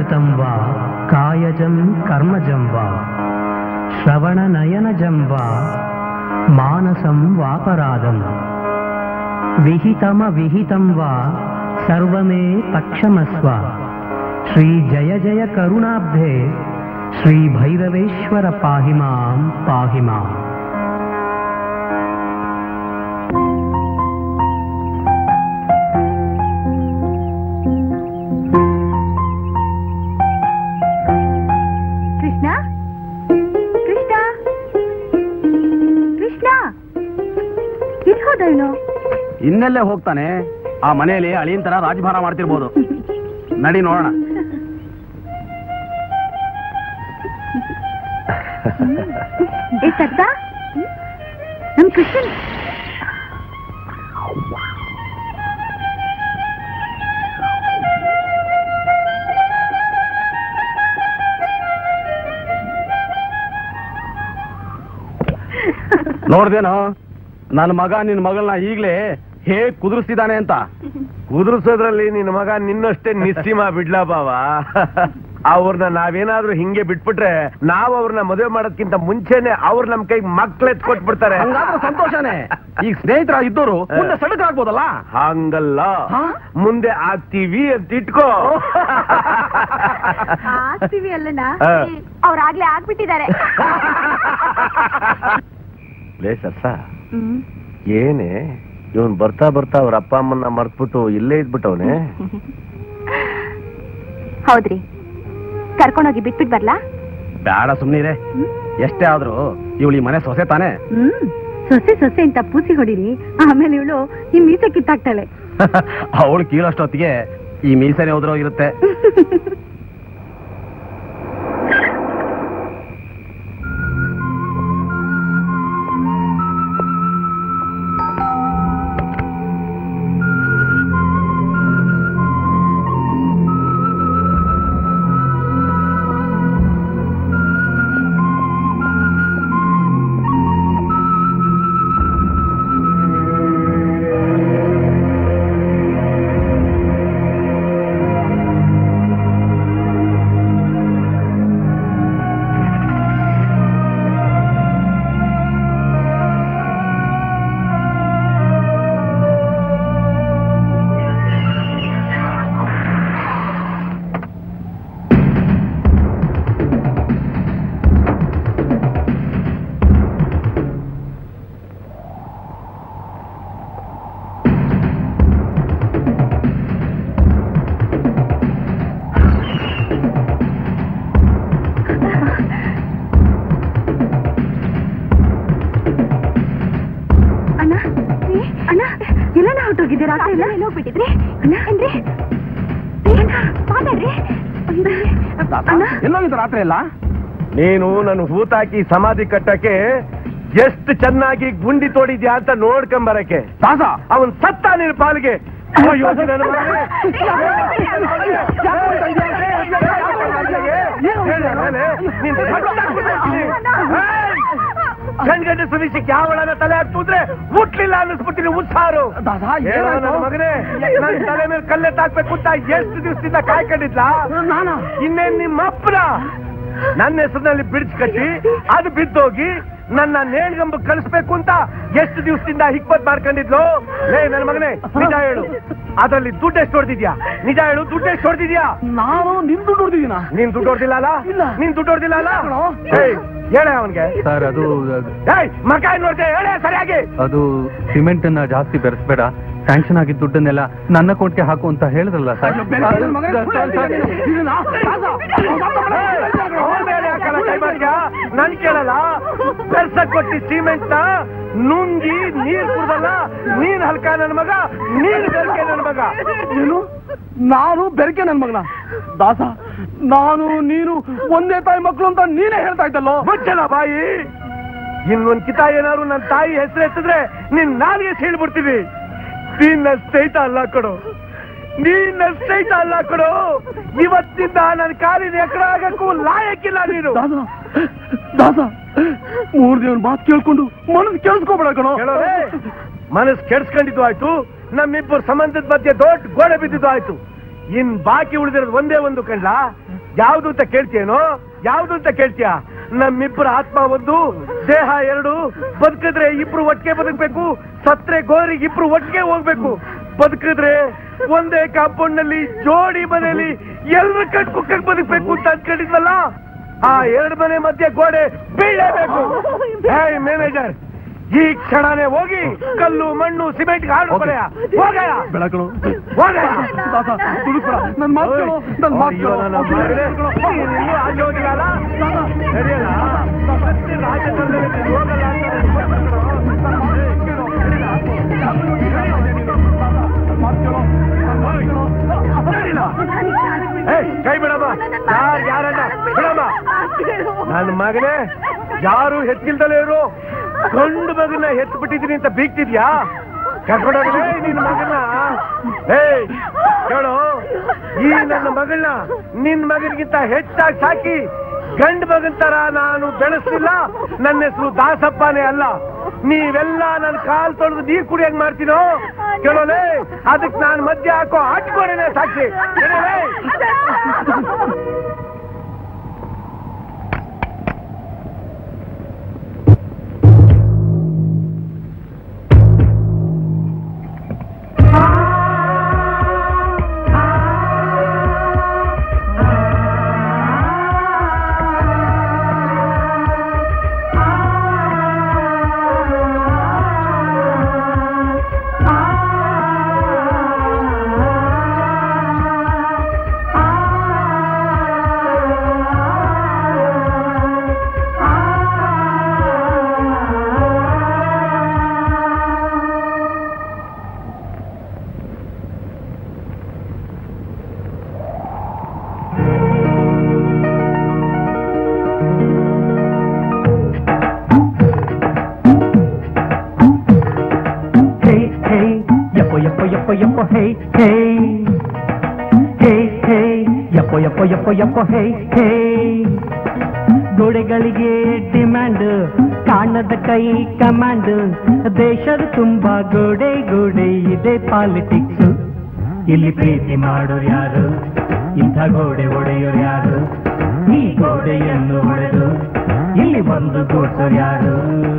ಕಾಯಿಕಂ ವಾ ಕಾಯಜಂ ಕರ್ಮಜಂ ವಾ ಶ್ರವಣನಯನಜಂ ವಾ ಮಾನಸಂ ವಾಪರಾಧಂ ವಿಹಿತಮ ವಿಹಿತಂ ವಾ ಸರ್ವಮೇ ತಕ್ಷಮಸ್ವ ಶ್ರೀ ಜಯ ಜಯ ಕರುಣಾಬ್ಧೆ ಶ್ರೀ ಭೈರವೇಶ್ವರ ಪಾಹಿ ಮಾಂ ಪಾಹಿ ಮಾಂ ಕೃಷ್ಣ ಕೃಷ್ಣ ಕೃಷ್ಣ ಎಲ್ಲಿ ಹೋದ ಇವನು ಇನ್ನೆಲ್ಲೇ ಹೋಗ್ತಾನೆ ಆ ಮನೆಯಲ್ಲಿ ಅಳಿಯನ್ ತರ ರಾಜಭಾರ ಮಾಡ್ತಿರ್ಬೋದು ನಡಿ ನೋಡೋಣ ಏ ಸತ್ತ ನಮ್ ಕೃಷ್ಣನ್ ನೋಡ್ದೇನೋ ನನ್ನ ಮಗ ನಿನ್ನ ಮಗಳನ್ನ ಈಗ್ಲೇ ಹೇಗ್ ಕುದುರಿಸ್ತಿದ್ದಾನೆ ಅಂತ ಕುದುರಿಸೋದ್ರಲ್ಲಿ ನಿನ್ನ ಮಗ ನಿನ್ನಷ್ಟೇ ನಿಸ್ಸೀಮ ಬಿಡ್ಲಾ ಬಾವ ಅವ್ರನ್ನ ನಾವೇನಾದ್ರೂ ಹಿಂಗೆ ಬಿಟ್ಬಿಟ್ರೆ ನಾವ್ ಅವ್ರನ್ನ ಮದುವೆ ಮಾಡೋದ್ಕಿಂತ ಮುಂಚೆನೆ ಅವ್ರ ನಮ್ ಕೈಗೆ ಮಕ್ಳು ಎತ್ಕೊಟ್ಬಿಡ್ತಾರೆ ಹಂಗಾದ್ರೆ ಸಂತೋಷನೇ ಈಗ ಸ್ನೇಹಿತರ ಇದ್ದವರು ಮುಂದೆ ಸಡಕಾಗ್ಬೋದಲ್ಲ ಹಂಗಲ್ಲ ಹಾ? ಮುಂದೆ ಆಗ್ತೀವಿ ಅಂತ ಇಟ್ಕೋ ಆಗ್ತೀವಿ ಅಲ್ಲಣ್ಣ ಹಾ. ಅವ್ರಾಗ್ಲೇ ಆಗ್ಬಿಟ್ಟಿದ್ದಾರೆ ಲೇ ಸರ್ಸ ಏನೇ ಇವನ್ ಬರ್ತಾ ಬರ್ತಾ ಅವ್ರ ಅಪ್ಪ ಅಮ್ಮನ್ನ ಮರ್ತ್ಬಿಟ್ಟು ಇಲ್ಲೇ ಇದ್ಬಿಟ್ಟವನೆ ಹೌದ್ರಿ ಕರ್ಕೊಂಡೋಗಿ ಬಿಟ್ಬಿಟ್ ಬರ್ಲಾ ಬೇಡ ಸುಮ್ನಿರೆ ಎಷ್ಟೇ ಆದ್ರೂ ಇವಳು ಈ ಮನೆ ಸೊಸೆ ತಾನೆ ಹ್ಮ್ ಸೊಸೆ ಸೊಸೆ ಅಂತ ಪೂಸಿ ಹೊಡಿರಿ ಆಮೇಲೆ ಇವಳು ಈ ಮೀಸೆ ಕಿತ್ತಾಕ್ತಾಳೆ ಅವಳು ಕೀಳಷ್ಟೊತ್ತಿಗೆ ಈ ಮೀಸನೆ ಹೋದ್ರೋ ಇರುತ್ತೆ ಅಣ್ಣ ಏ, ಅಣ್ಣ ಎಲ್ಲಣ್ಣ ಹೊರಟೋಗಿದ್ದೀರಾ ಎಲ್ಲ ಹೋಗ್ಬಿಟ್ಟಿದ್ರಿ ಅಣ್ಣ ಅಂದ್ರೆ ಮಾತಾಡ್ರಿ ಅಣ್ಣ ಎಲ್ಲೋಗಿದ್ದು ರಾತ್ರಿ ಎಲ್ಲ ನೀನು ನನ್ನ ಹೂತಾಕಿ ಸಮಾಧಿ ಕಟ್ಟಕ್ಕೆ ಎಷ್ಟು ಚೆನ್ನಾಗಿ ಗುಂಡಿ ತೋಡಿದ್ಯಾ ಅಂತ ನೋಡ್ಕೊಂಬರಕ್ಕೆ ದಾಸ ಅವನ್ ಸತ್ತ ನಿನ್ ಪಾಲಿಗೆ ಅಯ್ಯೋ, ನನ್ನ ಮಗನೇ. ನೀನ್ ಸತ್ತಾಗ್ಬಿಟ್ಟಿರ್ತೀನಿ. ಏಯ್! ಗಂಡ್ಗಂಡ ಸುನಿಶಕ್ಕೆ ಯಾವಳನ್ನ ತಲೆ ಹಾಕ್ತಿದ್ರೆ ಮುಟ್ಲಿಲ್ಲ ಅನ್ನಿಸ್ಬಿಟ್ಟಿನಿ ಉತ್ಸಾರು ದಾಸ, ಏನೋ ಏನಾಯ್ತು? ನನ್ನ ಮಗನೇ ನನ್ ತಲೆ ಮೇಲೆ ಕಲ್ಲೆತ್ತಾಕ್ಬೇಕು ಅಂತ ಎಷ್ಟು ದಿವಸದಿಂದ ಕಾಯ್ಕೊಂಡಿದ್ಲ ನಾನಾ? ಇನ್ನೇನ್ ನಿಮ್ಮ ಅಪ್ಪನ ನನ್ನ ಹೆಸರಿನಲ್ಲಿ ಬಿಡ್ಸ್ ಕಟ್ಟಿ ಅದು ಬಿದ್ದೋಗಿ ನನ್ನ ನೇಣ್ಗಂಬ ಕಳಿಸ್ಬೇಕು ಅಂತ ಎಷ್ಟು ದಿವಸದಿಂದ ಹಿಕ್ಮತ್ ಮಾಡ್ಕೊಂಡಿದ್ಲು ಲೇ ನನ್ನ ಮಗನೇ ನಿಜ ಹೇಳು ಅದ್ರಲ್ಲಿ ದುಡ್ಡು ಎಷ್ಟು ಹೊಡೆದಿದ್ಯಾ ನಿಜ ಹೇಳು ದುಡ್ಡು ಎಷ್ಟು ಹೊಡೆದಿದ್ಯಾ ನಾನು ನಿಂದು ನೋಡ್ದಿದ್ದೀನ ನೀನ್ ದುಡ್ಡು ಹೊಡೆದಿಲ್ಲ ಅಲ್ಲ ಇಲ್ಲ. ನೀನ್ ದುಡ್ಡು ಹೊಡೆದಿಲ್ಲ ಅಲ್ಲ ಕಣೋ. ಏಯ್, ಹೇಳೆ ಅವನ್ಗೆ ಸರ್ ಅದು ಏಯ್ ಮಕ ಏನ್ ನೋಡ್ದೆ ಹೇಳೆ ಸರಿಯಾಗಿ ಅದು ಸಿಮೆಂಟ್ ಅನ್ನ ಜಾಸ್ತಿ ಬೆರೆಸ್ಬೇಡ ಸ್ಯಾಂಕ್ಷನ್ ಆಗಿದ್ದ ದುಡ್ಡನ್ನೆಲ್ಲ ನನ್ನ ಅಕೌಂಟ್ಗೆ ಹಾಕು ಅಂತ ಹೇಳಿದ್ರಲ್ಲ ಸರ್ ಅವ್ನ್ ಮೇಲೆ ಯಾಕಲ್ಲ ಕೈ ಮಾಡ್ತೀಯಾ? ನನ್ ಕೇಳಲ್ಲ ಬೆರ್ಸಕ್ ಕೊಟ್ಟಿ ಸಿಮೆಂಟ್ ನ ನುಂಗಿ ನೀರ್ ಕುಡ್ದಲ್ಲ ನೀನ್ ಹಲ್ಕ ನನ್ ಮಗ ನೀನ್ ಬೆರ್ಕೆ ನನ್ ಮಗ ಏನು ನಾನು ಬೆರಕೆ ನನ್ ಮಗನ ದಾಸ ನಾನು ನೀನು ಒಂದೇ ತಾಯಿ ಮಕ್ಕಳು ಅಂತ ನೀನೇ ಹೇಳ್ತಾ ಇದ್ದಲ್ಲೋ ಮುಚ್ಚಲ ಬಾಯಿ ಇನ್ನೊಂದ್ ಕಿತ ಏನಾದ್ರು ನನ್ ತಾಯಿ ಹೆಸರು ಎತ್ತಿದ್ರೆ ನಿನ್ ನಾಲ್ಗೆ ಸೀಳ್ಬಿಡ್ತೀವಿ ನೀನ್ ಸ್ನೇಹಿತ ಅಲ್ಲ ಕೊಡು ನೀನ್ ಸ್ನೇಹಿತ ಅಲ್ಲ ಕೊಡು ಇವತ್ತಿಂದ ನನ್ ಕಾಲಿನ ಎಕಡ ಆಗಕ್ಕೂ ಲಾಯಕ್ಕಿಲ್ಲ ನೀನು ದಾಸ ದಾಸ ಮೂರ್ ದೇವನ್ ಮಾತು ಕೇಳ್ಕೊಂಡು ಮನಸ್ಸು ಕೇಳಿಸ್ಕೊಬೇಡ ಕಣೋ ಹೇಳೋರೆ ಮನಸ್ ಕೆಡ್ಸ್ಕೊಂಡಿದ್ದು ಆಯ್ತು ನಮ್ಮಿಬ್ಬರು ಸಂಬಂಧದ ಮಧ್ಯೆ ದೊಡ್ಡ ಗೋಡೆ ಬಿದ್ದಿದ್ದು ಆಯ್ತು ಇನ್ ಬಾಕಿ ಉಳಿದಿರೋದು ಒಂದೇ ಒಂದು ಕಂಡ್ಲ ಯಾವ್ದು ಅಂತ ಕೇಳ್ತೀಯೇನೋ ಯಾವ್ದು ಅಂತ ಕೇಳ್ತೀಯ ನಮ್ಮಿಬ್ಬರ ಆತ್ಮ ಒಂದು ದೇಹ ಎರಡು ಬದುಕಿದ್ರೆ ಇಬ್ರು ಒಟ್ಟಿಗೆ ಬದುಕ್ಬೇಕು ಸತ್ರೆ ಗೋರಿಗೆ ಇಬ್ರು ಒಟ್ಟಿಗೆ ಹೋಗ್ಬೇಕು ಬದುಕಿದ್ರೆ ಒಂದೇ ಕಾಂಪೌಂಡ್ ನಲ್ಲಿ ಜೋಡಿ ಮನೆಯಲ್ಲಿ ಎಲ್ರ ಕಟ್ ಕುಕ್ಕಕ್ ಬದುಕ್ಬೇಕು ಅಂತ ಅನ್ಕೊಂಡಿದ್ವಲ್ಲ ಆ ಎರಡು ಮನೆ ಮಧ್ಯೆ ಗೋಡೆ ಬೀಳಲೇಬೇಕು ಏಯ್ ಮ್ಯಾನೇಜರ್ ಈ ಕ್ಷಣನೇ ಹೋಗಿ ಕಲ್ಲು ಮಣ್ಣು ಸಿಮೆಂಟ್ ಹಾಡು ಕೊಡೆಯ ಹೋಗಯ ಬೆಳಕಳು ಹೋಗಯ ದಾಸ ತುಡುಕ್ಬೇಡ ನನ್ ಮಾತು ಕೇಳು ನನ್ ಮಾತು ಅಯ್ಯೋ, ನನ್ನ ಮಗನೇ. ನೀನ್ ಇನ್ನೂ ಆಚೆ ಹೋಗಿಲ್ಲಲ್ಲ? ಸರಿಯಲ್ಲ? ಮತ್ತೆ ರಾಜಕಾರಣದಲ್ಲಿ ನೀನ್ ಹೋಗಲ್ಲ ಅಂತ ನನಗೆ ಗೊತ್ತು ಕಣೋ. ಏ, ಕೇಳು, ನಡೀಲ? ನಡೀಲ? ಏಯ್, ಕೈ ಬಿಡಮ್ಮ ಯಾರು ಯಾರನ್ನ ಬಿಡಮ್ಮ ನನ್ನ ಮಗನೇ ಯಾರು ಹೆಚ್ಚಿಲ್ದಲೇ ಇರು ಗಂಡು ಮಗನ ಹೆತ್ತು ಬಿಟ್ಟಿದ್ದೀನಿ ಅಂತ ಬೀಗ್ತಿದ್ಯಾ ಕರ್ಕೊಂಡೋಗಲೇ ನಿನ್ನ ಮಗನ ಏಯ್ ಕೇಳು ಈ ನನ್ನ ಮಗಳನ್ನ ನಿನ್ ಮಗನಿಗಿಂತ ಹೆಚ್ಚಾಗಿ ಸಾಕಿ ಗಂಡು ಮಗನ್ ತರ ನಾನು ಬೆಳೆಸ್ಲಿಲ್ಲ ನನ್ನ ಹೆಸರು ದಾಸಪ್ಪನೇ ಅಲ್ಲ ನೀವೆಲ್ಲ ನನ್ನ ಕಾಲ್ ತೊಳೆದು ನೀರ್ ಕುಡಿಯಂಗ್ ಮಾಡ್ತೀನೋ ಕೇಳೋಲೆ ಅದಕ್ಕೆ ನಾನು ಮಧ್ಯ ಹಾಕೋ ಆಟ್ಕೊಡೇನೆ ಸಾಕ್ಷಿ ಕೇಳೋಲೆ? Hey, hey, ಯಪ್ಪೋ ಯಪ್ಪೋ ಯಪ್ಪೋ ಯಪ್ಪೋ ಹೇ ಹೇ ಹೇ ಹೇ ಯಪ್ಪೋ ಯಪ್ಪೋ ಯಪ್ಪೋ ಯಪ್ಪೋ ಹೇ ಹೇ ಗೋಡೆಗಳಿಗೆ ಡಿಮ್ಯಾಂಡ್ ಕಾಣದ ಕೈ ಕಮಾಂಡ್ ದೇಶದ ತುಂಬಾ ಗೋಡೆ ಗೋಡೆ ಇದೆ ಪಾಲಿಟಿಕ್ಸ್ ಇಲ್ಲಿ ಪ್ರೀತಿ ಮಾಡೋರು ಯಾರು ಇಂಥ ಗೋಡೆ ಒಡೆಯೋರು ಯಾರು ಈ ಗೋಡೆಯನ್ನು ಒಡೆದು ಇಲ್ಲಿ ಬಂದು ಕೂರ್ಸೋರು ಯಾರು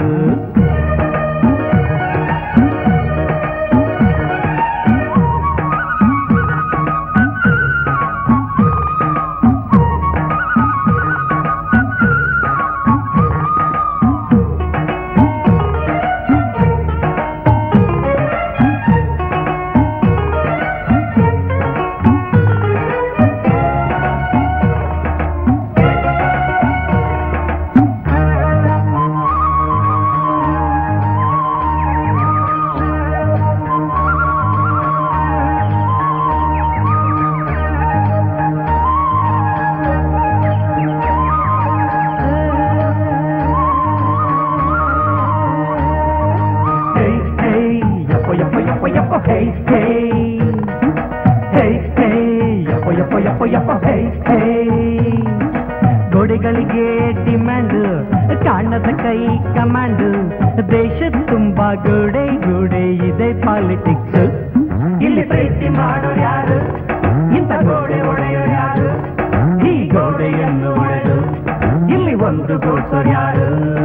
Hey, hey, yappo, yappo, yappo, yappo, hey, hey. Hey, hey, yappo, yappo, yappo, yappo, hey, hey. ಗೋಡೆಗಳಿಗೆ ಡಿಮ್ಯಾಂಡ್ ಕಾಣದ ಕೈ ಕಮಾಂಡ್ ದೇಶದ ತುಂಬಾ ಗೋಡೆ ಗೋಡೆ ಇದೆ ಪಾಲಿಟಿಕ್ಸ್ ಇಲ್ಲಿ ಪ್ರೀತಿ ಮಾಡೋರು ಯಾರು ಇಂಥ ಗೋಡೆ ಒಡೆಯೋರು ಯಾರು ಈ ಗೋಡೆಯನ್ನು ಒಡೆದು ಇಲ್ಲಿ ಒಂದು ಗೋಡ್ಸೋರು ಯಾರು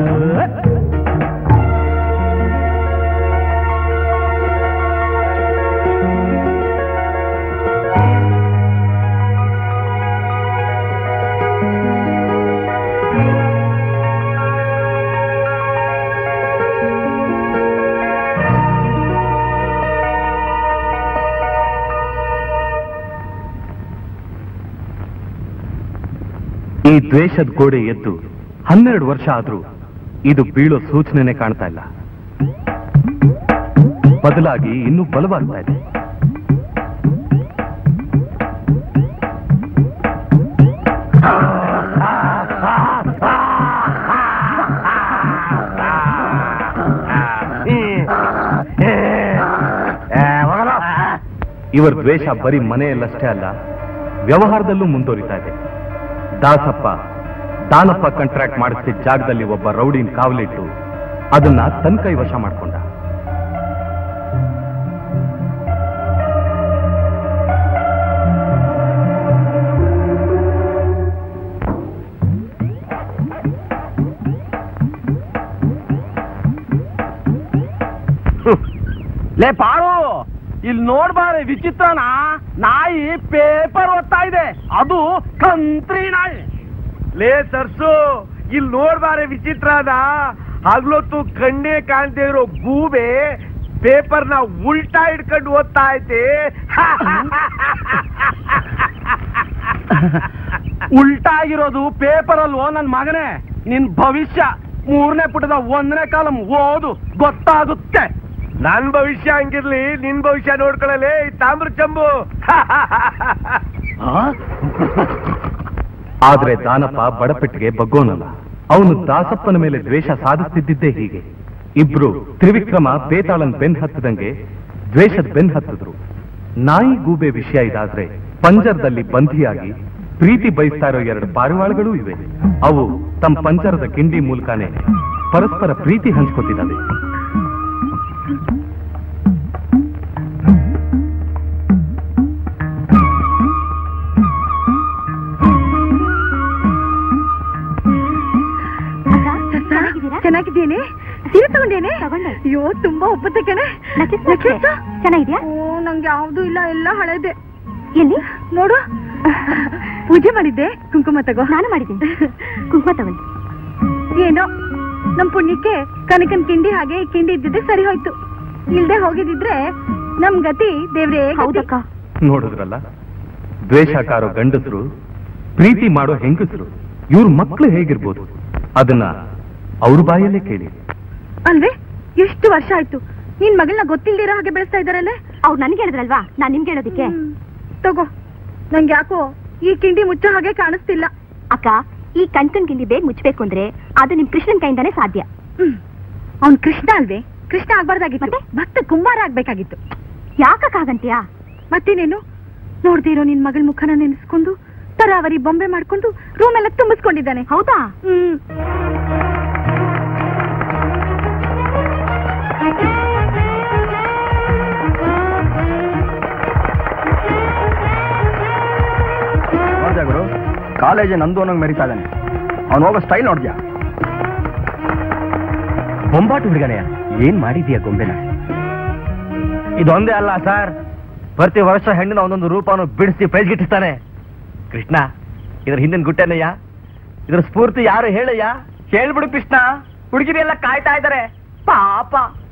ಈ ದ್ವೇಷದ ಗೋಡೆ ಎದ್ದು ಹನ್ನೆರಡು ವರ್ಷ ಆದ್ರೂ ಇದು ಬೀಳೋ ಸೂಚನೆನೆ ಕಾಣ್ತಾ ಇಲ್ಲ ಬದಲಾಗಿ ಇನ್ನೂ ಬಲವಾಗ್ತಾ ಇದೆ ಇವರ ದ್ವೇಷ ಬರೀ ಮನೆಯಲ್ಲಷ್ಟೇ ಅಲ್ಲ ವ್ಯವಹಾರದಲ್ಲೂ ಮುಂದುವರಿತಾ ಇದೆ ದಾಸಪ್ಪ ದಾನಪ್ಪ ಕಾಂಟ್ರಾಕ್ಟ್ ಮಾಡಿಸಿದ ಜಾಗದಲ್ಲಿ ಒಬ್ಬ ರೌಡಿನ ಕಾವಲಿಟ್ಟು ಅದನ್ನ ತನ್ನ ಕೈ ವಶ ಮಾಡ್ಕೊಂಡ ಲೇ ಪಾರು ಇಲ್ಲಿ ನೋಡ್ಬಾರೆ ವಿಚಿತ್ರನ ನಾಯಿ ಪೇಪರ್ ಓದ್ತಾ ಇದೆ ಅದು ಕಂತ್ರಿ ನಾಯಿ ಲೇ ಸರ್ಸು ಇಲ್ಲಿ ನೋಡ್ಬಾರೆ ವಿಚಿತ್ರನ ಹಗ್ಲೊತ್ತು ಕಣ್ಣೇ ಕಾಣ್ದೇ ಇರೋ ಗೂಬೆ ಪೇಪರ್ನ ಉಲ್ಟಾ ಹಿಡ್ಕೊಂಡು ಓದ್ತಾ ಐತೆ ಉಲ್ಟಾ ಆಗಿರೋದು ಪೇಪರ್ ಅಲ್ವೋ ನನ್ ಮಗನೇ ನಿನ್ ಭವಿಷ್ಯ ಮೂರನೇ ಪುಟದ ಒಂದನೇ ಕಾಲಂ ಓದು ಗೊತ್ತಾಗುತ್ತೆ ನನ್ ಭವಿಷ್ಯ ಹಂಗಿರ್ಲಿ ನಿನ್ ಭವಿಷ್ಯ ನೋಡ್ಕೊಳ್ಳಲೇ ಈ ತಾಮ್ರ ಚಂಬು ಆದ್ರೆ ದಾನಪ್ಪ ಬಡಪೆಟ್ಟಿಗೆ ಬಗ್ಗೋನಲ್ಲ ಅವನು ದಾಸಪ್ಪನ ಮೇಲೆ ದ್ವೇಷ ಸಾಧಿಸ್ತಿದ್ದಿದ್ದೇ ಹೀಗೆ ಇಬ್ರು ತ್ರಿವಿಕ್ರಮ ಬೇತಾಳನ್ ಬೆನ್ ಹತ್ತದಂಗೆ ದ್ವೇಷದ ಬೆನ್ ಹತ್ತಿದ್ರು ನಾಯಿ ಗೂಬೆ ವಿಷಯ ಇದಾದ್ರೆ ಪಂಜರದಲ್ಲಿ ಬಂಧಿಯಾಗಿ ಪ್ರೀತಿ ಬಯಸ್ತಾ ಇರೋ ಎರಡು ಪಾರಿವಾಳಗಳೂ ಇವೆ ಅವು ತಮ್ಮ ಪಂಜರದ ಕಿಂಡಿ ಮೂಲಕನೇ ಪರಸ್ಪರ ಪ್ರೀತಿ ಹಂಚ್ಕೊತಿದ್ದಾವೆ ಚೆನ್ನಾಗಿದ್ದೇನೆ ಸೀರೆ ತಗೊಂಡೇನೆ ಅಯ್ಯೋ ತುಂಬಾ ಒಪ್ಪತ್ತೆ ಕಣೆ ನಕ್ಲೆಸ್ ಚೆನ್ನಾಗಿದ್ಯಾ ಓ ನಂಗೆ ಯಾವ್ದು ಇಲ್ಲ ಎಲ್ಲ ಹಳೇದೆ ಎಲ್ಲಿ ನೋಡು ಪೂಜೆ ಮಾಡಿದ್ದೆ ಕುಂಕುಮ ತಗೋ ನಾನು ಮಾಡಿದ್ದೀನಿ ಕುಂಕುಮ ತಗೊಳ್ಳಿ ಏನೋ ನಮ್ ಪುಣ್ಯಕ್ಕೆ ಕನಕನ್ ಕಿಂಡಿ ಹಾಗೆ ಈ ಕಿಂಡಿ ಇದ್ದಿದ್ದೆ ಸರಿ ಹೋಯ್ತು ಇಲ್ದೆ ಹೋಗಿದಿದ್ರೆ ನಮ್ ಗತಿ ದೇವ್ರೇ ಗತಿ. ಹೌದಕ್ಕ ನೋಡಿದ್ರಲ್ಲ ದ್ವೇಷ ಕಾರೋ ಗಂಡಸರು ಪ್ರೀತಿ ಮಾಡೋ ಹೆಂಗಸರು ಇವ್ರ ಮಕ್ಕಳು ಹೇಗಿರ್ಬೋದು ಅದನ್ನ ಅವ್ರ ಬಾಯಲ್ಲೇ ಕೇಳಿ ಅಲ್ವೇ ಎಷ್ಟು ವರ್ಷ ಆಯ್ತು ನಿನ್ ಮಗಳನ್ನ ಗೊತ್ತಿಲ್ದಿರೋ ಹಾಗೆ ಬೆಳೆಸ್ತಾ ಇದಾರಲ್ಲ ಅವ್ರು ನನ್ಗೆ ಹೇಳಿದ್ರಲ್ವಾ ನಾನ್ ನಿಮ್ಗೆ ಹೇಳೋದಿಕ್ಕೆ ತಗೋ ನಂಗೆ ಯಾಕೋ ಈ ಕಿಂಡಿ ಮುಚ್ಚೋ ಹಾಗೆ ಕಾಣಿಸ್ತಿಲ್ಲ ಅಕ್ಕ ಈ ಕಣ್ಕಣ್ ಗಿಂಡಿ ಬೇಗ ಮುಚ್ಚಬೇಕು ಅಂದ್ರೆ ಅದು ನಿಮ್ ಕೃಷ್ಣನ್ ಕೈಯಿಂದಾನೇ ಸಾಧ್ಯ ಅವ್ನ್ ಕೃಷ್ಣ ಅಲ್ವೇ ಕೃಷ್ಣ ಆಗ್ಬಾರ್ದಾಗಿತ್ತು ಭಕ್ತ ಕುಂಬಾರ ಆಗ್ಬೇಕಾಗಿತ್ತು ಯಾಕಕ್ಕಾಗಂತ್ಯಾ ಮತ್ತೇನೇನು ನೋಡ್ದೇ ಇರೋ ನಿನ್ ಮಗಳ ಮುಖನ ನೆನೆಸ್ಕೊಂಡು ತರಾವರಿ ಬೊಂಬೆ ಮಾಡ್ಕೊಂಡು ರೂಮ್ ಎಲ್ಲ ತುಂಬಿಸ್ಕೊಂಡಿದ್ದಾನೆ ಹೌದಾ ಹ್ಮ್ ನೋಡ್ದ್ಯಾ ಗುರು ಕಾಲೇಜ್ ನಂದು ಅನ್ನೋಂಗ್ ಮೆರಿತಾ ಇದ್ದಾನೆ ಅವ್ನು ಹೋಗೋ ಸ್ಟೈಲ್ ನೋಡ್ದ್ಯಾ ಬೊಂಬಾಟು ಹುಡುಗನೆಯ ಏನ್ ಮಾಡಿದ್ಯಾ ಗೊಂಬೆನ ಇದೊಂದೇ ಅಲ್ಲ ಸರ್ ಪ್ರತಿ ವರ್ಷ ಹೆಣ್ಣಿನ ಒಂದೊಂದು ರೂಪವನ್ನು ಬಿಡಿಸಿ ಪ್ರೈಸ್ ಗಿಟ್ಟಿಸ್ತಾನೆ ಕೃಷ್ಣ ಇದ್ರ ಹಿಂದಿನ ಗುಟ್ಟೆನಯ್ಯ ಇದ್ರ ಸ್ಫೂರ್ತಿ ಯಾರು ಹೇಳಯ್ಯ ಹೇಳ್ಬಿಡು ಕೃಷ್ಣ ಹುಡುಗಿರೆಲ್ಲ ಕಾಯ್ತಾ ಇದ್ದಾರೆ ಪಾಪ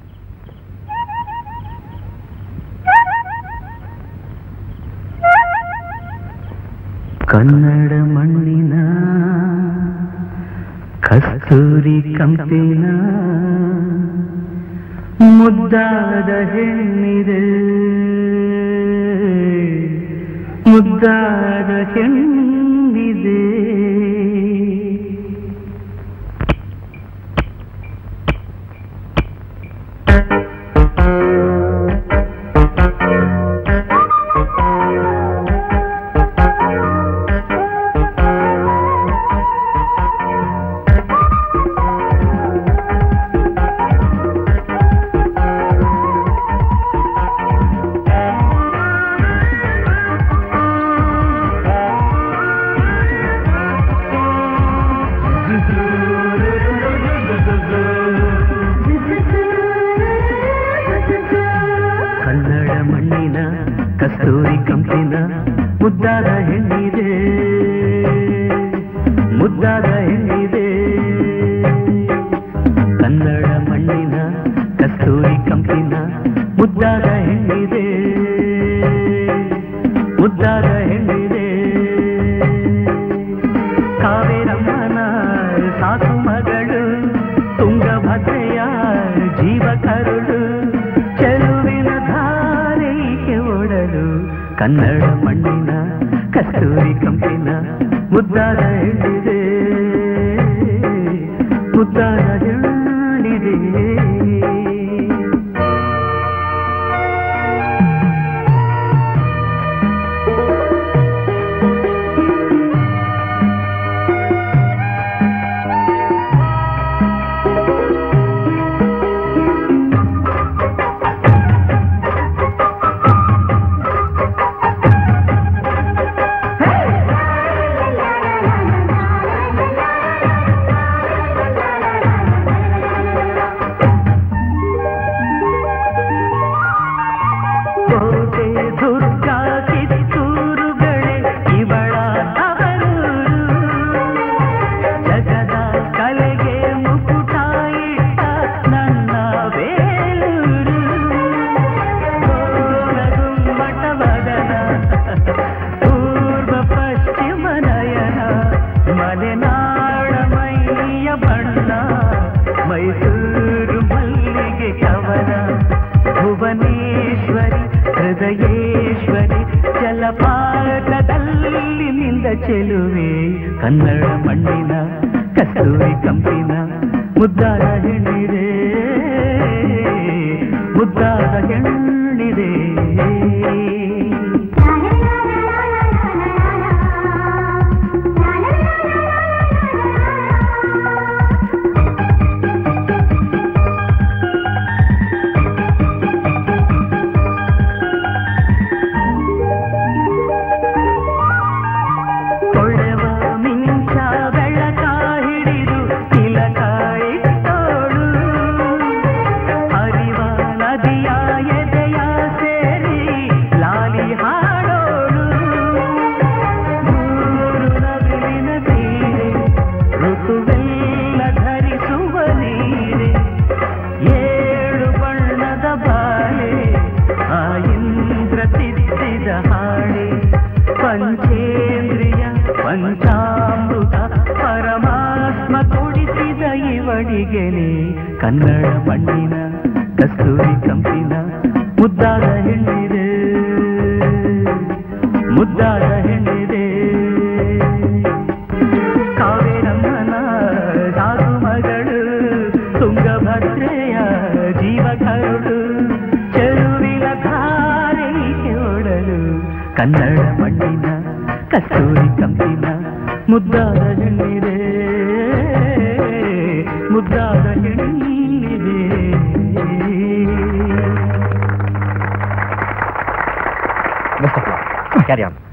ಕನ್ನಡ ಮಣ್ಣಿನ ಕಸ್ತೂರಿ ಕಂಪಿನ ಮುದ್ದಾದ ಹೆಣ್ಣಿದೆ ಮುದ್ದಾದ ಹೆಣ್ಣಿದೆ ಕನ್ನಡ ಮಣ್ಣಿನ ಕಸ್ತೂರಿ ಕಂಪಿನ ಮುದ್ದಾದ ಹೆಣ್ಣಿದೆ ಮುದ್ದಾದ ಹೆಣ್ಣಿದೆ ಕನ್ನಡ ಮಣ್ಣಿನ ಕಸ್ತೂರಿ ಕಂಪಿನ ಮುದ್ದಾದ ಹೆಣ್ಣಿದೆ ಮುದ್ದಾದ ಹೆಣ್ಣಿದೆ ಕಾವೇರಮ್ಮನ ಸಾಸು ಮಗಳು ತುಂಗಭದ್ರೆಯ ಜೀವ ಕರುಳು ಚೆಲುವಿನ ಧಾರೆಗೆ ಓಡಲು ಕನ್ನಡ ಮಣ್ಣಿನ ಕಸ್ತೂರಿ ಕಂಪಿನ ಮುದ್ದಾದ ಹೆಣ್ಣಿದೆ ಮುದ್ದಾದ ಹೆಣ್ಣಿದೆ ಹೃದಯೇಶ್ವರಿ ಜಲಪಾತದಲ್ಲಿ ನಿಂದ ಚೆಲುವೆ ಕನ್ನಡ ಮಣ್ಣಿನ ಕಸ್ತೂರಿ ಕಂಪಿನ ಮುದ್ದಾದ ಹೆಣ್ಣಿದೆ ಮುದ್ದಾದ ಹೆಣ್ಣಿದೆ ಕೊಳೆವ ಮಿಂಚ ಬೆಳಕ ಹಿಡಿದು ತಿಲಕ ಇಟ್ಟೋಳು ಹರಿವ ನದಿಯ ಎದೆಯ ಸೇರಿ ಲಾಲಿ ಹಾಡೋಳು ಮೂರು ನವಿಲಿನ ತೀರೆ ಋತುವೆಲ್ಲ ಧರಿಸುವ ನೀರೆ ಏಳು ಬಣ್ಣದ ಬಾಳೆ ಆ ಇಂದ್ರ ತಿದ್ದಿದ ಹಾಡೆ ಪಂಚೇಂದ್ರಿಯ ಪಂಚಾಮೃತ ಪರಮಾತ್ಮ ಕೊಡಿಸಿದ ಇವಳಿಗೆನೆ ಕನ್ನಡ ಮಣ್ಣಿನ ಕಸ್ತೂರಿ ಕಂಪಿನ ಮುದ್ದಾದ ಹೆಣ್ಣಿದೆ ಮುದ್ದಾದ ಹೆಣ್ಣಿದೆ ಕಾವೇರಮ್ಮನ ಸಾಧು ಮಗಳು ತುಂಗಭದ್ರೆಯ ಜೀವಕರುಳು ಚೆಲುವಿನ ಧಾರೆಗೆ ಒಡಲು ಕನ್ನಡ ಮಣ್ಣಿನ ಕಸ್ತೂರಿ ಕಂಪಿನ ಮುದ್ದಾದ ಹೆಣ್ಣಿದೆ ಮುದ್ದಾದ ಹೆಣ್ಣಿದೆ ಕ್ಯಾರಿ ಆನ್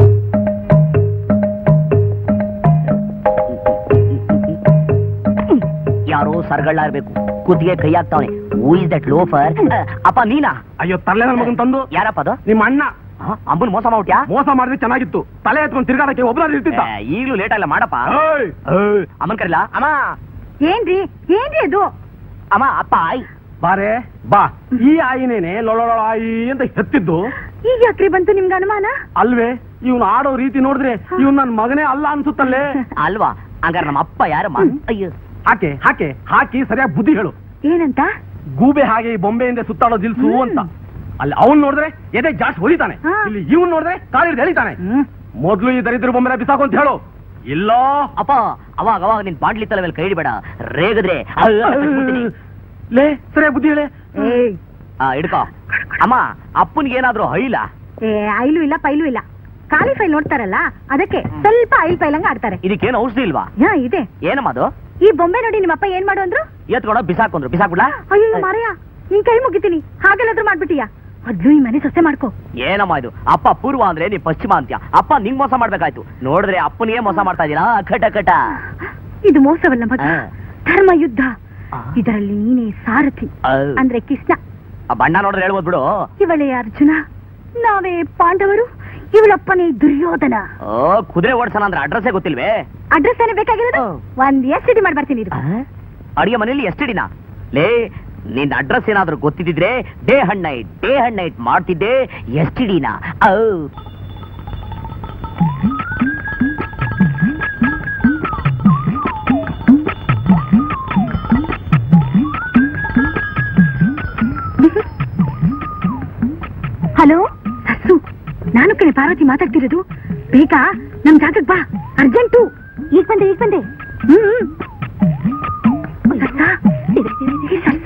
ಯಾರೋ ಸರ್ಗಳ್ಳ ಇರ್ಬೇಕು ಕುತ್ತಿಗೆ ಕೈ ಹಾಕ್ತಾವನೆ ಹೂ ಇಸ್ ದಟ್ ಲೋಫರ್ ಅಪ್ಪ ನೀನಾ ಅಯ್ಯೋ ತಲೆ ನನ್ನ ಮಗನ್ ತಂದು ಯಾರಪ್ಪ ಅದು ನಿಮ್ಮ ಅಣ್ಣ ಅಂಬನ್ ಮೋಸ ಮಾಡ್ಬಿಟ್ಯಾ ಮೋಸ ಮಾಡಿದ್ರೆ ಚೆನ್ನಾಗಿತ್ತು ತಲೆ ಎತ್ಕೊಂಡು ತಿರ್ಗಾಡಕ್ಕೆ ಒಬ್ಬನಾದ್ರು ಇರ್ತಿದ್ದ ಏ, ಈಗ್ಲೂ ಲೇಟ್ ಆಗಲ್ಲ ಮಾಡಪ್ಪ ಏಯ್, ಏಯ್, ಅಮ್ಮನ್ ಕರಿಲ್ಲ ಅಮ್ಮ ಏನ್ರಿ ಏನ್ರಿ ಅದು ಅಮ್ಮ ಅಪ್ಪ ಆಯ್ ಬಾರೆ ಬಾ ಈ ಆಯಿನೇನೆ ಲೊಳೊಳ ಆಯಿ ಅಂತ ಹೆತ್ತಿದ್ದು ಈಗ ಯಾಕ್ರಿ ಬಂತು ನಿಮ್ಗೆ ಅನುಮಾನ ಅಲ್ವೇ ಇವ್ನು ಆಡೋ ರೀತಿ ನೋಡಿದ್ರೆ ಇವ್ನು ನನ್ನ ಮಗನೇ ಅಲ್ಲ ಅನ್ಸುತ್ತಲ್ಲೇ ಅಲ್ವಾ ಹಂಗಾರೆ ನಮ್ಮ ಅಪ್ಪ ಯಾರಮ್ಮ ಅಯ್ಯೋ ಹಾಕೆ ಹಾಕೆ ಹಾಕಿ ಸರಿಯಾಗಿ ಬುದ್ಧಿ ಹೇಳು ಏನಂತ ಗೂಬೆ ಹಾಗೆ ಈ ಬೊಂಬೆಯಿಂದ ಸುತ್ತಾಡೋ ದಿಲ್ಸು ಅಂತ ಅಲ್ಲಿ ಅವನ್ ನೋಡಿದ್ರೆ ಎದೆ ಜಾಸ್ತಿ ಹೊಡಿತಾನೆ ಹಾ. ಇಲ್ಲಿ ಇವನ್ ನೋಡಿದ್ರೆ ಕಾಲಿಡ್ ಎಳಿತಾನೆ ಮೊದ್ಲು ಈ ದರಿದ್ರ ಬೊಂಬೆನ ಬಿಸಾಕು ಅಂತ ಹೇಳು ಇಲ್ಲ ಅಪ್ಪ ಅವಾಗ ಅವಾಗ ನಿನ್ ಬಾಂಡ್ಲಿ ತಲೆ ಮೇಲೆ ಕೈ ಹಿಡಿಬೇಡ ರೇಗದ್ರೆ ಅಯ್ಯೋ, ಕಚ್ಬಿಡ್ತೀನಿ. ಲೇ ಸರಿಯಾಗಿ ಬುದ್ಧಿ ಹೇಳೆ ಏಯ್ ಆ, ಹಿಡ್ಕೋ ಅಮ್ಮ ಅಪ್ಪನ್ಗೆ ಏನಾದ್ರು ಹೈಲ ಏ ಐಲು ಇಲ್ಲ ಪೈಲು ಇಲ್ಲ ಖಾಲಿ ಫೈಲ್ ನೋಡ್ತಾರಲ್ಲ ಅದಕ್ಕೆ ಸ್ವಲ್ಪ ಐಲ್ ಪೈಲಂಗ ಆಡ್ತಾರೆ ಇದಕ್ಕೇನು ಔಷಧಿ ಇಲ್ವಾ ಯಾ ಇದೆ ಏನಮ್ಮ ಅದು ಈ ಬೊಂಬೆ ನೋಡಿ ನಿಮ್ಮಪ್ಪ ಏನ್ ಮಾಡು ಅಂದ್ರು ಎತ್ಕೊಂಡ ಬಿಸಾಕೊಂಡ್ರು ಬಿಸಾಕ್ಬಿಡ್ಲಾ ಅಯ್ಯೋ ಮಾರಯ್ಯ ನಿನ್ ಕೈ ಮುಗಿತೀನಿ ಹಾಗೆಲ್ಲಾದ್ರೂ ಮಾಡ್ಬಿಟ್ಟಿಯಾ ಮೊದ್ಲು ಈ ಮನೆ ಸೊಸೆ ಮಾಡ್ಕೋ ಏನಮ್ಮ ಇದು ಅಪ್ಪ ಪೂರ್ವ ಅಂದ್ರೆ ನೀ ಪಶ್ಚಿಮ ಅಂತ್ಯ ಅಪ್ಪ ನಿಂಗ್ ಮೋಸ ಮಾಡ್ಬೇಕಾಯ್ತು ನೋಡಿದ್ರೆ ಅಪ್ಪನಿಗೆ ಮೋಸ ಮಾಡ್ತಾ ಇದೀರಾ ಕಟ ಕಟ ಇದು ಮೋಸವಲ್ಲ ಮಗ ಆ. ಧರ್ಮ ಯುದ್ಧ ಆ. ಇದರಲ್ಲಿ ನೀನೇ ಸಾರಥಿ ಔ. ಅಂದ್ರೆ ಕೃಷ್ಣ ಆ ಬಣ್ಣ ನೋಡಿದ್ರೆ ಹೇಳ್ಬೋದು ಬಿಡು ಇವಳೇ ಅರ್ಜುನ ನಾವೇ ಪಾಂಡವರು ಇವಳಪ್ಪನೇ ದುರ್ಯೋಧನ ಓ ಕುದುರೆ ಓಡ್ಸೋಣ ಅಂದ್ರೆ ಅಡ್ರೆಸ್ಸೇ ಗೊತ್ತಿಲ್ವೇ ಅಡ್ರೆಸ್ ಏನೇ ಬೇಕಾಗಿರೋದು ಆ. ಒಂದ್ ಎಸ್ ಡಿ ಮಾಡ್ಬರ್ತೀನಿ ಇದು ಅಡಿಗೆ ಮನೇಲಿ ಎಷ್ಟಿಡಿನ ಲೇ ನಿನ್ ಅಡ್ರೆಸ್ ಏನಾದ್ರೂ ಗೊತ್ತಿದ್ರೆ ಡೇ ಹಣ್ಣ್ ನೈಟ್ ಡೇ ಹಣ್ಣ್ ನೈಟ್ ಮಾಡ್ತಿದ್ದೆ ಎಷ್ಟಿಡಿನ ಹಲೋ ಸಸ್ಸು ನಾನು ಕಣೆ ಪಾರ್ವತಿ ಮಾತಾಡ್ತಿರೋದು ಬೇಗ ನಮ್ ಜಾಗಕ್ ಬಾ ಅರ್ಜೆಂಟು ಈಗ ಬಂದೆ ಈಗ ಬಂದೆ ಹ್ಮ್ ಸಸ್ಸ? ಏ, ಸಸ್ಸ?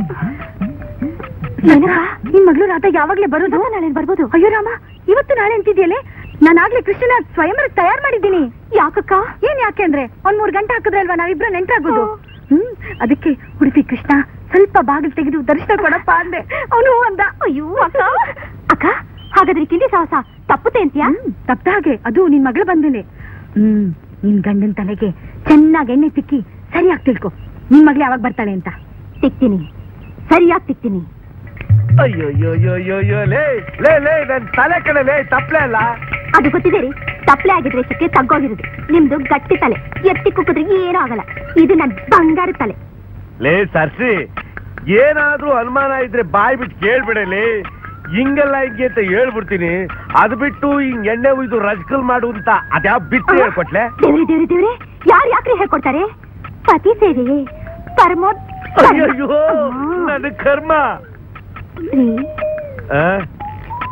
ಏನಕ್ಕ? ನಿನ್ ಮಗಳು ರಾಧ ಯಾವಾಗ್ಲೇ ಬರೋದು ನಾಳೆ ಬರ್ಬೋದು ಅಯ್ಯೋ ರಾಮ ಇವತ್ತು ನಾಳೆ ಅಂತಿದ್ಯಲ್ಲೇ ನಾನು ಆಗ್ಲೇ ಕೃಷ್ಣನ ಸ್ವಯಂವರ ತಯಾರು ಮಾಡಿದ್ದೀನಿ ಯಾಕಕ್ಕ ಏನ್ ಯಾಕೆ ಅಂದ್ರೆ ಒಂದ್ ಮೂರ್ ಗಂಟೆ ಹಾಕಿದ್ರಲ್ವಾ ನಾವಿಬ್ರು ನೆಂಟ್ರಾಗೋದು ಹ್ಮ್ ಅದಕ್ಕೆ ಉಡುಪಿ ಕೃಷ್ಣ ಸ್ವಲ್ಪ ಬಾಗಿಲು ತೆಗೆದು ದರ್ಶನ ಕೊಡಪ್ಪ ಅಂದೆ ಅವನು ಅಂದ ಅಯ್ಯೋ ಅಕ್ಕ ಅಕ್ಕ ಹಾಗಾದ್ರೆ ಕಿಂಡಿ ಸಾಹಸ ತಪ್ಪುತ್ತೆ ಅಂತೀಯಾ ತಪ್ಪ ಹಾಗೆ ಅದು ನಿನ್ ಮಗಳು ಬಂದೇನೆ ಹ್ಮ್ ನಿನ್ ಗಂಡನ್ ತಲೆಗೆ ಚೆನ್ನಾಗಿ ಎಣ್ಣೆ ತಿಕ್ಕಿ ಸರಿಯಾಗಿ ತಿಳ್ಕೊ ನಿನ್ ಮಗಳು ಯಾವಾಗ ಬರ್ತಾಳೆ ಅಂತ ತಿಕ್ತೀನಿ ಸರಿಯಾಗಿ ತಿಕ್ತೀನಿ ಅಯ್ಯೋ ಅಯ್ಯೋ ಅಯ್ಯೋ ಅಯ್ಯೋ ಅಯ್ಯೋ ಲೇ ಲೇ ಲೇ ನನ್ ತಲೆ ಕಡೆ ಲೇ ತಪ್ಲೆ ಅಲ್ಲ ಅದು ಗೊತ್ತಿದೆ ರೀ ತಪ್ಲೆ ಆಗಿದ್ರೆ ಶಕ್ಕೆ ತಗ್ಗೋಗಿರೋದು ನಿಮ್ದು ಗಟ್ಟಿ ತಲೆ ಎತ್ತಿ ಕುಕ್ಕಿದ್ರೆ ಏನೂ ಆಗಲ್ಲ ಇದು ನನ್ ಬಂಗಾರ ತಲೆ ಲೇ ಸರ್ಸಿ ಏನಾದ್ರೂ ಅನುಮಾನ ಇದ್ರೆ ಬಾಯ್ ಬಿಟ್ಟು ಕೇಳ್ಬಿಡಲಿ ಹಿಂಗೆಲ್ಲ ಹಿಂಗೆ ಅಂತ ಹೇಳ್ಬಿಡ್ತೀನಿ ಅದ್ ಬಿಟ್ಟು ಹಿಂಗ್ ಎಣ್ಣೆ ಉಯ್ದು ರಜ್ಕಲ್ ಮಾಡು ಅಂತ ಅದ್ಯಾವ ಬಿಟ್ಟು ಹೇಳ್ಕೊಟ್ಲೆ ದೇವ್ರಿ ದೇವ್ರಿ ದೇವ್ರಿ ಯಾರು ಯಾಕ್ರಿ ಹೇಳ್ಕೊಡ್ತಾರೆ ಪತಿ ಸೇವೆಯೇ ಪರಮೋ ಅಯ್ಯೋ ನನ್ನ ಕರ್ಮ ರೀ ಆ?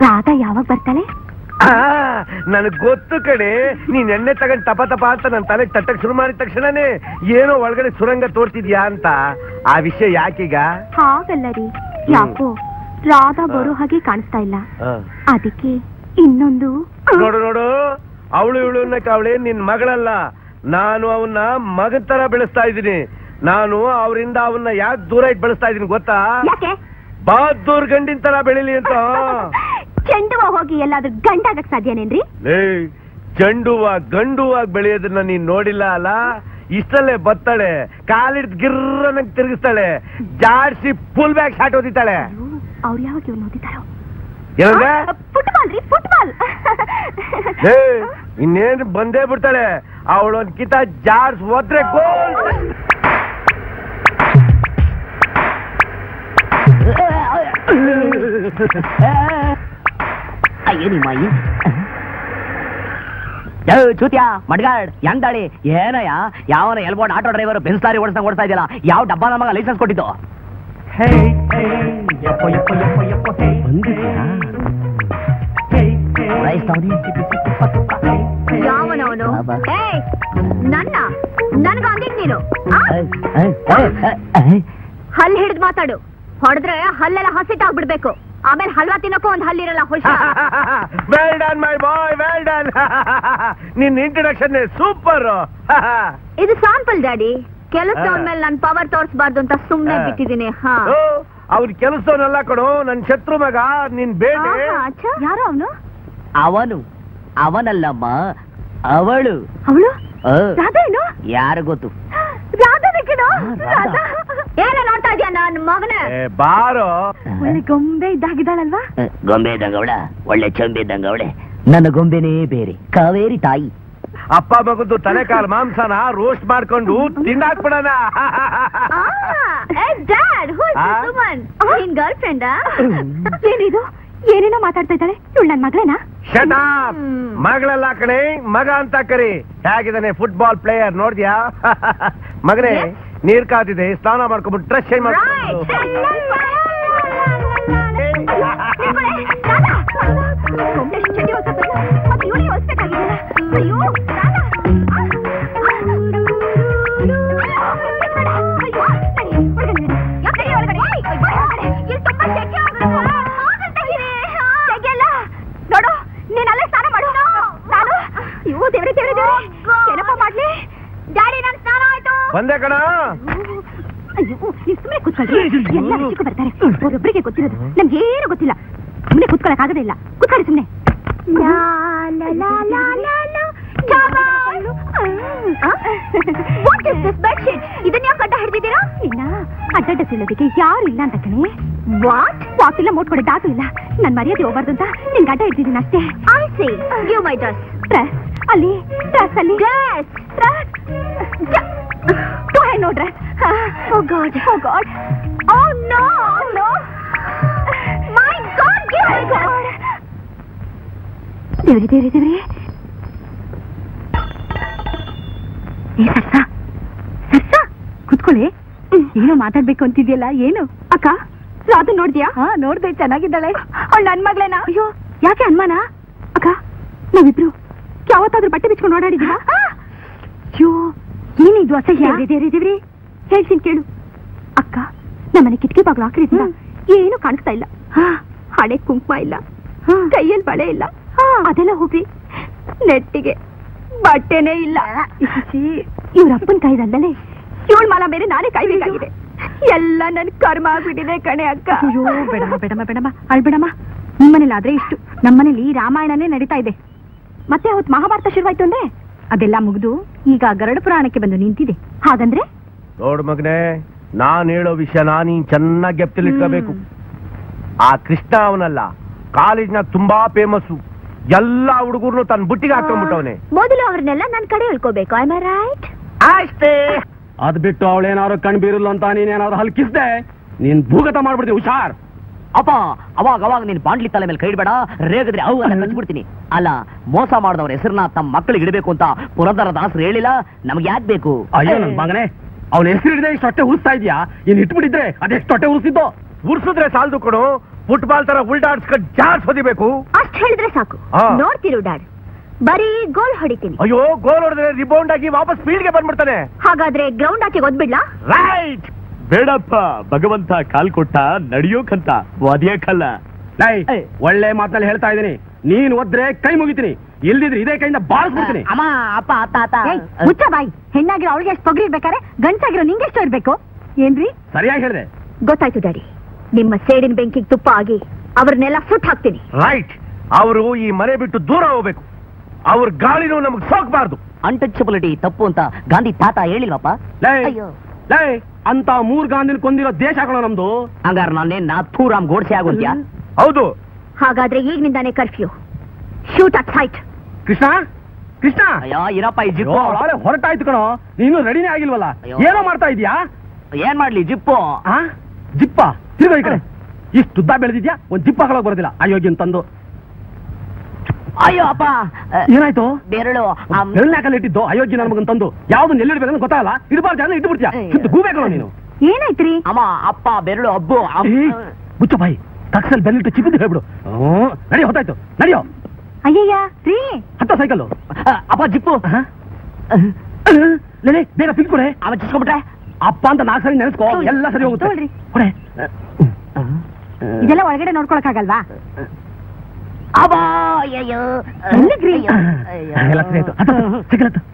ರಾಧಾ ಯಾವಾಗ ಬರ್ತಾಳೆ ನನಗ್ ಗೊತ್ತು ಕಡೆ ನೀನ್ ಎಣ್ಣೆ ತಗೊಂಡ್ ತಪ ತಪ ಅಂತ ನನ್ನ ತಲೆ ತಟ್ಟಕ್ ಶುರು ಮಾಡಿದ ತಕ್ಷಣನೇ ಏನೋ ಒಳಗಡೆ ಸುರಂಗ ತೋರ್ತಿದ್ಯಾ ಅಂತ ಆ ವಿಷಯ ಯಾಕೀಗ ಹಾಗಲ್ಲ ರೀ ಯಾಕೋ ರಾಧಾ ಬರೋ ಹಾಗೆ ಕಾಣಿಸ್ತಾ ಇಲ್ಲ ಅದಕ್ಕೆ ಇನ್ನೊಂದು ನೋಡು ನೋಡು ಅವಳು ಇವಳು ಅನ್ನಕ್ಕೆ ಅವಳೇ ನಿನ್ ಮಗಳಲ್ಲ ನಾನು ಅವನ್ನ ಮಗನ್ ತರ ಬೆಳೆಸ್ತಾ ಇದ್ದೀನಿ ನಾನು ಅವರಿಂದ ಅವನ್ನ ಯಾಕೆ ದೂರ ಇಟ್ಟು ಬೆಳೆಸ್ತಾ ಇದೀನಿ ಗೊತ್ತಾ ಯಾಕೆ ಬಹದ್ದೂರ್ ಗಂಡಿನ ತರ ಬೆಳಿಲಿ ಅಂತ ಚೆಂಡುವ ಹೋಗಿ ಎಲ್ಲಾದ್ರೂ ಗಂಡಾಗಕ್ ಸಾಧ್ಯನೇನ್ರಿ ಲೇ ಚೆಂಡುವ ಗಂಡುವಾಗಿ ಬೆಳೆಯೋದನ್ನ ನೀನ್ ನೋಡಿಲ್ಲ ಅಲ್ಲ ಇಷ್ಟಲ್ಲೇ ಬತ್ತಾಳೆ ಕಾಲಿಡ್ ಗಿರ್ರನಂಗ್ ತಿರುಗಿಸ್ತಾಳೆ ಜಾಡ್ಸಿ ಫುಲ್ ಬ್ಯಾಗ್ ಶಾಟ್ ಓದಿತಾಳೆ ಅವ್ರು ಯಾವಾಗ ಇವ್ನು ಓದಿದಾರೋ ಏನಂದ್ರೆ ಫುಟ್ಬಾಲ್ ರೀ ಫುಟ್ಬಾಲ್ ಏ ಇನ್ನೇನ್ ಬಂದೇ ಬಿಡ್ತಾಳೆ ಅವಳೊಂದ್ ಕಿತ ಜಾಡ್ಸ್ ಹೋದ್ರೆ ಗೋಲ್ ಅಯ್ಯೋ ನಿಮ್ಮ ಅಯ್ಯ ಯೋ ಚೂತ್ಯ ಮಡ್ಗಾಡ್ ಹೆಂಗ್ದಾಳಿ ಏನಯ್ಯ ಯಾವನ L board auto driver Benz lorry ಓಡಿಸ್ದಂಗ್ ಓಡಿಸ್ತಾ ಇದೆಯಲ್ಲ ಯಾವ ಡಬ್ಬ ನಮಗ ಲೈಸೆನ್ಸ್ ಕೊಟ್ಟಿದ್ದು ಹೇ ಹೇ ಯಪ್ಪ ಯಪ್ಪ ಯಪ್ಪ ಯಪ್ಪ ಹೇ ಬಂದಿದ್ಯಾ ಹೇ ಹೇ ವಯಸ್ಸವ್ನಿ? ಯಾವನವನು ಅಬ್ಬಾ. ಏಯ್ ನನ್ನ ನನ್ಗ ಅಂದಿದ್ ನೀನು ಆ? ಏಯ್, ಏಯ್, ಏಯ್, ಏಯ್, ಏಯ್. ಹಲ್ ಹಿಡಿದು ಮಾತಾಡು ಹೊಡೆದ್ರೆ ಹಲ್ಲೆಲ್ಲ ಹಸಿಟ್ಟಾಗ್ಬಿಡ್ಬೇಕು ಆಮೇಲೆ ಹಲ್ವಾ ತಿನ್ನಕ್ಕೂ ಒಂದ್ ಹಲ್ಲಿರಲ್ಲ ಹುಷಾರ್ well done my boy well done ನಿನ್ ಇಂಟ್ರಡಕ್ಷನ್ ಸೂಪರ್ ಇದು ಸ್ಯಾಂಪಲ್ ಡ್ಯಾಡಿ ಕೆಲಸದವ್ರ ಹಾ. ಮೇಲೆ ನನ್ ಪವರ್ ತೋರಿಸಬಾರ್ದು ಅಂತ ಸುಮ್ನೆ ಹಾ. ಬಿಟ್ಟಿದ್ದೀನಿ ಹಾ ಅವ್ನ ಕೆಲಸದವನಲ್ಲ ಕಣೋ ನನ್ ಶತ್ರು ಮಗ ನಿನ್ ಬೇಟೆ ಯಾರು ಅವನು ಅವನು ಅವನಲ್ಲಮ್ಮ ಅವಳು ಅವಳು ಆ, ರಾಧಾ ಏನು ಯಾರು ಗೊತ್ತು ರಾಧಾನೇ ಕಣೋ ರಾಧಾ. ರಾಧಾ ಏನ ನೋಡ್ತಾ ಇದೀಯ ನನ್ ಮಗನೇ ಏ, ಬಾರೋ ಒಳ್ಳೆ ಗೊಂಬೆ ಇದ್ದಾಗಿದ್ದಾಳಲ್ವಾ ಆ, ಗೊಂಬೆ ಇದ್ದಂಗವಳ ಒಳ್ಳೆ ಚಂಬೆ ಇದ್ದಂಗವಳೆ ನನ್ನ ಗೊಂಬೆನೇ ಬೇರೆ ಕಾವೇರಿ ತಾಯಿ ಅಪ್ಪ ಮಗದ್ದು ತಲೆ ಕಾಲ್ ಮಾಂಸನ ರೋಸ್ಟ್ ಮಾಡ್ಕೊಂಡು ತಿಂದಾಕ್ಬಿಡಣ ಡ್ಯಾಡ್ ಹೂ ಆ? ಸುಮನ್ ನಿನ್ ಗರ್ಲ್ ಫ್ರೆಂಡಾ ಏನಿದು ಏನೇನೋ ಮಾತಾಡ್ತಾ ಇದ್ದಾಳೆ ಇವಳು ನನ್ ಮಗಳೇನಾ ಶಟಾಪ್ ಹ್ಮ್. ಮಗಳೆಲ್ಲ ಕಣೆ ಮಗ ಅಂತ ಕರಿ ಹೇಗಿದ್ದಾನೆ ಫುಟ್ಬಾಲ್ ಪ್ಲೇಯರ್ ನೋಡ್ದ್ಯಾ ಮಗನೇ Yes. ನೀರ್ ಕಾದಿದೆ ಸ್ನಾನ ಮಾಡ್ಕೊಂಡ್ಬಿಟ್ಟು ಡ್ರೆಸ್ ಚೇಂಜ್ Right. ನೋಡು ನೀನ್ ಅಲ್ಲೇ ಸ್ನಾನ ಮಾಡು ನಾನು ಇವು ದೇವ್ರೆ ದೇವ್ರೆ ದೇವ್ರೆ ಏನಪ್ಪ ಮಾಡ್ಲಿ ಡ್ಯಾಡಿ ನನ್ ಸ್ನಾನ ಆಯ್ತು ಬಂದೆ ಕಣ ಅಯ್ಯೋ ನೀವು ಸುಮ್ಮನೆ ಕೂತ್ಕೊಳ್ರಿ ಎಲ್ಲ ವಿಷಯಕ್ಕೂ ಬರ್ತಾರೆ ಅವರೊಬ್ಬರಿಗೆ ಗೊತ್ತಿರೋದು ನಮ್ಗೆ ಏನು ಗೊತ್ತಿಲ್ಲ ಸುಮ್ಮನೆ ಕೂತ್ಕೊಳಕ್ ಆಗದೇ ಇಲ್ಲ ಕೂತ್ಕೊಳ್ಳಿ ಸುಮ್ಮನೆ ಇದನ್ನ ಯಾಕೆ ಅಡ್ಡ ಹಿಡಿದಿದ್ದೀರಾ ಇನ್ನ ಅಡ್ಡ ಸಿಲ್ಲೋದಕ್ಕೆ ಯಾರು ಇಲ್ಲ ಅಂತ ಕಣೆ ವಾಟ್ ವಾಟ್ ಇಲ್ಲ ಮೋಟ್ ಕೊಡೋ ದಾಟು ಇಲ್ಲ ನನ್ ಮರ್ಯಾದೆ ಹೋಗ್ಬಾರ್ದು ಅಂತ ನಿನ್ ಗಡ್ಡ ಹಿಡ್ದಿದ್ದೀನಿ ಅಷ್ಟೇ I see give my dress dress ಅಲ್ಲಿ ಡ್ರೆಸ್ ಅಲ್ಲಿ dress dress too high no dress oh god oh god oh no no my god give my god ದೇವ್ರಿ ದೇವ್ರಿ ದೇವ್ರಿ ಏ ಸರ್ಸ ಸರ್ಸ ಕುತ್ಕೊಳ್ಳಿ ಏನೋ ಮಾತಾಡ್ಬೇಕು ಅಂತಿದ್ಯಲ್ಲ ಏನು ಅಕ್ಕ ರಾಧು ನೋಡ್ದ್ಯಾ ಹಾ ನೋಡ್ದೆ ಚೆನ್ನಾಗಿದ್ದಾಳೆ ಅವಳು ನನ್ ಮಗಳೇನಾ ಅಯ್ಯೋ ಯಾಕೆ ಅನ್ಮಾನ ಅಕ್ಕ ನಾವಿಬ್ರು ಯಾವತ್ತಾದ್ರೂ ಬಟ್ಟೆ ಬಿಚ್ಕೊಂಡು ಓಡಾಡಿದೀವಾ ಅಯ್ಯೋ ಏನಿದು ಅಸಹ್ಯ ದೇವ್ರಿ ದೇವ್ರಿ ಹೇಳ್ತೀನಿ ಕೇಳು ಅಕ್ಕ ನಮ್ಮನೆ ಕಿಟಕಿ ಬಾಗ್ಲು ಹಾಕಿದ್ನ ಏನು ಕಾಣಿಸ್ತಾ ಇಲ್ಲ ಹಣೆ ಕುಂಕುಮ ಇಲ್ಲ ಕೈಯಲ್ಲಿ ಬಳೆ ಇಲ್ಲ ಅದೆಲ್ಲ ಹೋಗಿ ನೆಟ್ಟಿಗೆ ಬಟ್ಟೆನೇ ಇಲ್ಲ ಇವ್ರ ಅಪ್ಪನ ಕಾಯ್ದಲ್ಲೇ ಇವಳ ಮಾಲ ಬೇರೆ ನಾನೇ ಕಾಯ್ಬೇಕಾಗಿದೆ ಎಲ್ಲ ನನ್ ಕರ್ಮ ಆಗ್ಬಿಟ್ಟಿದೆ ಕಣೆ ಅಕ್ಕ ಅಯ್ಯೋ ಬೇಡಮ್ಮ ಬೇಡಮ್ಮ ಬೇಡಮ್ಮ ಅಳ್ಬೇಡಮ್ಮ ನಿಮ್ಮನೇಲಿ ಆದ್ರೆ ಇಷ್ಟು ನಮ್ಮನೇಲಿ ರಾಮಾಯಣನೇ ನಡೀತಾ ಇದೆ ಮತ್ತೆ ಅವತ್ತು ಮಹಾಭಾರತ ಶುರುವಾಯ್ತು ಅಂದ್ರೆ ಅದೆಲ್ಲ ಮುಗಿದು ಈಗ ಗರುಡ ಪುರಾಣಕ್ಕೆ ಬಂದು ನಿಂತಿದೆ ಹಾಗಂದ್ರೆ ನೋಡು ಮಗನೇ ನಾನ್ ಹೇಳೋ ವಿಷಯನ ನೀನ್ ಚೆನ್ನಾಗಿ ಗೆಪ್ತಿಲಿಟ್ಕೋಬೇಕು ಆ ಕೃಷ್ಣ ಅವನಲ್ಲ ಕಾಲೇಜ್ನ ತುಂಬಾ ಫೇಮಸ್ಸು ಎಲ್ಲಾ ಹುಡುಗರ್ನು ತನ್ನ ಬುಟ್ಟಿಗೆ ಹಾಕೊಂಡ್ಬಿಟ್ಟವನೆ ಮೊದಲು ಅವ್ರನ್ನೆಲ್ಲ ನನ್ ಕಡೆ ಹೇಳ್ಕೋಬೇಕು ಐ ರೈಟ್ ಅಷ್ಟೇ ಅದ್ ಬಿಟ್ಟು ಅವಳೇನಾದ್ರು ಕಣ್ ಬೀರಲ್ಲ ಅಂತ ನೀನೇನಾದ್ರು ಹಲ್ಕಿಸ್ದೆ ನೀನ್ ಭೂಗತ ಮಾಡ್ಬಿಡ್ತೀನಿ ಹುಷಾರ್ ಅಪ್ಪ ಅವಾಗ ಅವಾಗ ನೀನ್ ಬಾಂಡ್ಲಿ ತಲೆ ಮೇಲೆ ಕೈ ಇಡ್ಬೇಡ ರೇಗಿದ್ರೆ ಅವು ಅಲ್ಲ ಕಚ್ಬಿಡ್ತೀನಿ ಅಲ್ಲ ಮೋಸ ಮಾಡಿದವ್ರ ಹೆಸರನ್ನ ತಮ್ಮ ಮಕ್ಕಳಿಗೆ ಇಡಬೇಕು ಅಂತ ಪುರಂದರ ದಾಸರು ಹೇಳಿಲ್ಲ ನಮ್ಗೆ ಯಾಕೆ ಬೇಕು ಅಯ್ಯೋ ನನ್ ಮಗನೇ ಅವನ ಹೆಸರು ಹಿಡಿದ್ರೆ ಇಷ್ಟು ಹೊಟ್ಟೆ ಉರಿಸ್ತಾ ಇದೀಯಾ ಇನ್ ಇಟ್ಬಿಟ್ಟಿದ್ರೆ ಅದೆಷ್ಟು ಹೊಟ್ಟೆ ಉರಿಸಿದ್ದು ಉರ್ಸಿದ್ರೆ ಸಾಲದು ಕೊಡು ಫುಟ್ಬಾಲ್ ತರ ಉಲ್ಟಾಡ್ಸ್ಕೊಂಡು ಜಾರ್ಸ್ ಹೊದಿಬೇಕು ಅಷ್ಟ್ ಹೇಳಿದ್ರೆ ಸಾಕು ಆ. ನೋಡ್ತಿರು ಡ್ಯಾಡ್ ಬರೀ ಗೋಲ್ ಹೊಡಿತೀನಿ ಅಯ್ಯೋ ಗೋಲ್ ಹೊಡೆದ್ರೆ ರಿಬೌಂಡ್ ಆಗಿ ವಾಪಸ್ ಫೀಲ್ಡ್ಗೆ ಬಂದ್ಬಿಡ್ತಾನೆ ಹಾಗಾದ್ರೆ ಗ್ರೌಂಡ್ ಆಚೆ ಒದ್ಬಿಡ್ಲಾ ರೈಟ್ ಬೇಡಪ್ಪ ಭಗವಂತ ಕಾಲ್ ಕೊಟ್ಟ ನಡಿಯೋಕಂತ ಒದಿಯಕ್ಕಲ್ಲ ಲೈ ಒಳ್ಳೆ ಮಾತಲ್ಲಿ ಹೇಳ್ತಾ ಇದೀನಿ ನೀನ್ ಒದ್ರೆ ಕೈ ಮುಗಿತೀನಿ ಇಲ್ದಿದ್ರೆ ಇದೇ ಕೈಯಿಂದ ಬಾಳಿಸ್ಬಿಡ್ತೀನಿ ಅಮ್ಮ ಅಪ್ಪ ಅತ್ತ ಅತ್ತ ಏಯ್, ಮುಚ್ಚ ಬಾಯಿ ಹೆಣ್ಣಾಗಿರೋ ಅವಳಿಗೆ ಎಷ್ಟು ಪೊಗರಿ ಇರ್ಬೇಕಾರೆ ಗಂಡಸಾಗಿರೋ ನಿಂಗೆ ಎಷ್ಟು ಇರ್ಬೇಕು ಏನ್ರಿ ಸರಿಯಾಗಿ ಹೇಳಿದೆ ಗೊತ್ತಾಯ್ತು ಡ್ಯಾಡಿ ನಿಮ್ಮ ಸೇಡಿನ ಬೆಂಕಿಗೆ ತುಪ್ಪ ಆಗಿ ಅವ್ರನ್ನೆಲ್ಲ ಸುಟ್ ಹಾಕ್ತೀನಿ ರೈಟ್ ಅವರು ಈ ಮನೆ ಬಿಟ್ಟು ದೂರ ಹೋಗ್ಬೇಕು ಅವ್ರ ಗಾಳಿನೂ ನಮಗ್ ಸೋಕ್ಬಾರ್ದು ಅನ್ಟಚಬಿಲಿಟಿ ತಪ್ಪು ಅಂತ ಗಾಂಧಿ ತಾತ ಹೇಳಿಲ್ವಪ್ಪ ಲೈ ಅಯ್ಯೋ ಲೈ ಅಂತ ಮೂರ್ ಗಾಂಧಿನ ಕೊಂದಿರೋ ದೇಶ ಕಣ ನಮ್ದು ಹಂಗಾರ ನಾನೇನ್ ನಾಥೂರಾಮ್ ಗೋಡ್ಸೆ ಆಗೋದ್ಯಾ ಹೌದು ಹಾಗಾದ್ರೆ ಈಗಿನಿಂದಾನೇ curfew shoot at sight Krishna Krishna ಅಯ್ಯೋ ಇರಪ್ಪ ಈ ಅಯ್ಯೋ, ಜಿಪ್ಪು ಅವಳೇ ಹೊರಟಾಯ್ತು ಕಣೋ ನೀನು ರೆಡಿನೇ ಆಗಿಲ್ವಲ್ಲ ಅಯ್ಯೋ. ಏನೋ ಮಾಡ್ತಾ ಇದೀಯಾ ಏನ್ ಮಾಡ್ಲಿ ಜಿಪ್ಪು ಆ ಜಿಪ್ಪ ತಿರ್ಗೋ ಈ ಕಡೆ ಇಷ್ಟು ಉದ್ದ ಬೆಳೆದಿದ್ಯಾ ಒಂದ್ ಜಿಪ್ ಹಾಕೊಳಕ್ ಬರೋದಿಲ್ಲ ಅಯೋಗ್ಯನ್ ತಂದು ಅಯ್ಯೋ ಅಪ್ಪ ಅ, ಏನಾಯ್ತು ಬೆರಳು ಅಮ್, ಬೆಳ್ಳ್ಯಾಕಲ್ಲಿ ಇಟ್ಟಿದ್ದು ಅಯೋಗ್ಯ ನಮಗನ್ ತಂದು ಯಾವ್ದು ಎಲ್ಲಿಡ್ಬೇಕಂತ ಗೊತ್ತಾಗಲ್ಲ ಇಡಬಾರ್ದು ಅಂದ್ರೆ ಇಟ್ಟು ಬಿಡ್ತೀಯ ಶುದ್ಧ ಗೂಬೇಕಲ್ಲ ನೀನು ಏನಾಯ್ತ್ರಿ ಅಮ್ಮ ಅಪ್ಪ ಬೆರಳು ಅಬ್ಬು ಅಮ್- ಏ, ಮುಚ್ಚ ಬಾಯಿ ತಕ್ಷಣ ಬೆಲ್ಲಿಟ್ಟು ಚಿಪ್ಪಿದ್ದು ಹೇಳ್ಬಿಡು ಹ್ಮ್, ನಡಿ ಹೊತ್ತಾಯ್ತು ನಡಿಯೋ ಅಯ್ಯಯ್ಯ ರೀ ಹತ್ತ ಸೈಕಲ್ಲು ಅ, ಅಪ್ಪ ಜಿಪ್ಪು ಲೇ ಬೇಗ ಪಿಕ್ ಕೊಡೆ ಅವ ಚಿಸ್ಕೊಂಡ್ಬಿಟ್ರೆ ಅಪ್ಪ ಅಂತ ನಾಲ್ಕು ಸರಿ ನೆನೆಸ್ಕೋ ಎಲ್ಲ ಸರಿ ಹೋಗುತ್ತೆ ತಗೊಳ್ರಿ. ಕೊಡೆ ಇದೆಲ್ಲ ಒಳಗಡೆ ನೋಡ್ಕೊಳಕ್ಕಾಗಲ್ವಾ ಅಬ್ಬಾ ಅಯ್ಯಯ್ಯೋ ಎಲ್ಲಿಗ್ರಿ? ಅಯ್ಯೋ, ಅಯ್ಯೋ. ಎಲ್ಲ ಸರಿ ಆಯ್ತು ಹತ್ತ, ಹತ್ತ, ಸೈಕಲ್ ಹತ್ತು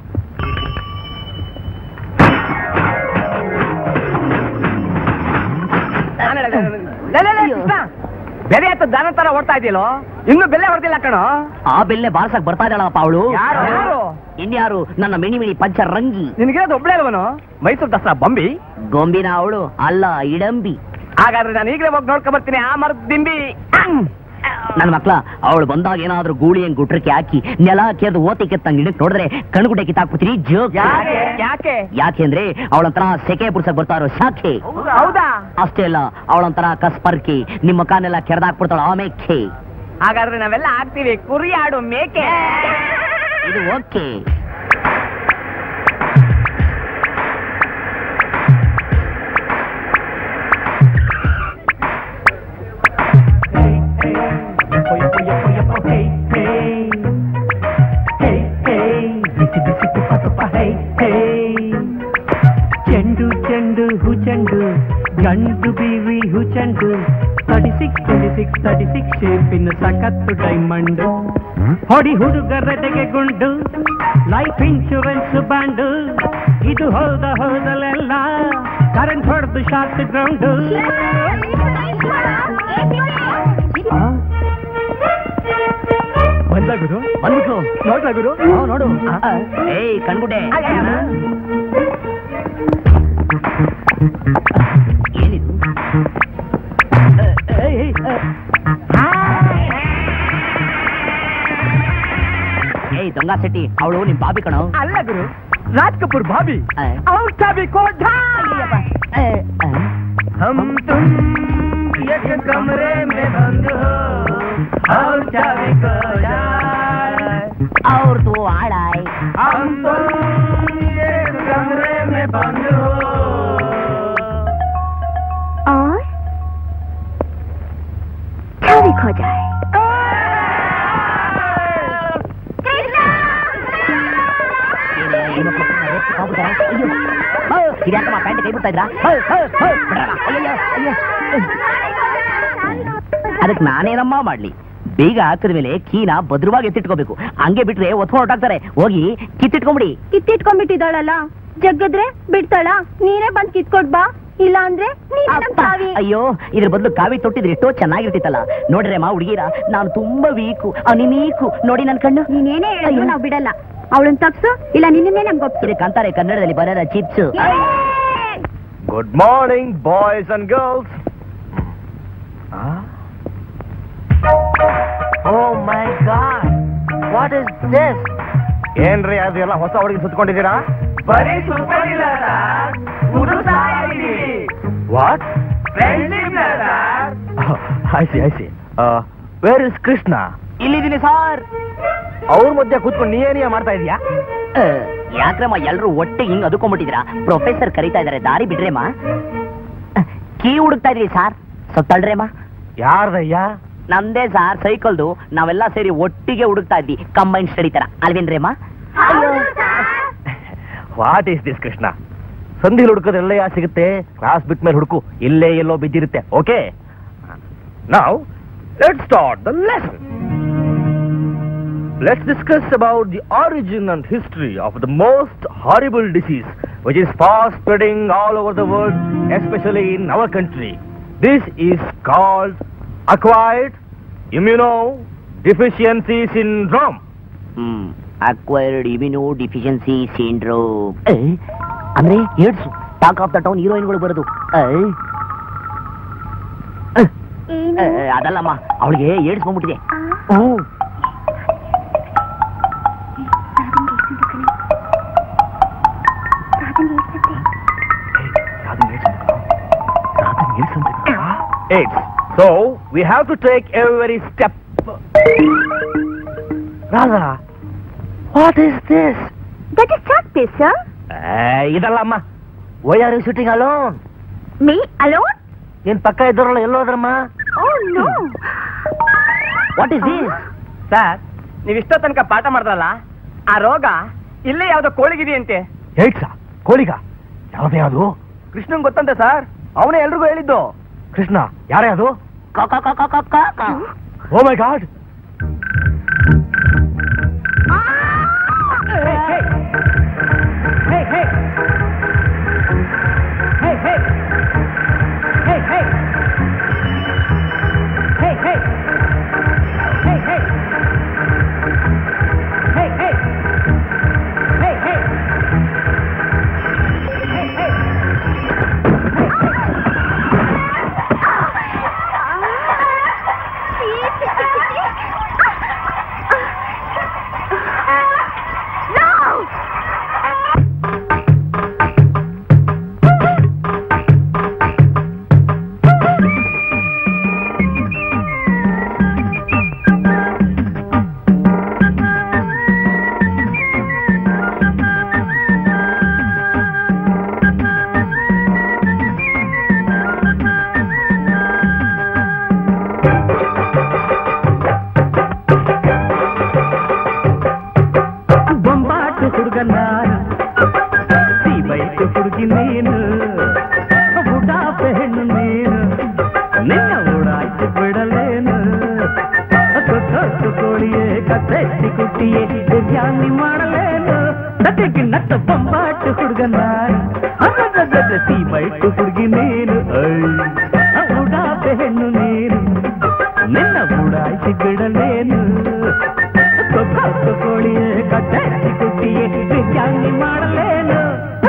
ಬೇರೆ ಆಯ್ತು ದನ ತರ ಓಡ್ತಾ ಇದೆಯಲ್ಲೋ ಇನ್ನು ಬೆಲೆ ಹೊಡೆದಿಲ್ಲ ಕಣೋ ಆ ಬೆಲ್ಲೆ ಬಾರ್ಸಕ್ ಬರ್ತಾ ಇದ್ದಾಳಪ್ಪ ಅವಳು ಯಾರು? ಯಾರು? ಇನ್ಯಾರು ನನ್ನ ಮಿಣಿ ಮಿಣಿ ಪಂಚ ರಂಗಿ ನಿನಗಿರೋದು ಒಬ್ಳೆ ಅಲ್ವನು ಮೈಸೂರು ದಸರಾ ಬಂಬಿ ಗೊಂಬಿನ ಅವಳು ಅಲ್ಲ ಇಡಂಬಿ ಹಾಗಾದ್ರೆ ನಾನು ಈಗಲೇ ಹೋಗಿ ನೋಡ್ಕೊಂಡ್ ಬರ್ತೀನಿ ಆ ಮರದ ದಿಂಬಿ ನನ್ನ ಮಕ್ಳ ಅವಳು ಬಂದಾಗ ಏನಾದ್ರೂ ಗೂಳಿ ಹಂಗ್ ಗುಟ್ರಕ್ಕೆ ಹಾಕಿ ನೆಲ ಕೆದ್ದು ಓತಿ ಕೆತ್ತಂಗ್ ಇಡಕ್ ನೋಡಿದ್ರೆ ಕಣ್ಗುಡ್ಡೆ ಕಿತ್ತಾಕ್ಬಿಡ್ತೀನಿ ಜೋಕ್ ಯಾಕೆ ಯಾಕೆ ಯಾಕೆಂದ್ರೆ ಅವಳೊಂಥರ ಸೆಕೆ ಪುಡ್ಸಕ್ ಬರ್ತಾ ಇರೋ ಶಾಖೆ ಹೌದಾ ಅಷ್ಟೇ ಅಲ್ಲ ಅವಳೊಂಥರ ಕಸ್ಪರ್ಕಿ ನಿಮ್ಮ ಕಾನೆಲ್ಲ ಕೆರೆದಾಕ್ಬಿಡ್ತಾಳ ಆಮೇಕೆ ಹಾಗಾದ್ರೆ ನಾವೆಲ್ಲ ಆಗ್ತೀವಿ ಕುರಿ ಆಡು ಮೇಕೆ ಇದು ಓಕೆ ಚೆಂಡು ಚೆಂಡು ಹೂ ಚೆಂಡು ಗಂಡು ಬೀವಿ ಹೂ ಚೆಂಡು thirty six twenty six thirty six ಶೇಪಿನ ಸಖತ್ತು ಡೈಮಂಡ್ ಹೊಡಿ ಹುಡುಗರಡೆಗೆ ಗುಂಡು ಲೈಫ್ ಇನ್ಶೂರೆನ್ಸ್ ಬಾಂಡು ಇದು ಹೋದ ಹೋದಲೆಲ್ಲ ಕರೆಂಟ್ ಹೊಡೆದು ಶಾರ್ಟ್ ಗ್ರೌಂಡು ಬಂದಾಗುದು ಬಂದ್ಬಿಟ್ಲು ನೋಡ್ಲಾಗುದು ನೋಡು ಏಯ್ ಕಣ್ಗುಡ್ಡೆ ಏನಿದು ಏಯ್ ದೊಂಗ ಸೆಟ್ಟಿ ಅವಳು ನಿಮ್ ಬಾಬಿ ಕಣೋ ಅಲ್ಲ ಗುರು ರಾಜ್ ಕಪೂರ್ ಭಾಬಿ ಆ. ಅವ್ರ ಚಾಬಿ ಕೋಠ ಏ, ಆ. हम तुम एक कमरे में बंद हो और चाबी को जाए ಅವ್ರ್ದು ಹಾಳಾಯ್ हम तुम एक कमरे में बंद हो और चाबी खो जाए ಏನೇ, ಹೆಣ್ಮಕ್ಳು ಪುಟ್ಟ ರೇಪ್ ಕಾಗ್ಬಿಟ್ಟಾರ? ಅಯ್ಯೋ. ಹೋ, ಇದ್ಯಾಕಮ್ಮ ಪ್ಯಾಂಟ್ ಕೈ ಬಿಡ್ತಾ ಇದ್ರಾ ಹೋ, ಹೋ, ಹೋ, ಬಿಡಮ್ಮ. ಅಯ್ಯಯ್ಯೋ, ಅಯ್ಯೋ. ಅದಕ್ಕೆ ನಾನೇನಮ್ಮ ಮಾಡ್ಲಿ ಬೇಗ ಹಾಕಿದ ಮೇಲೆ ಕೀನ ಭದ್ರವಾಗಿ ಎತ್ತಿಟ್ಕೋಬೇಕು ಹಂಗೆ ಬಿಟ್ರೆ ಒತ್ಕೊಂಡು ಹೊರಟಾಗ್ತಾರೆ ಹೋಗಿ ಕಿತ್ತಿಟ್ಕೊಂಬಿಡಿ ಕಿತ್ತಿಟ್ಕೊಂಡ್ಬಿಟ್ಟಿದ್ದಾಳಲ್ಲ ಜಗ್ಗದ್ರೆ ಬಿಡ್ತಾಳ ನೀನೇ ಬಂದ್ ಕಿತ್ಕೊಡ್ ಬಾ ಇಲ್ಲ ಅಂದ್ರೆ ನೀನೇ ನಮ್ ಅಪ್ಪ, ತಾವಿ. ಅಯ್ಯೋ ಇದ್ರ ಬದಲು ಕಾವಿ ತೊಟ್ಟಿದ್ರೆ ಎಷ್ಟೋ ಚೆನ್ನಾಗಿರ್ತಿತ್ತಲ್ಲ ನೋಡ್ರೆ ಮಾ ಹುಡುಗಿರ ನಾನು ತುಂಬಾ ವೀಕು ಅನಿಮೀಕು ನೋಡಿ ನನ್ ಕಣ್ಣು ನೀನೇನೇ ಹೇಳಿದ್ರು ಅಯ್ಯೋ. ನಾವ್ ಬಿಡಲ್ಲ ಅವಳನ್ ತಪ್ಸು ಇಲ್ಲ ನಿನ್ನೇ ನಮ್ಗೆ ಒಪ್ಸು ಇದಕ್ಕೆ ಅಂತಾರೆ ಕನ್ನಡದಲ್ಲಿ ಬರೋದ chips good morning boys and girls oh my god what is this ಏನ್ರಿ ಅದೆಲ್ಲ ಹೊಸ ಹುಡುಗಿ ಸುತ್ಕೊಂಡಿದ್ದೀರಾ ಬರೀ ಸೂಪರ್ ಇಲ್ಲ what friendship I see I see where is Krishna ಇಲ್ಲಿದ್ದೀನಿ ಸಾರ್ ಅವ್ರ ಮಧ್ಯೆ ಕೂತ್ಕೊಂಡು ನೀ ಮಾಡ್ತಾ ಇದೀಯಾ ಯಾಕ್ರಮ್ಮ ಎಲ್ರು ಒಟ್ಟಿಗೆ ಹಿಂಗ್ ಅದಕೊಂಡ್ಬಿಟ್ಟಿದ್ರ ಪ್ರೊಫೆಸರ್ ಕರೀತಾ ಇದಾರೆ ದಾರಿ ಬಿಡ್ರೇಮ್ಮ ಕೀ ಹುಡುಕ್ತಾ ಇದೀವಿ ಸಾರ್ ಸ್ವಲ್ಪ ತಳ್ರೇಮ್ಮ ಯಾರ್ದಯ್ಯ ನಮ್ದೇ ಸಾರ್ ಸೈಕಲ್ದು ನಾವೆಲ್ಲ ಸೇರಿ ಒಟ್ಟಿಗೆ ಹುಡುಕ್ತಾ ಇದ್ವಿ ಕಂಬೈನ್ ಸ್ಟಡಿ ತರ ಅಲ್ವೇನ್ರಿ ಅಮ್ಮ ವಾಟ್ ಈಸ್ ದಿಸ್ ಕೃಷ್ಣ ಸಂಧಿ ಹುಡುಕೋದು ಎಲ್ಲ ಯಾ ಸಿಗುತ್ತೆ ಕ್ಲಾಸ್ ಬಿಟ್ಟ ಮೇಲೆ ಹುಡುಕು ಇಲ್ಲೇ ಎಲ್ಲೋ ಬಿದ್ದಿರುತ್ತೆ ಓಕೆ ನಾವು let start the lesson Let's discuss about the origin and history of the most horrible disease which is fast spreading all over the world, especially in our country. This is called acquired immunodeficiency syndrome. Hmm acquired immunodeficiency syndrome ಅಂದ್ರೆ AIDS talk of the town ಹೀರೋಯಿನ್ಗಳು ಬರೋದು ಏ, ಏ, ಅದಲ್ಲಮ್ಮ ಅವಳಿಗೆ AIDS ಬಂದ್ಬಿಟ್ಟಿದೆ hmm AIDS. So we have to take every step. Radha, what is this? That is chat piece, sir. Eh, ಇದಲ್ಲಮ್ಮ why are you sitting alone Me alone? ನಿನ್ ಪಕ್ಕ ಇದ್ದವರಲ್ಲ ಎಲ್ಲೋದ್ರಮ್ಮ Oh no. What is this sir ನೀವ್ ಇಷ್ಟೋ ತನಕ ಪಾಠ ಮಾಡ್ದಲ್ಲ ಆ ರೋಗ ಇಲ್ಲೇ ಯಾವ್ದೋ ಕೋಳಿಗಿದೆಯಂತೆ ಏಡ್ಸ ಕೋಳಿಗ ಯಾವ್ದೇ ಅದು ಕೃಷ್ಣನ್ ಗೊತ್ತಂತೆ ಸರ್ ಅವನೇ ಎಲ್ರಿಗೂ ಹೇಳಿದ್ದು ಕೃಷ್ಣ ಯಾರೇ ಅದು ಕ ಕ ಕ ಕ ಕ ಕ ಕ. ಓ ಮೈ ಗಾಡ್ ಬೊಂಬಾಟು ಹುಡುಗ ನಾನು ಸೀಬೈಟು ಹುಡುಗಿ ನೀನು ಬುಡಾಪೆ ಹೆಣ್ಣು ನೀನು ನಿನ್ನ ಓಡಾಯ್ತು ಬಿಡಲೇನು ಕೊಟ್ಟು ಕೋಳಿಯೇ ಕತ್ತೆತ್ತಿ ಕುಟ್ಟಿಯೇ ಬಿರಿಯಾನಿ ಮಾಡಲೇನು ಸದ್ಯಕ್ಕೆ ನತ್ತ ಬೊಂಬಾಟು ಹುಡುಗ ನಾನು ಅದ ಸೀಬೈಟು ಹುಡುಗಿ ನೀನು ಬುಡಾಪೆ ಹೆಣ್ಣು ನೀನು ನಿನ್ನ ಬುಡಾಯ್ತು ಬಿಡಲೇನು ಕೊಟ್ಟು ಕೋಳಿಯೇ ಕತ್ತೆತ್ತಿ ಕುಟ್ಟಿಯೇ ಬಿರಿಯಾನಿ ಮಾಡಲೇನು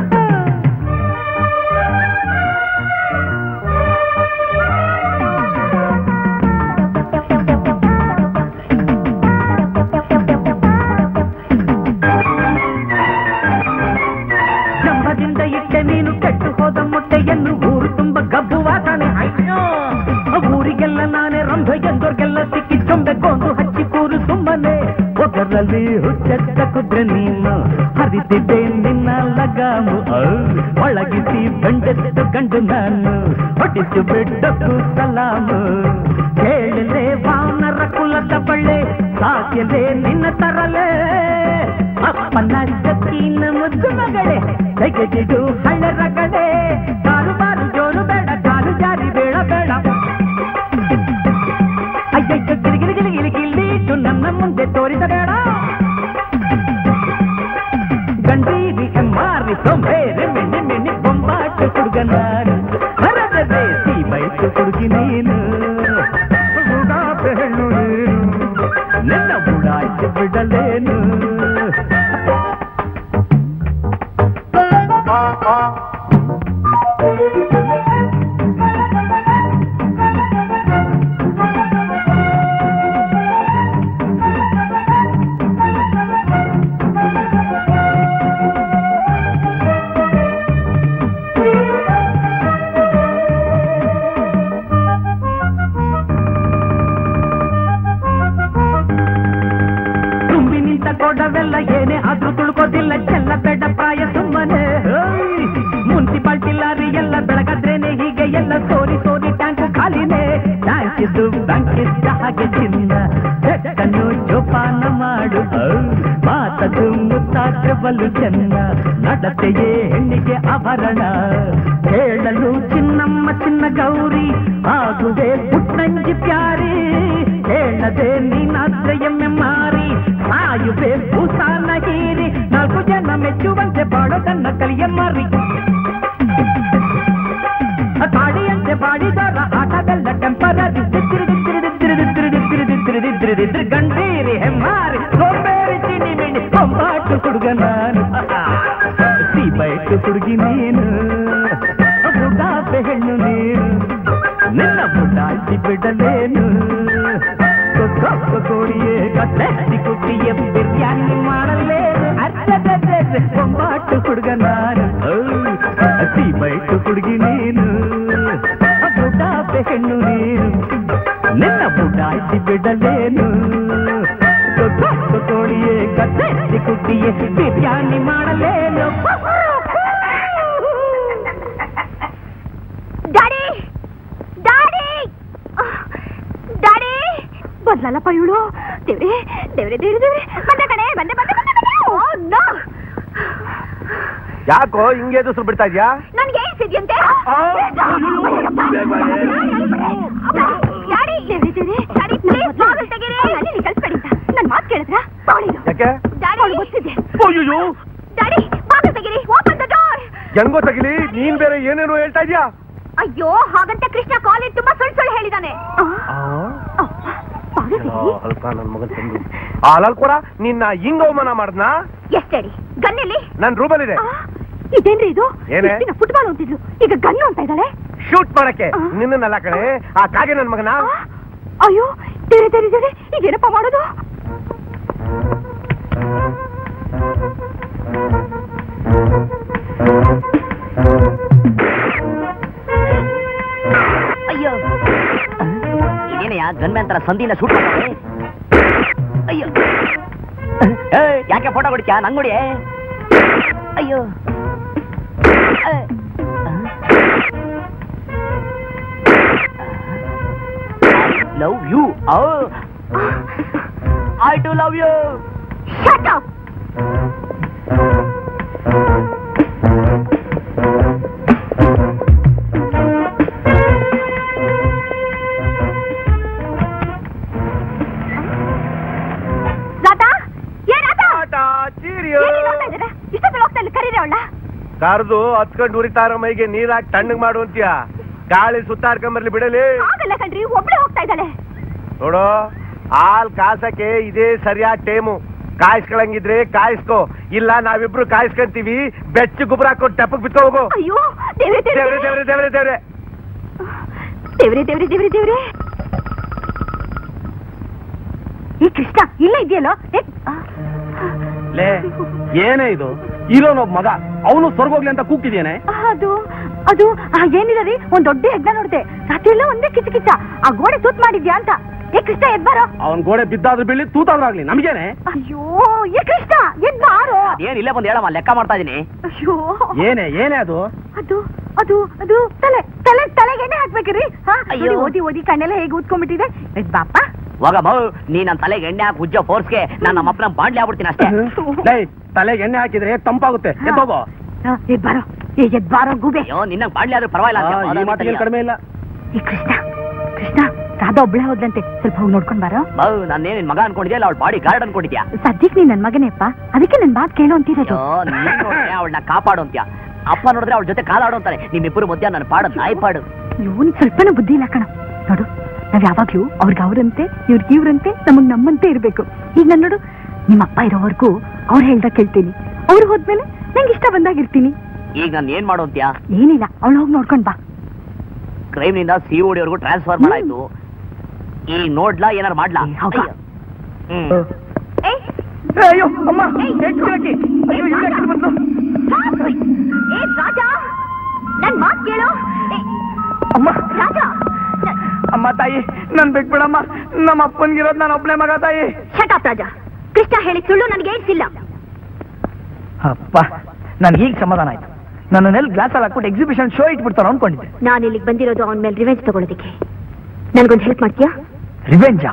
ಜಂಬದಿಂದ ಇಟ್ಟೆ ನೀನು ಕೆಟ್ಟು ಹೋದ ಮೊಟ್ಟೆಯನ್ನು ಊರು ತುಂಬ ಗಬ್ಬು ವಾಸನೆ ಅಯ್ಯೋ ಊರಿಗೆಲ್ಲ ನಾನೇ ರಂಭೆ ಎಂದೋರ್ಗೆಲ್ಲ ಸಿಕ್ಕಿ ಚೊಂಬೆ ಗೊಂದು ಹಚ್ಚಿ ಕೂರು ಸುಮ್ಮನೆ ಒಬ್ಬರಲ್ಲಿ ಹುಚ್ಚೆತ್ತ ಕುದ್ರೆ ನೀನು ಹರಿದಿದ್ದೆ ನಿನ್ನ ಲಗಾಮು ಔ, ಒಳಗಿಸಿ ಬಂಡೆತ್ತು ಗಂಡು ನಾನು ಹೊಟ್ಟಿಸು ಬಿಟ್ಟಕ್ಕೂ ಸಲಾಮು ಕೇಳಲೆ ವಾನರ ಕುಲದ ಬಳ್ಳೆ ಸಾಧ್ಯಲೆ ನಿನ್ನ ತರಲೆ ಅಪ್ಪನ ಜೊತ್ತಿನ ಮುದ್ದು ಮಗಳೇ ತೆಗೆದಿಡು ಹಳ್ಳರಗಡೆ ಕಾಲು ಬಾರು ಜೋರು ಬೇಡ ಕಾಲು ಜಾರಿ ಬೇಡ ಬೇಡ ಅಯ್ಯಯ್ಯೋ ಗಿಲಿಗಿಲಿ ಗಿಲಿಗಿಲಿ ಗಿಲ್ಲಿಟ್ಟು ನನ್ನ ಮುಂದೆ ತೋರಿಸಬೇಡ ಗಂಡೀರಿ ಮಾರಿ ಸೊಂಬೇರೆ ಮೆಣ್ಣೆ ಮೆಣ್ಣೆ ಬೊಂಬಾಟು ಹುಡುಗ ನಾನು ಹರದದೆ ಸೀಬೈತು ಹುಡುಗಿ ನೀನು ಬುಡಾಪೆ ಹೆಣ್ಣು ನೀನು ನಿನ್ನ ಬುಡಾಯ್ತು ಬಿಡಲೇನು ತುಂಬಿ ನಿಂತ ಕೊಡವೆಲ್ಲ ಏನೇ ಆದ್ರೂ ತುಳ್ಕೋದಿಲ್ಲ ಚೆಲ್ಲ ಬೇಡ ಪ್ರಾಯ ಸುಮ್ಮನೆ ಮುನ್ಸಿಪಾಲ್ಟಿ ಲಾರಿ ಎಲ್ಲ ಬೆಳಗಾದ್ರೇನೆ ಹೀಗೆ ಎಲ್ಲ ಸೋರಿ ಸೋರಿ ಟ್ಯಾಂಕ್ ಖಾಲಿನೇ ಟ್ಯಾಂಕ್ ನನ್ನದು ಬ್ಯಾಂಕಿದ್ದ ಹಾಗೆ ಚಿನ್ನ ಬೆಕ್ಕನ್ನು ಜೋಪಾನ ಮಾಡು ಮಾತದು ಮುತ್ತಾದ್ರೆ ಬಲು ಚೆನ್ನ ನಡತೆಯೇ ಹೆಣ್ಣಿಗೆ ಆಭರಣ ಹೇಳಲು ಚಿನ್ನಮ್ಮ ಚಿನ್ನ ಗೌರಿ ಆಗುವೆ ಪುಟ್ಟಂಜಿ ಪ್ಯಾರಿ ಹೇಳದೆ ನೀನಾದ್ರೆ ಎಮ್ಮೆ ಮಾರಿ ಸಾಯುವೆ ಭೂಸಾನ ಹೀರಿ ನಾಲ್ಕು ಜನ ಮೆಚ್ಚುವಂತೆ ಬಾಳೋದನ್ನ ಕಲಿಯ ಮಾರಿ ಕಾಡಿಯಂತೆ ಬಾಡಿದಾರ ಆಟದಲ್ಲ ಟೆಂಪರರಿ ಗಂಡೀರಿ ಹೆಮ್ಮಾರಿ ಸೋಂಬೇರಿ ಚಿನಿ ಮಿಣಿ ಕೊಂಬಾಟು ಹುಡುಗ ನಾನು ಸೀಬೈಟು ಹುಡುಗಿ ನೀನು ಬುಡಾಪೆ ಹೆಣ್ಣು ನೀನು ನಿನ್ನ ಬುಡಾಯಿಸಿ ಬಿಡಲೇನು ಕೊಕ್ಕೊ ಕೋಡಿಯೇ ಕಟ್ಟಿ ಕುಟ್ಟಿಯ ಬಿರಿಯಾನಿ ಮಾಡಲೇನು ಅರ್ಧದ ಕೊಂಬಾಟು ಹುಡುಗ ನಾನು ಹಸಿ ಬೈಟು ಹುಡುಗಿ ನೀನು ಬುಡಾಪೆ ಹೆಣ್ಣು ನೀನು ನಿನ್ನ ಬುಡಾಯಿಸಿ ಬಿಡಲೇನು ಕೊಕ್ಕೊ ಕೋಡಿಯೇ ಕಟ್ಟಿ ಕುಟ್ಟಿಯ ಬಿರಿಯಾನಿ ಮಾಡಲೇನು ಡ್ಯಾಡಿ ಡ್ಯಾಡಿ ಡ್ಯಾಡಿ ಬದ್ಲಲ್ಲಪ್ಪ ಇವಳು ದೇವ್ರೆ ದೇವ್ರೆ ದೇವ್ರೆ ದೇವ್ರೆ ಬಂದೆ ಕಣೆ ಬಂದೆ ಬಂದೆ ಬಂದೆ ಬಂದೆ ಓ ನೋ ಯಾಕೋ ಹಿಂಗೆ ಎದುರು ಬಿಡ್ತಾ ಇದ್ಯಾ ನನ್ಗೆ ಏನ್ ಇದೆಯಂತೆ ಡ್ಯಾಡಿ ದೇವ್ರೆ ದೇವ್ರೆ ಡ್ಯಾಡಿ ಪ್ಲೀಸ್ ಬಾಗಿಲು ತೆಗೀರಿ ಅಲ್ಲಿ ಕಳ್ಸ್ಬೇಡಿ ಅಂತ ನನ್ ಮಾತು ಕೇಳಿದ್ರ ಅವಳಿದು ಯಾಕೆ ಡ್ಯಾಡಿ ಅವಳು ಗೊತ್ತಿದೆ ಅಯ್ಯೋ ಡ್ಯಾಡಿ ಬಾಗಿಲು ತೆಗೀರಿ ಓಪನ್ ದ ಡೋರ್ ಹೆಂಗೋ ತಗಿಲಿ ನೀನ್ ಬೇರೆ ಏನೇನೋ ಹೇಳ್ತಾ ಇದ್ಯಾ ಅಯ್ಯೋ ಹಾಗಂತ ಕೃಷ್ಣ ಕಾಲೇಜ್ ತುಂಬಾ ಸುಳ್ಳು ಸುಳ್ಳು ಹೇಳಿದಾನೆ ಬಾಗಿಲು ತೆಗೀರಿ ಅಲ್ಪ ನನ್ ಮಗನ್ ತಂದು ಆ ಅಲಲ್ ಕೂಡ ನಿನ್ನ ಹಿಂಗ ಅವಮಾನ ಮಾಡ್ದ್ನಾ ಎಷ್ಟೇಡಿ ಗನ್ನೆಲ್ಲಿ ನನ್ ರೂಮಲ್ಲಿದೆ ಆ, ಇದೇನ್ರಿ ಇದು ಏನೇ? ಫುಟ್ಬಾಲ್ ಅಂತಿದ್ಲು ಈಗ ಗನ್ನು ಅಂತ ಇದ್ದಾಳೆ ಶೂಟ್ ಮಾಡಕ್ಕೆ ಆ. ನಿನ್ನಲ್ಲ ಕಣೆ ಆ ಕಾಗೆ ನನ್ ಮಗನ ಆ, ಅಯ್ಯೋ ತೆರೆ ತೆರೆ ತೆರೆ ಈಗೇನಪ್ಪ ಮಾಡೋದು ಅಯ್ಯೋ ಇದೇನಯ್ಯ ಗನ್ಮ್ಯಾನ್ ತರ ಸಂಧಿನ ಶೂಟ್ ಮಾಡ್ತಾರೆ ಅಯ್ಯೋ ಏ, ಯಾಕೆ ಫೋಟೋ ಹೊಡಿತ್ಯಾ ನಂಗ್ ಹೊಡಿ ಅಯ್ಯೋ love you I too love you Shut up! Radha ಏ ರಾಧಾ ಏನಿಗೆ ಹೋಗ್ತಾ ಇದ್ದೀರಾ? ಇಷ್ಟೊತ್ತಲ್ಲಿ ಹೋಗ್ತಾ ಇಲ್ಲ ಕರೀರಿ ಅವಳ ಕರ್ದು ಹತ್ಕೊಂಡ್ ಉರಿತಾರ ಮೈಗೆ ನೀರಾಕ್ ತಣ್ಣಗ್ ಮಾಡು ಅಂತೀಯ ಗಾಳಿ ಸುತ್ತಾಡ್ಕೊಂಬರ್ಲಿ ಬಿಡಲಿ ಆಗಲ್ಲ ಕಣ್ರಿ ಒಬ್ಳೆ ಹೋಗ್ತಾ ಇದ್ದಾಳೆ ನೋಡು ಹಾಲ್ ಕಾಸಕ್ಕೆ ಇದೇ ಸರಿಯಾದ ಟೈಮು ಕಾಯಿಸ್ಕೊಳಂಗಿದ್ರೆ ಕಾಯಿಸ್ಕೋ ಇಲ್ಲ ನಾವಿಬ್ರು ಕಾಯಿಸ್ಕೊಂತೀವಿ ಬೆಚ್ಚ ಗುಬ್ರ ಹಾಕೊಂಡು ಟೆಪ್ಪಕ್ ಬಿತ್ಕೋ ಹೋಗು ಅಯ್ಯೋ ದೇವ್ರೆ ದೇವ್ರೆ ದೇವ್ರೆ ದೇವ್ರೆ ದೇವ್ರೆ ದೇವ್ರೆ ದೇವ್ರೆ ದೇವ್ರೆ ದೇವ್ರೆ ಈ ಕೃಷ್ಣ ಇಲ್ಲ ಇದೆಯಲ್ಲೋ ಏ, ಆ, ಲೇ ಏನೇ ಇದು ಇರೋನೊಬ್ಬ ಮಗ ಅವನು ಸ್ವರ್ಗೋಗ್ಲಿ ಅಂತ ಕೂಗ್ತಿದ್ದೇನೆ ಅದು ಅದು ಆ, ಏನಿಲ್ಲ ರೀ ಒಂದ್ ದೊಡ್ಡ ಯಜ್ಞ ನೋಡ್ದೆ ರಾತ್ರಿ ಎಲ್ಲ ಒಂದೇ ಕಿಚ್ಚ ಕಿಚ್ಚ ಆ ಗೋಡೆ ತೂತ್ ಮಾಡಿದ್ಯಾ ಅಂತ ಏ ಕೃಷ್ಣ ಎದ್ ಬಾರೋ ಅವನ್ ಗೋಡೆ ಬಿದ್ದಾದ್ರೂ ಬೀಳಿ ತೂತಾದ್ರೂ ಆಗ್ಲಿ ನಮ್ಗೇನೆ ಅಯ್ಯೋ ಏ ಕೃಷ್ಣ ಎದ್ ಬಾರೋ ಏನ್ ಇಲ್ಲೇ ಬಂದು ಹೇಳಮ್ಮ ಲೆಕ್ಕ ಮಾಡ್ತಾ ಇದೀನಿ ಅಯ್ಯೋ ಏನೇ ಏನೇ ಅದು ಅದು ಅದು ಅದು ತಲೆ ತಲೆ ತಲೆಗೆ ಎಣ್ಣೆ ಹಾಕ್ಬೇಕ್ರಿ ಹಾ ಅಯ್ಯೋ. ನೋಡಿ, ಓದಿ ಓದಿ ಕಣ್ಣೆಲ್ಲ ಹೇಗೆ ಊದ್ಕೊಂಡ್ಬಿಟ್ಟಿದೆ ಎದ್ ಬಾಪ ಹೋಗ ಮೌ ನೀ ನನ್ನ ತಲೆಗೆ ಎಣ್ಣೆ ಹಾಕಿ ಉಜ್ಜೋ ಫೋರ್ಸ್ಗೆ ನಾನು ನಮ್ಮ ಅಪ್ಪನ ಬಾಂಡ್ಲಿ ಆಗ್ಬಿಡ್ತೀನಿ ಅಷ್ಟೇ ಲೇ ತಲೆಗೆ ಎಣ್ಣೆ ಹಾಕಿದ್ರೆ ತಂಪಾಗುತ್ತೆ ಎದ್ದೋಗೋ ಹಾ, ಎದ್ ಬಾರೋ ಏ ಎದ್ ಬಾರೋ ಗೂಬೆ ಅಯ್ಯೋ ನಿನ್ನ ಬಾಂಡ್ಲಿ ಆದ್ರೂ ಪರವಾಗಿಲ್ಲ ಆ, ಅಂತ ಈ ಮಾತಿಗೆ ಕಡಿಮೆ ಇಲ್ಲ ಈ ಕೃಷ್ಣ ಕೃಷ್ಣ ರಾಧಾ ಒಬ್ಳೆ ಹೋದ್ಲಂತೆ ಸ್ವಲ್ಪ ಹೋಗಿ ನೋಡ್ಕೊಂಡ್ ಬಾರೋ ಮೌ ನಾನೇನ್ ನಿನ್ ಮಗ ಅನ್ಕೊಂಡಿದ್ಯಾ ಅವಳ ಬಾಡಿ ಗಾರ್ಡ್ ಅನ್ಕೊಂಡಿದ್ಯಾ ಸದ್ಯಕ್ಕೆ ನೀನ್ ನನ್ ಮಗನೇಪ್ಪ ಅದಕ್ಕೆ ನನ್ ಮಾತ್ ಕೇಳು ಅಂತಿರೋದು ಅಯ್ಯೋ ನೀನ್ ನೋಡಿದ್ರೆ ಅವಳನ್ನ ಕಾಪಾಡು ಅಂತ್ಯ ಅಪ್ಪ ನೋಡಿದ್ರೆ ಅವಳ ಜೊತೆ ಕಾಲಾಡು ಅಂತಾರೆ ನಿಮ್ಮಿಬ್ಬರು ಮಧ್ಯ ನನ್ನ ಪಾಡು ನಾಯಿ ಪಾಡು ಇವನ್ ಸ್ವಲ್ಪನೂ ಬುದ್ಧಿ ಇಲ್ಲ ಕಣ ನೋಡು ನಾವ್ ಯಾವಾಗ್ಲೂ ಅವ್ರಿಗೆ ಅವ್ರಂತೆ ಇವ್ರಿಗೆ ಇವ್ರಂತೆ ನಮಗ್ ನಮ್ಮಂತೆ ಇರ್ಬೇಕು ಈಗ ನನ್ ನೋಡು ನಿಮ್ಮ ಅಪ್ಪ ಇರೋವರೆಗೂ ಅವ್ರು ಹೇಳ್ದಾಗ ಕೇಳ್ತೀನಿ ಅವ್ರು ಹೋದ್ಮೇಲೆ ನಂಗೆ ಇಷ್ಟ ಬಂದಾಗ ಇರ್ತೀನಿ ಈಗ ನಾನು ಏನ್ ಮಾಡು ಅಂತ್ಯ ಏನಿಲ್ಲ ಅವಳು ಹೋಗಿ ನೋಡ್ಕೊಂಡ್ ಬಾ ಕ್ರೈಮ್ ನಿಂದ ಸಿ ಓಡಿವರೆಗೂ ಟ್ರಾನ್ಸ್ಫರ್ ಮಾಡಾಯ್ತು ಈಗ ನೋಡ್ಲಾ ಏನಾರು ಮಾಡ್ಲಾ ಏ, ಹೋಗ. ಅಯ್ಯೋ. ಹ್ಮ್ ಅಯ್ಯೋ ಅಮ್ಮ ಹೆಚ್ಚಾಕಿ ಅಯ್ಯೋ ಇವ್ರು ಯಾಕೆ ಬಂದ್ರು ಏ ರಾಜಾ ನನ್ ಮಾತ್ ಕೇಳು ಏ, ಅಮ್ಮ ರಾಜಾ ಅಮ್ಮ ತಾಯಿ ನನ್ ಬಿಟ್ಬಿಡಮ್ಮ ನಮ್ಮ ಅಪ್ಪನ್ಗಿರೋದ್ ನಾನು ಒಬ್ಳೆ ಮಗ ತಾಯಿ ಶಟಾಪ್ ರಾಜಾ ಕೃಷ್ಣ ಹೇಳಿ ಸುಳ್ಳು ನನಗೆ ಏನ್ಸಿಲ್ಲ ಅಪ್ಪ ನನ್ಗೆ ಈಗ ಸಮಾಧಾನ ಆಯ್ತು ನನ್ನ ನೆಲ್ ಗ್ಲಾಸ್ ಅಲ್ಲಿ ಹಾಕ್ಬಿಟ್ಟು ಎಕ್ಸಿಬಿಷನ್ ಶೋ ಇಟ್ಬಿಡ್ತಾರ ಅನ್ಕೊಂಡಿದ್ದೆ ನಾನು ಇಲ್ಲಿಗೆ ಬಂದಿರೋದು ಅವನ ಮೇಲೆ ರಿವೆಂಜ್ ತಗೊಳ್ಳೋದಕ್ಕೆ ನನ್ಗೊಂದು ಹೆಲ್ಪ್ ಮಾಡ್ತೀಯಾ ರಿವೆಂಜ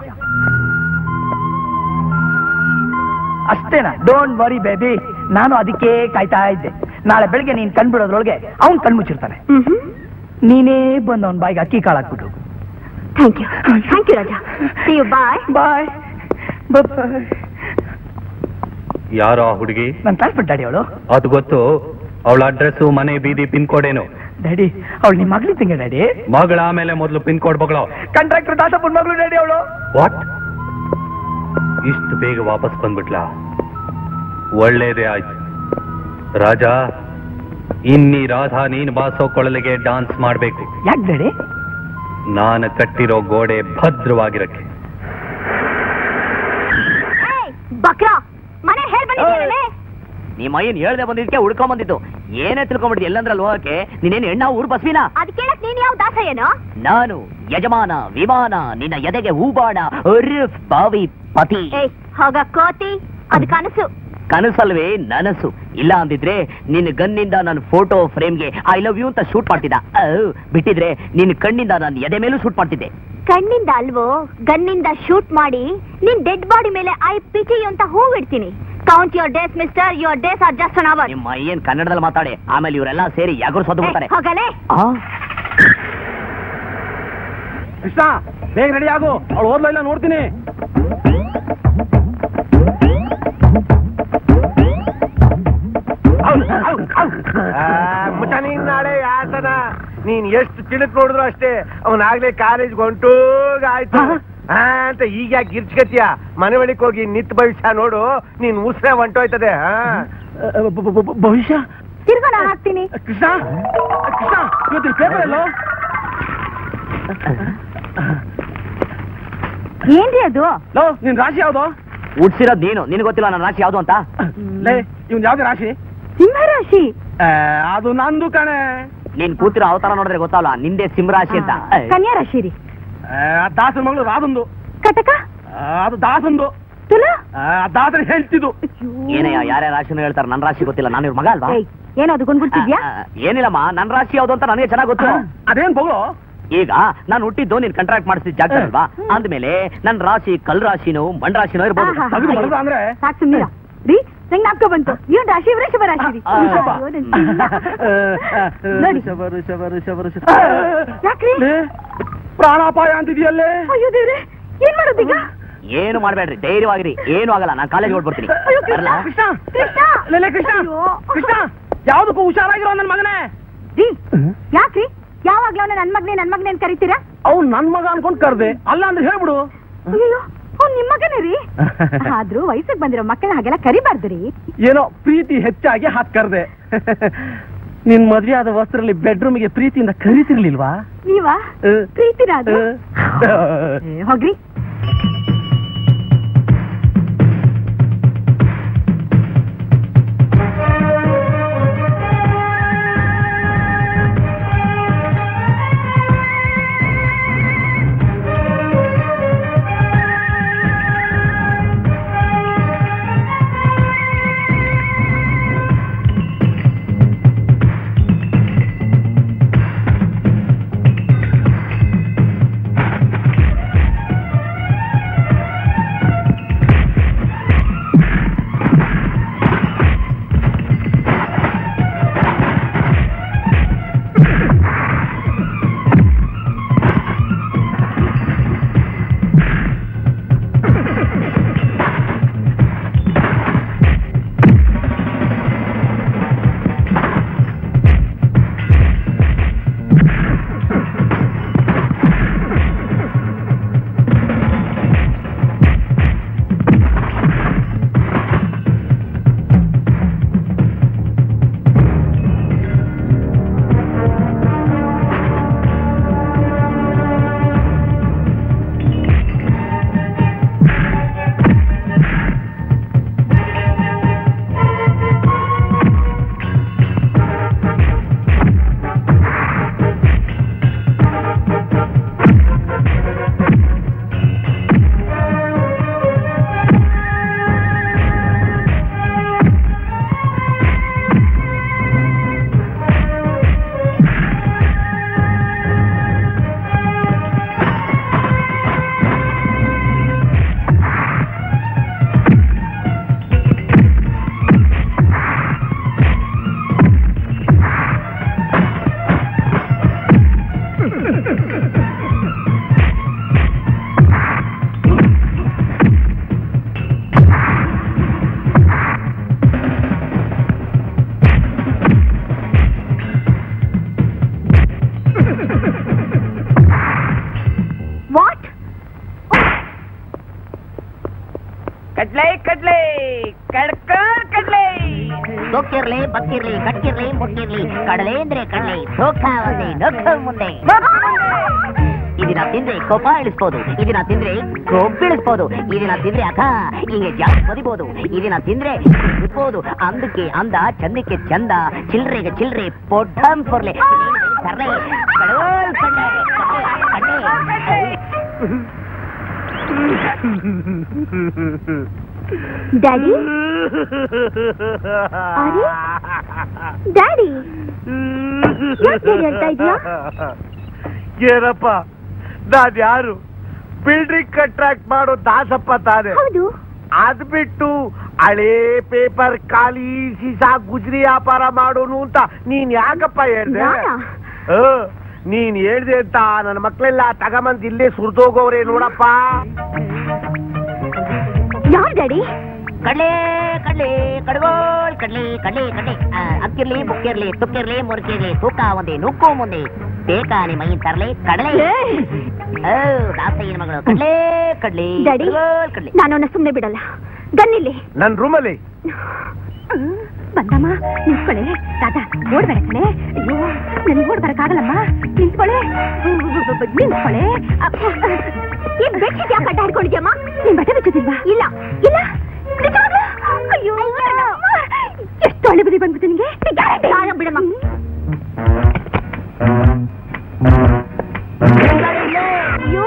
ಅಷ್ಟೇನಾ ಡೋಂಟ್ ವರಿ ಬೇಬಿ ನಾನು ಅದಕ್ಕೆ ಕಾಯ್ತಾ ಇದ್ದೆ ನಾಳೆ ಬೆಳಗ್ಗೆ ನೀನ್ ಕಣ್ಬಿಡೋದ್ರೊಳಗೆ ಅವ್ನ್ ಕಣ್ಮುಚ್ಚಿರ್ತಾನೆ ಹ್ಮ್ ನೀನೇ ಬಂದು ಅವ್ನ ಬಾಯಿಗೆ ಅಕ್ಕಿ ಕಾಳಾಕ್ಬಿಟ್ಟು thank you thank you Raja see you bye bye bye ಯಾರೋ ಆ ಹುಡುಗಿ ನನ್ನ ಕ್ಲಾಸ್ಮೇಟ್ ಡ್ಯಾಡಿ ಅವಳು ಅದು ಗೊತ್ತು ಅವಳ ಅಡ್ರೆಸ್ ಮನೆ ಬೀದಿ ಪಿನ್ ಕೋಡ್ ಏನು ಡ್ಯಾಡಿ ಅವಳು ನಿಮ್ಮ ಮಗ್ಳಿ ತಿಂಗ ಡ್ಯಾಡಿ ಮಗಳ ಆಮೇಲೆ ಮೊದಲು ಪಿನ್ ಕೋಡ್ ಬಗಳು ಕಂಟ್ರಾಕ್ಟರ್ ದಾಸಪ್ಪನ ಮಗಳು ಡ್ಯಾಡಿ ಅವಳು ವಾಟ್ ಇಷ್ಟು ಬೇಗ ವಾಪಸ್ ಬಂದ್ಬಿಟ್ಲಾ ಒಳ್ಳೇದೇ ಆಯ್ತು ರಾಜ ಇನ್ನಿ ರಾಧಾ ನೀನ್ ಬಾಸೋ ಕೊಳಲಿಗೆ ಡಾನ್ಸ್ ಮಾಡ್ಬೇಕು ಯಾಕೆ ಡ್ಯಾಡಿ ನಾನು ಕಟ್ಟಿರೋ ಗೋಡೆ ಭದ್ರವಾಗಿರಕ್ಕೆ ಬಕ್ರಾ ಮನೆ ಹೇಳ್ ಬಂದಿದ್ದೀರಲ್ಲೇ ನಿಮ್ಮ ಅಯ್ಯನ್ ಹೇಳ್ದೆ ಬಂದಿದ್ದಕ್ಕೆ ಹುಡ್ಕೊಂಡ್ ಬಂದಿದ್ದು ಏನೇ ತಿಳ್ಕೊಂಬಿಡ್ತಿ ಎಲ್ಲಂದ್ರಲ್ಲಿ ಹೋಗಕ್ಕೆ ನೀನೇನು ಹೆಣ್ಣ ಊರ್ ಬಸ್ವಿನ ಅದ್ ಕೇಳಕ್ ನೀನ್ ಯಾವ ದಾಸ ಏನೋ ನಾನು ಯಜಮಾನ ವಿಮಾನ ನಿನ್ನ ಎದೆಗೆ ಹೂಬಾಣ ಉರ್ಫ್ ಬಾವಿ ಪತಿ ಏಯ್ ಹೋಗ ಕೋತಿ ಅದ್ ಕನಸು ಕನಸಲ್ವೇ ನನಸು ಇಲ್ಲ ಅಂದಿದ್ರೆ ನಿನ್ನ ಗನ್ನಿಂದ ನನ್ನ ಫೋಟೋ ಫ್ರೇಮ್ಗೆ ಐ ಲವ್ ಯು ಅಂತ ಶೂಟ್ ಮಾಡ್ತಿದ್ದ ಔ, ಬಿಟ್ಟಿದ್ರೆ ನಿನ್ನ ಕಣ್ಣಿಂದ ನಾನು ಎದೆ ಮೇಲೂ ಶೂಟ್ ಮಾಡ್ತಿದ್ದೆ ಕಣ್ಣಿಂದ ಅಲ್ವೋ ಗನ್ನಿಂದ ಶೂಟ್ ಮಾಡಿ ನಿನ್ ಡೆಡ್ ಬಾಡಿ ಮೇಲೆ ಐ ಪಿಟಿ ಅಂತ ಹೂವಿಡ್ತೀನಿ count your days mister your days are just an hour ನಿಮ್ಮ ಅಯ್ಯನ್ ಕನ್ನಡದಲ್ಲಿ ಮಾತಾಡಿ ಆಮೇಲೆ ಇವರೆಲ್ಲ ಸೇರಿ ಯಾಗರು ಸೊದ್ದು ಬಿಡ್ತಾರೆ ಹೋಗಲೇ ಆ? ಕೃಷ್ಣ ಬೇಗ ರೆಡಿ ಆಗು ಅವಳು ಓದ್ಲ ಇಲ್ಲ ನೋಡ್ತೀನಿ ಮುಚ್ಚ ನೀನ್ ನಾಳೆ ಯಾತನ ನೀನ್ ಎಷ್ಟು ತಿಳುಕ್ ನೋಡಿದ್ರು ಅಷ್ಟೇ ಅವನಾಗ್ಲೇ ಕಾಲೇಜ್ ಹೊಂಟೂಗ ಆಯ್ತು ಆ, ಅಂತ ಈಗ ಯಾಕೆ ಗಿರ್ಚ್ಕತಿಯ ಮನೆ ಬಳಿಕ್ ಹೋಗಿ ನಿತ್ ಭವಿಷ್ಯ ನೋಡು ನೀನ್ ಉಸ್ರೆ ಹೊಂಟೋಯ್ತದೆ ಹಾ ಭವಿಷ್ಯ ತಿರ್ಗಾ ನಾನು ಹಾಕ್ತೀನಿ ಕೃಷ್ಣ ಕೃಷ್ಣ ಇವತ್ತಿನ ಪೇಪರ್ ಎಲ್ಲೋ ಏನ್ರಿ ಅದು ಲೋ ನಿನ್ ರಾಶಿ ಯಾವ್ದು ಹುಡ್ಸಿರೋದ್ ನೀನು ನಿನಗೆ ಗೊತ್ತಿಲ್ಲ ನನ್ನ ರಾಶಿ ಯಾವ್ದು ಅಂತ ಲೇ ಇವ್ನ್ ಯಾವ್ದು ರಾಶಿ ಸಿಂಹರಾಶಿ ಆ, ಅದು ನಂದು ಕಣೆ ನೀನ್ ಕೂತಿರೋ ಅವತಾರ ನೋಡಿದ್ರೆ ಗೊತ್ತಾವಲ್ಲ ನಿಂದೆ ಸಿಂಹರಾಶಿ ಅಂತ ಕನ್ಯಾ ರಾಶಿ ರೀ ಆ, ದಾಸನ ಮಗಳು ರಾಧಂದು ಕಟಕ ಆ, ಅದು ದಾಸಂದು ತುಲಾ ಆ, ದಾಸನ ಹೇಳ್ತಿದ್ದು ಏನಯ್ಯ ಯಾರ್ಯಾರ ರಾಶಿನೂ ಹೇಳ್ತಾರೆ ನನ್ನ ರಾಶಿ ಗೊತ್ತಿಲ್ಲ ನಾನು ಇವ್ರ ಮಗ ಅಲ್ವಾ ಏಯ್ ಏನದು ಗುನ್ಗುಡ್ತಿದ್ಯಾ ಆ, ಆ, ಏನಿಲ್ಲಮ್ಮ ನನ್ನ ರಾಶಿ ಯಾವ್ದು ಅಂತ ನನಗೆ ಚೆನ್ನಾಗ್ ಗೊತ್ತು ಅದೇನ್ ಬಗಳು ಈಗ ನಾನು ಹುಟ್ಟಿದ್ದು ನೀನ್ ಕಾಂಟ್ರಾಕ್ಟ್ ಮಾಡಿಸಿದ ಜಾಗ ಅಲ್ವಾ ಅಂದ್ಮೇಲೆ ನನ್ನ ರಾಶಿ ಕಲ್ ರಾಶಿನೋ ಮಣ್ ರಾಶಿನೋ ಇರ್ಬೋದು ಆಹಾ. ತೆಗೆದು ಮಲಗ ಅಂದ್ರೆ ಸಾಕು ಸುಮ್ಮನೆ ರೀ ನಂಗೆ ನಾಪ್ಕ ಬಂತು ಇವನ್ ರಾಶಿ ವೃಷಭ ರಾಶಿ ರೀ ಆ, ವೃಷಭ. ಅಯ್ಯೋ, ನನ್ ಚಿನ್ನ. ನೋಡಿ. ಋಷಭ, ಋಷಭ, ಋಷಭ, ಋಷಭ. ಯಾಕ್ರಿ ಲೇ, ಪ್ರಾಣಾಪಾಯ ಅಂತಿದ್ಯಲ್ಲೇ ಅಯ್ಯೋ ದೇವ್ರೆ ಏನ್ ಮಾಡೋದೀಗ ಏನು ಮಾಡ್ಬೇಡ್ರಿ ಧೈರ್ಯವಾಗಿರಿ ಏನು ಆಗಲ್ಲ ನಾನು ಕಾಲೇಜ್ ಹೊಡ್ಬಿಡ್ತೀನಿ ಅಯ್ಯೋ, ಕೃಷ್ಣ. ಬರಲಾ? ಕೃಷ್ಣ ಕೃಷ್ಣ ಲೇ, ಲೇ, ಕೃಷ್ಣ ಅಯ್ಯೋ. ಕೃಷ್ಣ ಯಾವ್ದಕ್ಕೂ ಹುಷಾರಾಗಿರೋ ನನ್ ಮಗನೇ ರೀ ಯಾಕ್ರಿ ಯಾವಾಗ್ಲೂ ಅವನ ನನ್ ಮಗ್ನೆ ನನ್ ಮಗ್ನೆ ಅಂತ ಕರಿತೀರಾ ಅವ್ನು ನನ್ ಮಗ ಅನ್ಕೊಂಡ್ ಕರ್ದೆ ಅಲ್ಲ ಅಂದ್ರೆ ಹೇಳ್ಬಿಡು ಅಯ್ಯೋ ಅವ್ನ್ ನಿಮ್ ಮಗನೇ ರೀ ಆದ್ರೂ ವಯಸ್ಸಿಗೆ ಬಂದಿರೋ ಮಕ್ಕಳನ್ನ ಹಾಗೆಲ್ಲ ಕರಿಬಾರ್ದು ರೀ ಏನೋ ಪ್ರೀತಿ ಹೆಚ್ಚಾಗಿ ಹಾಕ್ ಕರ್ದೆ ನಿನ್ ಮದ್ವೆ ಆದ ವಸ್ತ್ರಲ್ಲಿ ಬೆಡ್ರೂಮ್ಗೆ ಪ್ರೀತಿಯಿಂದ ಕರೀತಿರ್ಲಿಲ್ವಾ ನೀವಾ ಪ್ರೀತಿನ ಅದು ಏ, ಹೋಗ್ರಿ ಕಡ್ಲೆ ಕಡ್ಲೆ ಕಡ್ಕ ಕಡ್ಲೆ ಸೊಕ್ಕಿರ್ಲಿ ಬಕ್ಕಿರ್ಲಿ ಕಟ್ಟಿರ್ಲಿ ಮುಟ್ಟಿರ್ಲಿ ಕಡಲೆ ಅಂದ್ರೆ ಕಡಲೆ ಸೋಖ ಒಂದೇ ನೊಕ್ಕ ಮುಂದೆ ಇದನ್ನ ತಿಂದ್ರೆ ಕೋಪ ಇಳಿಸ್ಬೋದು ಇದನ್ನ ತಿಂದ್ರೆ ಕೊಬ್ಬಿಳಿಸ್ಬೋದು ಇದನ್ನ ತಿಂದ್ರೆ ಅಕ್ಕ ಹಿಂಗೆ ಜಾಸ್ತಿ ಮದಿಬಹುದು ಇದನ್ನ ತಿಂದ್ರೆ ಇರ್ಬೋದು ಅಂದಕ್ಕೆ ಅಂದ ಚಂದಕ್ಕೆ ಚಂದ ಚಿಲ್ರೆಗೆ ಚಿಲ್ರೆ ಪೊಡ್ಡಂ ಪೊರ್ಲೆ ಸರ್ಲೆ ಕಡೋಲ್ ಕಡ್ಲೆ ಕಡ್ಲೆ ಕಡ್ಲೆ ಡ್ಯಾಡಿ ಅರೆ? ಡ್ಯಾಡಿ ಯಾಕ್ ಡ್ಯಾಡಿ ಅಳ್ತಾ ಇದ್ಯಾ? ಏನಪ್ಪ ನಾನ್ ಯಾರು ಬಿಲ್ಡಿಂಗ್ ಕಾಂಟ್ರಾಕ್ಟ್ ಮಾಡೋ ದಾಸಪ್ಪ ತಾನೆ ಹೌದು ಅದ್ ಬಿಟ್ಟು ಹಳೇ ಪೇಪರ್ ಖಾಲಿ ಸೀಸಾ ಗುಜ್ರಿ ವ್ಯಾಪಾರ ಮಾಡೋನು ಅಂತ ನೀನ್ ಯಾಕಪ್ಪ ಹೇಳ್ದೆ ನಾನಾ? ಆ, ನೀನ್ ಹೇಳ್ದೆ ಅಂತ ನನ್ನ ಮಕ್ಳೆಲ್ಲ ತಗಮಂದ್ ಇಲ್ಲೇ ಸುರ್ದೋಗೋವ್ರೆ ನೋಡಪ್ಪ ಯಾರ್ ಡ್ಯಾಡಿ ಕಡ್ಲೆ ಕಡ್ಲೆ ಕಡ್ಗೋಳ್ ಕಡ್ಲೆ ಕಡ್ಲೆ ಕಡ್ಲೆ ಆ, ಅಕ್ಕಿರ್ಲಿ ಬುಕ್ಕಿರ್ಲಿ ತುಕ್ಕಿರ್ಲಿ ಮುರ್ಕಿರ್ಲಿ ತೂಕ ಒಂದೇ ನುಕ್ಕು ಮುಂದೆ ಬೇಕಾ ನಿಮ್ಮ ಮೈ ತರ್ಲೆ ಕಡಲೆ ಓ ದಾಸಯ್ಯನ ಮಗಳು ಕಡ್ಲೆ ಕಡ್ಲೆ ಡ್ಯಾಡಿ ಕಡ್ಗೋಳ್ ಕಡ್ಲೆ ನಾನು ಅವನ ಸುಮ್ನೆ ಬಿಡಲ್ಲ ಗನ್ನಿಲ್ಲಿ ನನ್ ರೂಮಲ್ಲಿ ಹ್ಮ್, ಬಂದಮ್ಮ ನಿಂತ್ಕೊಳ್ಳೆ ತಾತ ಓಡ್ಬೇಡ ಕಣೆ ಅಯ್ಯೋ ನನ್ ಓಡ್ ಬರಕ್ಕಾಗಲ್ಲಮ್ಮ ನಿಂತ್ಕೊಳ್ಳೆ ನಿಂತ್ಕೊಳ್ಳೆ ಅಪ್ಪ, ಈ ಬೆಡ್ಶೀಟ್ ಯಾಕೆ ಅಡ್ಡ ಹಿಡ್ಕೊಂಡಿದ್ಯಮ್ಮ ನಿನ್ ಬಟ್ಟೆ ಬಿಚ್ಚಿದಿಲ್ವಾ ಇಲ್ಲ ಇಲ್ಲ ನಿಜವಾಗ್ಲೂ? ಅಯ್ಯೋ ನನ್ನಮ್ಮ. ಎಷ್ಟು ಒಳ್ಳೆ ಬುದ್ಧಿ ಬಂದ್ಬಿಟ್ಟು ನಿಂಗೆ ಯಾರ ಬಿಡಮ್ಮ ಅಯ್ಯೋ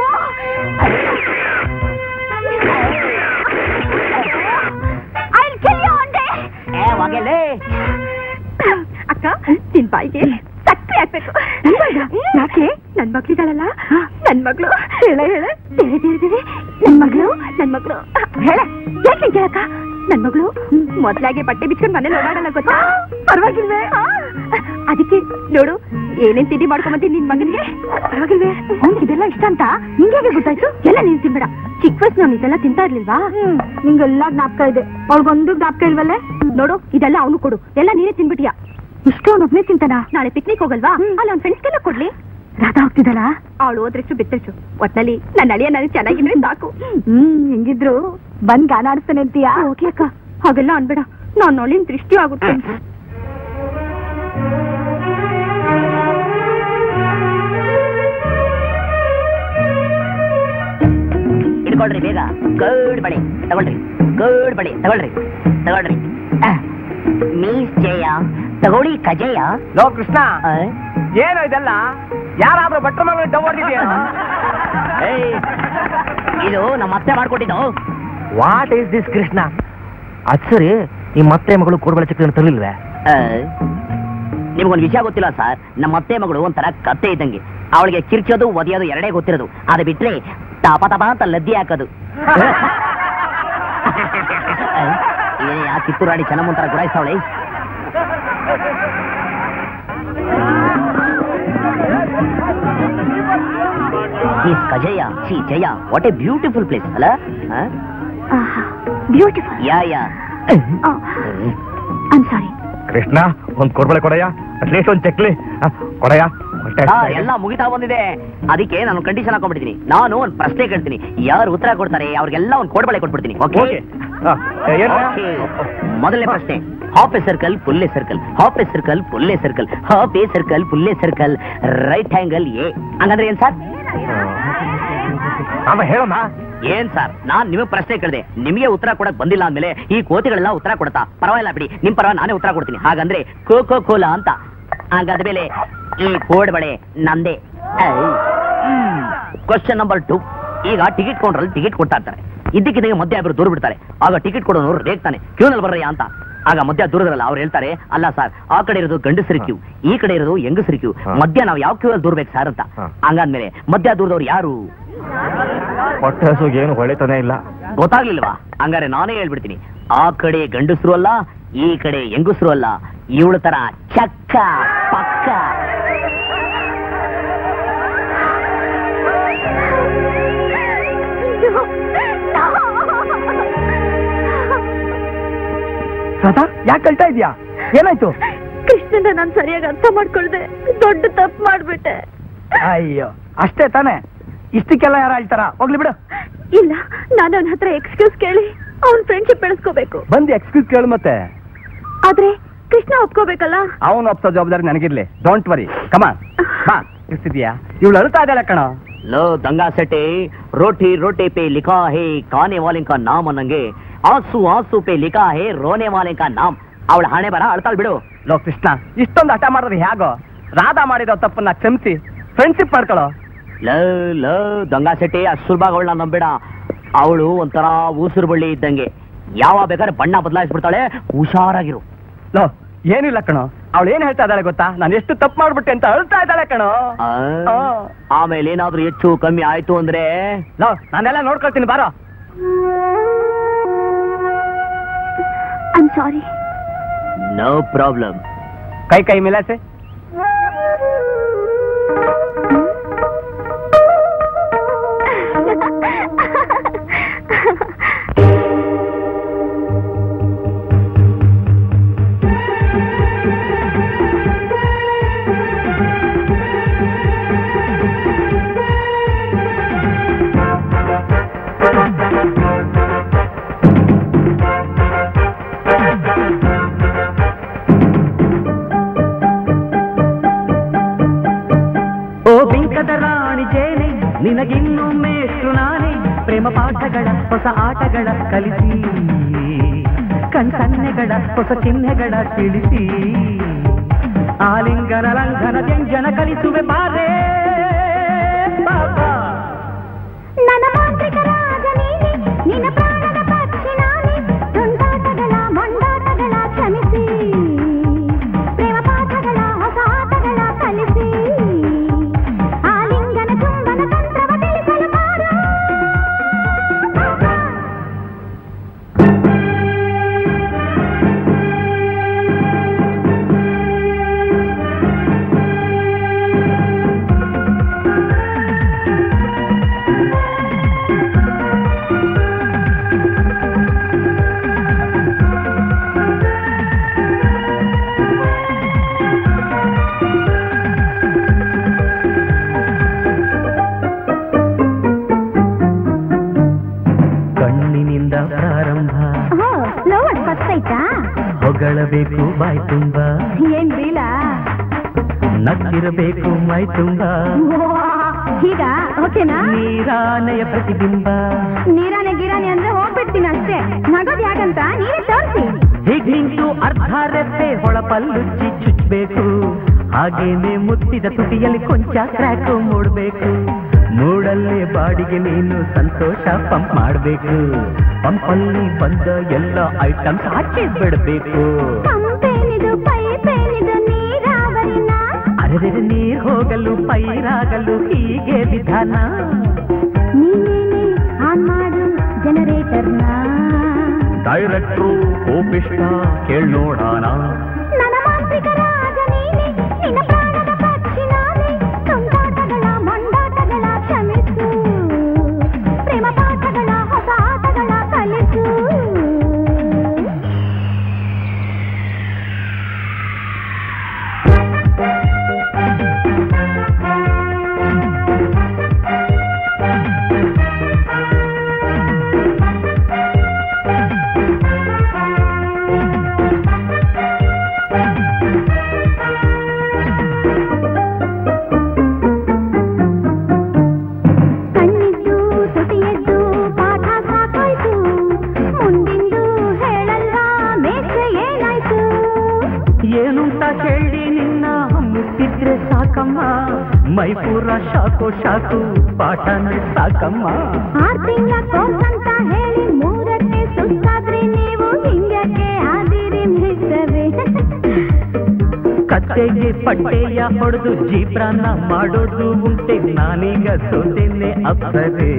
I'll kill you one day. ಏ ಹೊಗೆಲೆ ಅಕ್ಕ ನಿನ್ ಬಾಯಿಗೆ ಸಕ್ಕರೆ ಹಾಕ್ಬೇಕು ಯಾಕೆ ನನ್ ಮಕ್ಳಿದಾಳಲ್ಲ ನನ್ ಮಗಳು ಹೇಳ ಹೇಳ ಬೇರೆ ಬೇರೆ ಬೇರೆ ನನ್ ಮಗಳು ನನ್ ಮಗಳು ಹೇಳ ಯಾಕೆ ಕೇಳಕ್ಕ ನನ್ ಮಗಳು ಮೊದ್ಲಾಗೆ ಬಟ್ಟೆ ಬಿಚ್ಕೊಂಡ್ ಮನೇಲಿ ಓಡಾಡಲ್ಲ ಗೊತ್ತಾ ಪರವಾಗಿಲ್ವೇ ಅದಕ್ಕೆ ನೋಡು ಏನೇನ್ ತಿಂಡಿ ಮಾಡ್ಕೊಂಬಂತೀನಿ ನಿನ್ ಮಗನಿಗೆ ಪರವಾಗಿಲ್ವೇ ಅವ್ನಿಗೆ ಇದೆಲ್ಲ ಇಷ್ಟ ಅಂತ ನಿಂಗೆ ಗೊತ್ತಾಯ್ತು ಎಲ್ಲ ನೀನ್ ತಿನ್ಬೇಡ ಚಿಕ್ಕ ವಯಸ್ಸು ನಾನು ಇದೆಲ್ಲ ತಿಂತಾ ಇರ್ಲಿಲ್ವಾ ನಿಂಗೆಲ್ಲ ಜ್ಞಾಪಕ ಇದೆ ಅವ್ಳಿಗೊಂದು ಜ್ಞಾಪಕ ಇಲ್ವಲ್ಲೇ ನೋಡು ಇದೆಲ್ಲ ಅವನು ಕೊಡು ಎಲ್ಲ ನೀನೇ ತಿನ್ಬಿಟಿಯಾ ಇಷ್ಟು ಅವ್ನು ಒಬ್ನೇ ತಿಂತಾನ ನಾಳೆ ಪಿಕ್ನಿಕ್ ಹೋಗಲ್ವಾ ಅಲ್ಲಿ ಅವ್ನ ಫ್ರೆಂಡ್ಸ್ಗೆಲ್ಲ ಕೊಡ್ಲಿ ರಾಧಾ ಹೋಗ್ತಿದ್ದಾಳ ಅವಳು ಹೋದ್ರೆಷ್ಟು ಬಿತ್ತಷ್ಟು ಒಟ್ನಲ್ಲಿ ನನ್ನ ಅಳಿಯ ನನಗೆ ಚೆನ್ನಾಗಿದ್ರೆ ಸಾಕು ಹ್ಮ್ ಹೆಂಗಿದ್ರು ಬಂದ್ ಗಾನ ಆಡಿಸ್ತಾನೆ ಅಂತೀಯಾ ಓಕೆ ಅಕ್ಕ ಹಾಗೆಲ್ಲ ಅನ್ಬೇಡ ನಾನು ಅವಳಿನ ದೃಷ್ಟಿ ಆಗುತ್ತೆ ಇಟ್ಕೊಳ್ರಿ ಬೇಗ ಗಡ್ ಬಳೆ ತಗೊಳ್ರಿ ಗಡ್ ಬಳೆ ತಗೊಳ್ರಿ ತಗೊಳ್ರಿ ಆ, ಮೀಸ್ ಜಯ ತಗೊಳ್ಳಿ ಕಜಯ ಲೋ ಕೃಷ್ಣ ಆ? ಏನು ಇದೆಲ್ಲ ಯಾರಾದ್ರೂ ಭಟ್ರ ಮಗಳು ಡವ್ ಹೊಡೆದಿದ್ಯಾ ಏಯ್, ಇದು ನಮ್ಮ ಅತ್ತೆ ಮಾಡ್ಕೊಟ್ಟಿದ್ದು ವಾಟ್ ಈಸ್ ದಿಸ್ ಕೃಷ್ಣ ಅದ್ ಸರಿ ನಿಮ್ಮ ಮತ್ತೆ ಮಗಳು ಕೂರ್ಬಳ ಚಿಕ್ಕ ತರಲಿಲ್ವೇ ಆ, ನಿಮ್ಗೊಂದು ವಿಷಯ ಗೊತ್ತಿಲ್ಲ ಸರ್ ನಮ್ಮ ಅತ್ತೆ ಮಗಳು ಒಂಥರ ಕತ್ತೆ ಇದ್ದಂಗೆ ಅವಳಿಗೆ ಕಿರ್ಚೋದು ಒದೆಯೋದು ಎರಡೇ ಗೊತ್ತಿರೋದು ಅದು ಬಿಟ್ರೆ ತಪ ತಪ ಅಂತ ಲದ್ದಿ ಹಾಕೋದು ಇದೇ ಆ ಕಿತ್ತೂರು ರಾಣಿ ಚೆನ್ನಮ್ಮಂತರ ಗುಡಾಯಿಸ್ತಾವಳೆ ಮಿಸ್ ಕಜಯ ಸಿ Jaya what a beautiful place ಅಲ್ಲ beautiful yeah yeah I'm sorry Krishna ಒಂದ್ ಕೊಡ್ಬಳೆ ಕೊಡಯ್ಯ ಅಟ್ಲೀಸ್ಟ್ ಒಂದ್ ಚಕ್ಲಿ ಆ, ಕೊಡಯ್ಯ ಹೊಟ್ಟೆ ಆ, ಹಸ್ದಾಗಿದೆ. ಎಲ್ಲ ಮುಗಿತಾ ಬಂದಿದೆ ಅದಕ್ಕೆ ನಾನು ಕಂಡೀಷನ್ ಹಾಕೊಂಡ್ಬಿಟ್ಟಿದ್ದೀನಿ ನಾನು ಒಂದು ಪ್ರಶ್ನೆ ಕೇಳ್ತೀನಿ ಯಾರು ಉತ್ತರ ಕೊಡ್ತಾರೆ ಅವ್ರಿಗೆಲ್ಲ ಒಂದು ಕೋಡ್ಬಳೆ ಕೊಟ್ಬಿಡ್ತೀನಿ ಓಕೆ ಓಕೆ ಆ, ಏನು? ಮೊದಲನೇ ಪ್ರಶ್ನೆ half a circle full a circle half a circle full a circle half a circle full a circle right angle a ಹಂಗಂದ್ರೆ ಏನ್ ಸರ್ ಆಮ ಹೇಳಮ್ಮ ಏನ್ ಸರ್ ನಾನ್ ನಿಮಗೆ ಪ್ರಶ್ನೆ ಕೇಳಿದೆ ನಿಮಗೆ ಉತ್ತರ ಕೊಡಕ್ ಬಂದಿಲ್ಲ ಅಂದ್ಮೇಲೆ ಈ ಕೋತಿಗಳೆಲ್ಲ ಉತ್ತರ ಕೊಡ್ತಾ ಪರವಾಗಿಲ್ಲ ಬಿಡಿ ನಿಮ್ ಪರವಾಗಿ ನಾನೇ ಉತ್ತರ ಕೊಡ್ತೀನಿ ಹಾಗಂದ್ರೆ ಕೋಕೋ ಕೋಲಾ ಅಂತ ಹಾಗಾದ್ಮೇಲೆ ಈ ಕೋಡ್ ಬಳೆ ನಂದೇ ಕ್ವಶನ್ ನಂಬರ್ ಟು ಈಗ ಟಿಕೆಟ್ ಕೌಂಟ್ರಲ್ಲಿ ಟಿಕೆಟ್ ಕೊಡ್ತಾ ಇರ್ತಾರೆ ಇದ್ದಕ್ಕಿದ್ದಂಗೆ ಮಧ್ಯ ಇಬ್ಬರು ದೂರ ಬಿಡ್ತಾರೆ ಆಗ ಟಿಕೆಟ್ ಕೊಡೋನು ರೇಗ್ತಾನೆ ಕ್ಯೂನಲ್ಲಿ ಬರ್ರಯ್ಯ ಅಂತ ಆಗ ಮಧ್ಯ ದೂರದಲ್ಲ ಅವ್ರು ಹೇಳ್ತಾರೆ ಅಲ್ಲ ಸರ್ ಆ ಕಡೆ ಇರೋದು ಗಂಡಸರಿ ಕ್ಯೂ ಈ ಕಡೆ ಇರೋದು ಹೆಂಗಸರಿ ಕ್ಯೂ ಹಾ. ಮಧ್ಯ ನಾವು ಯಾವ ಕ್ಯೂ ಅಲ್ಲಿ ದೂರ್ಬೇಕು ಸರ್ ಅಂತ ಹಾ. ಹಂಗಾದ್ಮೇಲೆ ಮಧ್ಯ ದೂರದವ್ರು ಯಾರು ಹೊಟ್ಟೆ ಹಸುಗೆ ಏನು ಹೊಳಿತಾನೆ ಇಲ್ಲ ಗೊತ್ತಾಗ್ಲಿಲ್ವಾ ಹಂಗಾರೆ ನಾನೇ ಹೇಳ್ಬಿಡ್ತೀನಿ ಆ ಕಡೆ ಗಂಡಸರು ಅಲ್ಲ ಈ ಕಡೆ ಹೆಂಗಸರು ಅಲ್ಲ ಇವಳ ತರ ಚಕ್ಕ ಪಕ್ಕ ರಾಧಾ ಯಾಕೆ ಕಳ್ತಾ ಇದೀಯಾ ಏನಾಯ್ತು ಕೃಷ್ಣನ ನಾನು ಸರಿಯಾಗಿ ಅರ್ಥ ಮಾಡ್ಕೊಳ್ದೆ ದೊಡ್ಡ ತಪ್ಪು ಮಾಡ್ಬಿಟ್ಟೆ ಅಯ್ಯೋ ಅಷ್ಟೇ ತಾನೇ ಇಷ್ಟಕ್ಕೆಲ್ಲ ಯಾರು ಹೇಳ್ತಾರ ಹೋಗ್ಲಿ ಬಿಡು ಇಲ್ಲ ನಾನು ಅವನ ಹತ್ರ ಎಕ್ಸ್ಕ್ಯೂಸ್ ಕೇಳಿ ಅವ್ನ್ ಫ್ರೆಂಡ್ಶಿಪ್ ಬೆಳೆಸ್ಕೋಬೇಕು ಬಂದು ಎಕ್ಸ್ಕ್ಯೂಸ್ ಕೇಳು ಮತ್ತೆ ಆದ್ರೆ ಕೃಷ್ಣ ಒಪ್ಕೋಬೇಕಲ್ಲ ಅವನು ಒಪ್ಸೋ ಜವಾಬ್ದಾರಿ ನನಗಿರ್ಲಿ ಡೋಂಟ್ ವರಿ ಕಮಾನ್ ಬಾ ಇರ್ತಿದ್ಯಾ ಇವಳು ಅಳ್ತಾ ಇದ್ದಾಳೆ ಕಣ लो दंगा सेटे रोटी रोटी पे लिखा है खाने वाले का नाम ಅನ್ನಂಗೆ ಆಸು ಆಸು ಪೇ ಲಿಖಾ ಹೇ ರೋನೆ ವಾಲೆ ಕಾ ನಾಮ್ ಅವಳ ಹಣೆ ಬರ ಅಳ್ತಾಳ್ ಬಿಡು ಲೋ ಕೃಷ್ಣ ಇಷ್ಟೊಂದು ಹಠ ಮಾಡೋದು ಹೇಗೋ ರಾಧಾ ಮಾಡಿರೋ ತಪ್ಪನ್ನ ಕ್ಷಮಿಸಿ ಫ್ರೆಂಡ್ಶಿಪ್ ಮಾಡ್ಕೊಳ್ಳೋ ಲ ಲ ದಂಗಾ ಸೆಟ್ಟಿ ಅಷ್ಟು ಸುಲಭ ಅವಳನ್ನ ನಂಬೇಡ ಅವಳು ಒಂಥರ ಊಸುರು ಬಳ್ಳಿ ಇದ್ದಂಗೆ ಯಾವ ಬೇಕಾದ್ರೆ ಬಣ್ಣ ಬದಲಾಯಿಸ್ಬಿಡ್ತಾಳೆ ಹುಷಾರಾಗಿರು ಲೋ ಏನಿಲ್ಲ ಕಣೋ ಅವಳು ಏನ್ ಹೇಳ್ತಾ ಇದ್ದಾಳೆ ಗೊತ್ತಾ ನಾನು ಎಷ್ಟು ತಪ್ಪು ಮಾಡ್ಬಿಟ್ಟೆ ಅಂತ ಅಳ್ತಾ ಇದ್ದಾಳೆ ಕಣೋ ಆ, ಆ. ಆಮೇಲೆ ಏನಾದ್ರೂ ಹೆಚ್ಚು ಕಮ್ಮಿ ಆಯ್ತು ಅಂದ್ರೆ ಲೋ ನಾನೆಲ್ಲ ನೋಡ್ಕೊಳ್ತೀನಿ ಬಾರೋ ಐಮ್ ಸಾರಿ ನೋ ಪ್ರಾಬ್ಲಮ್ ಕೈ ಕೈ ಮಿಲಾಸೆ ಓ ಬಿಂಕದ ರಾಣಿ ಜೇನೆ ನಿನಗಿನ್ನೂ ಮೇಷ್ಟ್ರು ನಾನೇ ಪ್ರೇಮ ಪಾಠಗಳ ಹೊಸ ಆಟಗಳ ಕಲಿಸಿ ಕಣ್ಸನ್ನೆಗಳ ಹೊಸ ಚಿಹ್ನೆಗಳ ತಿಳಿಸಿ ಆಲಿಂಗನ ಲಂಘನ ವ್ಯಂಜನ ಕಲಿಸುವೆ ಬಾರೇ ಬಾಬಾ ನನ್ನ ಮಾಂತ್ರಿಕ ರಾಜ ನೀನೆ ನಿನ್ನ ಪ್ರಾಣದ ಪಕ್ಷಿ ನಾನೇ ತುಂಟಾಟಗಳ ಮೊಂಡಾಟಗಳ ಕ್ಷಮಿಸಿ ಪ್ರೇಮ ಪಾಠಗಳ ಹೊಸ ಆಟಗಳ ಕಲಿಸಿ ಆಲಿಂಗನ ಚುಂಬನ ತಂತ್ರವ ತಿಳಿಸಲು ಬಾರೋ ಕಣ್ಣಿನಿಂದ ಪ್ರಾರಂಭ ಓ ಲವರ್ ಗೊತ್ತಾಯ್ತಾ ಹೊಗಳಬೇಕು ಬಾಯ್ ತುಂಬ ಏನ್ ಬೀಲ ನಕ್ಕಿರಬೇಕು ಮೈ ತುಂಬ ಈಗ ಓಕೆನಾ ನೀರಾನೆಯ ಪ್ರತಿಬಿಂಬ ನೀರಾನೆ ಗಿರಾನೆ ಅಂದ್ರೆ ಹೋಗ್ಬಿಡ್ತೀನಿ ಅಷ್ಟೇ ನಗೋದ್ ಯಾಕಂತ ನೀವೇ ತೋರಿಸಿ ಹೀಗ್ ನಿಂತು ಅರ್ಧ ರೆಪ್ಪೆ ಹೊಳಪಲ್ಲುಚ್ಚಿ ಚುಚ್ಚಬೇಕು ಹಾಗೇನೆ ಮುತ್ತಿದ ತುಟಿಯಲ್ಲಿ ಕೊಂಚ ಕ್ರ್ಯಾಕ್ ಮೂಡ್ಬೇಕು ಮೂಡಲ್ಲೇ ಬಾಡಿಗೆ ನೀನು ಸಂತೋಷ ಪಂಪ್ ಮಾಡ್ಬೇಕು ಪಂಪಲ್ಲಿ ಬಂದ ಎಲ್ಲ ಐಟಮ್ಸ್ ಹಾಕಿ ಬಿಡ್ಬೇಕು ಪಂಪೇನಿದು ಪೈಪೇನಿದು ನೀರಾವರಿನ ಅರೆರೆ ನೀರ್ ಹೋಗಲು ಪೈರಾಗಲು ಹೀಗೆ ವಿಧಾನ ನೀನೇನೆ ಆನ್ ಮಾಡು ಜನರೇಟರ್ನ ಡೈರೆಕ್ಟ್ರು ಕೋಪಿಷ್ಟ ಕೇಳೋಣ ನನ್ನ ಮಾಂತ್ರಿಕ ರಾಜ ನೀನೆ ನಿನ್ನ ಪ್ರಾಣದ ಪಕ್ಷಿ ನಾನೇ ತುಂಟಾಟಗಳ ಮೊಂಡಾಟಗಳ ಕ್ಷಮಿಸು ಪ್ರೇಮ ಪಾಠಗಳ ಹೊಸ ಆಟಗಳ ಕಲಿಸು ಕಣ್ಣಿದ್ದು ತುಟಿಯದ್ದು ಪಾಠ ಸಾಕಾಯ್ತು ಮುಂದಿಂದು ಹೇಳಲ್ವಾ ಮೇಷ್ಟ್ರೆ ಏನಾಯ್ತು ಏನು ಅಂತ ಹೇಳಿ ನಿನ್ನ ಮುಟ್ಟಿದ್ರೆ ಸಾಕಮ್ಮ ಮೈಪೂರ ಶಾಕು ಶಾಕು ಪಾಠ ಸಾಕಮ್ಮ ಆರ್ ತಿಂಗಳ ಕೋರ್ಸ್ ಅಂತ ಹೇಳಿ ಮೂರಕ್ಕೆ ಸುಸ್ತಾದ್ರೆ ನೀವು ಹಿಂಗಕ್ಕೆ ಆದಿರಿ ಮಿಸ್ಟರೇ ಕತ್ತೆಗೆ ಪಟ್ಟೆಯ ಹೊಡೆದು ಜೀಬ್ರಾನ ಮಾಡೋದು ಉಂಟೆ ನಾನೀಗ ಸೋತೇನೆ ಅಪ್ಪರೇ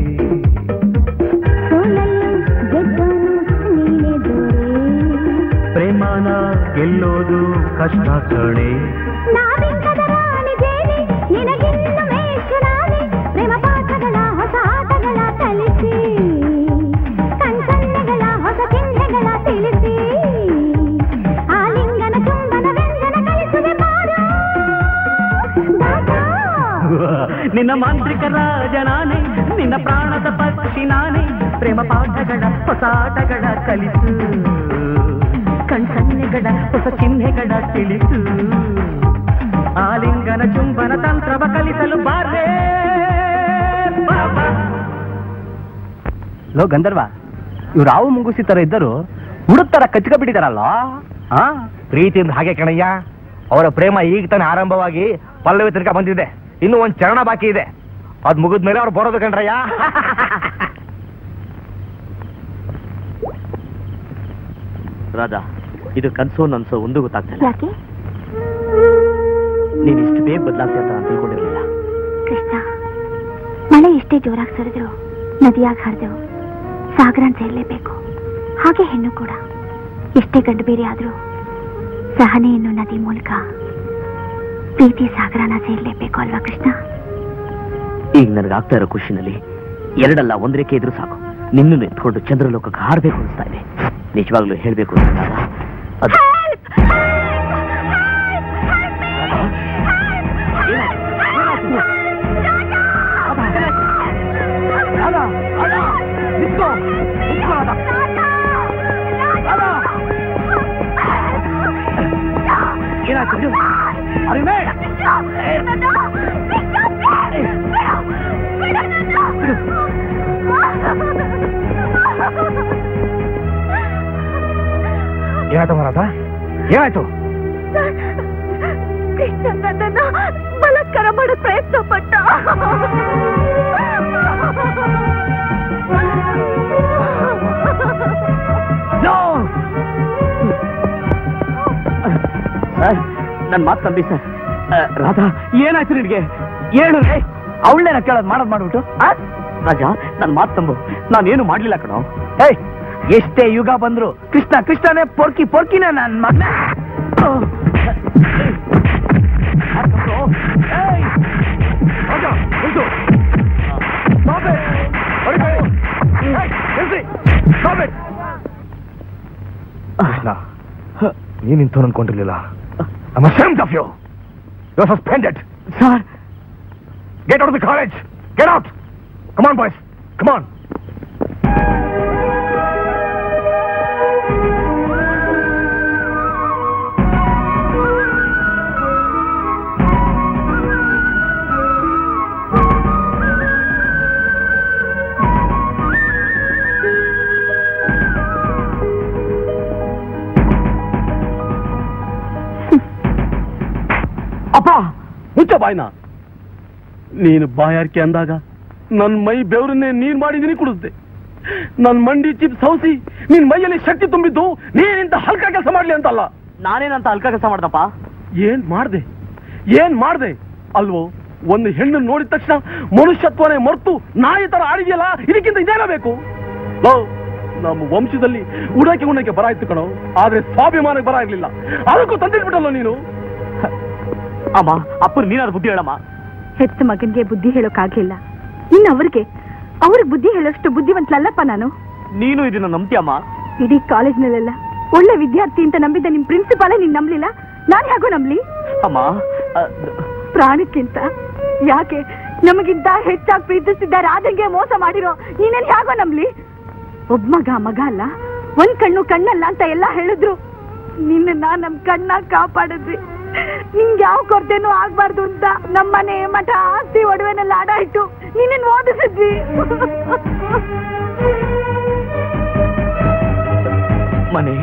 ಸೋಲಲ್ಲಿ ಗೆದ್ದವನು ನೀನೇ ದೊರೆ ಪ್ರೇಮನ ಗೆಲ್ಲೋದು ಕಷ್ಟ ಕಣೆ ನಾವಿಂಕದ ರಾಣಿ ದೇವಿ ನಿನಗಿನ್ನು ಮೇಷು ನಾನೇ ಪ್ರೇಮ ಪಾಠಗಳ ಹೊಸ ಆಟಗಳ ಕಲಿಸಿ ಕಣ್ಸನ್ನೆಗಳ ಹೊಸ ಚಿಹ್ನೆಗಳ ತಿಳಿಸಿ ಆಲಿಂಗನ ಚುಂಬನ ವ್ಯಂಜನ ಕಲಿಸುವೆ ಬಾರೋ ದಾದಾ ನಿನ್ನ ಮಾಂತ್ರಿಕ ರಾಜ ನಾನೇ ನಿನ್ನ ಪ್ರಾಣದ ಪಕ್ಷಿ ನಾನೇ ಪ್ರೇಮ ಪಾಠಗಳ ಹೊಸಾಟಗಳ ಕಲಿಸು ಕಣ್ಸನ್ನೆಗಳ ಹೊಸ ಚಿಹ್ನೆಗಳ ತಿಳಿಸು ಆಲಿಂಗನ ಚುಂಬನ ತಂತ್ರವ ಕಲಿಸಲು ಬಾರೇ ಬಾಬಾ ಲೋ ಗಂಧರ್ವ ಇವ್ರು ರಾವು ಮುಂಗುಸಿ ತರ ಇದ್ದರು ಹುಡುಕ್ ತರ ಕಚ್ಕೊಬಿಟ್ಟಿದಾರಲ್ಲ ಆ ಪ್ರೀತಿಯಿಂದ ಹಾಗೆ ಕಣಯ್ಯ ಅವರ ಪ್ರೇಮ ಈಗ ತಾನೇ ಆರಂಭವಾಗಿ ಪಲ್ಲವಿ ತಿರ್ಗ ಬಂದಿದೆ ಇನ್ನು ಒಂದ್ ಚರಣ ಬಾಕಿ ಇದೆ ಅದ್ ಮುಗಿದ್ಮೇಲೆ ಅವ್ರು ಬರೋದು ಕಣ್ರಯ್ಯ ರಾಧಾ ಇದು ಕನ್ಸೋ ನನ್ಸೋ ಒಂದು ಗೊತ್ತಾಗ್ತಾ ಇಲ್ಲ ಯಾಕೆ ನೀನ್ ಇಷ್ಟು ಬೇಗ ಬದಲಾಗ್ತೀಯ ಅಂತ ನಾನು ತಿಳ್ಕೊಂಡಿರ್ಲಿಲ್ಲ ಕೃಷ್ಣ ಮಳೆ ಎಷ್ಟೇ ಜೋರಾಗಿ ಸುರಿದ್ರು ನದಿಯಾಗಿ ಹರಿದೆವು ಸಾಗರನ್ ಸೇರ್ಲೇಬೇಕು ಹಾಗೆ ಹೆಣ್ಣು ಕೂಡ ಎಷ್ಟೇ ಗಂಡು ಬೇರೆ ಆದ್ರೂ ಸಹನೆ ಎನ್ನು ನದಿ ಮೂಲಕ ಪ್ರೀತಿ ಸಾಗರನ ಸೇರ್ಲೇಬೇಕು ಅಲ್ವಾ ಕೃಷ್ಣ ಈಗ ನನಗಾಗ್ತಾ ಇರೋ ಖುಷಿನಲ್ಲಿ ಎರಡಲ್ಲ ಒಂದ್ ರೇಖೆ ಇದ್ರೂ ಸಾಕು ನಿನ್ನನ್ನು ಎತ್ಕೊಂಡು ಚಂದ್ರಲೋಕಕ್ಕೆ ಹಾರಬೇಕು ಅನಿಸ್ತಾ ಇದೆ ನಿಜವಾಗ್ಲೂ ಹೇಳ್ಬೇಕು ಅಂದಾಗ ಅದು ಏನಾಯ್ತು ಮರಾದ ಏನಾಯ್ತು ಕೃಷ್ಣ ನನ್ನನ್ನು ಬಲಾತ್ಕಾರ ಮಾಡೋ ಪ್ರಯತ್ನ ಪಟ್ಟ ಸರ್ ನನ್ನ ಮಾತು ನಂಬಿ ಸರ್ ಆ, ರಾಧಾ ಏನಾಯ್ತು ನಿನಗೆ ಹೇಳು ರೇ ಅವಳೇನ ಕೇಳೋದು ಮಾಡೋದು ಮಾಡ್ಬಿಟ್ಟು ಆ? ರಾಜ ನನ್ನ ಮಾತು ನಂಬು ನಾನೇನು ಮಾಡ್ಲಿಲ್ಲ ಕಣೋ ಏಯ್ ಎಷ್ಟೇ ಯುಗ ಬಂದ್ರು ಕೃಷ್ಣ ಕೃಷ್ಣನೇ ಪೊರ್ಕಿ ಪೊರ್ಕಿನ ನನ್ ಮಗ ಕೃಷ್ಣ ನೀನ್ ಇಂಥ ಅನ್ಕೊಂಡಿರ್ಲಿಲ್ಲ I'm ashamed of you. You're suspended. Sir Get out of the college. Get out. Come on, boys. Come on. ಅಪ್ಪ ಮುಚ್ಚ ಬಾಯ್ನ ನೀನು ಬಾಯಾರಿಕೆ ಅಂದಾಗ ನನ್ನ ಮೈ ಬೆವರನ್ನೇ ನೀರ್ ಮಾಡಿ ನೀನು ಕುಡಿಸ್ದೆ ನನ್ನ ಮಂಡಿ ಚಿಪ್ಸ್ ಹೌಸಿ ನಿನ್ ಮೈಯಲ್ಲಿ ಶಕ್ತಿ ತುಂಬಿದ್ದು ನೀನಿಂತ ಹಲ್ಕ ಕೆಲಸ ಮಾಡ್ಲಿ ಅಂತಲ್ಲ ನಾನೇನಂತ ಅಲ್ಕ ಕೆಲಸ ಮಾಡ್ದಪ್ಪ ಏನ್ ಮಾಡ್ದೆ ಏನ್ ಮಾಡ್ದೆ ಅಲ್ವೋ ಒಂದು ಹೆಣ್ಣು ನೋಡಿದ ತಕ್ಷಣ ಮನುಷ್ಯತ್ವನೇ ಮರ್ತು ನಾಯಿ ತರ ಆಡಿದ್ಯಲ್ಲ ಇದಕ್ಕಿಂತ ಇದೇನ ಬೇಕು ಲೋ ನಮ್ಮ ವಂಶದಲ್ಲಿ ಉಡಕ್ಕೆ ಉಣ್ಣಕ್ಕೆ ಬರ ಇತ್ತು ಕಣೋ ಆದ್ರೆ ಸ್ವಾಭಿಮಾನಕ್ಕೆ ಬರ ಇರ್ಲಿಲ್ಲ ಅದಕ್ಕೂ ತಂದಿಟ್ಬಿಟ್ಟಲ್ಲ ನೀನು ಅಮ್ಮ ಅಪ್ಪನ ನೀನಾದ್ರು ಬುದ್ಧಿ ಹೇಳಮ್ಮ ಹೆತ್ತ ಮಗನ್ಗೆ ಬುದ್ಧಿ ಹೇಳೋಕ್ಕಾಗ್ಲಿಲ್ಲ ಇನ್ನು ಅವ್ರಿಗೆ ಅವ್ರಿಗೆ ಬುದ್ಧಿ ಹೇಳೋಷ್ಟು ಬುದ್ಧಿವಂತಲಲ್ಲಪ್ಪ ನಾನು ನೀನು ಇದನ್ನ ನಂಬ್ತೀಯಮ್ಮ ಇಡೀ ಕಾಲೇಜ್ನಲ್ಲೆಲ್ಲ ಒಳ್ಳೆ ವಿದ್ಯಾರ್ಥಿ ಅಂತ ನಂಬಿದ್ದ ನಿಮ್ ಪ್ರಿನ್ಸಿಪಾಲೇ ನೀನ್ ನಂಬ್ಲಿಲ್ಲ ನಾನ್ ಹೇಗೋ ನಂಬ್ಲಿ ಅಮ್ಮ ಅ, ಪ್ರಾಣಕ್ಕಿಂತ ಯಾಕೆ ನಮಗಿಂತ ಹೆಚ್ಚಾಗಿ ಪ್ರೀತಿಸಿದ್ದ ರಾಧಂಗೆ ಮೋಸ ಮಾಡಿರೋ ನೀನೇನ್ ಹೇಗೋ ನಂಬ್ಲಿ ಒಬ್ಬ ಮಗ ಮಗ ಅಲ್ಲ ಒಂದ್ ಕಣ್ಣು ಕಣ್ಣಲ್ಲ ಅಂತ ಎಲ್ಲ ಹೇಳಿದ್ರು ನಿನ್ನ ನಮ್ ಕಣ್ಣ ಕಾಪಾಡಿದ್ವಿ ನಿಂಗೆ ಯಾವ ಕೊರತೆನೂ ಆಗ್ಬಾರ್ದು ಅಂತ ನಮ್ಮನೆ ಮಠ ಆಸ್ತಿ ಒಡವೆನೆಲ್ಲ ಅಡ ಇಟ್ಟು ನಿನ್ನ ಓದಿಸಿದ್ವಿ ಮನೆ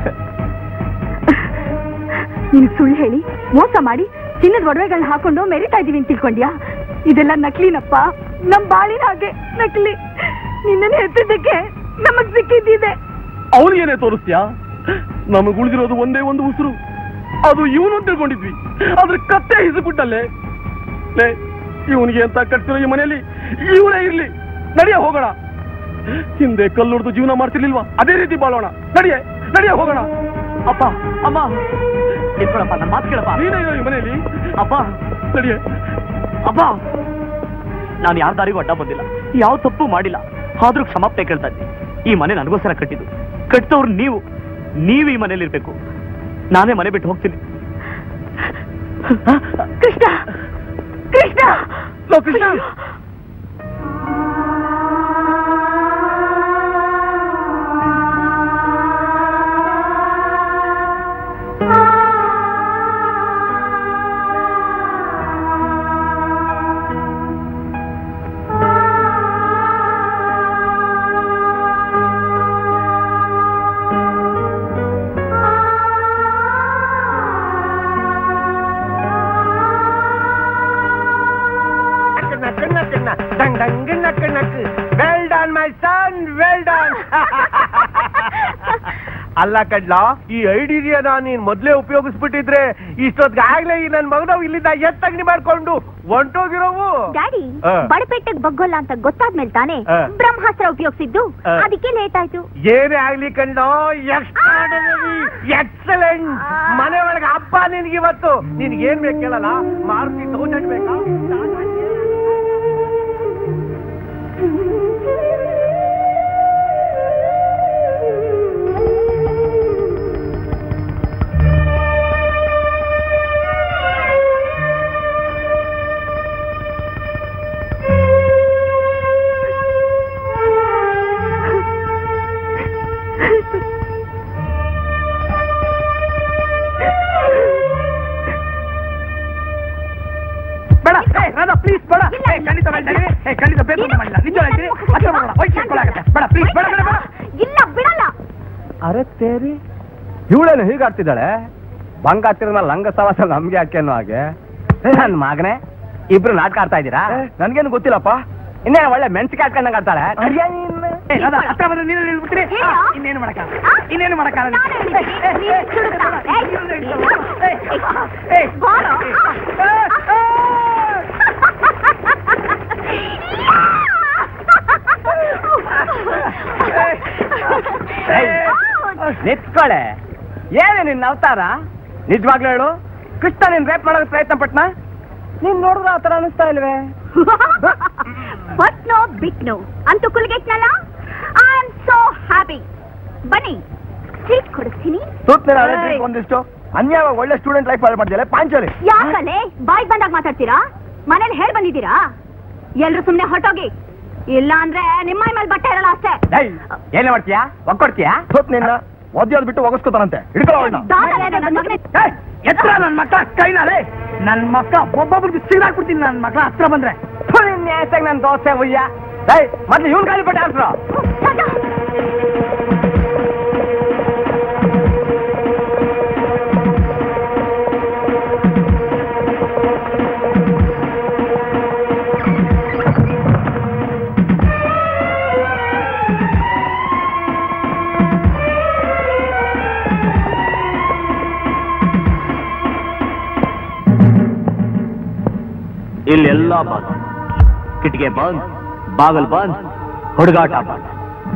ನಿನ್ ಸುಳ್ಳು ಹೇಳಿ ಮೋಸ ಮಾಡಿ ಚಿನ್ನದ ಒಡವೆಗಳನ್ನ ಹಾಕೊಂಡು ಮೆರಿತಾ ಇದೀವಿ ಅಂತ ತಿಳ್ಕೊಂಡ್ಯಾ ಇದೆಲ್ಲ ನಕಲಿನಪ್ಪ ನಮ್ ಬಾಳಿನ ಹಾಗೆ ನಕಲಿ ನಿನ್ನನ್ನು ಹೆತ್ತಿದ್ದಕ್ಕೆ ನಮಗ್ ಸಿಕ್ಕಿದ್ದಿದೆ ಅವನಿಗೇನೆ ತೋರಿಸ್ತೀಯಾ ನಮಗ್ ಉಳಿದಿರೋದು ಒಂದೇ ಒಂದು ಉಸಿರು ಅದು ಇವನು ಅಂತ ತಿಳ್ಕೊಂಡಿದ್ವಿ ಅದ್ರ ಕತ್ತೆ ಹಿಸುಬಿಟ್ಟಲ್ಲೇ ಲೇ ಇವನಿಗೆ ಅಂತ ಕಟ್ತಿರೋ ಈ ಮನೆಯಲ್ಲಿ ಇವನೇ ಇರ್ಲಿ ನಡಿಯ ಹೋಗೋಣ ಹಿಂದೆ ಕಲ್ಲುಡ್ದು ಜೀವನ ಮಾಡ್ತಿರ್ಲಿಲ್ವಾ ಅದೇ ರೀತಿ ಬಾಳೋಣ ನಡಿಯೇ ನಡಿಯ ಹೋಗೋಣ ಅಪ್ಪ ಅಮ್ಮ ನಿಂತ್ಕೊಳಪ್ಪ ನನ್ನ ಮಾತು ಕೇಳಪ್ಪ ನೀನೇ ಇರೋ ಈ ಮನೆಯಲ್ಲಿ ಅಪ್ಪ ನಡಿಯೇ ಅಪ್ಪ ನಾನು ಯಾರ ದಾರಿಗೂ ಅಡ್ಡ ಬಂದಿಲ್ಲ ಯಾವ ತಪ್ಪು ಮಾಡಿಲ್ಲ ಆದ್ರೂ ಕ್ಷಮಾಪಣೆ ಕೇಳ್ತಾ ಇದ್ದೀನಿ ಈ ಮನೆ ನನಗೋಸ್ಕರ ಕಟ್ಟಿದ್ದು ಕಟ್ಟಿದವ್ರು ನೀವು ನೀವು ಈ ಮನೇಲಿ ಇರ್ಬೇಕು ನಾನೇ ಮನೆ ಬಿಟ್ಟು ಹೋಗ್ತೀನಿ ಕೃಷ್ಣ ಕೃಷ್ಣ ಲೋ Krishna well done my son well done ಅಲ್ಲ ಕಡ್ಲ ಈ ಐಡಿಯಾನ ನೀನ್ ಮೊದ್ಲೇ ಉಪಯೋಗಿಸ್ಬಿಟ್ಟಿದ್ರೆ ಇಷ್ಟೊತ್ತಿಗೆ ಆಗ್ಲೇ ಈ ನನ್ ಮಗನವ್ ಇಲ್ಲಿಂದ ಎತ್ತಗ್ನಿ ಮಾಡ್ಕೊಂಡು ಹೊಂಟೋಗಿರೋವು ಡ್ಯಾಡಿ ಆ. ಬಡಪೆಟ್ಟಗ್ ಬಗ್ಗೋಲ್ಲ ಅಂತ ಗೊತ್ತಾದ್ಮೇಲೆ ತಾನೇ ಆ. ಬ್ರಹ್ಮಾಸ್ತ್ರ ಉಪಯೋಗಿಸಿದ್ದು ಆ. ಅದಕ್ಕೆ ಲೇಟ್ ಆಯ್ತು ಏನೇ ಆಗ್ಲಿ ಕಣ್ಣ ಎಕ್ಸಲೆಂಟ್ ಮನೆ ಒಳಗೆ ಹಬ್ಬ ನಿನ್ಗೆ ಇವತ್ತು ನಿನ್ಗೆ ಏನ್ ಬೇಕು ಕೇಳಲ್ಲ ಮಾರುತಿ ತೌಸಂಡ್ ಬೇಕಾ ಬೇಡ ಏ, ರಾಧಾ ಪ್ಲೀಸ್ ಬೇಡ ಏ, ಖಂಡಿತ ಬೇಡ ನನಗೆ. ಏ, ಖಂಡಿತ ಬೇಕು ಅಂತ ಮಾಡಿಲ್ಲ ನಿಜ ಹೇಳ್ತೀನಿ ಹತ್ರ ಬರೋಣ ವಯಸ್ಸು ಇಟ್ಕೊಳ್ಳಾಗತ್ತೆ ಬೇಡ ಪ್ಲೀಸ್ ಬೇಡ ಬೇಡ ಬೇಡ ಇಲ್ಲ ಬಿಡಲ್ಲ ಅರೆ ತೇರಿ ಇವಳೇನು ಹೀಗಾಡ್ತಿದ್ದಾಳೆ ಬಂಗ ಹತ್ತಿರಮೇಲೆ ಲಂಗ ಸವಾಸ ನಮ್ಗೆ ಯಾಕೆ ಅನ್ನೋ ಹಾಗೆ ನನ್ ಮಗನೇ ಇಬ್ರು ನಾಟಕ ಆಡ್ತಾ ಇದ್ದೀರಾ ನನ್ಗೇನು ಗೊತ್ತಿಲ್ಲಪ್ಪ ಇನ್ನೇನು ಒಳ್ಳೆ ಮೆಣಸಿಗೆ ಹಾಕೊಂಡಂಗೆ ಆಡ್ತಾಳೆ ಏ, ರಾಧಾ ಹತ್ರ ಬಂದ್ರೆ ನೀನು ನಿಲ್ಬಿಟ್ರಿ ಏನು? ಇನ್ನೇನು ಮಾಡಕ್ಕಾಗಲ್ಲ ಇನ್ನೇನು ಮಾಡಕ್ಕಾಗಲ್ಲ ನಾನು ಹೇಳಿದ್ದೀನಿ. ಏ, ಏ, ನೀನು ಸುಡುತ್ತಾ? ಏ, ಏ, ಏ, ಏ, ಬಾರೋ. ನಿತ್ಕೊಳೆ ಏನೇ ನಿನ್ನ ಅವತಾರ ನಿಜವಾಗ್ಲೂ ಹೇಳು ಕೃಷ್ಣ ನೀನ್ ರೇಪ್ ಮಾಡೋದಕ್ಕೆ ಪ್ರಯತ್ನ ಪಟ್ನ ನೀನ್ ನೋಡಿದ್ರೆ ಆ ಥರ ಅನಿಸ್ತಾ ಇಲ್ವೇ ಬಟ್ ನೋ ಬಿಟ್ ನೋ ಅಂತೂ ಕುಲ್ಗೆಟ್ನಲ್ಲ ಐ ಆಮ್ ಸೋ ಹ್ಯಾಪಿ ಬನ್ನಿ ಟ್ರೀಟ್ ಕೊಡಿಸ್ತೀನಿ ಸೂತ್ನೇನ ಒಂದಿಷ್ಟು ಅನ್ಯಾಯ ಒಳ್ಳೆ ಸ್ಟೂಡೆಂಟ್ ಲೈಫ್ ಹಾಳು ಮಾಡಿದ್ಯಲ್ಲ ಪಾಂಚಲಿ ಯಾಕಲೆ ಬಾಯ್ ಬಂದಾಗ ಮಾತಾಡ್ತೀರಾ ಮನೇಲಿ ಹೇಳ್ ಬಂದಿದ್ದೀರಾ ಎಲ್ರು ಸುಮ್ನೆ ಹೊರಟೋಗಿ ಇಲ್ಲ ಅಂದ್ರೆ ನಿಮ್ಮ ಮೈ ಮೇಲೆ ಬಟ್ಟೆ ಇರಲ್ಲ ಅಷ್ಟೇ ಏನೇ ಮಾಡ್ತೀಯಾ ಒಕ್ಕೊಡ್ತೀಯಾ ಸೂತ್ ನಿನ್ನ ಒದ್ಯೋದ್ ಬಿಟ್ಟು ಒಗಸ್ಕೋತಾನಂತೆ ಹಿಡ್ಕೊಳ್ಳೋ ಅವ್ಳನ್ನ. ದಾದಾನೇ ನನ್ನ ಮಗನೇ ಏ, ಎತ್ರ ನನ್ ಮಕ್ಕ ಕೈನಾಲೆ ನನ್ ಮಕ್ಕ ಒಬ್ಬೊಬ್ರಿಗೆ ಸಿಗಾಕ್ಬಿಡ್ತೀನಿ ನನ್ ಮಕ್ಳ ಹತ್ರ ಬಂದ್ರೆ ಥು, ನಿನ್ ನ್ಯಾಯಸಾಗ್ ನನ್ ದೋಸೆ ಹುಯ್ಯ ಏಯ್ ಮೊದ್ಲು ಇವ್ನ್ ಕಾಲಿ ಬಿಟ್ಟು ಹಾಕ್ರು ದಾದಾ. ಇಲ್ಲೆಲ್ಲ ಬಂದ್ ಕಿಟಿಗೆ ಬಂದ್ ಬಾಗಲ್ ಬಂದ್ ಹುಡುಗಾಟ ಬಂದ್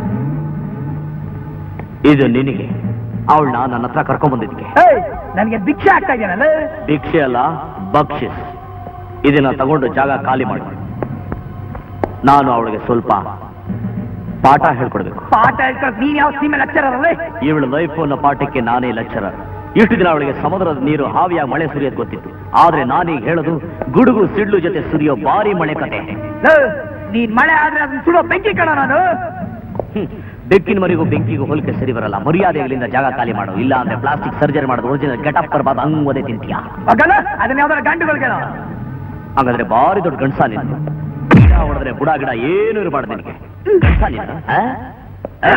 ಇದು ನಿನಗೆ ಅವಳನ್ನ ನನ್ನ ಹತ್ರ ಕರ್ಕೊಂಡ್ ಬಂದಿದ್ದಕ್ಕೆ ಏಯ್ ನನಗೆ ಭಿಕ್ಷೆ ಆಗ್ತಾ ಇದೆಯಲ್ಲ ಭಿಕ್ಷೆ ಅಲ್ಲ ಬಕ್ಷಿಸ್ ಇದನ್ನ ತಗೊಂಡು ಜಾಗ ಖಾಲಿ ಮಾಡಿ ನಾನು ಅವಳಿಗೆ ಸ್ವಲ್ಪ ಪಾಠ ಹೇಳ್ಕೊಡ್ಬೇಕು ಪಾಠ ಹೇಳ್ಕೊಳಕ್ ನೀನ್ ಯಾವ ಸೀಮೆ ಲೆಕ್ಚರರ್ ಅಲ್ಲೇ ಇವಳ ಲೈಫ್ ಅನ್ನೋ ಪಾಠಕ್ಕೆ ನಾನೇ ಲೆಕ್ಚರರ್ ಇಷ್ಟು ದಿನ ಅವಳಿಗೆ ಸಮುದ್ರದ ನೀರು ಹಾವಿಯಾಗಿ ಮಳೆ ಸುರಿಯೋದು ಗೊತ್ತಿತ್ತು ಆದ್ರೆ ನಾನೀಗ ಹೇಳೋದು ಗುಡುಗು ಸಿಡ್ಲು ಜೊತೆ ಸುರಿಯೋ ಭಾರಿ ಮಳೆ ಕತೆ ಲೇ, ನೀನ್ ಮಳೆ ಆದ್ರೆ ಅದನ್ನ ಸುಡೋ ಬೆಂಕಿ ಕಣ ನಾನು ಹ್ಮ್. ಬೆಕ್ಕಿನ ಮರಿಗೂ ಬೆಂಕಿಗೂ ಹೋಲಿಕೆ ಸರಿ ಬರಲ್ಲ ಮರ್ಯಾದೆಗಳಿಂದ ಜಾಗ ಖಾಲಿ ಮಾಡು ಇಲ್ಲ ಅಂದ್ರೆ ಪ್ಲಾಸ್ಟಿಕ್ ಸರ್ಜರಿ ಮಾಡೋದು ಒರಿಜಿನಲ್ ಗೆಟಪ್ ಬರ್ಬಾರ್ದು ಹಂಗ್ ಓದೇ ತಿಂತೀಯ ಮಗನ ಅದನ್ನ ಯಾವ್ದಾರ ಗಂಡುಗಳಿಗೆ ಹಾಗಾದ್ರೆ ಭಾರಿ ದೊಡ್ಡ ಗಂಡಸ ನೀನು ಗಿಡ ಹೊಡೆದ್ರೆ ಬುಡ ಗಿಡ ಏನು ಇರಬಾರ್ದು ನಿನಗೆ ಗಂಡ್ಸ ನೀನು, ಆ? ಆ?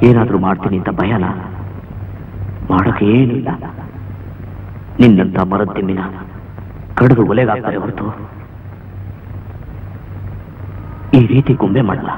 ಏನಾದ್ರೂ ಮಾಡ್ತೀನಿ ಅಂತ ಭಯನ ಮಾಡೋಕೆ ಏನಿಲ್ಲ ನಿನ್ನಂತ ಮರದ ತಿಮ್ಮಿನ ಕಡಿದು ಒಲೆಗಾಗ್ತಾರೆ ಹೊರತು ಈ ರೀತಿ ಗೊಂಬೆ ಮಾಡಲ್ಲ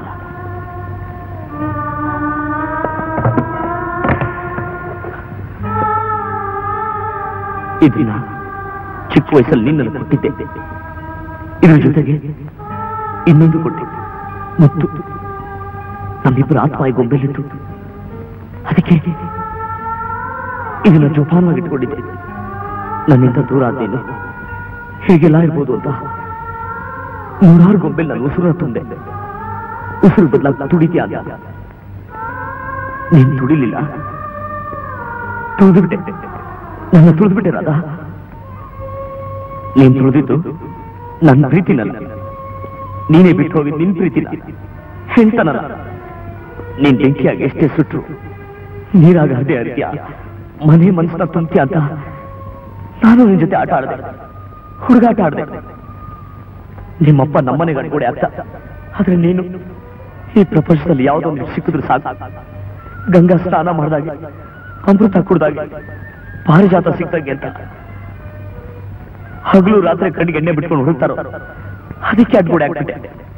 ಇದನ್ನ ಚಿಕ್ಕ ವಯಸ್ಸಲ್ಲಿ ನಿನ್ನನ್ನು ಕೊಟ್ಟಿದ್ದೆ ಇದ್ರ ಜೊತೆಗೆ ಇನ್ನೊಂದು ಕೊಟ್ಟೆ ಮತ್ತು ನಮ್ಮಿಬ್ಬರ ಆತ್ಮ ಈ ಗೊಂಬೆಲಿತ್ತು ಅದಕ್ಕೆ ಇದನ್ನ ಜೋಪಾನವಾಗಿ ಇಟ್ಕೊಂಡಿದ್ದೆ ನನ್ನಿಂದ ದೂರ ಆದೇನು ಹೀಗೆಲ್ಲ ಇರ್ಬೋದು ಅಂತ ನೂರಾರು ಗೊಂಬೆ ನಾನು ಉಸಿರ ತುಂದೆ ಉಸಿರು ಬದಲಾಗ ತುಡಿತೀಯ ಅಂದ ನೀನ್ ತುಡಿಲಿಲ್ಲ ತುಳಿದ್ಬಿಟ್ಟೆ ನನ್ನ ತುಳಿದ್ಬಿಟ್ಟೆ ರಾಧಾ ನೀನ್ ತುಳಿದಿದ್ದು ನನ್ನ ಪ್ರೀತಿನಲ್ಲ ನೀನೇ ಬಿಟ್ಟು ಹೋಗಿ ನಿನ್ ಪ್ರೀತಿನ ಹೆಂಡ್ತನಲ್ಲ ನೀನ್ ಬೆಂಕಿಯಾಗಿ ಎಷ್ಟೇ ಸುಟ್ರು ನೀರಾಗ ಹೃದಯ ಹರಿದ್ಯಾ ಮನೆ ಮನಸ್ಸನ್ನ ತುಂಬ್ತೀಯ ಅಂತ ನಾನು ನಿನ್ ಜೊತೆ ಆಟ ಆಡಿದೆ ಹುಡುಗಾಟ ಆಡಿದೆ ನಿಮ್ಮಪ್ಪ ನಮ್ಮನೆಗೆ ಅಡ್ಗೋಡೆ ಆಗ್ತ ಆದ್ರೆ ನೀನು ಈ ಪ್ರಪಂಚದಲ್ಲಿ ಯಾವುದೋ ಒಂದು ಸಿಕ್ಕಿದ್ರು ಸಾಕು ಗಂಗಾ ಸ್ನಾನ ಮಾಡಿದಾಗೆ ಅಮೃತ ಕುಡ್ದಾಗೆ ಪಾರಿಜಾತ ಸಿಕ್ದಂಗೆ ಅಂತ ಹಗಲು ರಾತ್ರಿ ಕಣ್ಣಿಗೆ ಎಣ್ಣೆ ಬಿಟ್ಕೊಂಡು ಹುಡುಕ್ತಾರೋ ಅದಕ್ಕೆ ಅಡ್ಗೋಡೆ ಆಗ್ಬಿಟ್ಟೆ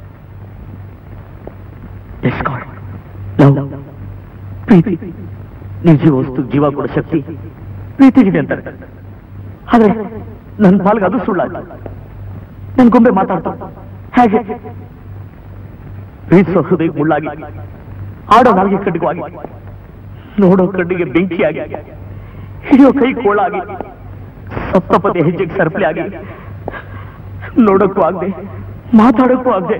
Yes, God. Love. ಪ್ರೀತಿ ನಿರ್ಜೀವ ವಸ್ತು ಜೀವ ಕೊಡೋ ಶಕ್ತಿ ಪ್ರೀತಿಗಿದೆ ಅಂತಾರೆ ಆದ್ರೆ ನನ್ನ ಪಾಲ್ಗೆ ಅದು ಸುಳ್ಳಾಗ ನನ್ ಗೊಂಬೆ ಮಾತಾಡ್ತಾ ಹೇಗೆ ಪ್ರೀತಿಸೋ ಹೃದಯ ಮುಳ್ಳಾಗಿ ಆಡೋ ನಾಲ್ಗೆ ಕಡ್ಡಿಗಾಗಿ ನೋಡೋ ಕಣ್ಣಿಗೆ ಬೆಂಕಿಯಾಗಿ ಹಿಡಿಯೋ ಕೈ ಕೋಳಾಗಿ ಸಪ್ತಪದಿ ಹೆಜ್ಜೆಗೆ ಸರ್ಪಲಿ ಆಗಿ ನೋಡೋಕ್ಕೂ ಆಗದೆ ಮಾತಾಡೋಕ್ಕೂ ಆಗದೆ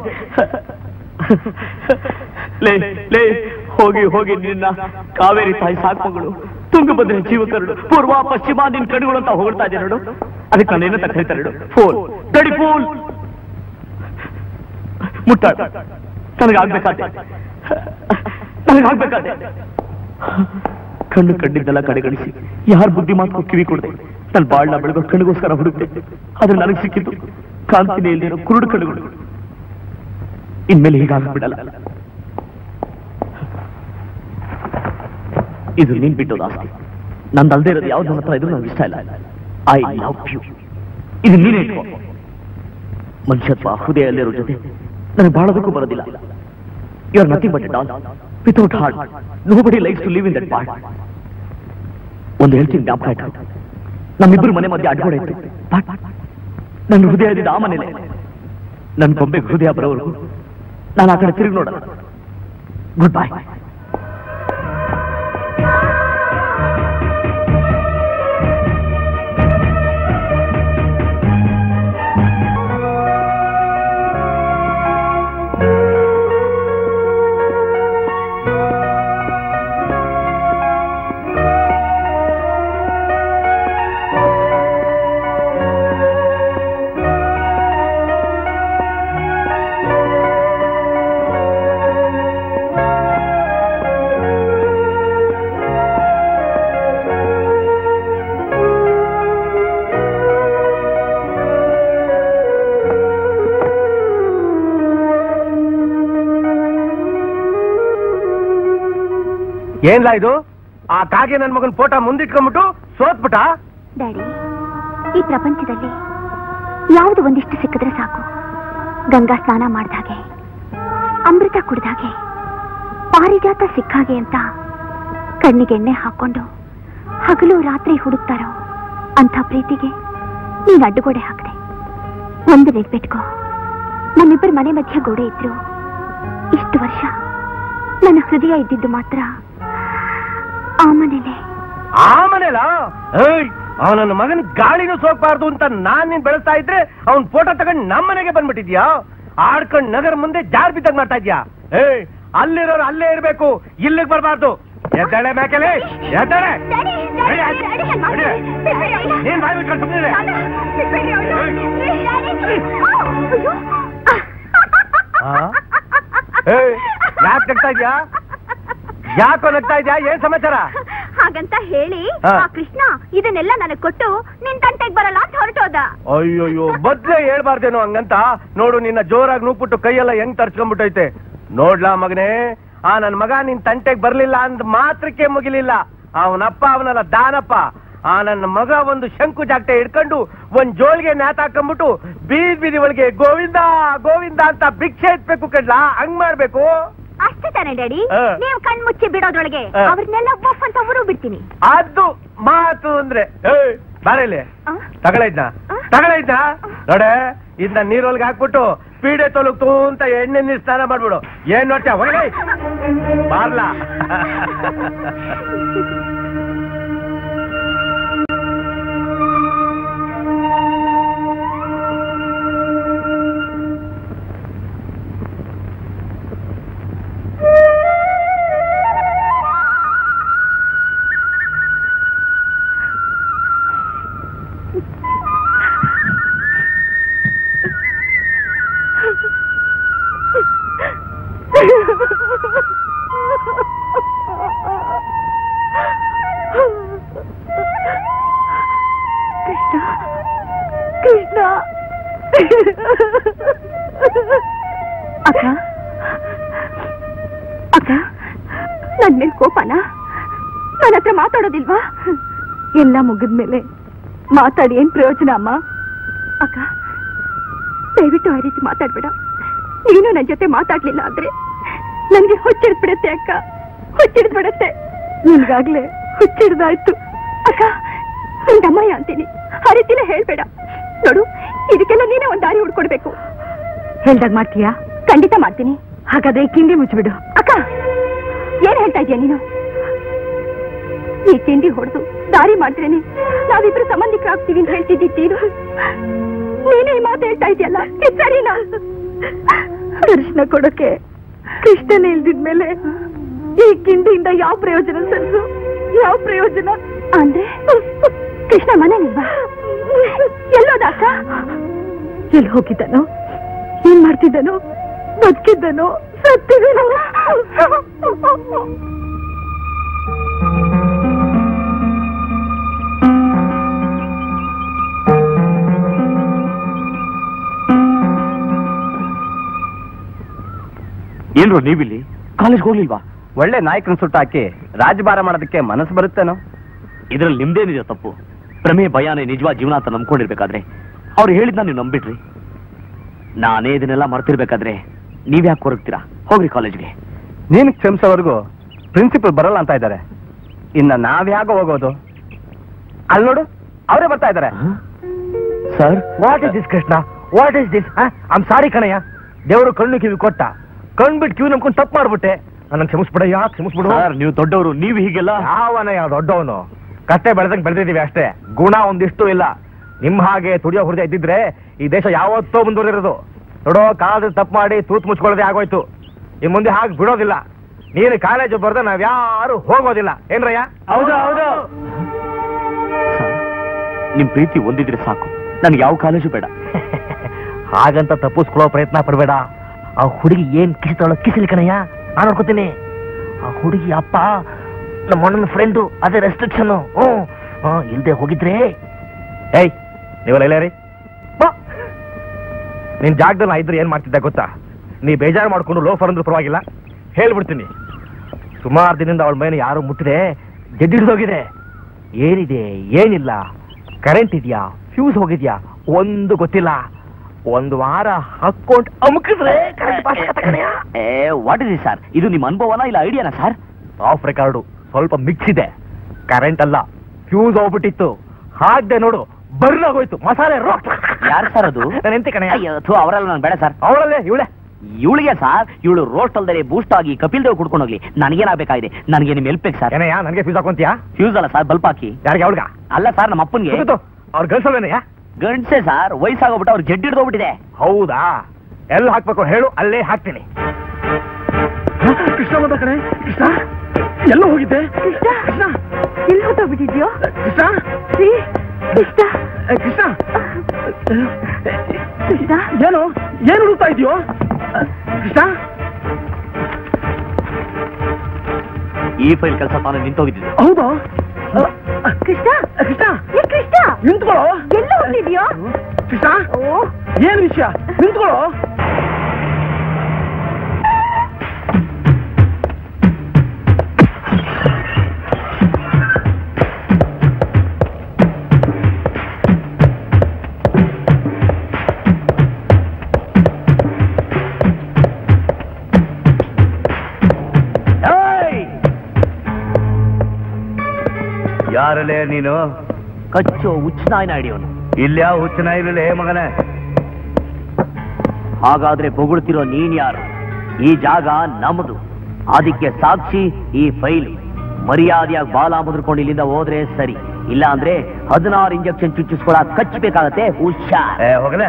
ಲೇ ಲೇ ಹೋಗಿ ಹೋಗಿ ನಿನ್ನ ಕಾವೇರಿ ತಾಯಿ ಸಾಕ್ಮಗಳು ತುಂಗಭದ್ರೆ ಜೀವಕರುಡು ಪೂರ್ವ ಪಶ್ಚಿಮ ನಿನ್ ಕಣ್ಣುಗಳು ಅಂತ ಹೊಗಳ್ತಾ ಇದ್ದೆ ನೋಡು ಅದಕ್ಕೆ ನಾನು ಏನಂತ ಕರೀತಾರೆ ನೋಡು ಫೋನ್ ತಡಿ ಫೋನ್ ಮುಟ್ಟಾಡ ನನಗಾಗ್ಬೇಕಾದೆ ನನಗಾಗ್ಬೇಕಾದೆ ಕಣ್ಣು ಕಂಡಿದ್ದೆಲ್ಲ ಕಡೆಗಣಿಸಿ ಯಾರ ಬುದ್ಧಿ ಮಾತು ಕಿವಿ ಕೊಡದೆ ನನ್ನ ಬಾಳ್ನ ಬೆಳಗೋ ಕಣ್ಣಿಗೋಸ್ಕರ ಹುಡುಕ್ತೆ ಆದ್ರೆ ನನಗೆ ಸಿಕ್ಕಿದ್ದು ಕಾಂತಿನೇ ಇಲ್ದಿರೋ ಕುರುಡು ಕಣ್ಣುಗಳು ಇನ್ಮೇಲೆ ಹೀಗಾಗ್ಬಿಡಲ್ಲ ಇದು ನೀನ್ ಬಿಟ್ಟೋದು ಆಸ್ತಿ ನಂದಲ್ದೇ ಇರೋದು ಯಾವ್ದು ನನ್ನ ಹತ್ರ ಇದ್ರು ನಂಗೆ ಇಷ್ಟ ಇಲ್ಲ ಐ ಲವ್ ಯು ಇದು ನೀನೇ ಇಟ್ಕೋ ಮನುಷ್ಯತ್ವ ಹೃದಯ ಅಲ್ಲಿರೋ ಜೊತೆ ನನಗೆ ಬಾಳೋದಕ್ಕೂ ಬರೋದಿಲ್ಲ you are nothing but doll without heart nobody likes to live in that part ಒಂದು ಹೇಳ್ತೀನಿ ಜ್ಞಾಪಕ ಆಯ್ತು ನಮ್ಮಿಬ್ಬರು ಮನೆ ಮಧ್ಯೆ ಅಡ್ಗೋಡೆ ಇತ್ತು ಬಟ್ ನನ್ನ ಹೃದಯದಿಂದ ಆ ಮನೇಲೆ ನನ್ನ ಗೊಂಬೆಗೆ ಹೃದಯ ಬರೋವರೆಗೂ ನಾನು ಆ ಕಡೆ ತಿರುಗಿ ನೋಡಲ್ಲ ಗುಡ್ ಬೈ ಏನ್ಲಾ ಇದು ಆ ಕಾಗೆ ನನ್ ಮಗನ್ ಫೋಟೋ ಮುಂದಿಟ್ಕೊಂಡ್ಬಿಟ್ಟು ಸೋತ್ಬಿಟ್ಟ ಡ್ಯಾಡಿ ಈ ಪ್ರಪಂಚದಲ್ಲಿ ಯಾವುದು ಒಂದಿಷ್ಟು ಸಿಕ್ಕಿದ್ರೆ ಸಾಕು ಗಂಗಾ ಸ್ನಾನ ಮಾಡ್ದಾಗೆ ಅಮೃತ ಕುಡ್ದಾಗೆ ಪಾರಿಜಾತ ಸಿಕ್ಕಾಗೆ ಅಂತ ಕಣ್ಣಿಗೆ ಎಣ್ಣೆ ಹಾಕೊಂಡು ಹಗಲು ರಾತ್ರಿ ಹುಡುಕ್ತಾರೋ ಅಂಥ ಪ್ರೀತಿಗೆ ನೀನ್ ಅಡ್ಡುಗೋಡೆ ಹಾಕ್ದೆ ಒಂದು ನೆನ್ಪಿಟ್ಕೋ ನಮ್ಮಿಬ್ಬರ ಮನೆ ಮಧ್ಯ ಗೋಡೆ ಇದ್ರು ಇಷ್ಟು ವರ್ಷ ನನ್ನ ಹೃದಯ ಇದ್ದಿದ್ದು ಮಾತ್ರ ಆ ಮನೇಲೆ ಆ ಮನೇಲ ಏಯ್ ಅವನ ಮಗನ ಗಾಳಿನೂ ಸೋಕ್ಬಾರ್ದು ಅಂತ ನಾನ್ ನೀನ್ ಬೆಳೆಸ್ತಾ ಇದ್ರೆ ಅವ್ನ್ ಫೋಟೋ ತಗೊಂಡ್ ನಮ್ ಮನೆಗೆ ಬಂದ್ಬಿಟ್ಟಿದ್ಯಾ ಆಡ್ಕೊಂಡ್ ನಗರ ಮುಂದೆ ಜಾರ್ ಬಿದ್ದಾಗ ಮಾಡ್ತಾ ಇದ್ಯಾ ಏಯ್ ಅಲ್ಲಿರೋರು ಅಲ್ಲೇ ಇರ್ಬೇಕು ಇಲ್ಲಿಗೆ ಬರಬಾರ್ದು ಎದ್ದಾಳೆ ಮೇಕೆಲೆ ಎದ್ದಾಳೆ ನಡಿ ಆಚೆ. ನಡಿ. ನೀನ್ ಬಾಯ್ ಬಿಟ್ಕೊಂಡು ಸುಮ್ನಿರೆ. ಆ? ಏಯ್ ಯಾಕೆ ನಗ್ತಾ ಇದ್ಯಾ ಯಾಕೋ ನಗ್ತಾ ಇದ್ಯಾ ಏನ್ ಸಮಾಚಾರ ಹಾಗಂತ ಹೇಳಿ ಹಾ. ಆ ಕೃಷ್ಣ ಇದನ್ನೆಲ್ಲ ನನಗ್ ಕೊಟ್ಟು ನಿನ್ ತಂಟೆಗ್ ಬರಲ್ಲ ಅಂತ ಹೊರಟೋದ ಅಯ್ಯೋಯ್ಯೋ ಮೊದ್ಲೇ ಹೇಳ್ಬಾರ್ದೇನೋ ಹಂಗಂತ ನೋಡು ನಿನ್ನ ಜೋರಾಗಿ ನೂಕ್ಬಿಟ್ಟು ಕೈಯೆಲ್ಲ ಹೆಂಗ್ ತರ್ಸ್ಕೊಂಡ್ಬಿಟ್ಟೈತೆ ನೋಡ್ಲಾ ಮಗನೇ ಆ ನನ್ ಮಗ ನಿನ್ ತಂಟೆಗೆ ಬರ್ಲಿಲ್ಲ ಅಂದ್ ಮಾತ್ರಕ್ಕೆ ಮುಗಿಲಿಲ್ಲ ಅವನಪ್ಪ ಅವನಲ್ಲ ದಾನಪ್ಪ ಆ ನನ್ನ ಮಗ ಒಂದು ಶಂಕು ಜಾಗಟೆ ಹಿಡ್ಕೊಂಡು ಒಂದ್ ಜೋಳಿಗೆ ನ್ಯಾತ್ ಹಾಕೊಂಡ್ಬಿಟ್ಟು ಬೀದ್ ಬೀದಿ ಒಳಗೆ ಗೋವಿಂದ ಗೋವಿಂದ ಅಂತ ಭಿಕ್ಷೆ ಎತ್ಬೇಕು ಕಡ್ಲಾ ಹಂಗ್ ಮಾಡ್ಬೇಕು ಅಷ್ಟೇ ತಾನೇ ಡ್ಯಾಡಿ ಹಾ. ನೀವು ಕಣ್ ಮುಚ್ಚಿ ಬಿಡೋದ್ರೊಳಗೆ ಹಾ. ಅವ್ರನ್ನೆಲ್ಲ ವಫ್ ಅಂತ ಅವರು ಬಿಡ್ತೀನಿ ಅದು ಮಾತು ಅಂದ್ರೆ ಬಾರಲ್ಲಿ ಆ? ತಗೊಳೈದ್ನ ಆ? ತಗೊಳೈದ್ನ ನೋಡೆ ಇದನ್ನ ನೀರೊಳಗೆ ಹಾಕ್ಬಿಟ್ಟು ಪೀಡೆ ತೊಲಗ್ತು ಅಂತ ಎಣ್ಣೆ ನೀರ್ ಸ್ನಾನ ಮಾಡ್ಬಿಡು ಏನ್ ನೋಡ್ತೀಯ ಹೊರಗಡೆ ಬಾರ್ಲಾ ಕೃಷ್ಣ ಕೃಷ್ಣ ಅಕ್ಕ ಅಕ್ಕ ನನ್ ಮೇಲ್ ಕೋಪನಾ ನನ್ನ ಹತ್ರ ಮಾತಾಡೋದಿಲ್ವಾ ಎಲ್ಲ ಮುಗಿದ್ಮೇಲೆ ಮಾತಾಡಿ ಏನ್ ಪ್ರಯೋಜನ ಅಮ್ಮ ಅಕ್ಕ ದಯವಿಟ್ಟು ಆ ರೀತಿ ಮಾತಾಡ್ಬೇಡ ನೀನು ನನ್ನ ಜೊತೆ ಮಾತಾಡ್ಲಿಲ್ಲ ಅಂದ್ರೆ ನನ್ಗೆ ಹುಚ್ಚಿಡ್ದ್ ಬಿಡುತ್ತೆ ಅಕ್ಕ ಹುಚ್ಚಿಡ್ದ್ ಬಿಡುತ್ತೆ ನಿನ್ಗಾಗ್ಲೇ ಹುಚ್ಚಿಡ್ದಾಯ್ತು ಅಕ್ಕ ನಿನ್ ತಮ್ಮಯ್ಯ ಅಂತೀನಿ ಆ ರೀತಿನ ಹೇಳ್ಬೇಡ ನೋಡು ಇದಕ್ಕೆಲ್ಲ ನೀನೇ ಒಂದ್ ದಾರಿ ಹುಡ್ಕೊಡ್ಬೇಕು ಹೇಳ್ದಾಗ ಮಾಡ್ತೀಯಾ ಖಂಡಿತ ಮಾಡ್ತೀನಿ ಹಾಗಾದ್ರೆ ಈ ಕಿಂಡಿ ಮುಚ್ಚಿಬಿಡು ಅಕ್ಕ ಏನ್ ಹೇಳ್ತಾ ಇದೀಯ ನೀನು ಈ ಕಿಂಡಿ ಹೊಡೆದು ದಾರಿ ಮಾಡ್ತೇನೆ ನಾವಿಬ್ರು ಸಂಬಂಧಿಕರಾಗ್ತೀವಿ ಅಂತ ಹೇಳ್ತಿದ್ದೀರು ನೀನೇ ಈ ಮಾತು ಹೇಳ್ತಾ ಇದೆಯಲ್ಲ ಇದು ಸರಿನಾ ದರ್ಶನ ಕೊಡೋಕೆ ಕೃಷ್ಣನೇ ಇಲ್ದಿದ್ಮೇಲೆ ಈ ಕಿಂಡಿಯಿಂದ ಯಾವ ಪ್ರಯೋಜನ ಸಲ್ಸು ಯಾವ ಪ್ರಯೋಜನ ಅಂದ್ರೆ ಕೃಷ್ಣ ಮನೇಲಿಲ್ವಾ ಎಲ್ಲೋದ ಅಕ್ಕ ಎಲ್ಲಿ ಹೋಗಿದ್ದಾನೋ ಏನ್ ಮಾಡ್ತಿದ್ದಾನೋ ಬದುಕಿದ್ದಾನೋ ಸತ್ತಿದ್ದಾನೋ ಏನ್ರೋ ನೀವಿಲ್ಲಿ ಕಾಲೇಜ್ಗೆ ಹೋಗ್ಲಿಲ್ವಾ ಒಳ್ಳೆ ನಾಯಕನ ಸುಟ್ಟು ಹಾಕಿ ರಾಜಭಾರ ಮಾಡೋದಕ್ಕೆ ಮನಸ್ಸು ಬರುತ್ತೇನೋ ಇದ್ರಲ್ಲಿ ನಿಮ್ದೇನಿದೆ ತಪ್ಪು ಪ್ರಮೇ ಭಯಾನೇ ನಿಜವಾದ ಜೀವನ ಅಂತ ನಂಬ್ಕೊಂಡಿರ್ಬೇಕಾದ್ರೆ ಅವ್ರು ಹೇಳಿದ್ನ ನೀವು ನಂಬಿಟ್ರಿ ನಾನೇ ಇದನ್ನೆಲ್ಲ ಮರ್ತಿರ್ಬೇಕಾದ್ರೆ ನೀವ್ಯಾಕೆ ಕೊರಗ್ತೀರಾ ಹೋಗ್ರಿ ಕಾಲೇಜ್ಗೆ ನೀನು ಕ್ಷಮಿಸೋವರೆಗೂ ಪ್ರಿನ್ಸಿಪಲ್ ಬರಲ್ಲ ಅಂತ ಇದ್ದಾರೆ ಇನ್ನ ನಾವ್ಯಾಗ ಹೋಗೋದು ಅಲ್ಲಿ ನೋಡು ಅವರೇ ಬರ್ತಾ ಇದ್ದಾರೆ sir what is this Krishna what is this I'm sorry ಕಣಯ್ಯ ದೇವರು ಕಣ್ಣು ಕಿವಿ ಕೊಟ್ಟ ಕಣ್ಬಿಟ್ಟು ಕಿವಿ ನಂಬ್ಕೊಂಡು ತಪ್ಪು ಮಾಡ್ಬಿಟ್ಟೆ ನನ್ನ ಕ್ಷಮಿಸ್ಬಿಡಯ್ಯ ಕ್ಷಮಿಸ್ಬಿಡು ಸರ್ ನೀವು ದೊಡ್ಡವರು ನೀವು ಹೀಗೆಲ್ಲ ಯಾವನಯ್ಯ ದೊಡ್ಡವನು ಕತ್ತೆ ಬೆಳೆದಂಗೆ ಬೆಳೆದಿದ್ದೀವಿ ಅಷ್ಟೇ ಗುಣ ಒಂದಿಷ್ಟು ಇಲ್ಲ ನಿಮ್ ಹಾಗೆ ತುಡಿಯೋ ಹೃದಯ ಇದ್ದಿದ್ರೆ ಈ ದೇಶ ಯಾವತ್ತೋ ಮುಂದುವರೆದಿರೋದು ನೋಡೋ ಕಾಲದ ತಪ್ಪು ಮಾಡಿ ತೂತ್ ಮುಚ್ಕೊಳ್ಳೋದೇ ಆಗೋಯ್ತು ಇನ್ ಮುಂದೆ ಹಾಗೆ ಬಿಡೋದಿಲ್ಲ ನೀನು ಕಾಲೇಜ್ ಬರ್ದೆ ನಾವ್ ಯಾರು ಹೋಗೋದಿಲ್ಲ ಏನ್ರಯ್ಯ ಹೌದು ಹೌದು ನಿಮ್ ಪ್ರೀತಿ ಒಂದಿದ್ರೆ ಸಾಕು ನನ್ಗೆ ಯಾವ ಕಾಲೇಜು ಬೇಡ ಹಾಗಂತ ತಪ್ಪಿಸ್ಕೊಳ್ಳೋ ಪ್ರಯತ್ನ ಪಡಬೇಡ ಆ ಹುಡುಗಿ ಏನ್ ಕಿಸಿತಾಳೋ ಕಿಸಿಲಿ ಕಣಯ್ಯ ನಾನು ನೋಡ್ಕೋತೀನಿ ಆ ಹುಡುಗಿ ಅಪ್ಪ ನಮ್ಮ ಅಣ್ಣನ ಫ್ರೆಂಡು ಅದೇ ರೆಸ್ಟ್ರಿಕ್ಷನ್ ಹ್ಞೂ ಇಲ್ದೆ ಹೋಗಿದ್ರೆ ಏಯ್ ನೀವಲ್ಲ ಇಲ್ಲ ರೀ ಬಾ ನಿನ್ ಜಾಗದಲ್ಲಿ ನಾ ಇದ್ರೆ ಏನ್ ಮಾಡ್ತಿದ್ದೆ ಗೊತ್ತಾ ನೀ ಬೇಜಾರು ಮಾಡ್ಕೊಂಡು ಲೋಫರ್ ಅಂದ್ರೂ ಪರವಾಗಿಲ್ಲ ಹೇಳ್ಬಿಡ್ತೀನಿ ಸುಮಾರು ದಿನದಿಂದ ಅವಳ ಮೇಲೆ ಯಾರು ಮುಟ್ಟಿದೆ ಜಡ್ಡಿಡ್ದೋಗಿದೆ ಏನಿದೆ ಏನಿಲ್ಲ ಕರೆಂಟ್ ಇದೆಯಾ ಫ್ಯೂಸ್ ಹೋಗಿದ್ಯಾ ಒಂದು ಗೊತ್ತಿಲ್ಲ ಒಂದು ವಾರ ಹಾಕೊಂಡು ಅಮುಕಿದ್ರೆ ಏ ವಾಟ್ ಇಸ್ ಸರ್ ಇದು ನಿಮ್ಮ ಅನುಭವನ ಇಲ್ಲ ಐಡಿಯಾನ ಸರ್ ಆಫ್ ರೆಕಾರ್ಡು ಸ್ವಲ್ಪ ಮಿಕ್ಸ್ ಇದೆ ಕರೆಂಟ್ ಅಲ್ಲ ಫ್ಯೂಸ್ ಹೋಗ್ಬಿಟ್ಟಿತ್ತು ಹಾಕ್ದೆ ನೋಡು ಬರ್ನ್ ಆಗೋಯ್ತು ಮಸಾಲೆ ರೋಕ್ ಯಾರು ಸರ್ ಅದು ನಾನು ಎಂತ ಕಣೆ ಅಯ್ಯೋ ಥು, ಅವರೆಲ್ಲ ನಾನು ಬೇಡ ಸರ್ ಅವಳಲ್ಲೇ ಇವಳೆ ಇವಳಿಗೆ ಸರ್ ಇವಳು ರೋಸ್ಟ್ ಅಲ್ದರೆ ಬೂಸ್ಟ್ ಆಗಿ ಕಪಿಲ್ ದೇವ್ ಕುಡ್ಕೊಂಡು ಹೋಗ್ಲಿ ನನಗೇನಾಗಬೇಕಾಗಿದೆ ನನಗೆ ನಿಮ್ ಹೆಲ್ಪ್ ಬೇಕು ಸರ್ ಏನಯ್ಯ ನನಗೆ ಫ್ಯೂಸ್ ಹಾಕೊಂತೀಯಾ ಫ್ಯೂಸ್ ಅಲ್ಲ ಸರ್ ಬಲ್ಪ್ ಹಾಕಿ ಯಾರಿಗೆ ಅವಳ್ಗ ಅಲ್ಲ ಸರ್ ನಮ್ಮ ಅಪ್ಪನ್ಗೆ ಅವ್ರ ಗಲ್ಸಲ್ವೇನಯ್ಯ ಗಂಡ್ಸೆ ಸರ್ ವಯಸ್ಸಾಗೋಗ್ಬಿಟ್ಟು ಅವ್ರು ಜಡ್ಡಿ ಹಿಡ್ದೋಗ್ಬಿಟ್ಟಿದೆ ಹೌದಾ ಎಲ್ಲಿ ಹಾಕ್ಬೇಕು ಹೇಳು ಅಲ್ಲೇ ಹಾಕ್ತೀನಿ ಕೃಷ್ಣ ಬಂದ ಕಣೆ ಕೃಷ್ಣ ಎಲ್ಲ ಹೋಗಿದ್ದೆ ಕೃಷ್ಣ ಕೃಷ್ಣ ಎಲ್ಲಿ ಹೊತ್ತೋಗ್ಬಿಟ್ಟಿದ್ಯೋ ಕೃಷ್ಣ ರೀ ಕೃಷ್ಣ ಏ, ಕೃಷ್ಣ ಕೃಷ್ಣ ಏನು ಏನು ಹುಡುಕ್ತಾ ಇದೆಯೋ ಕೃಷ್ಣ ಈ ಫೈಲ್ ಕೆಲಸ ತಾನೇ ನಿಂತೋಗಿದ್ದು ಹೌದಾ ಕೃಷ್ಣ ಕೃಷ್ಣ ಏ ಕೃಷ್ಣ ನಿಂತ್ಕೊಳ್ಳೋ ಎಲ್ಲಿ ಹೋಗ್ತಿದ್ಯೋ ಕೃಷ್ಣ ಓ ಏನ್ ವಿಷಯ ನಿಂತ್ಕೊಳ್ಳೋ ಯಾರಲ್ಲೇ ನೀನು ಕಚ್ಚೋ ಹುಚ್ಚನಾಯಿನ ಹಿಡಿಯೋನು ಇಲ್ಯಾ ಹುಚ್ಚನ ಇರಲೇ ಮಗನೇ ಹಾಗಾದ್ರೆ ಬೊಗಳ್ತಿರೋ ನೀನ್ ಯಾರು ಈ ಜಾಗ ನಮ್ದು ಅದಕ್ಕೆ ಸಾಕ್ಷಿ ಈ ಫೈಲ್ ಮರ್ಯಾದೆಯಾಗಿ ಬಾಲ ಮುದ್ರಕೊಂಡು ಇಲ್ಲಿಂದ ಹೋದ್ರೆ ಸರಿ ಇಲ್ಲ ಅಂದ್ರೆ ಹದಿನಾರು ಇಂಜೆಕ್ಷನ್ ಚುಚ್ಚಿಸ್ಕೊಳ ಕಚ್ಚಬೇಕಾಗತ್ತೆ ಹುಷಾರ್ ಏ ಹೋಗಲೇ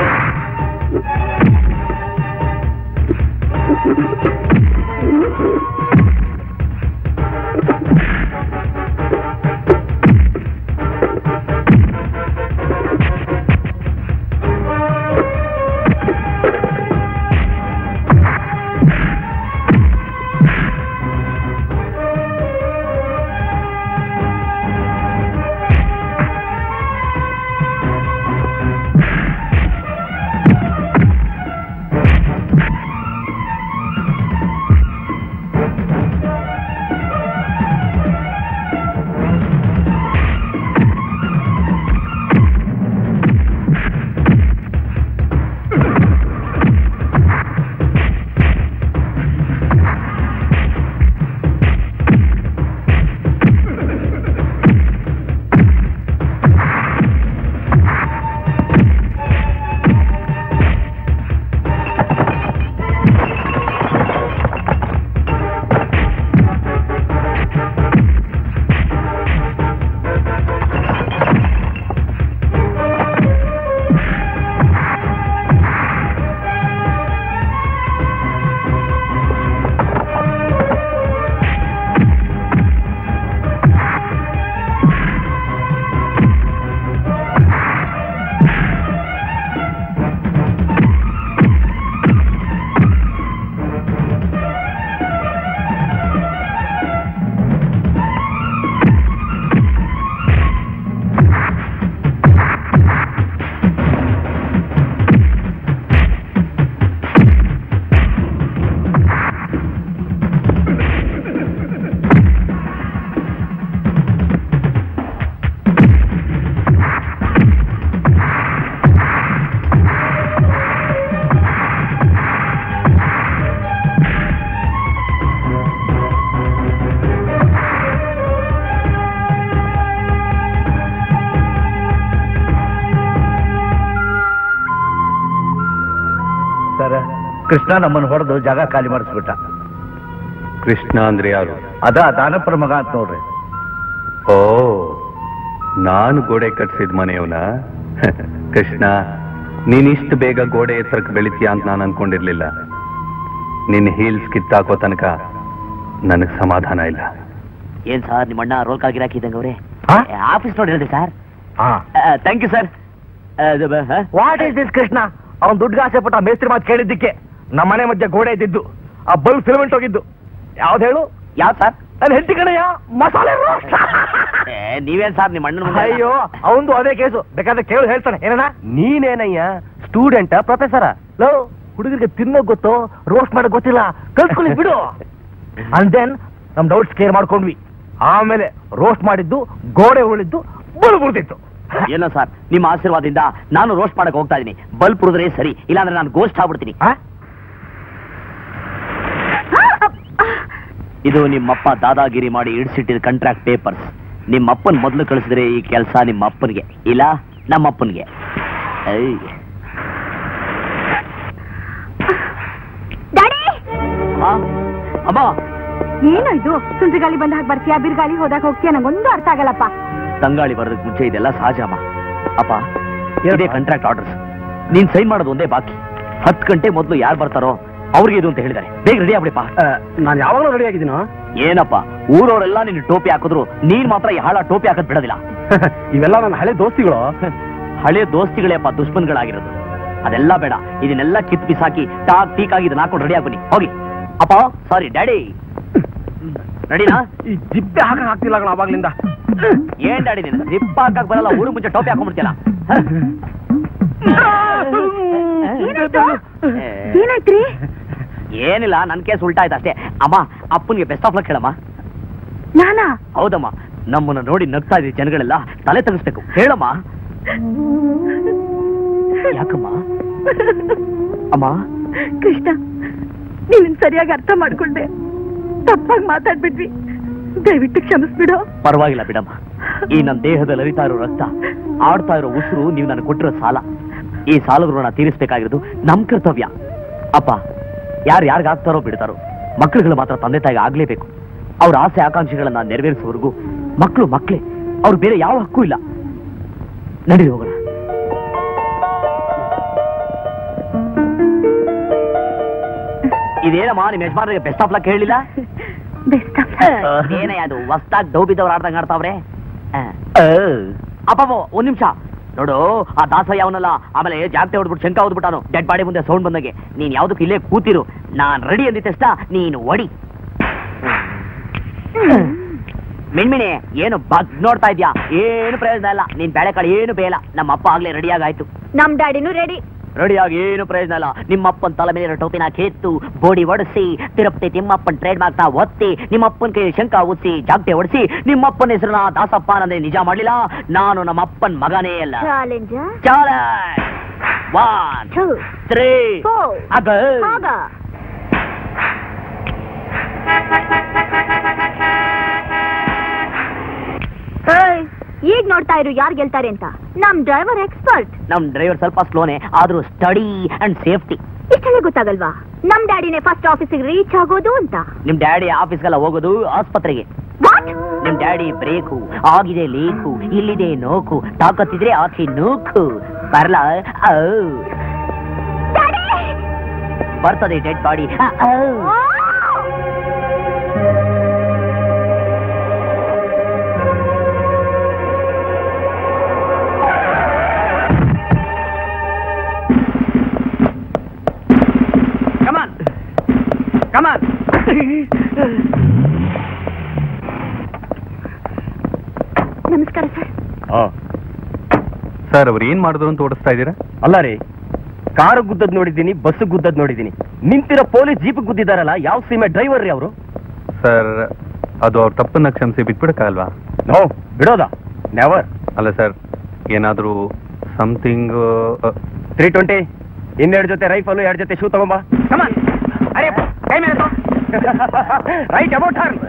ಸರ್ ಕೃಷ್ಣ ನಮ್ಮನ್ನು ಹೊಡೆದು ಜಾಗ ಖಾಲಿ ಮಾಡಿಸ್ಬಿಟ್ಟ ಕೃಷ್ಣ ಅಂದ್ರೆ ಯಾರು ಅದ ದಾನಪ್ಪರ ಮಗ ಅಂತ ನೋಡ್ರಿ ಓ ನಾನು ಗೋಡೆ ಕಟ್ಸಿದ ಮನೆಯವನ ಕೃಷ್ಣ ನೀನಿಷ್ಟು ಬೇಗ ಗೋಡೆ ಎತ್ತರಕ್ಕೆ ಬೆಳಿತೀಯ ಅಂತ ನಾನು ಅನ್ಕೊಂಡಿರ್ಲಿಲ್ಲ ನಿನ್ನ ಹೀಲ್ಸ್ ಕಿತ್ತಾಕೋ ತನಕ ನನಗೆ ಸಮಾಧಾನ ಇಲ್ಲ ಏನ್ ಸರ್ ನಿಮ್ಮ ಅಣ್ಣ ರೋಲ್ ಕಾಲ್ ಗಿರಾಕಿ ಇದ್ದಂಗೆ ಅವ್ರೆ ಹಾ? ಆಫೀಸ್ ನೋಡಿರಲಿ ಸರ್ ಹಾ thank you sir what is this Krishna ಅವನ್ ದುಡ್ಡು ಆಸೆ ಪಟ್ಟ ಮೇಸ್ತ್ರಿ ಮಾತು ಕೇಳಿದ್ದಕ್ಕೆ ನಮ್ಮ ಮನೆ ಮಧ್ಯೆ ಗೋಡೆ ಇದ್ದಿದ್ದು ಆ ಬಲ್ಬ್ ಫಿಲಮೆಂಟ್ ಹೋಗಿದ್ದು ಯಾವ್ದು ಹೇಳು ಯಾವ ಸರ್ ನನ್ನ ಹೆಂಡತಿ ಕಣಯ್ಯ ಮಸಾಲೆ roast. ನೀವೇನ್ ಸರ್ ನಿಮ್ಮ ಅಣ್ಣನ ಮುಂದೆ ಅಯ್ಯೋ ಅವಂದು ಅದೇ ಕೇಸು ಬೇಕಾದ್ರೆ ಕೇಳು ಹೇಳ್ತಾನೆ ಏನಣ್ಣ ನೀನೇನಯ್ಯ ಸ್ಟೂಡೆಂಟ್ ಪ್ರೊಫೆಸರ ಲೋ ಹುಡುಗರಿಗೆ ತಿನ್ನೋ ಗೊತ್ತು ರೋಸ್ಟ್ ಮಾಡೋಕ್ ಗೊತ್ತಿಲ್ಲ ಕಲ್ತ್ಕೊಳ್ಳಿ ಬಿಡು ಅಂಡ್ ದೆನ್ ನಮ್ ಡೌಟ್ಸ್ ಕೇರ್ ಮಾಡ್ಕೊಂಡ್ವಿ ಆಮೇಲೆ ರೋಸ್ಟ್ ಮಾಡಿದ್ದು ಗೋಡೆ ಉಳಿದ್ದು ಬಲ್ಬ್ ಉಳಿದಿತ್ತು ಏನೋ ಸರ್ ನಿಮ್ಮ ಆಶೀರ್ವಾದದಿಂದ ನಾನು ರೋಸ್ಟ್ ಮಾಡಕ್ ಹೋಗ್ತಾ ಇದೀನಿ ಬಲ್ಪ್ ಉಳಿದ್ರೆ ಸರಿ ಇಲ್ಲಾಂದ್ರೆ ನಾನು ಗೋಸ್ಟ್ ಆಗ್ಬಿಡ್ತೀನಿ ಆ? ಇದು ನಿಮ್ಮಪ್ಪ ದಾದಾಗಿರಿ ಮಾಡಿ ಇಡ್ಸಿಟ್ಟಿದ ಕಾಂಟ್ರಾಕ್ಟ್ ಪೇಪರ್ಸ್ ನಿಮ್ಮಪ್ಪನ್ ಮೊದಲು ಕಳಿಸಿದ್ರೆ ಈ ಕೆಲಸ ನಿಮ್ಮ ಅಪ್ಪನಿಗೆ ಇಲ್ಲ ನಮ್ಮಪ್ಪನಿಗೆ ಐ. ಡ್ಯಾಡಿ ಆ? ಅಮ್ಮ ಏನೋ ಇದು ಸುಂಟ್ರಿ ಗಾಳಿ ಬಂದಾಗ ಬರ್ತೀಯಾ ಬಿರ್ಗಾಳಿ ಹೋದಾಗ ಹೋಗ್ತೀಯಾ ನಂಗೊಂದು ಅರ್ಥ ಆಗಲ್ಲಪ್ಪ ತಂಗಾಳಿ ಬರೋದಕ್ಕೆ ಮುಂಚೆ ಇದೆಲ್ಲ ಸಹಜ ಅಮ್ಮ ಅಪ್ಪ ಇದೇ ಕಾಂಟ್ರಾಕ್ಟ್ ಆರ್ಡರ್ಸ್ ನೀನ್ ಸೈನ್ ಮಾಡೋದು ಒಂದೇ ಬಾಕಿ ಹತ್ತು ಗಂಟೆ ಮೊದಲು ಯಾರು ಬರ್ತಾರೋ ಅವ್ರಿಗೆ ಇದು ಅಂತ ಹೇಳಿದ್ದಾರೆ ಬೇಗ ರೆಡಿ ಆಗ್ಬಿಡಿಪ್ಪ ನಾನು ಯಾವಾಗಲೂ ರೆಡಿ ಆಗಿದ್ದೀನೋ ಏನಪ್ಪ ಊರವರೆಲ್ಲ ನಿನ್ನ ಟೋಪಿ ಹಾಕಿದ್ರು ನೀನ್ ಮಾತ್ರ ಈ ಹಾಳ ಟೋಪಿ ಹಾಕದ್ ಬಿಡೋದಿಲ್ಲ ಇವೆಲ್ಲ ನನ್ನ ಹಳೆ ದೋಸ್ತಿಗಳು ಹಳೆ ದೋಸ್ತಿಗಳೇಪ್ಪ ದುಶ್ಮನ್ಗಳಾಗಿರೋದು ಅದೆಲ್ಲ ಬೇಡ ಇದನ್ನೆಲ್ಲ ಕಿತ್ ಬಿಸಾಕಿ ಟಾಕ್ ಟೀಕ್ ಆಗಿ ಇದನ್ನ ಹಾಕೊಂಡು ರೆಡಿ ಆಗ್ಬನ್ನಿ ಹೋಗಿ ಅಪ್ಪ ಸಾರಿ ಡ್ಯಾಡಿ ರೆಡಿನಾ ಈ ಜಿಪ್ಪೆ ಹಾಕ ಹಾಕ್ತಿಲ್ಲ ಕಣ ಅವಾಗ್ಲಿಂದ ಏನ್ ಡ್ಯಾಡಿ ನೀನು ಜಿಪ್ ಹಾಕಕ್ ಬರಲ್ಲ ಊರು ಮುಂಚೆ ಟೋಪಿ ಹಾಕೊಂಡ್ಬಿಡ್ತಿಯಲ್ಲ ಏನಾಯ್ತು ಏನಾಯ್ತ್ರಿ ಏನಿಲ್ಲ ನನ್ ಕೇಸ್ ಉಲ್ಟಾ ಆಯ್ತು ಅಷ್ಟೇ ಅಮ್ಮ ಅಪ್ಪನಿಗೆ ಬೆಸ್ಟ್ ಆಫ್ ಲಕ್ ಹೇಳಮ್ಮ ನಾನಾ ಹೌದಮ್ಮ ನಮ್ಮನ್ನ ನೋಡಿ ನಗ್ತಾ ಇದ್ದೀವಿ ಜನಗಳೆಲ್ಲ ತಲೆ ತೆಗಿಸ್ಬೇಕು ಹೇಳಮ್ಮ ಯಾಕಮ್ಮ ಅಮ್ಮ ಕೃಷ್ಣ ನೀನ್ ಸರಿಯಾಗಿ ಅರ್ಥ ಮಾಡ್ಕೊಂಡೆ ತಪ್ಪಾಗಿ ಮಾತಾಡ್ಬಿಟ್ವಿ ದಯವಿಟ್ಟು ಕ್ಷಮಿಸ್ಬಿಡು ಪರವಾಗಿಲ್ಲ ಬಿಡಮ್ಮ ಈ ನನ್ನ ದೇಹದಲ್ಲಿ ಹರಿತಾ ಇರೋ ರಕ್ತ ಆಡ್ತಾ ಇರೋ ಉಸಿರು ನೀವು ನನಗೆ ಕೊಟ್ಟಿರೋ ಸಾಲ ಈ ಸಾಲದ ಋಣ ತೀರಿಸಬೇಕಾಗಿರೋದು ನಮ್ ಕರ್ತವ್ಯ ಅಪ್ಪ ಯಾರು ಯಾರಿಗಾಗ್ತಾರೋ ಬಿಡ್ತಾರೋ ಮಕ್ಕಳುಗಳು ಮಾತ್ರ ತಂದೆ ತಾಯಿಗೆ ಆಗ್ಲೇಬೇಕು ಅವ್ರ ಆಸೆ ಆಕಾಂಕ್ಷೆಗಳನ್ನ ನೆರವೇರಿಸುವವರೆಗೂ ಮಕ್ಕಳು ಮಕ್ಕಳೇ ಅವ್ರು ಬೇರೆ ಯಾವ ಹಕ್ಕು ಇಲ್ಲ ನಡೀರಿ ಹೋಗೋಣ ಇದೇನಮ್ಮ ನಿಮ್ಮ ಯಜಮಾನ್ರಿಗೆ ಬೆಸ್ಟ್ ಆಫ್ ಲಕ್ ಹೇಳಿಲ್ಲ ಬೆಸ್ಟ್ ಏನೇ ಅದು ಹೊಸ್ದಾಗ್ ಡೌ ಬಿದ್ದವ್ರು ಆಡ್ದಂಗ್ ಆಡ್ತಾವ್ರೆ ಅಪ್ಪ ಒಂದ್ ನಿಮಿಷ ನೋಡು ಆ ದಾಸಯ್ಯ ಅವನಲ್ಲ ಆಮೇಲೆ ಜಾಗ್ತೆ ಹೊಡ್ಬಿಟ್ಟು ಶಂಕ ಹೊಡ್ಬಿಟ್ಟಾನು ಡೆಡ್ ಬಾಡಿ ಮುಂದೆ ಸೌಂಡ್ ಬಂದಂಗೆ ನೀನ್ ಯಾವ್ದಕ್ಕೆ ಇಲ್ಲೇ ಕೂತಿರು ನಾನ್ ರೆಡಿ ಅಂದಿದ ತಕ್ಷಣ ನೀನು ಒಡಿ ಮಿಣ್ಮಿಣಿ ಏನು ಬಗ್ ನೋಡ್ತಾ ಇದ್ಯಾ ಏನು ಪ್ರಯೋಜನ ಇಲ್ಲ ನೀನ್ ಬೇಳೆಕಾಳು ಏನು ಬೇಲ ನಮ್ಮ ಅಪ್ಪ ಆಗ್ಲೇ ರೆಡಿ ಆಗಾಯ್ತು ನಮ್ ಡ್ಯಾಡಿನೂ ರೆಡಿ ರೆಡಿಯಾಗಿ ಏನು ಪ್ರಯೋಜನ ಇಲ್ಲ ನಿಮ್ಮಪ್ಪನ ತಲೆ ಮೇಲೆ ಟೋಪಿನ ಕೆತ್ತು ಬೋಡಿ ಒಡಿಸಿ ತಿರುಪತಿ ತಿಮ್ಮಪ್ಪನ್ ಟ್ರೇಡ್ ಮಾರ್ಕ್ ನ ಒತ್ತಿ ನಿಮ್ಮಪ್ಪನ ಕೈ ಶಂಕ ಉತ್ಸಿ ಜಾಗ್ಟೆ ಹೊಡಿಸಿ ನಿಮ್ಮಪ್ಪನ ಹೆಸರನ್ನ ದಾಸಪ್ಪ ಅನ್ನೋದೇ ನಿಜ ಮಾಡ್ಲಿಲ್ಲ ನಾನು ನಮ್ಮಪ್ಪನ್ ಮಗನೇ ಅಲ್ಲ challenge challenge one two three four ಅಗ ಆಗ ಏಯ್, ಈಗ ನೋಡ್ತಾ ಇರು ಯಾರು ಗೆಲ್ತಾರೆ ಅಂತ ನಮ್ ಡ್ರೈವರ್ ಎಕ್ಸ್ಪರ್ಟ್ ನಮ್ ಡ್ರೈವರ್ ಸ್ವಲ್ಪ ಸ್ಲೋನೆ ಆದ್ರೂ ಸ್ಟಡಿ ಅಂಡ್ ಸೇಫ್ಟಿ ಇಷ್ಟೆಲ್ಲ ಗೊತ್ತಾಗಲ್ವಾ ನಮ್ ಡ್ಯಾಡಿನೇ ಫಸ್ಟ್ ಆಫೀಸಿಗೆ ರೀಚ್ ಆಗೋದು ಅಂತ ನಿಮ್ ಡ್ಯಾಡಿ ಆಫೀಸ್ಗೆಲ್ಲ ಹೋಗೋದು ಆಸ್ಪತ್ರೆಗೆ ವಾಟ್ ನಿಮ್ ಡ್ಯಾಡಿ ಬ್ರೇಕು ಆಗಿದೆ ಲೀಕು ಇಲ್ಲಿದೆ ನೋಕು ತಾಕತ್ತಿದ್ರೆ ಆಚೆ ನೂಕು ಬರ್ಲಾ ಔ. ಬರ್ತದೆ ಡೆಡ್ ಬಾಡಿ ಕಮಾನ್ ಕಮಾನ್ ನಮಸ್ಕಾರ ಸರ್ ಸರ್ ಅವ್ರು ಏನ್ ಮಾಡಿದ್ರು ಅಂತ ಓಡಿಸ್ತಾ ಇದ್ದೀರಾ ಅಲ್ಲ ರೀ ಕಾರು ಗುದ್ದದ್ ನೋಡಿದ್ದೀನಿ ಬಸ್ ಗುದ್ದದ್ ನೋಡಿದ್ದೀನಿ ನಿಂತಿರೋ ಪೊಲೀಸ್ ಜೀಪ್ ಗುದ್ದಿದಾರಲ್ಲ ಯಾವ ಸೀಮೆ ಡ್ರೈವರ್ ರೀ ಅವರು ಸರ್ ಅದು ಅವ್ರ ತಪ್ಪನ್ನ ಕ್ಷಮಿಸಿ ಬಿಟ್ಬಿಡಕ್ಕಾಗಲ್ವಾ ನೋ ಬಿಡೋದಾ ನೆವರ್ ಅಲ್ಲ ಸರ್ ಏನಾದ್ರೂ ಸಮಥಿಂಗ್ ತ್ರೀ ಟ್ವೆಂಟಿ ಇನ್ನೆರಡು ಜೊತೆ ರೈಫಲ್ ಎರಡು ಜೊತೆ ಶೂ ತಗೊಂಬ ಅರೆ ಕೈ ಮೇಲೆ ರೈಟ್ ಅಬೌಟ್ ಹರ್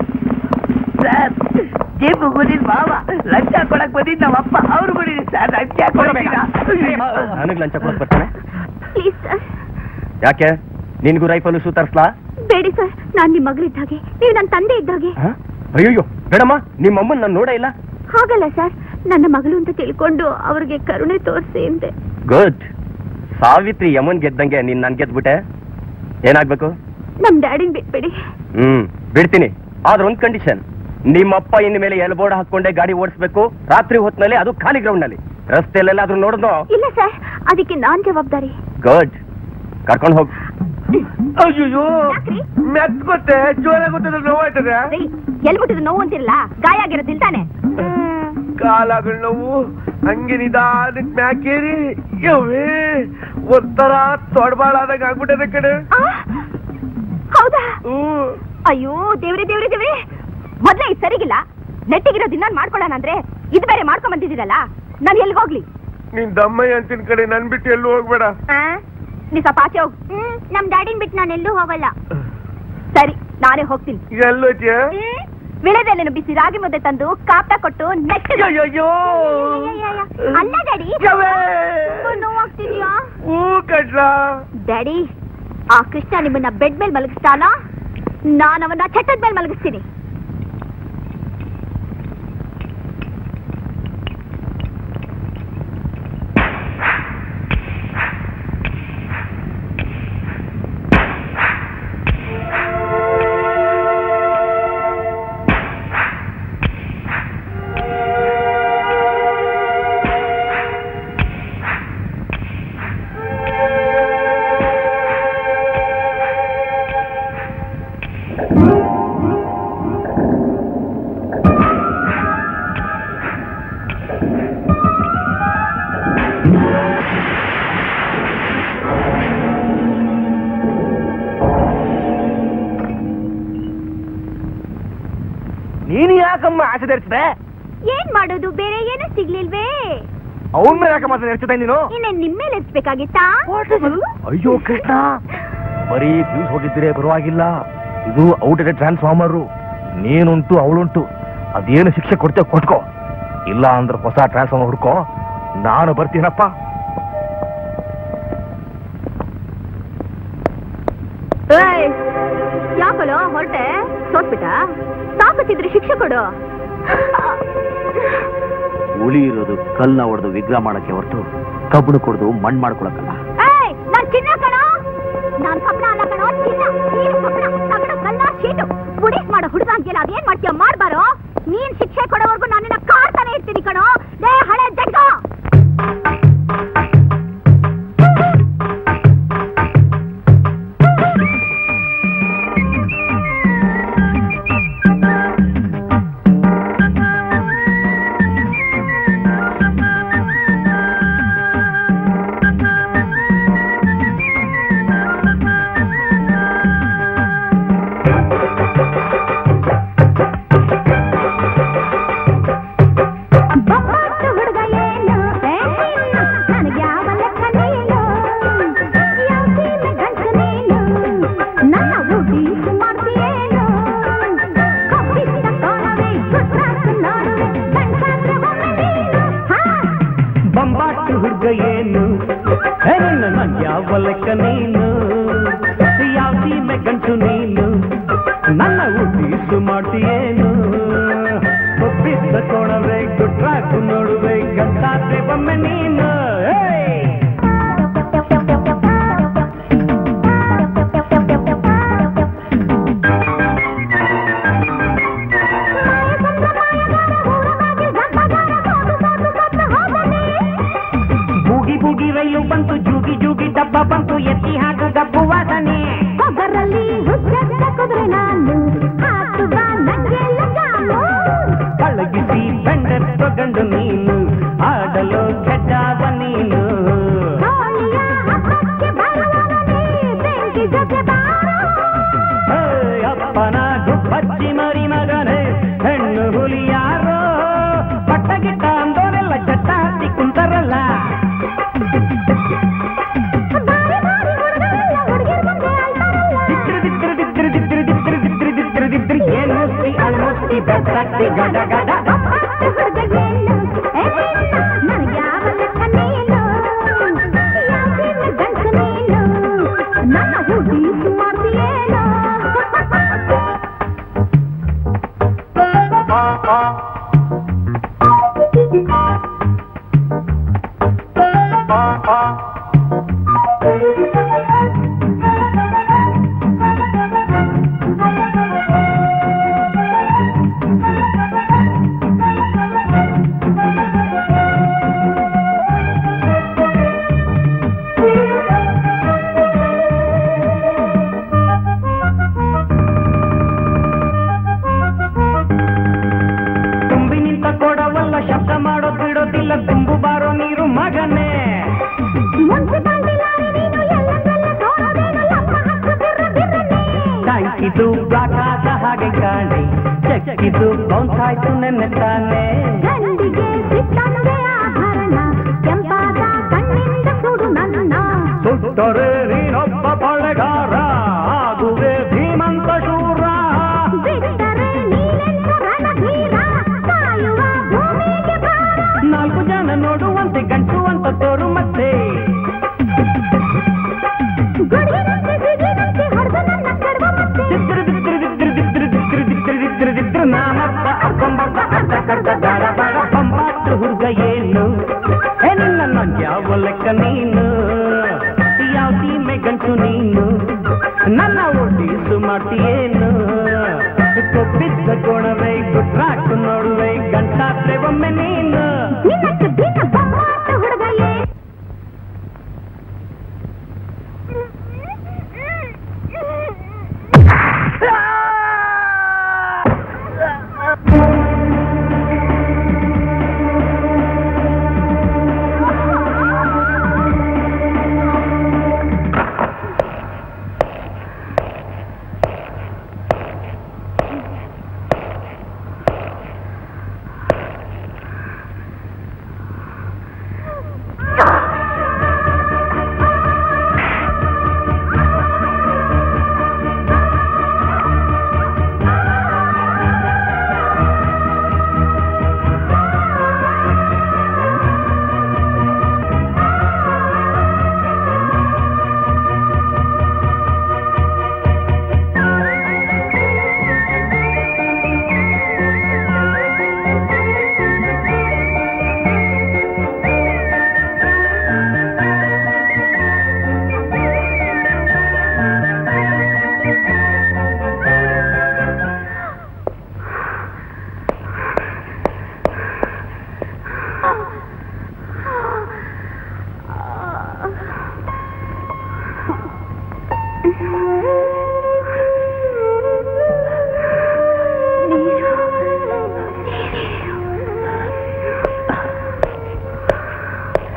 ಜೀಪ್ ಗುದಿದ್ ಬಾವ ಲಂಚ ಕೊಡಕ್ ಬಂದಿದ್ ನಮ್ಮಪ್ಪ ಅವ್ರು ಗುಡಿದ್ ಸರ್ ಲಂಚ ಕೊಡಬೇಕ ನನಗ್ ಲಂಚ ಕೊಡಕ್ ಬರ್ತಾನೆ ಪ್ಲೀಸ್ ಸರ್ ಯಾಕೆ ನಿನ್ಗೂ ರೈಫಲ್ ಶೂ ತರ್ಸ್ಲಾ ಬೇಡಿ ಸರ್ ನಾನ್ ನಿಮ್ ಮಗಳಿದ್ದಾಗೆ ನೀವು ನನ್ನ ತಂದೆ ಇದ್ದಾಗೆ ಹ? ಅಯ್ಯಯ್ಯೋ ಬೇಡಮ್ಮ ನಿಮ್ಮ ಅಮ್ಮನ್ ನಾನು ನೋಡೇ ಇಲ್ಲ ಹಾಗಲ್ಲ ಸರ್ ನನ್ನ ಮಗಳು ಅಂತ ತಿಳ್ಕೊಂಡು ಅವ್ರಿಗೆ ಕರುಣೆ ತೋರಿಸಿ ಅಂದೆ ಗುಡ್ ಸಾವಿತ್ರಿ ಯಮನ್ ಗೆದ್ದಂಗೆ ನೀನ್ ನನ್ ಗೆದ್ಬಿಟ್ಟೆ ಏನಾಗ್ಬೇಕು ನಮ್ ಡ್ಯಾಡಿನ್ ಬಿಟ್ಬಿಡಿ ಹ್ಮ್ ಬಿಡ್ತೀನಿ ಆದ್ರೆ ಒಂದ್ ಕಂಡೀಷನ್ ನಿಮ್ಮಪ್ಪ ಇನ್ ಮೇಲೆ ಎಲ್ಬೋರ್ಡ್ ಹಾಕೊಂಡೆ ಗಾಡಿ ಓಡಿಸ್ಬೇಕು ರಾತ್ರಿ ಹೊತ್ನಲ್ಲಿ ಅದು ಖಾಲಿ ಗ್ರೌಂಡ್ ನಲ್ಲಿ ರಸ್ತೆಯಲ್ಲೆಲ್ಲಾದ್ರೂ ನೋಡಿದ್ನೋ ಇಲ್ಲ ಸರ್ ಅದಕ್ಕೆ ನಾನ್ ಜವಾಬ್ದಾರಿ ಗುಡ್ ಕರ್ಕೊಂಡು ಹೋಗ್ ಅಯ್ಯೋ ಯಾಕ್ರಿ? ಮೆತ್ಕೊತ್ತೆ ಜೋರಾಗಿ ಗೊತ್ತಿದ್ರೆ ನೋವಾಯ್ತದೆ ಎಲ್ಬಿಟ್ಟಿದ್ ನೋವು ಅಂತಿರಲ್ಲ ಗಾಯ ಆಗಿರೋದಿಲ್ಲ ತಾನೆ ಕಾಲಗಳ ನೋವು ಹಂಗೆ ನಿಧಾನಕ್ ಮ್ಯಾಕೇರಿ ಯವ್ವೇ ಒಂಥರ ತೊಡಬಾಳಾದಾಗ ಆಗ್ಬಿಟ್ಟದೆ ಕಡೆ ಆ, ಹೌದಾ ಹ್ಞೂ ಅಯ್ಯೋ ದೇವ್ರೆ ದೇವ್ರೆ ದೇವ್ರೆ ಮೊದ್ಲೇ ಇದು ಸರಿಗಿಲ್ಲ ನೆಟ್ಟಿಗಿರೋ ದಿನ ಮಾಡ್ಕೊಳ್ಳೋಣ ಅಂದ್ರೆ ಇದು ಬೇರೆ ಮಾಡ್ಕೊಂಡ್ ಬಂದಿದ್ದೀರಲ್ಲ ನಾನು ಎಲ್ಲಿಗೆ ಹೋಗ್ಲಿ ನಿನ್ ದಮ್ಮಯ್ಯ ಅಂತಿನ ಕಡೆ ನನ್ ಬಿಟ್ಟು ಎಲ್ಲೂ ಹೋಗ್ಬೇಡ ಆ? ನೀ ಸ್ವಲ್ಪ ಆಚೆ ಹೋಗ್ ನಮ್ ಡ್ಯಾಡಿನ್ ಬಿಟ್ಟು ನಾನು ಎಲ್ಲೂ ಹೋಗಲ್ಲ ಸರಿ ನಾನೇ ಹೋಗ್ತೀನಿ ಎಲ್ಲೋಚ್ಯ ವಿಳೆದೆಲೆನು ಬಿಸಿ ರಾಗಿ ಮುದ್ದೆ ತಂದು ಕಾಪ ಕೊಟ್ಟು ನೆಟ್ ಅಯ್ಯಯ್ಯೋ ಅಲ್ಲ ಡ್ಯಾಡಿ ಯವ್ವೇ. ನೋವಾಗ್ತಿದ್ಯಾ ಹೂ ಕಡ್ಲ ಡ್ಯಾಡಿ ಆ ಕೃಷ್ಣ ನಿಮ್ಮನ್ನ ಬೆಡ್ ಮೇಲೆ ಮಲಗಿಸ್ತಾನ ನಾನು ಅವನ್ನ ಚಟ್ಟದ ಮೇಲೆ ಮಲಗಿಸ್ತೀನಿ ನೀನ್ ಯಾಕಮ್ಮ ಆಸೆ ಧರಿಸಿದೆ ಏನ್ ಮಾಡೋದು ಬೇರೆ ಏನೂ ಸಿಗ್ಲಿಲ್ವೇ ಅವನ್ ಮೇಲೆ ಯಾಕಮ್ಮ ಆಸೆ ಧರಿಸಿದೆ ನೀನು ಇನ್ನೇ ನಿಮ್ಮೇಲೆ ಎತ್ಬೇಕಾಗಿತ್ತಾ ಅಯ್ಯೋ ಕೃಷ್ಣ ಬರೀ ಫ್ಯೂಸ್ ಹೋಗಿದ್ರೆ ಪರವಾಗಿಲ್ಲ ಇದು ಔಟೆಡ್ ಟ್ರಾನ್ಸ್ಫಾರ್ಮರು ನೀನುಂಟು ಅವಳುಂಟು ಅದೇನು ಶಿಕ್ಷೆ ಕೊಡ್ತೇವೆ ಕೊಟ್ಕೋ ಇಲ್ಲ ಅಂದ್ರೆ ಹೊಸ ಟ್ರಾನ್ಸ್ಫಾರ್ಮರ್ ಹುಡ್ಕೋ ನಾನು ಬರ್ತೀನಪ್ಪ ಯಾಕಲೋ ಹೊರಟೆ ಸೋತ್ಬಿಟ್ಟ ತಾಕತ್ತಿದ್ರೆ ಶಿಕ್ಷೆ ಕೊಡು ಉಳಿ ಇರೋದು ಕಲ್ನ ಹೊಡೆದು ವಿಗ್ರಹ ಮಾಡಕ್ಕೆ ಹೊರತು ಕಬ್ಬಣ ಕೊಡ್ದು ಮಣ್ಣು ಮಾಡ್ಕೊಳಕಲ್ಲ ಏಯ್ ನಾನ್ ಚಿನ್ನ ಕಣೋ ನಾನ್ ಕಬ್ಬಣ ಅಲ್ಲ ಕಣೋ ಚಿನ್ನ ನೀನು ಕಬ್ಬಣ ತಗಡ ಕಲ್ಲ ಶೀಟು ಪುಡಿಸ್ ಮಾಡೋ ಹುಡುಗ ಅಂತೀಯಲ್ಲ ಅದೇನ್ ಮಾಡ್ತೀಯ ಮಾಡ್ಬಾರೋ ನೀನ್ ಶಿಕ್ಷೆ ಕೊಡೋವರೆಗೂ ನಾನಿನ್ನ ಕಾಡ್ತಾನೆ ಇರ್ತೀನಿ ಕಣೋ ಲೇ ಹಳೆ ಜಡ್ಗ ಬೊಬ್ಬಟ್ಟು ಹುಡುಗ ಏನು ನನಗೆ ಯಾವ ಲೆಕ್ಕ ನೀನು ಯಾವ ಸೀಮೆ ಗಂಟು ನೀನು ನನ್ನ ಉಡೀಸು ಮಾಡ್ತೀಯೇನು ಕಪ್ಪಿದ್ದ ಕೋಣವೇ ಗುಟ್ರಾಸು ನೋಡುವೆ ಗಂಟಾದ್ರೆ ಒಮ್ಮೆ ನೀನು ಹಾ ಬಂಬಾಟ್ಟು ಹುಡುಗ ಏನು ನನ್ನ ಯಾವ ಲೆಕ್ಕ ನೀನು ಯಾವ ಸೀಮೆ ಗಂಟು ನೀನು ನನ್ನ ಉದ್ದೀಸು ಮಾಡ್ತೀಯೇನು ಒಪ್ಪಿದ್ದ ಕೋಣವೇ ಗುಟ್ರಾಕು ನೋಡುವೆ ಗಂಟಾದ್ರೆ ಬೊಮ್ಮೆ ನೀನು ಏಯ್! ಬೂಗಿ ಬೂಗಿ ರೈಲು ಬಂತು ಜೂಗಿ ಜೂಗಿ ಡಬ್ಬ ಬಂತು ಎತ್ತಿ ಹಾಕು ಗಬ್ಬು ವಾಸನೆ ಒಬ್ಬರಲ್ಲಿ ಹುಚ್ಚ ಕುದುರೆ ನಾನು ಹಾಕುವ ನಂಗೆ ಲಗಾಮು ಪಳಗಿಸಿ ಬೆಂಡ ತಗೊಂಡು ನೀನು ಆಡಲು ಕೆಟ್ಟಾವ ನೀನು ಹೋಳಿಯ ಹಬ್ಬಕ್ಕೆ ಬರುವವನೇ ಬೆಂಕಿ ಜೊತೆ ಬಾರೋ ಹೇ, ಅಪ್ಪನ ಗುಬ್ಬಚ್ಚಿ ಮರಿ ಮಗನೇ ಹೆಣ್ಣು ಹುಲಿ ಯಾರೋ ಪಟ್ಟಗಿಟ್ಟ ಅಂದೋರೆಲ್ಲ ಚಟ್ಟ ಹತ್ತಿ ಕುಂತರಲ್ಲ ಬಾರಿ ಬಾರಿ ಹುಡುಗರೆಲ್ಲ ಹುಡುಗಿರ್ ಮುಂದೆ ಅಳ್ತಾರಲ್ಲ ದಿತ್ರಿ ದಿತ್ರಿ ದಿತ್ರಿ ದಿತ್ರಿ ದಿತ್ರಿ ದಿತ್ರಿ ದಿತ್ರಿ ದಿತ್ರಿ ಏನು ಮುಸ್ತಿ ಅಳ್ಮುಸ್ತಿ ಬೆತ್ತಟ್ಟಿ ಗಡ ಗಡ ಒಬ್ಬಟ್ಟು ಹುಡುಗ ಏನು ಏ ನಿನ್ನ, ನನಗೆ ಯಾವ ಲೆಕ್ಕ ನೀನು ಯಾವ ಸೀಮೆ ಗಂಟು ನೀನು ನನ್ನ ಹುಡುಗೀಸು ಮಾಡ್ತೀಯೇನೋ ತುಂಬಿ ನಿಂತ ಕೊಡವಲ್ಲ ಶಬ್ದ ಮಾಡೋ ಬಿಡೋದಿಲ್ಲ ತುಂಬು ಬಾರೋ ನೀರು ಮಗನೇ ಮುನ್ಸಿಪಾಲ್ಟಿ ನೀನು ಎಲ್ಲೆಲ್ಲ ತೋರೋದೇನು ಲಮ್ಮ ಹಕ್ಕು ಬಿರ್ರ ಬಿರ್ರನೆ ಟ್ಯಾಂಕಿದು ಬ್ಲಾಕ್ ಆದ ಹಾಗೆ ಕಾಣೆ ಚಕ್ಕಿದು ಬೌನ್ಸ್ ಆಯ್ತು ನೆನ್ನೆ ತಾನೆ ಗಂಡಿಗೆ ಸಿಕ್ಕಂದೆ ಆಭರಣ ಕೆಂಪಾದ ಕಣ್ಣಿಂದ ಸುಡು ನನ್ನ ಸುಟ್ಟರೆ ನೀನೊಬ್ಬ ಬಳೆಗಾರ ಆಗುವೆ ಧೀಮಂತ ಶೂರ ಬಿಟ್ಟರೆ ನೀನೆಂದು ರಣಧೀರ ಕಾಯುವ ಭೂಮಿಗೆ ಭಾರ ನಾಲ್ಕು ಜನ ನೋಡುವಂತೆ ಗಂಟು ಅಂತ ತೋರು ಮತ್ತೆ ಗುಡಿನಂತೆ ಸಿಡಿನಂತೆ ಹೊಡೆದು ನನ್ನ ಕೆಡವ ಮತ್ತೆ ದಿತ್ರ ದಿತ್ರ ದಿತ್ರ ದಿತ್ರ ದಿತ್ರ ದಿತ್ರ ದಿತ್ರ ದಿತ್ರ ನಾನಪ್ಪ ಅಪ್ಪಂಬಪ್ಪ ಅಡ್ಡ ಕಡ್ಡ ದಾರ ಬಾರ ಬಂಬಾಟ್ಟು ಹುಡುಗ ಏನು ಏ ನಿನ್ನ ನನ್ ಯಾವ ಲೆಕ್ಕ ನೀನು ಯಾವ ಸೀಮೆ ಗಂಟು ನೀನು ನನ್ನ ಒಡ್ಡಿಸು ಮಾಡ್ತೀಯೇನು ಕೊಪ್ಪಿದ್ದ ಕೋಣವೇ ಗುಟ್ರಾಕು ನೋಡುವೆ ಗಂಟಾತ್ರೆ ಒಮ್ಮೆ ನೀನು ನಿನ್ನಕ್ಕೆ ದಿನ ಬೊಮ್ಮಾಟ ಹುಡುಗ ಏ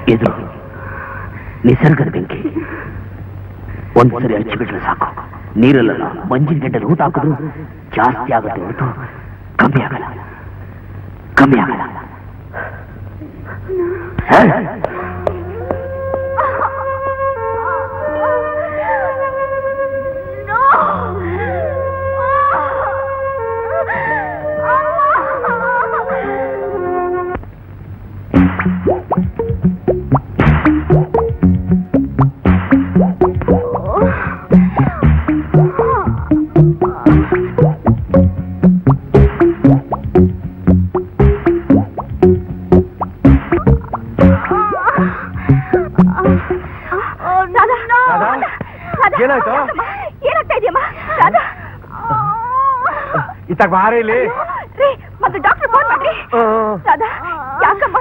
ಇದು ನಿಸರ್ಗದ ಬೆಂಕಿ ಒಂದ್ಸರಿ ಹಚ್ಚಿಬಿಟ್ರೆ ಸಾಕು ನೀರಲ್ಲ ಮಂಜಿನ ಗಂಟೆ ಊಟ ಹಾಕಿದ್ರು ಜಾಸ್ತಿ ಆಗುತ್ತೆ ಹೊರತು ಕಮ್ಮಿ ಆಗಲ್ಲ ಕಮ್ಮಿ ಆಗಲ್ಲ ಹ? ಏನಾಯ್ತು? ಏನಾಗ್ತಾ ಇದೆಯಮ್ಮ ರಾಧಾ ಇತ್ತಾಗ ಬಾರಿ ಇಲ್ಲಿ ರೀ ಮತ್ತೆ ಡಾಕ್ಟರ್ ಫೋನ್ ಮಾಡ್ರಿ ರಾಧಾ ಯಾಕಮ್ಮ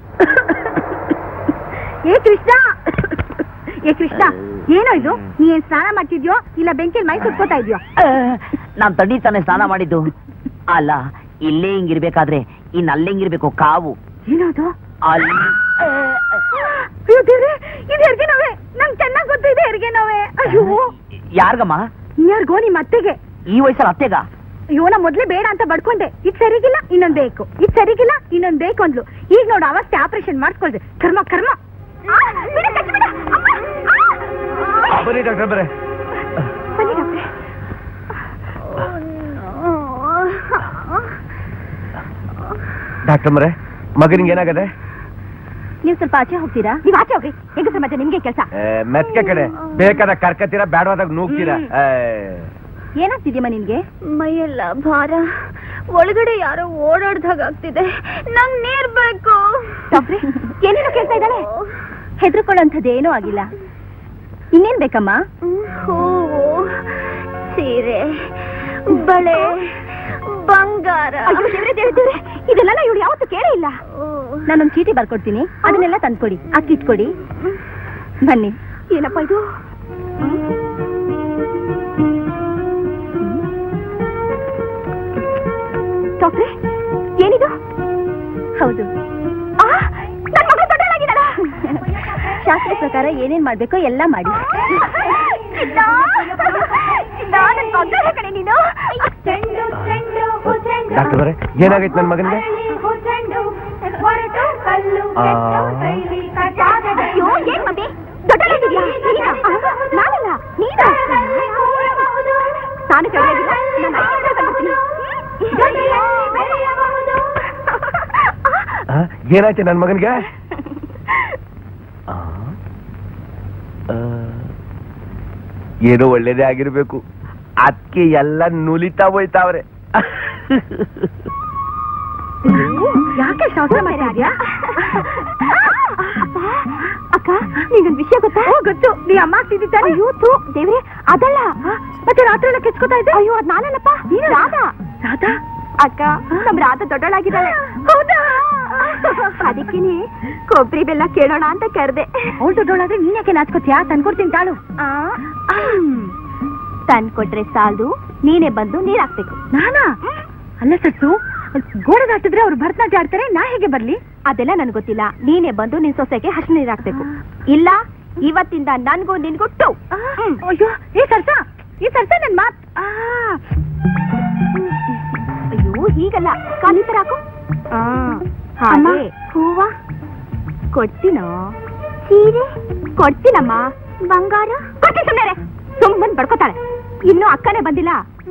ಏ ಕೃಷ್ಣ ಏ ಕೃಷ್ಣ ಏನೋ ಇದು ನೀ ಏನ್ ಸ್ನಾನ ಮಾಡ್ತಿದ್ಯೋ ಇಲ್ಲ ಬೆಂಕಿಲ್ ಮೈ ಸುಟ್ಕೋತಾ ಇದ್ಯೋ ನಾನ್ ತಣ್ಣೀರ್ ತಾನೇ ಸ್ನಾನ ಮಾಡಿದ್ದು ಅಲ್ಲ ಇಲ್ಲೇ ಹಿಂಗಿರ್ಬೇಕಾದ್ರೆ ಇನ್ ಅಲ್ಲೇ ಹಿಂಗಿರ್ಬೇಕು ಕಾವು ಏನದು ಅಲ್ಲಿ ಅಯ್ಯೋ ದೇವ್ರೆ ಇದು ಹೆರಿಗೆ ನೋವೆ ನಂಗೆ ಚೆನ್ನಾಗ್ ಗೊತ್ತಿದೆ ಹೆರಿಗೆ ನೋವೆ ಅಯ್ಯೋ ಯಾರ್ಗಮ್ಮ ಇನ್ಯಾರ್ಗೋ ನಿಮ್ಮ ಅತ್ತೆಗೆ ಈ ವಯಸ್ಸಲ್ಲಿ ಅತ್ತೆಗ ಅಯ್ಯೋ ನಾ ಮೊದ್ಲೇ ಬೇಡ ಅಂತ ಬಡ್ಕೊಂಡೆ ಇದ್ ಸರಿಗಿಲ್ಲ ಇನ್ನೊಂದ್ ಬೇಕು ಇದ್ ಸರಿಗಿಲ್ಲ ಇನ್ನೊಂದ್ ಬೇಕು ಅಂದ್ಲು ಈಗ ನೋಡು ಅವಷ್ಟೇ ಆಪರೇಷನ್ ಮಾಡ್ಕೊಳ್ದೆ ಕರ್ಮ ಕರ್ಮ ಆ, ಬಿಡು, ಕಚ್ಚು ಬಿಡು. ಅಮ್ಮ, ಆ. ಬನ್ನಿ ಡಾಕ್ಟರ್ ಬರೇ ಬನ್ನಿ ಡಾಕ್ಟ್ರೆ. ಡಾಕ್ಟರ್ ಮರೆ ಮಗನಿಗೆ ಏನಾಗದೆ ನೀವು ಸ್ವಲ್ಪ ಆಚೆ ಹೋಗ್ತೀರಾ ನೀವು ಆಚೆ ಹೋಗ್ರಿ ಹೆಂಗಸ್ರ ಮಧ್ಯೆ ನಿಮ್ಗೆ ಕೆಲಸ ಮೆತ್ಕೆ ಕಡೆ ಬೇಕಾದ ಕರ್ಕತ್ತೀರಾ ಬೇಡವಾದಾಗ ನೂಗ್ತೀರಾ ಏ, ಏನಾಗ್ತಿದ್ಯಮ್ಮ ನಿನ್ಗೆ ಮೈಯೆಲ್ಲ ಭಾರ ಒಳಗಡೆ ಯಾರೋ ಓಡಾಡ್ದಾಗ ಆಗ್ತಿದೆ ನಂಗ್ ನೀರ್ ಬೇಕು ಡಾಕ್ಟ್ರೆ ಏನೇನೋ ಕೇಳ್ತಾ ಇದ್ದಾಳೆ ಹೆದರ್ಕೊಳ್ಳೋಂಥದ್ದು ಏನೂ ಆಗಿಲ್ಲ ಇನ್ನೇನ್ ಬೇಕಮ್ಮ ಹೂವು ಸೀರೆ ಬಳೆ ಬಂಗಾರ ಅಯ್ಯೋ ದೇವ್ರೆ ದೇವ್ರೆ ದೇವ್ರೆ ಇದೆಲ್ಲ ಇವಳು ಯಾವತ್ತೂ ಕೇಳೇ ಇಲ್ಲ ನಾನೊಂದು ಚೀಟಿ ಬರ್ಕೊಡ್ತೀನಿ ಅದನ್ನೆಲ್ಲ ತಂದ್ಕೊಡಿ ಅಕ್ಕಿಟ್ಕೊಡಿ ಬನ್ನಿ ಏನಪ್ಪ ಇದು ಡಾಕ್ಟ್ರೆ ಏನಿದು ಹೌದು ಆ, ನನ್ ಮಗಳು ದೊಡ್ಡವಳಾಗಿದ್ದಾಳ. ಶಾಸ್ತ್ರ ಪ್ರಕಾರ ಏನೇನ್ ಮಾಡ್ಬೇಕೋ ಎಲ್ಲ ಮಾಡಿ ಇಲ್ಲ, ಇಲ್ಲ, ನನ್ ಮಗಳ ಕಣೆ ನೀನು ಡಾಕ್ಟರ್ ಬರೇ ಏನಾಗೈತೆ ನನ್ನ ಮಗನಿಗೆ ಆ. ಅಯ್ಯೋ ಏನ್ ಮಮ್ಮಿ ದೊಡ್ಡವಳಾಗಿದ್ಯಾ ನೀನಾ? ನಾನಲ್ಲ ನೀನಾ ನಾನು ಕೆಳಗಿಲ್ಲ ನಾನು ಐದು ನಿಮಿಷ ಬಂದ್ಬಿಡ್ತೀನಿ. ಆ, ಏನಾಯ್ತು ನನ್ನ ಮಗನಿಗೆ ಆ, ಆ, ಏನೋ ಒಳ್ಳೇದೇ ಆಗಿರ್ಬೇಕು ಅದಕ್ಕೆ ಎಲ್ಲ ನುಲಿತಾ ಹೋಯ್ತಾವ್ರೆ ಯಾಕೆ ಶಾಸ್ತ್ರ ಮಾಡ್ತಾ ಇದ್ಯಾ ಅಕ್ಕ ನಿಂಗೊಂದು ವಿಷಯ ಗೊತ್ತಾ ಓ ಗೊತ್ತು ನೀ ಅಮ್ಮ ಆಗ್ತಿದ್ದಾನೆ ಅಯ್ಯೋ ತೂ ದೇವ್ರೆ ಅದಲ್ಲ ಮತ್ತೆ ರಾತ್ರಿ ಎಲ್ಲ ಕೆಚ್ಕೋತಾ ಇದ್ದೆ ಅಯ್ಯೋ ಅದ್ ನಾನಲ್ಲಪ್ಪ ನೀನು ರಾಧಾ ರಾಧಾ ಅಕ್ಕ ನಮ್ ರಾಧಾ ದೊಡ್ಡವಳಾಗಿದ್ದಾಳೆ ಹೌದಾ ಅದಕ್ಕೇನೆ ಕೊಬ್ಬರಿ ಬೆಲ್ಲ ಕೇಳೋಣ ಅಂತ ಕರೆದೆ ಅವಳು ದೊಡ್ಡವಳಾದ್ರೆ ನೀನ್ ಯಾಕೆ ನಾಚ್ಕೋತೀಯಾ ತಂದ್ಕೊಡ್ತೀನಿ ತಾಳು ತಂದ್ಕೊಟ್ರೆ ಸಾಲದು ನೀನೇ ಬಂದು ನೀರ್ ಹಾಕ್ಬೇಕು ನಾನಾ ಅಲ್ಲ ಸತ್ತು ಗೋಡೆ ದಾಟಿದ್ರೆ ಅವ್ರು ಭರತನಾಟ್ಯ ಆಡ್ತಾರೆ ನಾ ಹೇಗೆ ಬರ್ಲಿ ಅದೆಲ್ಲ ನನ್ಗೆ ಗೊತ್ತಿಲ್ಲ ನೀನೇ ಬಂದು ನಿನ್ ಸೊಸೆಗೆ ಹಸಿ ನೀರ್ ಹಾಕ್ಬೇಕು ಇಲ್ಲ ಇವತ್ತಿಂದ ನನ್ಗೂ ನಿನ್ಗೂ ಟು ಅಯ್ಯೋ ಏ ಸರ್ಸ ಈ ಸರ್ಸ ನನ್ ಮಾತ್ ಆ. ಅಯ್ಯೋ ಹೀಗಲ್ಲ ಕಾಲಿ ತರ ಹಾಕು ಹಾಗೆ ಹೂವ ಕೊಡ್ತೀನೋ ಸೀರೆ ಕೊಡ್ತೀನಮ್ಮ ಬಂಗಾರ ಕೊಡ್ತೀನಿ ಸುಮ್ಮನೆ ಸುಮ್ಮನೆ ಬಡ್ಕೋತಾಳೆ ಇನ್ನು ಅಕ್ಕನೇ ಬಂದಿಲ್ಲ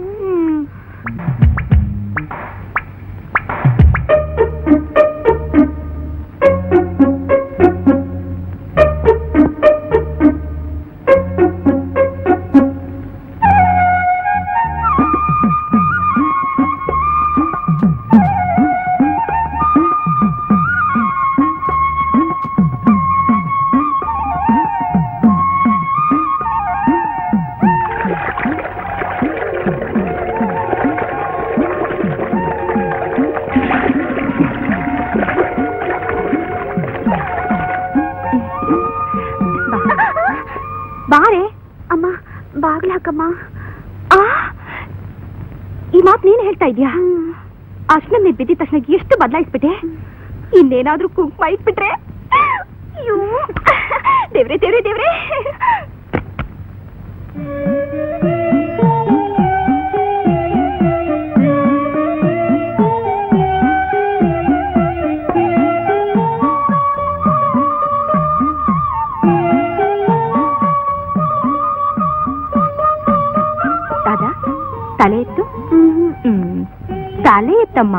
ಬಾರೆ ಅಮ್ಮ ಬಾಗ್ಲ ಹಾಕಮ್ಮ ಆ ಈ ಮಾತು ನೀನ್ ಹೇಳ್ತಾ ಇದ್ಯಾ ಅಷ್ಟನ್ನ ನೀನ್ ಬಿದ್ದಿದ ತಕ್ಷಣ ಎಷ್ಟು ಬದಲಾಯಿಸ್ಬಿಟ್ಟೆ ಇನ್ನೇನಾದ್ರೂ ಕುಂಕುಮ ಇಟ್ಬಿಟ್ರೆ ಅಯ್ಯೋ ತಮ್ಮ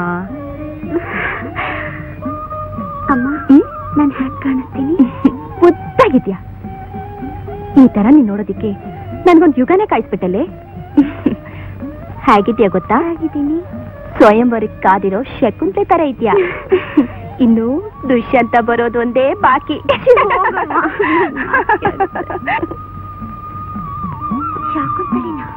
ಅಮ್ಮ ನಾನು ಹ್ಯಾಕ್ ಕಾಣಿಸ್ತೀನಿ ಮುದ್ದಾಗಿದ್ಯಾ ಈ ತರ ನೀನ್ ನೋಡೋದಿಕ್ಕೆ ನನ್ಗೊಂದ್ ಯುಗನೇ ಕಾಯಿಸ್ಬಿಟ್ಟಲೆ ಹೇಗಿದ್ಯಾ ಗೊತ್ತಾ ಆಗಿದ್ದೀನಿ ಸ್ವಯಂವರಕ್ಕೆ ಕಾದಿರೋ ಶಕುಂತಲೆ ತರ ಇದೆಯಾ ಇನ್ನು ದುಷ್ಯಂತ ಬರೋದು ಒಂದೇ ಬಾಕಿ ಶಾಕುಂತಲಿನ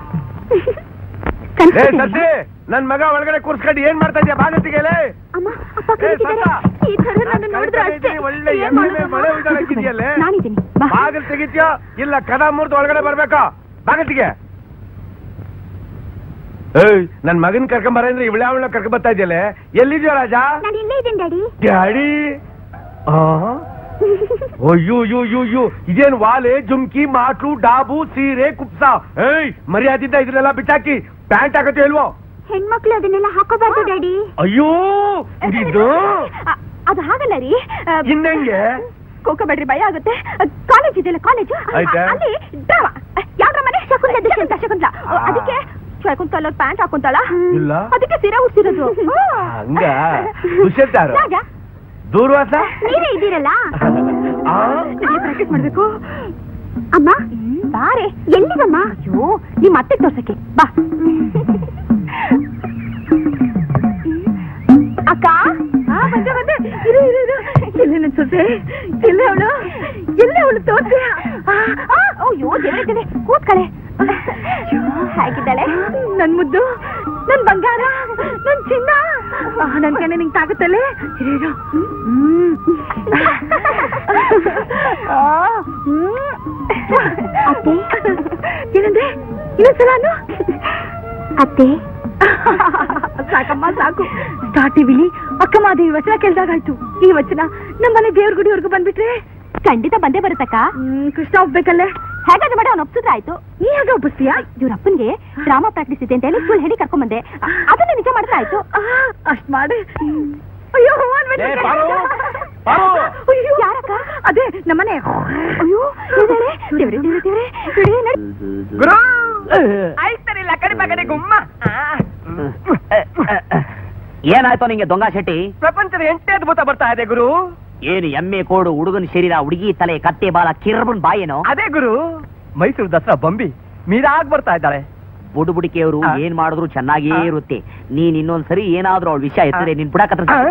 ಏ ಸತ್ತಿ ನನ್ ಮಗ ಒಳಗಡೆ ಕೂರ್ಸ್ಕೊಂಡು ಏನ್ ಮಾಡ್ತಾ ಇದ್ಯಾ ಬಾಗತ್ತಿಗೆಲೆ ಅಮ್ಮ ಅಪ್ಪ ಏ, ಕರೀತಿದ್ದಾರೆ. ಸತ್ತ. ಈ ತರ ನನ್ನ ನೋಡಿದ್ರೆ ಅಷ್ಟೇ ಒಳ್ಳೆ ಏನ್ ಎಮ್ಮೆ ಮಾಡೋದು ಮಳೆ ಅಮ್ಮ? ಉಯ್ದಾಕಿದ್ಯಲ್ಲೇ ನಾನಿದ್ದೀನಿ ಬಾ ಬಾಗಿಲು ತೆಗಿತ್ಯೋ ಇಲ್ಲ ಕದ ಮುರ್ದು ಒಳಗಡೆ ಬರ್ಬೇಕಾ ಬಾಗತ್ತಿಗೆ ಏಯ್ ನನ್ ಮಗನ್ ಕರ್ಕೊಂಡ್ ಬರಂದ್ರೆ ಇವಳೆ ಅವಳ ಕರ್ಕೊಂಡ್ ಬರ್ತಾ ಇದೆಯಲ್ಲೇ ಎಲ್ಲಿದ್ಯೋ ರಾಜ ನಾನು ಇಲ್ಲೇ ಇದ್ದೀನಿ ಡ್ಯಾಡಿ ಡ್ಯಾಡಿ ಅಯ್ಯೋ ಯೋ ಯೋ ಯೋ ಇದೇನ್ ವಾಲೆ ಜುಮ್ಕಿ ಮಾಟ್ಲು ಡಾಬು ಸೀರೆ ಕುಪ್ಸ ಏಯ್ ಮರ್ಯಾದಿಂದ ಇದನ್ನೆಲ್ಲ ಬಿಟ್ಟಾಕಿ ಪ್ಯಾಂಟ್ ಹಾಕತ್ತೆ ಇಲ್ವೋ ಹೆಣ್ಮಕ್ಳು ಅದನ್ನೆಲ್ಲ ಹಾಕೋಬಾರ್ದು ಡ್ಯಾಡಿ ಅಯ್ಯೋ ಇದು ಅ- ಅದು ಹಾಗಲ್ಲ ರೀ ಆ, ಇನ್ನೆಂಗೆ ಕೋಕೋಬೇಡ್ರಿ ಭಯ ಆಗುತ್ತೆ ಕಾಲೇಜ್ ಇದೆಯಲ್ಲ ಕಾಲೇಜು ಆಯ್ತಾ? ಅಲ್ಲಿ ಡ್ರಾಮಾ ಯಾವ್ದ್ರ ಮನೆ ಶಕುಂತಲ ದುಷ್ಯಂತ ಶಕುಂತಲ ಅದಕ್ಕೆ ಶಕುಂತಲ ಅವ್ರ ಪ್ಯಾಂಟ್ ಹಾಕೊಂತಾಳ ಇಲ್ಲ. ಅದಕ್ಕೆ ಸೀರೆ ಉಡ್ಸಿರೋದು ಹಂಗ ದುಷ್ಯಂತ ಯಾರು? ರಾಜ ದೂರ್ವಾಸ ನೀವೇ ಇದ್ದೀರಲ್ಲ ಆ? ಪ್ರಾಕ್ಟೀಸ್ ಮಾಡ್ಬೇಕು ಅಮ್ಮ ಬಾರೆ ಎಲ್ಲಿಗಮ್ಮ ಅಯ್ಯೋ ನಿಮ್ಮ ಅತ್ತೆ ತೋರ್ಸಕ್ಕೆ ಬಾ ಅಕ್ಕ ಆ, ಬಂದೆ ಬಂದೆ ಇರು ಇರು ಇರು ಎಲ್ಲಿ ನನ್ ಸೊಸೆ ಎಲ್ಲೇ ಅವಳು ಎಲ್ಲೇ ಅವಳು ತೋರ್ಸಿ ಅಯ್ಯೋ ದೇವ್ರೆ ದೇವ್ರೆ ಕೂತ್ಕಳೆ ಅಯ್ಯೋ, ಹೇಗಿದ್ದಾಳೆ ನನ್ ಮುದ್ದು ನನ್ ಬಂಗಾರ ನನ್ ಚಿನ್ನ ಆ, ನನ್ ಕಣ್ಣೆ ನಿಂಗೆ ತಾಗುತ್ತಲ್ಲೇ ಇರು ಇರು ಹ್ಮ್ ಆ, ಹ್ಮ್. ಅತ್ತೆ ಏನಂದ್ರೆ ಇನ್ನೊಂದ್ಸಲ ಅನ್ನು ಅತ್ತೆ ಸಾಕಮ್ಮ ಸಾಕು ಸ್ಟಾರ್ಟ್ ಟಿವಿಲಿ ಅಕ್ಕ ಮಾದೇವಿ ವಚನ ಕೇಳ್ದಾಗಾಯ್ತು ಈ ವಚನ ನಮ್ಮನೆ ದೇವ್ರ ಗುಡಿವರೆಗೂ ಬಂದ್ಬಿಟ್ರೆ ಖಂಡಿತ ಬಂದೇ ಬರುತ್ತಕ್ಕ ಕೃಷ್ಣ ಒಪ್ಬೇಕಲ್ಲೇ ಹೇಗಾದ್ರೆ ಮಾಡಿ ಅವ್ನು ಒಪ್ಸಿದ್ರೆ ಆಯ್ತು ನೀ ಹೇಗೆ ಒಪ್ಪಿಸ್ತೀಯಾ ಇವ್ರ ಅಪ್ಪನ್ಗೆ ಡ್ರಾಮಾ ಪ್ರಾಕ್ಟೀಸ್ ಇದೆ ಅಂತ ಹೇಳಿ ಫುಲ್ ಹೇಳಿ ಕರ್ಕೊಂಡ್ ಬಂದೆ ಅದನ್ನ ನಿಜ ಮಾಡಿದ್ರೆ ಆಯ್ತು ಅಷ್ಟ್ ಮಾಡಿ ಅಯ್ಯೋ ಅನ್ಬಿಟ್ರೆ. ಏ, ಪಾರು, ಪಾರು. ಅಯ್ಯೋ, ಯಾರಕ್ಕ ಅದೇ ನಮ್ಮನೆ ಅಯ್ಯೋ ಇದಾಳೆ. ದೇವ್ರೇ ದೇವ್ರೇ ದೇವ್ರೇ ಬಿಡಿ, ನಡಿ. ಗುರು ಆಯ್ತಾರಿಲ್ಲ ಕಡಿಮೆ ಕಡೆ ಗುಮ್ಮ ಏನಾಯ್ತು ನಿಂಗೆ ದೊಂಗ ಶೆಟ್ಟಿ ಪ್ರಪಂಚದ ಎಂಟೇ ಅದ್ಭುತ ಬರ್ತಾ ಇದೆ ಗುರು ಏನು ಎಮ್ಮೆ ಕೋಡು ಹುಡುಗನ ಶರೀರ ಹುಡುಗಿ ತಲೆ ಕತ್ತೆ ಬಾಲ ಕಿರ್ಬನ್ ಬಾಯೇನೋ ಅದೇ ಗುರು ಮೈಸೂರು ದಸರಾ ಬಂಬಿ ಮೀರಾಗ್ ಬರ್ತಾ ಇದ್ದಾಳೆ ಬುಡು ಬುಡಿಕೆಯವರು ಆ. ಏನ್ ಮಾಡಿದ್ರು ಚೆನ್ನಾಗೇ ಆ. ಇರುತ್ತೆ ನೀನ್ ಇನ್ನೊಂದ್ಸರಿ ಏನಾದ್ರೂ ಅವಳ ವಿಷಯ ಎತ್ತದೆ ನಿನ್ ಬಿಡಕತ್ರ ಆ?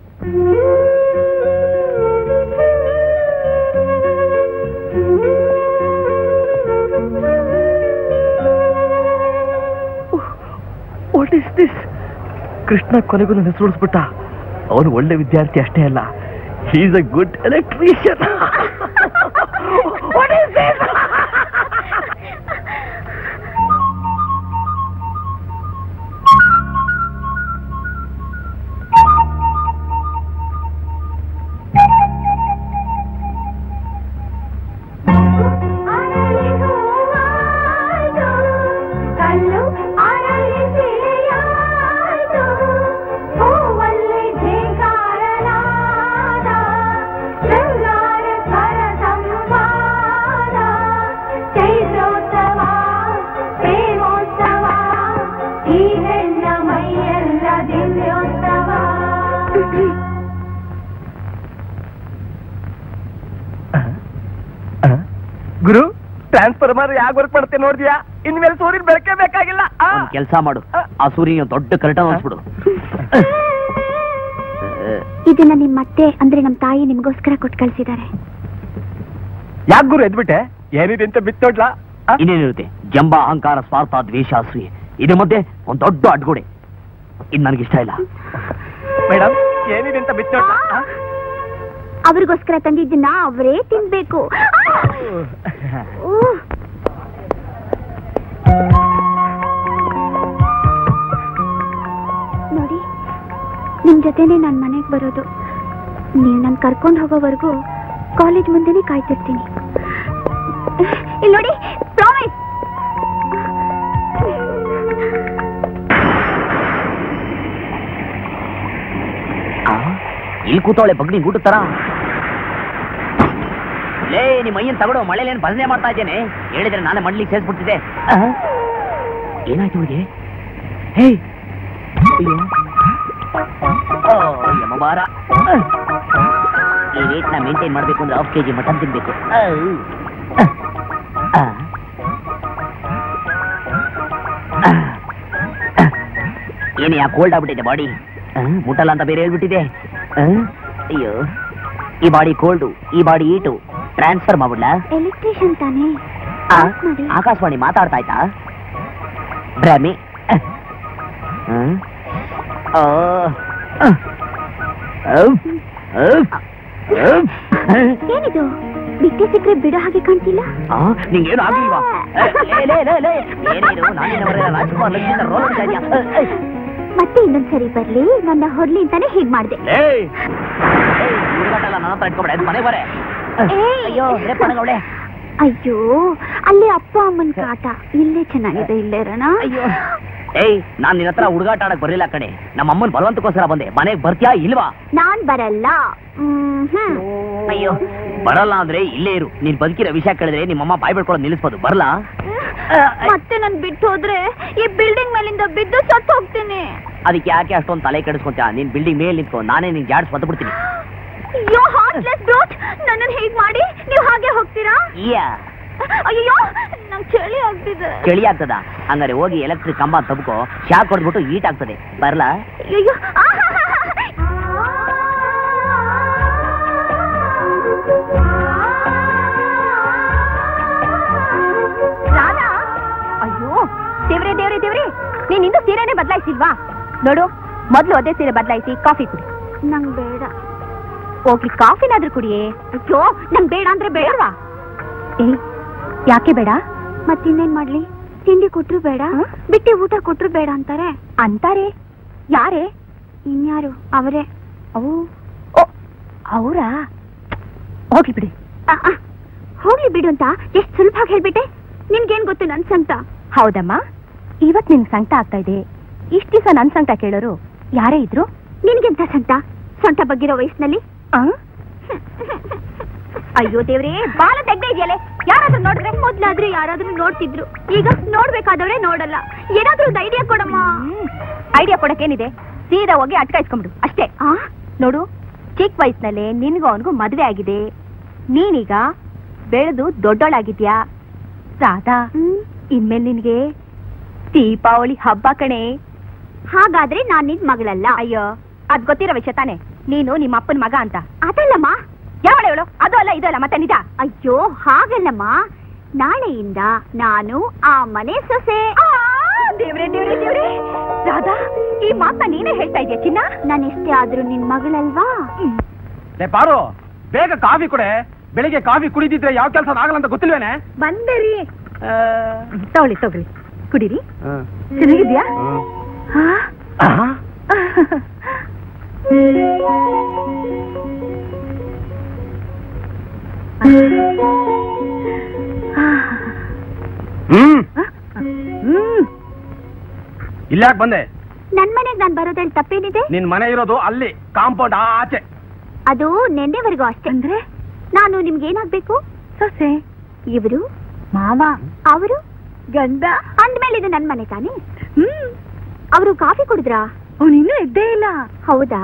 ವಾಟ್ ಇಸ್ ದಿಸ್ ಕೃಷ್ಣ ಕೊನೆಗೂ ನನ್ನ ಹೆಸರು ಉಳಿಸ್ಬಿಟ್ಟ ಅವನು ಒಳ್ಳೆ ವಿದ್ಯಾರ್ಥಿ ಅಷ್ಟೇ ಅಲ್ಲ ಈಸ್ ಅ ಗುಡ್ ಎಲೆಕ್ಟ್ರಿಷಿಯನ್ ಕಲ್ಲು ಅರಳಿಸಿಯಾಯ್ತು ಹೂವಲ್ಲಿ ಝೇಂಕಾರನಾದ ಶೃಂಗಾರ ಸ್ವರ ಸಂವಾದ ಚೈತ್ರೋತ್ಸವ ಪ್ರೇಮೋತ್ಸವ ಈ ಹೆಣ್ಣ ಮೈಯೆಲ್ಲ ದಿವ್ಯೋತ್ಸವ ಗುರು ಟ್ರಾನ್ಸ್ಫಾರ್ಮರ್ ಯಾಕೆ ವರ್ಕ್ ಮಾಡುತ್ತೆ ನೋಡಿದ್ಯಾ ಇನ್ಮೇಲೆ ಸೂರ್ಯನ ಬೆಳಕೆ ಬೇಕಾಗಿಲ್ಲ ಆ? ಒಂದ್ ಕೆಲ್ಸ ಮಾಡು ಆ ಸೂರ್ಯನ ದೊಡ್ಡ ಕರ್ಟನ್ ಹೊಂದ್ಬಿಡು ಇದನ್ನ ನಿಮ್ಮ ಅತ್ತೆ ಅಂದ್ರೆ ನಮ್ಮ ತಾಯಿ ನಿಮಗೋಸ್ಕರ ಕೊಟ್ಟು ಕಳ್ಸಿದ್ದಾರೆ ಯಾಕೆ ಗುರು ಎದ್ಬಿಟ್ಟೆ ಏನಿದೆ ಅಂತ ಬಿತ್ತೋಡ್ಲಾ ಇನ್ನೇನಿರುತ್ತೆ ಜಂಬ ಅಹಂಕಾರ ಸ್ವಾರ್ಥ ದ್ವೇಷ ಅಸೂಯೆ ಇದ್ರ ಮಧ್ಯೆ ಒಂದ್ ದೊಡ್ಡ ಅಡ್ಗೋಡೆ ಇದ್ ನನಗಿಷ್ಟ ಇಲ್ಲ ಮೇಡಮ್ ಏನಿದೆ ಅಂತ ಬಿತ್ತೋಡ್ಲಾ ಅವ್ರಿಗೋಸ್ಕರ ತಂದಿದ್ದನ್ನ ಅವರೇ ತಿನ್ಬೇಕು ಉಹ್. ನೋಡಿ ನಿಮ್ ಜೊತೆನೆ ನಾನ್ ಮನೆಗೆ ಬರೋದು ನೀವು ನನ್ ಕರ್ಕೊಂಡು ಹೋಗೋವರೆಗೂ ಕಾಲೇಜ್ ಮುಂದೆನೆ ಕಾಯ್ತಿರ್ತೀನಿ ಇಲ್ಲಿ ನೋಡಿ ಪ್ರಾಮಿಸ್ ಇಲ್ಲಿ ಕೂತವಳೆ ಬಗ್ನಿ ಊಟ ತರ ಲೇ ನಿಮ್ಮ ಅಯ್ಯನ್ ತಗೊಳ್ಳೋ ಮಳೆಲೇನು ಭಜನೆ ಮಾಡ್ತಾ ಇದ್ದೇನೆ ಹೇಳಿದ್ರೆ ನಾನೇ ಮಣ್ಲಿಗೆ ಸೇರಿಸ್ಬಿಡ್ತಿದ್ದೆ ಏನಾಯ್ತು ಹುಡುಗಿ ಹೇ ಅಯ್ಯೋ ಓ ಯಮಬಾರ ಈ ರೇಟ್ ನ ಮೇಂಟೈನ್ ಮಾಡ್ಬೇಕು ಅಂದ್ರೆ ಹಾಫ್ ಕೆಜಿ ಮಟನ್ ತಿನ್ಬೇಕು ಆ. ಏನು ಯಾ ಕೋಲ್ಡ್ ಆಗ್ಬಿಟ್ಟಿದೆ ಬಾಡಿ ಮುಟ್ಟಲ್ಲ ಅಂತ ಬೇರೆ ಹೇಳ್ಬಿಟ್ಟಿದೆ ಆ? ಅಯ್ಯೋ ಈ ಬಾಡಿ ಕೋಲ್ಡು ಈ ಬಾಡಿ ಈಟು ಟ್ರಾನ್ಸ್ಫರ್ ಮಾಡ್ಬಿಡ್ಲಾ ಎಲೆಕ್ಟ್ರಿಷಿಯನ್ ತಾನೇ ಆ, ಆಫ್ ಮಾಡಿ. ಆಕಾಶವಾಣಿ ಮಾತಾಡ್ತಾ ಆಯ್ತಾ ಭ್ರಮೆ ಹ್ಮ್? ಆ, ಆ, ಆ, ಆ, ಆ. ಏನಿದು ಬಿಟ್ಟೆ ಸಿಕ್ಕರೆ ಬಿಡೋ ಹಾಗೆ ಕಾಣ್ತಿಲ್ಲ ಆ, ನಿಂಗೇನು ಆಗ್ಲಿಲ್ವಾ ಏ, ಲೇ, ಲೇ, ಲೇ, ಲೇ. ಏನೇನು ನಾನಿನವರೆಲ್ಲ ರಾಜ್ಕುಮಾರ್ ಲಕ್ಷ್ಮೀನ ರೋಲ್ ಹೊಡಿತಾ ಇದ್ಯಾ? ಏ, ಏ, ಮತ್ತೆ ಇನ್ನೊಂದ್ಸರಿ ಬರ್ಲಿ ನನ್ನ ಹೊರ್ಲಿ ಅಂತಾನೆ ಹೀಗ್ ಮಾಡ್ದೆ ಲೇ. ಏ, ಈ ಹುಡುಗಾಟ ಎಲ್ಲ ನನ್ನ ಹತ್ರ ಇಟ್ಕೊಬೇಡ ಎದ್ದು ಮನೆಗೆ ಬರೇ ಏಯ್. ಅಯ್ಯೋ ರೇಪಣಗೌಳೆ ಅಯ್ಯೋ ಅಲ್ಲಿ ಅಪ್ಪ ಅಮ್ಮನ್ ಕಾಟ ಇಲ್ಲೇ ಚೆನ್ನಾಗಿದೆ ಇಲ್ಲೇ ಇರೋಣ ಅಯ್ಯೋ ಏಯ್ ನಾನ್ ನಿನ್ನ ಹತ್ರ ಹುಡುಗಾಟ ಆಡಕ್ ಬರಲಿಲ್ಲ ಕಣೆ ನಮ್ಮ ಅಮ್ಮನ್ ಬಲವಂತಕ್ಕೋಸ್ಕರ ಬಂದೆ ಮನೆಗ್ ಬರ್ತೀಯಾ ಇಲ್ವಾ ನಾನ್ ಬರಲ್ಲ ಹ್ಮ್ ಹ್ಮ್ ಅಯ್ಯೋ ಬರಲ್ಲ ಅಂದ್ರೆ ಇಲ್ಲೇ ಇರು ನೀನ್ ಬದುಕಿರೋ ವಿಷಯ ಕೇಳಿದ್ರೆ ನಿಮ್ಮಮ್ಮ ಬಾಯ್ ಬಿಡ್ಕೊಳ್ಳೋದು ನಿಲ್ಲಿಸ್ಬೋದು ಬರಲ್ಲ ಮತ್ತೆ ನನ್ ಬಿಟ್ಟು ಹೋದ್ರೆ ಈ ಬಿಲ್ಡಿಂಗ್ ಮೇಲಿಂದ ಬಿದ್ದು ಸತ್ತು ಹೋಗ್ತೀನಿ ಅದಕ್ಕೆ ಯಾಕೆ ಅಷ್ಟೊಂದು ತಲೆ ಕೆಡಿಸ್ಕೊಂತ ನೀನ್ ಬಿಲ್ಡಿಂಗ್ ಮೇಲೆ ನಿಂತ್ಕೊ ನಾನೇ ನಿನ್ ಜಾಡ್ಸ್ ಬಂದು ಬಿಡ್ತೀನಿ ಅಯ್ಯೋ ಹಾರ್ಟ್ಲೆಸ್ ಬ್ರೋಟ್ ನನ್ನನ್ ಹೀಗ್ ಮಾಡಿ ನೀವ್ ಹಾಗೆ ಹೋಗ್ತೀರಾ ಯಾ ಅಯ್ಯೋ ನಂಗ್ ಚಳಿ ಆಗ್ತಿದೆ ಚಳಿ ಆಗ್ತದ ಹಂಗಾರೆ ಹೋಗಿ ಎಲೆಕ್ಟ್ರಿಕ್ ಕಂಬ ತಬ್ಕೋ ಶಾಕ್ ಹೊಡೆದ್ಬಿಟ್ಟು ಹೀಟ್ ಆಗ್ತದೆ ಬರ್ಲಾ ಅಯ್ಯೋ ರಾಧಾ ಅಯ್ಯೋ ದೇವ್ರೆ ದೇವ್ರೆ ದೇವ್ರೆ ನೀನ್ ಇಂದು ಸೀರೆನೆ ಬದಲಾಯಿಸಿಲ್ವಾ ನೋಡು ಮೊದ್ಲು ಅದೇ ಸೀರೆ ಬದಲಾಯಿಸಿ ಕಾಫಿ ಕುಡಿ ನಂಗ್ ಬೇಡ ಹೋಗ್ಲಿ ಕಾಫಿನಾದ್ರೂ ಕುಡಿಯೇ ಅಯ್ಯೋ ನಂಗ್ ಬೇಡ ಅಂದ್ರೆ ಬೇಡವಾ ಏ ಯಾಕೆ ಬೇಡ ಮತ್ತಿನ್ನೇನ್ ಮಾಡ್ಲಿ ತಿಂಡಿ ಕೊಟ್ರು ಬೇಡ ಬಿಟ್ಟಿ ಊಟ ಕೊಟ್ರು ಬೇಡ ಅಂತಾರೆ ಅಂತಾರೆ ಯಾರೇ ಇನ್ಯಾರು ಅವರೇ ಅವು ಓ ಅವರಾ ಹೋಗ್ಲಿ ಬಿಡಿ ಹೋಗ್ಲಿ ಬಿಡು ಅಂತ ಎಷ್ಟು ಸುಲಭವಾಗಿ ಹೇಳ್ಬಿಟ್ಟೆ ನಿನ್ಗೇನ್ ಗೊತ್ತು ನನ್ ಸಂಕಟ ಹೌದಮ್ಮ ಇವತ್ ನಿನ್ ಸಂಕಟ ಆಗ್ತಾ ಇದೆ ಇಷ್ಟ ದಿವಸ ನನ್ ಸಂಕಟ ಕೇಳೋರು ಯಾರೇ ಇದ್ರು ನಿನ್ಗೆಂತ ಸಂಕಟ ಸೊಂಟ ಬಗ್ಗಿರೋ ವಯಸ್ಸಿನಲ್ಲಿ ಅಯ್ಯೋ ದೇವ್ರೇ ಬಾಲ ತೆಗ್ದೇ ಇದೆಯಲ್ಲೇ ಯಾರಾದ್ರೂ ನೋಡಿದ್ರೆ ಮೊದ್ಲಾದ್ರೆ ಯಾರಾದ್ರೂ ನೋಡ್ತಿದ್ರು ಈಗ ನೋಡ್ಬೇಕಾದವ್ರೆ ನೋಡಲ್ಲ ಏನಾದ್ರೂ ಒಂದು ಐಡಿಯಾ ಕೊಡಮ್ಮ ಐಡಿಯಾ ಕೊಡಕ್ಕೇನಿದೆ ಸೀದಾ ಹೋಗಿ ಅಟ್ಕಾಯಿಸ್ಕೊಂಬಿಡು ಅಷ್ಟೇ ನೋಡು ಚಿಕ್ಕ ವಯಸ್ಸಿನಲ್ಲೇ ನಿನ್ಗೂ ಅವನಿಗೂ ಮದ್ವೆ ಆಗಿದೆ ನೀನೀಗ ಬೆಳೆದು ದೊಡ್ಡೋಳಾಗಿದ್ಯಾ ರಾಧಾ ಇನ್ಮೇಲೆ ನಿನ್ಗೆ ದೀಪಾವಳಿ ಹಬ್ಬ ಕಣೆ ಹಾಗಾದ್ರೆ ನಾನ್ ನಿನ್ ಮಗಳಲ್ಲ ಅಯ್ಯೋ ಅದ್ ಗೊತ್ತಿರೋ ವಿಷಯ ತಾನೆ ನೀನು ನಿಮ್ಮ ಅಪ್ಪನ ಮಗ ಅಂತ ಅದಲ್ಲಮ್ಮ ಯಾವಳ ಹೇಳು ಅದು ಅಲ್ಲ ಇದು ಅಲ್ಲ ಮತ್ತೆ ನಿಜ ಅಯ್ಯೋ ಹಾಗಲ್ಲಮ್ಮ ನಾಳೆಯಿಂದ ನಾನು ಆ ಮನೆ ಸೊಸೆ ದೇವ್ರೆ ದೇವ್ರೆ ದೇವ್ರೆ ರಾಧಾ ಈ ಮಾತನ್ನ ನೀನೇ ಹೇಳ್ತಾ ಇದೆಯಾ ಚಿನ್ನ ನಾನು ಎಷ್ಟೇ ಆದ್ರೂ ನಿನ್ ಮಗಳಲ್ವಾ ಲೇ ಪಾರು ಬೇಗ ಕಾಫಿ ಕೊಡೆ ಬೆಳಿಗ್ಗೆ ಕಾಫಿ ಕುಡಿದಿದ್ರೆ ಯಾವ ಕೆಲಸ ಆಗಲ್ಲ ಅಂತ ಗೊತ್ತಿಲ್ವೇನೆ ಬಂದರಿ ತಗೊಳ್ಳಿ ತಗೊಳ್ಳಿ ಕುಡೀರಿ ಚೆನ್ನಾಗಿದ್ಯಾ ಹ್ಮ್ ಹ್ಮ್ ಇಲ್ಲಾಕ್ ಬಂದೆ ನನ್ ಮನೆಗ್ ನಾನ್ ಬರೋದ್ರಲ್ಲಿ ತಪ್ಪೇನಿದೆ ನಿನ್ ಮನೆ ಇರೋದು ಅಲ್ಲಿ ಕಾಂಪೌಂಡ್ ಆಚೆ ಅದು ನೆನ್ನೆವರೆಗೂ ಅಷ್ಟೇ ಅಂದ್ರೆ ನಾನು ನಿಮ್ಗೆ ಏನಾಗ್ಬೇಕು ಸೊಸೆ ಇವರು ಮಾವ ಅವರು ಗಂಡ ಅಂದ್ಮೇಲೆ ಇದು ನನ್ ಮನೆ ತಾನೇ ಹ್ಮ್ ಅವರು ಕಾಫಿ ಕುಡಿದ್ರಾ ಅವ್ನು ಇನ್ನೂ ಎದ್ದೇ ಇಲ್ಲ ಹೌದಾ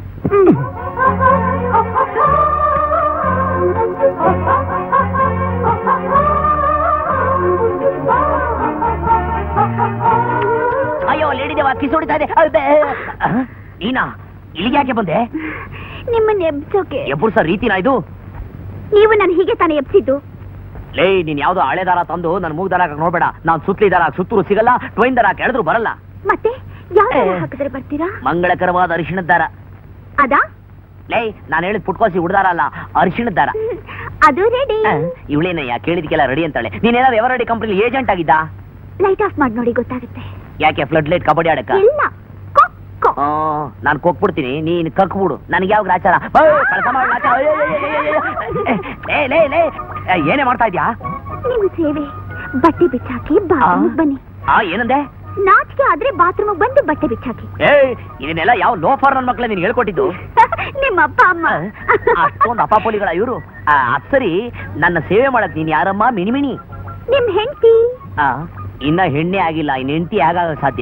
ಅಯ್ಯೋ ಲೇಡಿ ದೇವ ಕಿಸ್ ಹೊಡಿತಾ ಇದೆ ಅದೇ. ಆ, ನೀನಾ ಇಲ್ಲಿಗೆ ಯಾಕೆ ಬಂದೆ ನಿಮ್ಮನ್ನ ಎಬ್ಸೋಕೆ ಎಬ್ಬರು ಸರ್ ರೀತಿನಾ ಇದು ನೀವು ನಾನು ಹೀಗೆ ತಾನೇ ಎಬ್ಸಿದ್ದು ಲೇ ನೀನ್ ಯಾವ್ದೋ ಹಳೆ ದಾರ ತಂದು ನನ್ ಮೂಗ್ ದಾರ ಹಾಕಕ್ ನೋಡ್ಬೇಡ ನಾನ್ ಸುತ್ಲಿ ದಾರ ಸುತ್ತೂರು ಸಿಗಲ್ಲ ಟ್ವೈನ್ ದಾರ ಕೆಳದ್ರು ಬರಲ್ಲ ಮತ್ತೆ ಯಾವ ಏ. ಹಾಕಿದ್ರೆ ಬರ್ತೀರಾ ಮಂಗಳಕರವಾದ ಅರಿಶಿಣದ ದಾರ ಅದಾ ಲೇ ನಾನು ಹೇಳಿದ್ ಪುಟ್ಕೋಸಿ ಹುಡ್ದಾರ ಅಲ್ಲ ಅರಿಶಿಣದ ದಾರ ಅದು ರೆಡಿ ಇವಳೇನಯ್ಯ ಕೇಳಿದ್ಕೆಲ್ಲ ರೆಡಿ ಅಂತಾಳೆ ನೀನೇನಾದ್ರು ಎವರಡಿ ಕಂಪ್ನಿ ಏಜೆಂಟ್ ಆಗಿದ್ದ ಲೈಟ್ ಆಫ್ ಮಾಡಿ ನೋಡಿ ಗೊತ್ತಾಗುತ್ತೆ ಯಾಕೆ ಫ್ಲಡ್ ಲೈಟ್ ಕಬಡ್ಡಿ ಆಡಕ್ಕ ಇಲ್ಲ ಕೊಕ್ಕೊ. ನಾನು ಕೊಕ್ಬಿಡ್ತೀನಿ ನೀನ್ ಕಕ್ಬಿಡು ನನಗೆ ಯಾವ ಗ್ರಾಚಾರ ಬಾ, ಕಳ್ಸ ಮಾಡು ಗ್ರಾಚಾರ. ಅಯ್ಯೋ, ಅಯ್ಯೋ, ಅಯ್ಯೋ, ಅಯ್ಯೋ. ಲೇ ಲೇ ಲೇ ಏ, ಏನೇ ಮಾಡ್ತಾ ಇದ್ಯಾ ನಿಮ್ಮ ಸೇವೆ ಬಟ್ಟೆ ಬಿಚ್ಚಾಕಿ ಬಾತ್ರೂಮ್ ಬನ್ನಿ ಆ ಏನಂದೆ ನಾಚಿಕೆ ಆದ್ರೆ ಬಾತ್ರೂಮ್ ಬಂದು ಬಟ್ಟೆ ಬಿಚ್ಚಾಕಿ ಏ ಇದನ್ನೆಲ್ಲ ಯಾವ ಲೋಫರ್ ನನ್ನ ಮಕ್ಳ ನೀನ್ ಹೇಳ್ಕೊಟ್ಟಿದ್ದು ನಿಮ್ಮ ಅಪ್ಪ ಅಮ್ಮ ಅಷ್ಟೊಂದು ಅಪಾಪೋಲಿಗಳ ಇವರು ಅದ್ ಸರಿ ನನ್ನ ಸೇವೆ ಮಾಡಕ್ ನೀನ್ ಯಾರಮ್ಮ ಮಿಣಿಮಿಣಿ ನಿಮ್ ಹೆಂಡತಿ ಆ, ಇನ್ನ ಹೆಣ್ಣೆ ಆಗಿಲ್ಲ ಇನ್ ಹೆಂಡತಿ ಆಗಾಗ ಸಾಧ್ಯ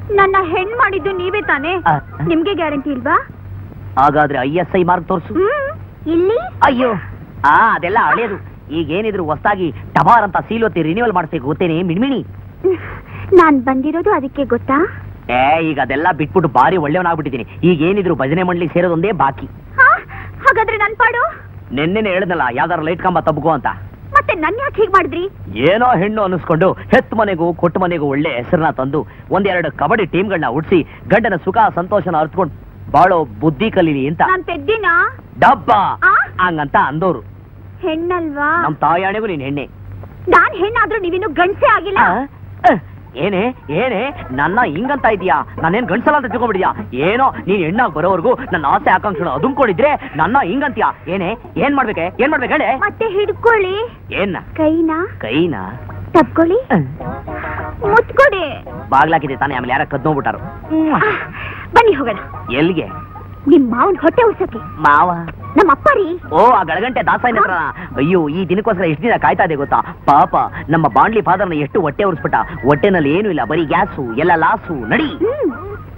ನನ್ನ ಹೆಣ್ ಮಾಡಿದ್ದು ನೀವೇ ತಾನೇ ಆ. ನಿಮ್ಗೆ ಗ್ಯಾರಂಟಿ ಇಲ್ವಾ ಹಾಗಾದ್ರೆ ಐ ಎಸ್ ಐ ಮಾರ್ಕ್ ತೋರಿಸು ಹ್ಮ್ ಇಲ್ಲಿ ಅಯ್ಯೋ ಆ ಅದೆಲ್ಲ ಹಳೇದು ಈಗ ಏನಿದ್ರು ಹೊಸದಾಗಿ ಟಬಾರ್ ಅಂತ ಸೀಲೊತ್ತಿ ರಿನ್ಯೂವಲ್ ಮಾಡಿಸ್ಬೇಕು ಗೊತ್ತೇನೆ ಮಿಣ್ಮಿಣಿ ನಾನ್ ಬಂದಿರೋದು ಅದಕ್ಕೆ ಗೊತ್ತಾ ಏ ಈಗ ಅದೆಲ್ಲ ಬಿಟ್ಬಿಟ್ಟು ಬಾರಿ ಒಳ್ಳೆಯವನಾಗ್ಬಿಟ್ಟಿದ್ದೀನಿ ಈಗ ಏನಿದ್ರು ಭಜನೆ ಮಂಡಳಿ ಸೇರೋದೊಂದೇ ಬಾಕಿ ಹಾ? ಹಾಗಾದ್ರೆ ನನ್ ಪಾಡು ನೆನ್ನೆನೆ ಹೇಳ್ದಲ್ಲ ಯಾವ್ದಾರು ಲೈಟ್ ಕಂಬ ತಬ್ಕೋ ಅಂತ ಮತ್ತೆ ನನ್ ಯಾಕೆ ಹೀಗ್ ಮಾಡಿದ್ರಿ ಏನೋ ಹೆಣ್ಣು ಅನಿಸ್ಕೊಂಡು ಹೆತ್ ಮನೆಗೂ ಕೊಟ್ಟು ಮನೆಗೂ ಒಳ್ಳೆ ಹೆಸರನ್ನ ತಂದು ಒಂದೆರಡು ಕಬಡ್ಡಿ ಟೀಮ್ಗಳನ್ನ ಉಡ್ಸಿ ಗಂಡನ ಸುಖ ಸಂತೋಷನ ಅರ್ತ್ಕೊಂಡು ಬಾಳೋ ಬುದ್ಧಿ ಕಲೀಲಿ ಅಂತ ನಾನ್ ಪೆದ್ದಿನ ಡಬ್ಬ ಆ? ಹಂಗಂತ ಅಂದೋರು ಹೆಣ್ಣಲ್ವಾ ನಮ್ ತಾಯಾಣೆಗೂ ನೀನ್ ಹೆಣ್ಣೆ ನಾನ್ ಹೆಣ್ಣಾದ್ರೂ ನೀವಿನ್ನು ಗಂಡ್ಸೇ ಆಗಿಲ್ಲ ಆ? ಅಹ್, ಏನೇ ಏನೇ ನನ್ನ ಹಿಂಗಂತ ಇದೀಯಾ ನಾನೇನ್ ಗಂಡ್ಸಲ್ಲ ಅಂತ ತಿಳ್ಕೊಂಡ್ಬಿಡಿಯಾ ಏನೋ ನೀನ್ ಹೆಣ್ಣಾಗ್ ಬರೋವರೆಗೂ ನನ್ನ ಆಸೆ ಆಕಾಂಕ್ಷೆಗಳು ಅದುಮ್ಕೊಂಡಿದ್ರೆ ನನ್ನ ಹಿಂಗಂತೀಯಾ ಏನೇ ಏನ್ ಮಾಡ್ಬೇಕೆ ಏನ್ ಮಾಡ್ಬೇಕು ಹೇಳೆ ಮತ್ತೆ ಹಿಡ್ಕೊಳ್ಳಿ ಏನ್ನ ಕೈನ ಕೈನಾ ತಪ್ಕೊಳ್ಳಿ ಮುತ್ಕೊಡಿ ಬಾಗ್ಲಾಕಿದೆ ತಾನೇ ಆಮೇಲೆ ಯಾರ ಕದ್ನೋಗ್ಬಿಟ್ಟಾರು ಆ, ಬನ್ನಿ ಹೋಗೋಣ ಎಲ್ಲಿಗೆ ನಿಮ್ ಮಾವನ್ ಹೊಟ್ಟೆ ಉಳ್ಸಕ್ಕೆ ಮಾವ ನಮ್ಮ ಅಪ್ಪ ರೀ ಓ ಆ ಗಳಗಂಟೆ ದಾಸಾಯಿನ ಹತ್ರ ಅಯ್ಯೋ ಈ ದಿನಕ್ಕೋಸ್ಕರ ಎಷ್ಟು ದಿನ ಕಾಯ್ತಾ ಇದೆ ಗೊತ್ತಾ ಪಾಪ ನಮ್ಮ ಬಾಂಡ್ಲಿ ಫಾದರ್ನ ಎಷ್ಟು ಹೊಟ್ಟೆ ಉರಿಸ್ಬಿಟ್ಟ ಹೊಟ್ಟೆನಲ್ಲಿ ಏನೂ ಇಲ್ಲ ಬರೀ ಗ್ಯಾಸು ಎಲ್ಲ ಲಾಸು ನಡಿ ಹ್ಮ್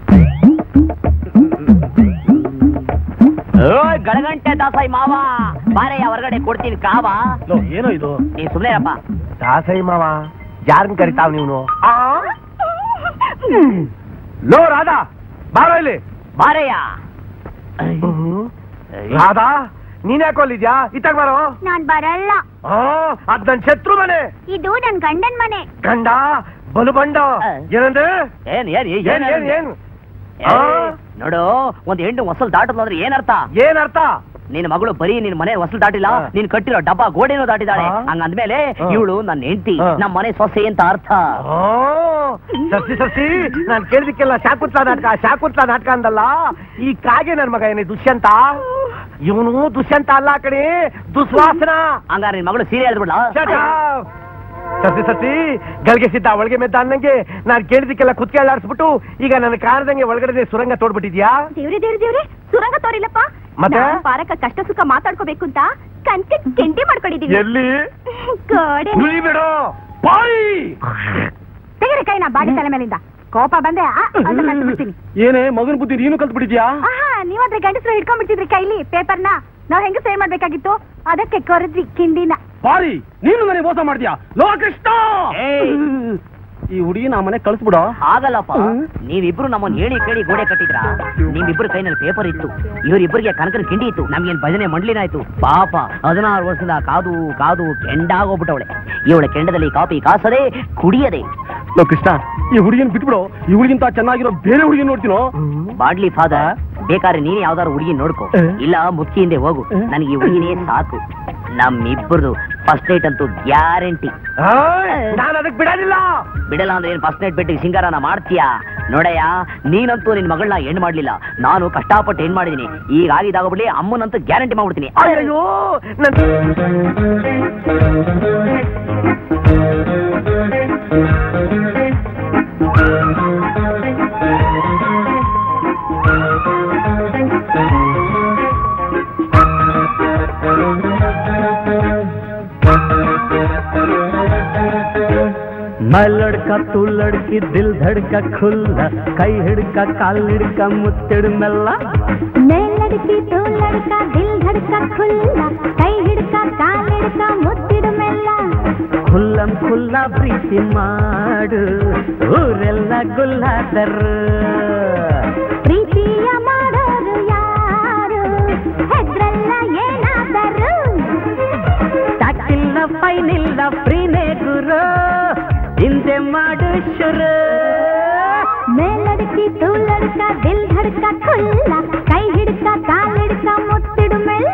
ಓಯ್ ಗಳಗಂಟೆ ದಾಸಾಯಿ ಮಾವ ಬಾರೆಯ ಹೊರಗಡೆ ಕೊಡ್ತೀನಿ ಕಾವ ಏನೋ ಇದು ನೀ ಸುಮ್ನೆರಪ್ಪ ದಾಸೈ ಮಾವ ಯಾರನ್ನ ಕರಿತಾವ್ ನೀನು ಲೋ ರಾಧಾ ಬಾರೋ ಇಲ್ಲಿ ಬಾರೆಯ ರಾಧಾ ನೀನ್ ಯಾಕೆ ಅಲ್ಲಿದ್ಯಾ ಇತ್ತಾಗ ಬಾರೋ ನಾನ್ ಬರಲ್ಲ ಆ, ಅದ್ ನನ್ ಶತ್ರು ಮನೆ ಇದು ನನ್ ಗಂಡನ್ ಮನೆ ಗಂಡ ಬಲು ಬಂಡ ಆ. ಏನಂದ್ರೆ ಏನ್ ಏನ್ ಏನ್ ಏನ್ ಏನ್ ಏನ್ ಏ, ನೋಡು ಒಂದ್ ಹೆಣ್ಣು ಹೊಸಲ್ ದಾಟದ್ಲು ಅಂದ್ರೆ ಏನರ್ಥ ಏನ್ ಅರ್ಥ ನಿನ್ ಮಗಳು ಬರೀ ನಿನ್ ಮನೆ ಹೊಸಲು ದಾಟಿಲ್ಲ ಹಾ. ನೀನ್ ಕಟ್ಟಿರೋ ಡಬ್ಬ ಗೋಡೆನೂ ದಾಟಿದಾಳೆ ಹಾ. ಹಂಗಂದ್ಮೇಲೆ ಹಾ. ಇವಳು ನನ್ನ ಹೆಂಡತಿ ಹಾ. ನಮ್ಮ ಮನೆ ಸೊಸೆ ಅಂತ ಅರ್ಥ ಆ, ಸರ್ಸಿ ಸರ್ಸಿ ನಾನ್ ಕೇಳಿದಕ್ಕೆಲ್ಲ ಶಾಕುತ್ಲ ನಾಟಕ ಶಾಕುತ್ಲ ನಾಟಕ ಅಂದಲ್ಲ ಈ ಕಾಗೆ ನನ್ ಮಗ ಏನೇ ದುಷ್ಯಂತ ಇವನು ದುಷ್ಯಂತ ಅಲ್ಲ ಆ ಕಡೆ ದುಸ್ವಾಸನ ಹಂಗಾರೆ ನಿನ್ ಮಗಳು ಸೀರೆ ಹೇಳ್ಬಿಡ್ಲ Shut up! ಸತಿ ಸತಿ ಗಳಿಗೆ ಸಿದ್ದ ಒಳಗೆ ಮೆದ್ದ ಅನ್ನಂಗೆ ನಾನ್ ಕೇಳಿದಕ್ಕೆಲ್ಲ ಕುತ್ಕೆ ಅಲ್ಲಾಡ್ಸ್ಬಿಟ್ಟು ಈಗ ನನ್ನ ಕಾಣದಂಗೆ ಒಳಗಡೆ ಸುರಂಗ ತೋಡ್ಬಿಟ್ಟಿದ್ಯಾ ದೇವ್ರೆ ದೇವ್ರೆ ದೇವ್ರೆ ಸುರಂಗ ತೋರಿಲ್ಲಪ್ಪ ಮತ್ತೆ? ನಾನ್ ಪಾರಕ ಕಷ್ಟ ಸುಖ ಮಾತಾಡ್ಕೋಬೇಕು ಅಂತ ಕಂತೆ ಕೆಂಟಿ ಮಾಡ್ಕೊಂಡಿದೀನಿ ಎಲ್ಲಿ ಗೋಡೆ ಬಿಡು ಬಾಯಿ ತೆಗಿರಿ ಕೈನ ಬಾಡಿ ತಲೆ ಮೇಲಿಂದ ಕೋಪ ಬಂದೆ ಆ, ಅಂತ ಕಲ್ತು ಬಿಡ್ತೀನಿ ಏನೇ ಮಗನ ಬುದ್ಧಿ ನೀನು ಕಲ್ತ್ಬಿಟ್ಟಿದ್ಯಾ ಆಹಾ ನೀವಾದ್ರೆ ಗಂಡಸರು ಹಿಡ್ಕೊಂಡ್ಬಿಡ್ತಿದ್ರಿ ಕೈಲಿ ಪೇಪರ್ನ ನಾವ್ ಹೆಂಗ ಸೇವ್ ಮಾಡ್ಬೇಕಾಗಿತ್ತು ಅದಕ್ಕೆ ಕೊರದ್ವಿ ಕಿಂಡಿನ ಬಾರಿ ನೀನು ನನಗೆ ಮೋಸ ಮಾಡ್ತೀಯಾ ಲೋಕೃಷ್ಣ ಈ ಹುಡುಗಿ ನಾ ಮನೆ ಕಳಿಸ್ಬಿಡೋ ಆಗಲ್ಲಪ್ಪ ಹ್ಮ್. ನೀವಿಬ್ರು ನಮ್ಮನ್ನ ಹೇಳಿ ಕೇಳಿ ಗೋಡೆ ಕಟ್ಟಿದ್ರ ನಿಮ್ಮಿಬ್ರು ಕೈನಲ್ಲಿ ಪೇಪರ್ ಇತ್ತು ಇವರಿಬ್ಬರಿಗೆ ಕನಕನ ಕಿಂಡಿ ಇತ್ತು ನಮ್ಗೇನ್ ಭಜನೆ ಮಂಡ್ಲಿನಾಯ್ತು ಪಾಪ ಹದಿನಾರು ವರ್ಷದ ಕಾದು ಕಾದು ಕೆಂಡಾಗೋಗ್ಬಿಟ್ಟವಳೆ ಇವಳ ಕೆಂಡದಲ್ಲಿ ಕಾಪಿ ಕಾಸದೆ ಕುಡಿಯದೆ ಲೋಕೃಷ್ಣ ಈ ಹುಡುಗಿನ ಬಿಟ್ಬಿಡು ಈ ಹುಡುಗಿಂತ ಚೆನ್ನಾಗಿರೋ ಬೇರೆ ಹುಡುಗಿ ನೋಡ್ತೀನೋ ಬಾಡ್ಲಿ ಫಾದರ್ ಬೇಕಾದ್ರೆ ನೀನೇ ಯಾವ್ದಾರು ಹುಡುಗಿ ನೋಡ್ಕೊ ಹ್ಮ್. ಇಲ್ಲ ಮುಚ್ಚಿ ಹಿಂದೆ ಹೋಗು ಹ್ಮ್. ನನಗೆ ಈ ಹುಡುಗಿನೇ ಸಾಕು ನಮ್ಮಿಬ್ಬರದು ಫಸ್ಟ್ ನೈಟ್ ಅಂತೂ ಗ್ಯಾರಂಟಿ ನಾನು ಅದಕ್ಕೆ ಬಿಡೋದಿಲ್ಲ ಬಿಡಲ್ಲ ಅಂದ್ರೆ ಏನ್ ಫಸ್ಟ್ ನೈಟ್ ಬಿಟ್ಟಿಗೆ ಸಿಂಗಾರನ ಮಾಡ್ತೀಯಾ ನೋಡಯ್ಯ ನೀನಂತೂ ನಿನ್ ಮಗಳನ್ನ ಹೆಣ್ಣು ಮಾಡ್ಲಿಲ್ಲ ನಾನು ಕಷ್ಟಪಟ್ಟು ಹೆಣ್ಣು ಮಾಡಿದೀನಿ ಈಗ ಆಗಿದಾಗೋಗ್ಬಿಡ್ಲಿ ಅಮ್ಮನಂತೂ ಗ್ಯಾರಂಟಿ ಮಾಡ್ಬಿಡ್ತೀನಿ ಅಯ್ಯೋ ನನ್ मैं लड़का तू लड़की दिल धड़का खुल्ला ಕೈ ಹಿಡ್ಕ ಕಾಲ್ ಹಿಡ್ಕ ಮುತ್ತಿಡ್ ಮೆಲ್ಲ मैं लड़की तू लड़का दिल धड़का खुल्ला ಕೈ ಹಿಡ್ಕ ಕಾಲ್ ಹಿಡ್ಕ ಮುತ್ತಿಡು ಮೆಲ್ಲ ಖುಲ್ಲಂ ಖುಲ್ಲ ಪ್ರೀತಿ ಮಾಡು ಊರೆಲ್ಲ ಗುಲ್ಲಾದರು ಪ್ರೀತಿಯ ಮಾಡೋರು ಯಾರು ಹೆದ್ರಲ್ಲ ಏನಾದರು ತಾಕಿಲ್ಲ ಫೈನಿಲ್ಲ ಫ್ರೀನೇ ಗುರು ಹಿಂದೆ ಮಾಡು ಶುರು मैं लड़की तू लड़का दिल धड़का खुल्ला ಕೈ ಹಿಡ್ಕ ಕಾಲ್ ಹಿಡ್ಕ ಮುತ್ತಿಡು ಮೆಲ್ಲ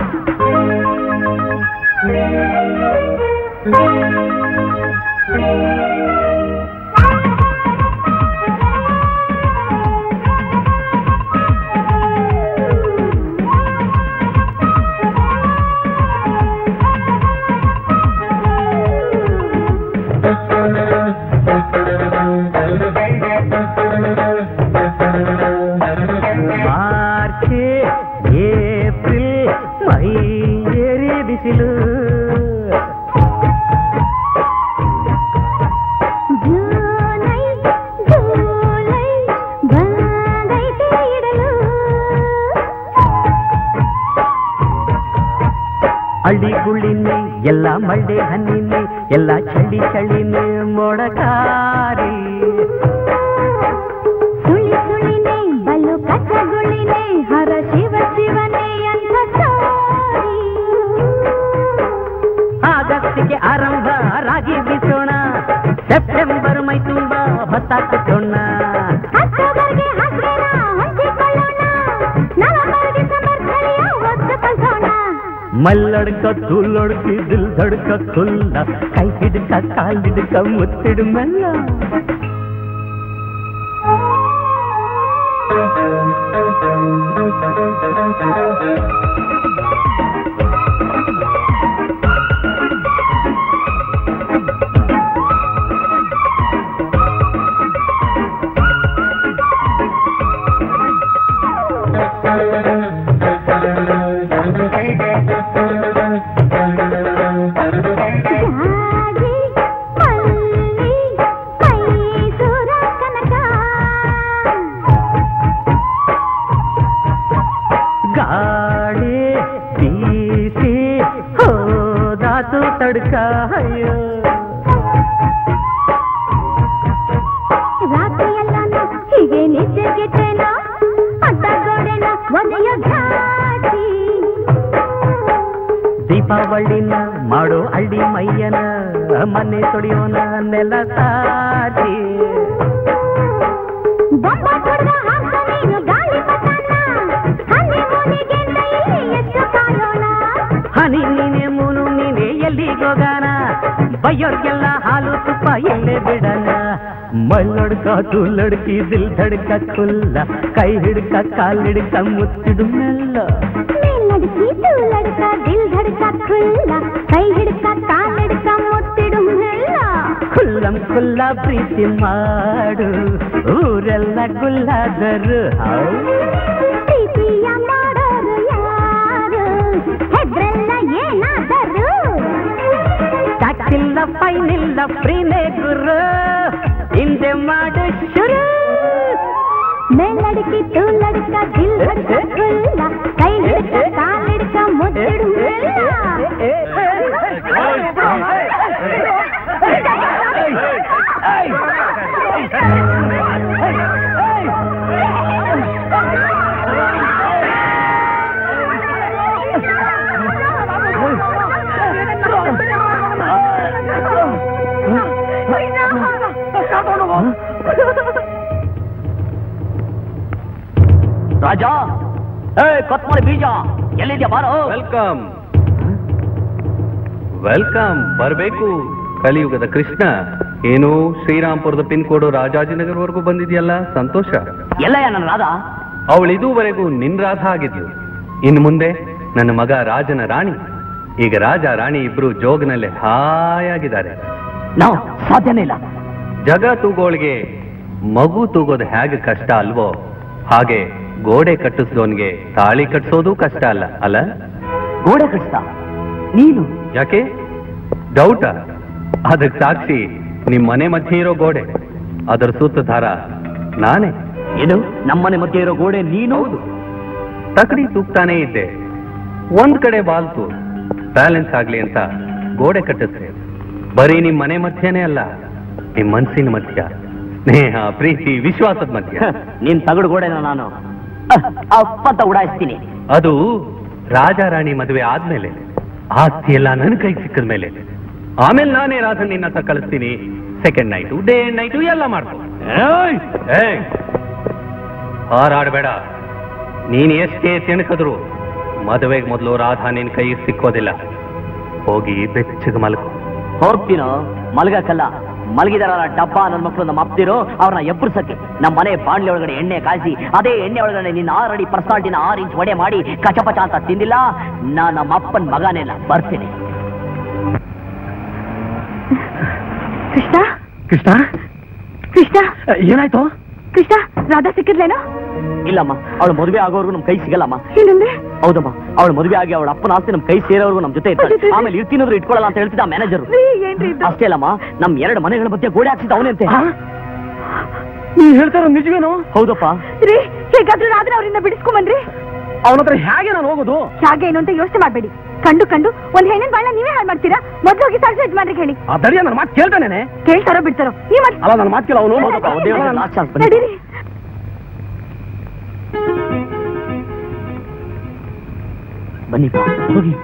ಮಾರ್ಚ್ ಏಪ್ರಿಲ್ ಮೈ ಏರಿ ಬಿಸಿಲು ಎಲ್ಲ ಮಳ್ಳೆ ಹಣ್ಣಿನಿ ಎಲ್ಲ ಚಳಿ ಚಳಿನೇ ಮೊಡಕಾರಿ ಸುಳಿ ಸುಳಿನೇ ಬಲು ಕಸಗುಳಿನೇ ಹರ ಶಿವ ಶಿವನೇ ಅಂತ ಸಾರಿ ಆಗಸ್ಟಿಗೆ ಆರಂಭ ರಾಗಿ ಬೀಸೋಣ ಸೆಪ್ಟೆಂಬರ್ ಮೈ ತುಂಬ ಭತ್ತ ಕುಟ್ಟೋಣ ಅಕ್ಟೋಬರ್ಗೆ ಹಸಿರ ಹಂಚಿಕೊಳ್ಳೋಣ ನವೆಂಬರ್ ಡಿಸೆಂಬರ್ ಚಳಿಯ ಒದ್ದು ಕಳ್ಸೋಣ ಮಲ್ಲಡ್ಕ ತುಲ್ಲಡ್ಕಿ ದಿಲ್ ಧಡ್ಕ ಕುಲ್ಲ ಕೈ ಹಿಡ್ಕ ಕಾಲ್ ಹಿಡ್ಕ ಮುತ್ತಿಡು ಮೆಲ್ಲ ಜಾಜಿ ಮಲ್ಲಿ ಮೈಸೂರ ಕನಕ ಗಾಳಿ ಬೀಸಿ ಹೋದಾತು ತಡ್ಕ ಅಯ್ಯೋ ರಾತ್ರಿಯೆಲ್ಲ ಹೀಗೆ ನಿದ್ದೆ ಗೆಟ್ಟೆನ ಅಡ್ಡ ಗೋಡೆನ ಒದೆಯ ಘಾಟಿ ದೀಪಾವಳಿನ ಮಾಡೋ ಹಳ್ಳಿ ಮೈಯನ ಮನೆ ತೊಡಿಯೋನ ನೆಲ ಸಾಟಿ ಬೊಂಬ ಕೊಡ್ದ ಹಾಕ ನೀನು ಗಾಳಿ ಪಟಾನ ಹನಿ ಮುನಿಗೆ ಇಲ್ಲಿ ಎಷ್ಟು ಕಾಯೋಣ ಹನಿ ನೀನೆ ಮೂನು ನೀನೆ ಎಲ್ಲಿಗೋಗಾನ ಬಯ್ಯೋರ್ಗೆಲ್ಲ ಹಾಲು ತುಪ್ಪ ಎಲ್ಲೇ ಬಿಡಣ ಮಳ್ಳಡ್ಕ ತುಲ್ಲಡ್ಕಿ ದಿಲ್ ಧಡ್ಕ ಕುಲ್ಲ ಕೈ ಹಿಡ್ಕ ಕಾಲ್ ಹಿಡ್ಕ ಮುತ್ತಿಡು ಮೆಲ್ಲ ಮೇಲಡ್ಕಿ ತೂಲಡ್ಕ ದಿಲ್ ಧಡ್ಕ ಖುಲ್ಲ ಕೈ ಹಿಡ್ಕ ಕಾಲ್ ಹಿಡ್ಕ ಮುತ್ತಿಡು ಮೆಲ್ಲ ಕುಲ್ಲಂ ಕುಲ್ಲ ಪ್ರೀತಿ ಮಾಡು ಊರೆಲ್ಲ ಗುಲ್ಲಾದರು ಪ್ರೀತಿಯ ಮಾಡೋರು ಯಾರು ಹೆದ್ರೆಲ್ಲ ಏನಾದರು ಸಾಕಿಲ್ಲ ಫೈನಿಲ್ಲ ಪ್ರೀನೆ ಗುರು ಹಿಂದೆ ಮಾಡು ಶುರು ಮೇಲಡ್ಕಿ ತೂಲಡ್ಕ ದಿಲ್ ಧಡ್ಕ ಖುಲ್ಲ ಕೈ ಹಿಡ್ಕ ಕಾಲ್ ಹಿಡ್ಕ ಮುತ್ತಿಡು ರಾಜ ಏ ಕೊತ್ಮರಿ ಬೀಜ ಎಲ್ಲಿದ್ಯಾ ಬಾರೋ ವೆಲ್ಕಮ್ ವೆಲ್ಕಮ್ ಬರಬೇಕು ಕಲಿಯುಗದ ಕೃಷ್ಣ ಏನು ಶ್ರೀರಾಮ್ಪುರದ ಪಿನ್ ಕೋಡು ರಾಜಾಜಿನಗರ್ವರೆಗೂ ಬಂದಿದೆಯಲ್ಲ ಸಂತೋಷ ಎಲ್ಲಯ್ಯ ನನ್ನ ರಾಧ ಅವಳು ಇದುವರೆಗೂ ನಿನ್ ರಾಧ ಆಗಿದ್ಲು ಇನ್ನು ಮುಂದೆ ನನ್ನ ಮಗ ರಾಜನ ರಾಣಿ ಈಗ ರಾಜ ರಾಣಿ ಇಬ್ರು ಜೋಗ್ನಲ್ಲಿ ಹಾಯಾಗಿದ್ದಾರೆ ನಾವು ಸಾಧ್ಯನೇ ಇಲ್ಲ ಜಗ ತೂಗೋಳ್ಗೆ ಮಗು ತೂಗೋದು ಹೇಗೆ ಕಷ್ಟ ಅಲ್ವೋ ಹಾಗೆ ಗೋಡೆ ಕಟ್ಟಿಸಿದವನ್ಗೆ ತಾಳಿ ಕಟ್ಸೋದು ಕಷ್ಟ ಅಲ್ಲ ಅಲ್ಲ ಗೋಡೆ ಕಟ್ಸ್ತಾ ನೀನು ಯಾಕೆ ಡೌಟ ಅದಕ್ಕೆ ಸಾಕ್ಷಿ ನಿಮ್ ಮನೆ ಮಧ್ಯೆ ಇರೋ ಗೋಡೆ ಅದರ ಸುತ್ತ ದಾರ ನಾನೇ ಏನು ನಮ್ಮನೆ ಮಧ್ಯೆ ಇರೋ ಗೋಡೆ ನೀನು ತಕಡಿ ತೂಗ್ತಾನೇ ಇದ್ದೆ ಒಂದ್ ಕಡೆ ಬಾಲ್ತು ಬ್ಯಾಲೆನ್ಸ್ ಆಗ್ಲಿ ಅಂತ ಗೋಡೆ ಕಟ್ಟಿಸ್ದೆ ಬರೀ ನಿಮ್ ಮನೆ ಮಧ್ಯನೇ ಅಲ್ಲ ನಿಮ್ ಮನ್ಸಿನ ಮಧ್ಯ ಸ್ನೇಹ ಪ್ರೀತಿ ವಿಶ್ವಾಸದ ಮಧ್ಯ ನೀನ್ ತಗಡು ಗೋಡೆನ ನಾನು ಅಹ್, ಅಪ್ಪಂತ ಉಡಾಯಿಸ್ತೀನಿ ಅದು ರಾಜ ರಾಣಿ ಮದುವೆ ಆದ್ಮೇಲೆ ಆಸ್ತಿ ಎಲ್ಲ ನನ್ನ ಕೈಗೆ ಸಿಕ್ಕದ ಮೇಲೆ ಆಮೇಲೆ ನಾನೇ ರಾಧನ್ ನಿನ್ನ ಹತ್ರ ಕಳಿಸ್ತೀನಿ ಸೆಕೆಂಡ್ ನೈಟು ಡೇ ನೈಟು ಎಲ್ಲ ಮಾಡ್ಕೊ ಏಯ್! ಏಯ್! ಹಾರಾಡ್ಬೇಡ ನೀನ್ ಎಷ್ಟೇ ತಿಣಕದ್ರು ಮದುವೆಗೆ ಮೊದಲು ರಾಧಾ ನಿನ್ ಕೈಗೆ ಸಿಕ್ಕೋದಿಲ್ಲ ಹೋಗಿ ಬೆಚ್ಚಗೆ ಮಲ್ಕೊ ಹೋಗ್ತೀನೋ ಮಲ್ಗಕ್ಕಲ್ಲ ಮಲಗಿದಾರಲ್ಲ ಡಬ್ಬ ನನ್ನ ಮಕ್ಕಳು ನಮ್ಮ ಅಪ್ತಿರೋ ಅವ್ರನ್ನ ಎಬ್ಬರ್ಸಕ್ಕೆ ನಮ್ಮ ಮನೆ ಬಾಣ್ಲಿ ಒಳಗಡೆ ಎಣ್ಣೆ ಕಾಯಿಸಿ ಅದೇ ಎಣ್ಣೆ ಒಳಗಡೆ ನಿನ್ನ ಆರಡಿ ಪರ್ಸನಾಲ್ಟಿನ ಆರು ಇಂಚ್ ಒಡೆ ಮಾಡಿ ಕಚಪಚ ಅಂತ ತಿಂದಿಲ್ಲ ನಾ ನಮ್ಮ ಅಪ್ಪನ ಮಗನೇನ ಬರ್ತೀನಿ ಕೃಷ್ಣ ಕೃಷ್ಣ ಕೃಷ್ಣ ಏನಾಯ್ತು ಕೃಷ್ಣ ರಾಧಾ ಸಿಕ್ಕಿದ್ಲೇನೋ ಇಲ್ಲಮ್ಮ ಅವಳು ಮದುವೆ ಆಗೋವರೆಗೂ ನಮ್ ಕೈ ಸಿಗಲ್ಲಮ್ಮ ಏನಂದ್ರೆ ಹೌದಮ್ಮ ಅವಳು ಮದುವೆ ಆಗಿ ಅವಳ ಅಪ್ಪನ ಆಸ್ತಿ ನಮ್ ಕೈ ಸೇರೋವರೆಗೂ ನಮ್ ಜೊತೆ ಇರ್ತಾಳೆ ಅಯ್ಯೋ, ಆಮೇಲೆ ಇರ್ತೀನಾದ್ರೂ ಇಟ್ಕೊಳ್ಳಲ್ಲ ಅಂತ ಹೇಳ್ತಿದ್ದ ಮ್ಯಾನೇಜರ್ ರೀ, ಏನ್ರಿ ಇದು? ಅಷ್ಟೇ ಅಲ್ಲಮ್ಮ ನಮ್ ಎರಡು ಮನೆಗಳ ಮಧ್ಯೆ ಗೋಡೆ ಹಾಕ್ಸಿದ್ದ ಅವನಂತೆ ನೀವ್ ಹೇಳ್ತಾರ ನಿಜವೇನೋ ಹೌದಪ್ಪ ರೀ ಹೇಗಾದ್ರೂ ರಾತ್ರಿ ಅವರಿಂದ ಬಿಡಿಸ್ಕೊಂಬನ್ರಿ ಅವನ ಹತ್ರ ಹೇಗೆ ನಾನು ಹೋಗೋದು ಹಾಗೆ ಏನು ಅಂತ ಯೋಚನೆ ಮಾಡ್ಬೇಡಿ ಕಂಡು ಕಂಡು ಒಂದ್ ಹೆಣ್ಣಿನ ಬಾಳ ನೀವೇ ಹಾಳು ಮಾಡ್ತೀರಾ ಮೊದ್ಲು ಹೋಗಿ ಸರ್ಜ್ ಯಜಮಾನ್ರಿಗೆ ಹೇಳಿ ಆ ದಡಿಯ ನನ್ನ ಮಾತು ಕೇಳ್ತಾನೇನೆ ಕೇಳ್ತಾರೋ ಬಿಡ್ತಾರೋ ಈ ಮತ್ ಅಲ್ಲ ನನ್ನ ಮಾತು ಕೇಳ ಅವನು ನಡೀರಿ ಬನ್ನಿ ಹೋಗಿ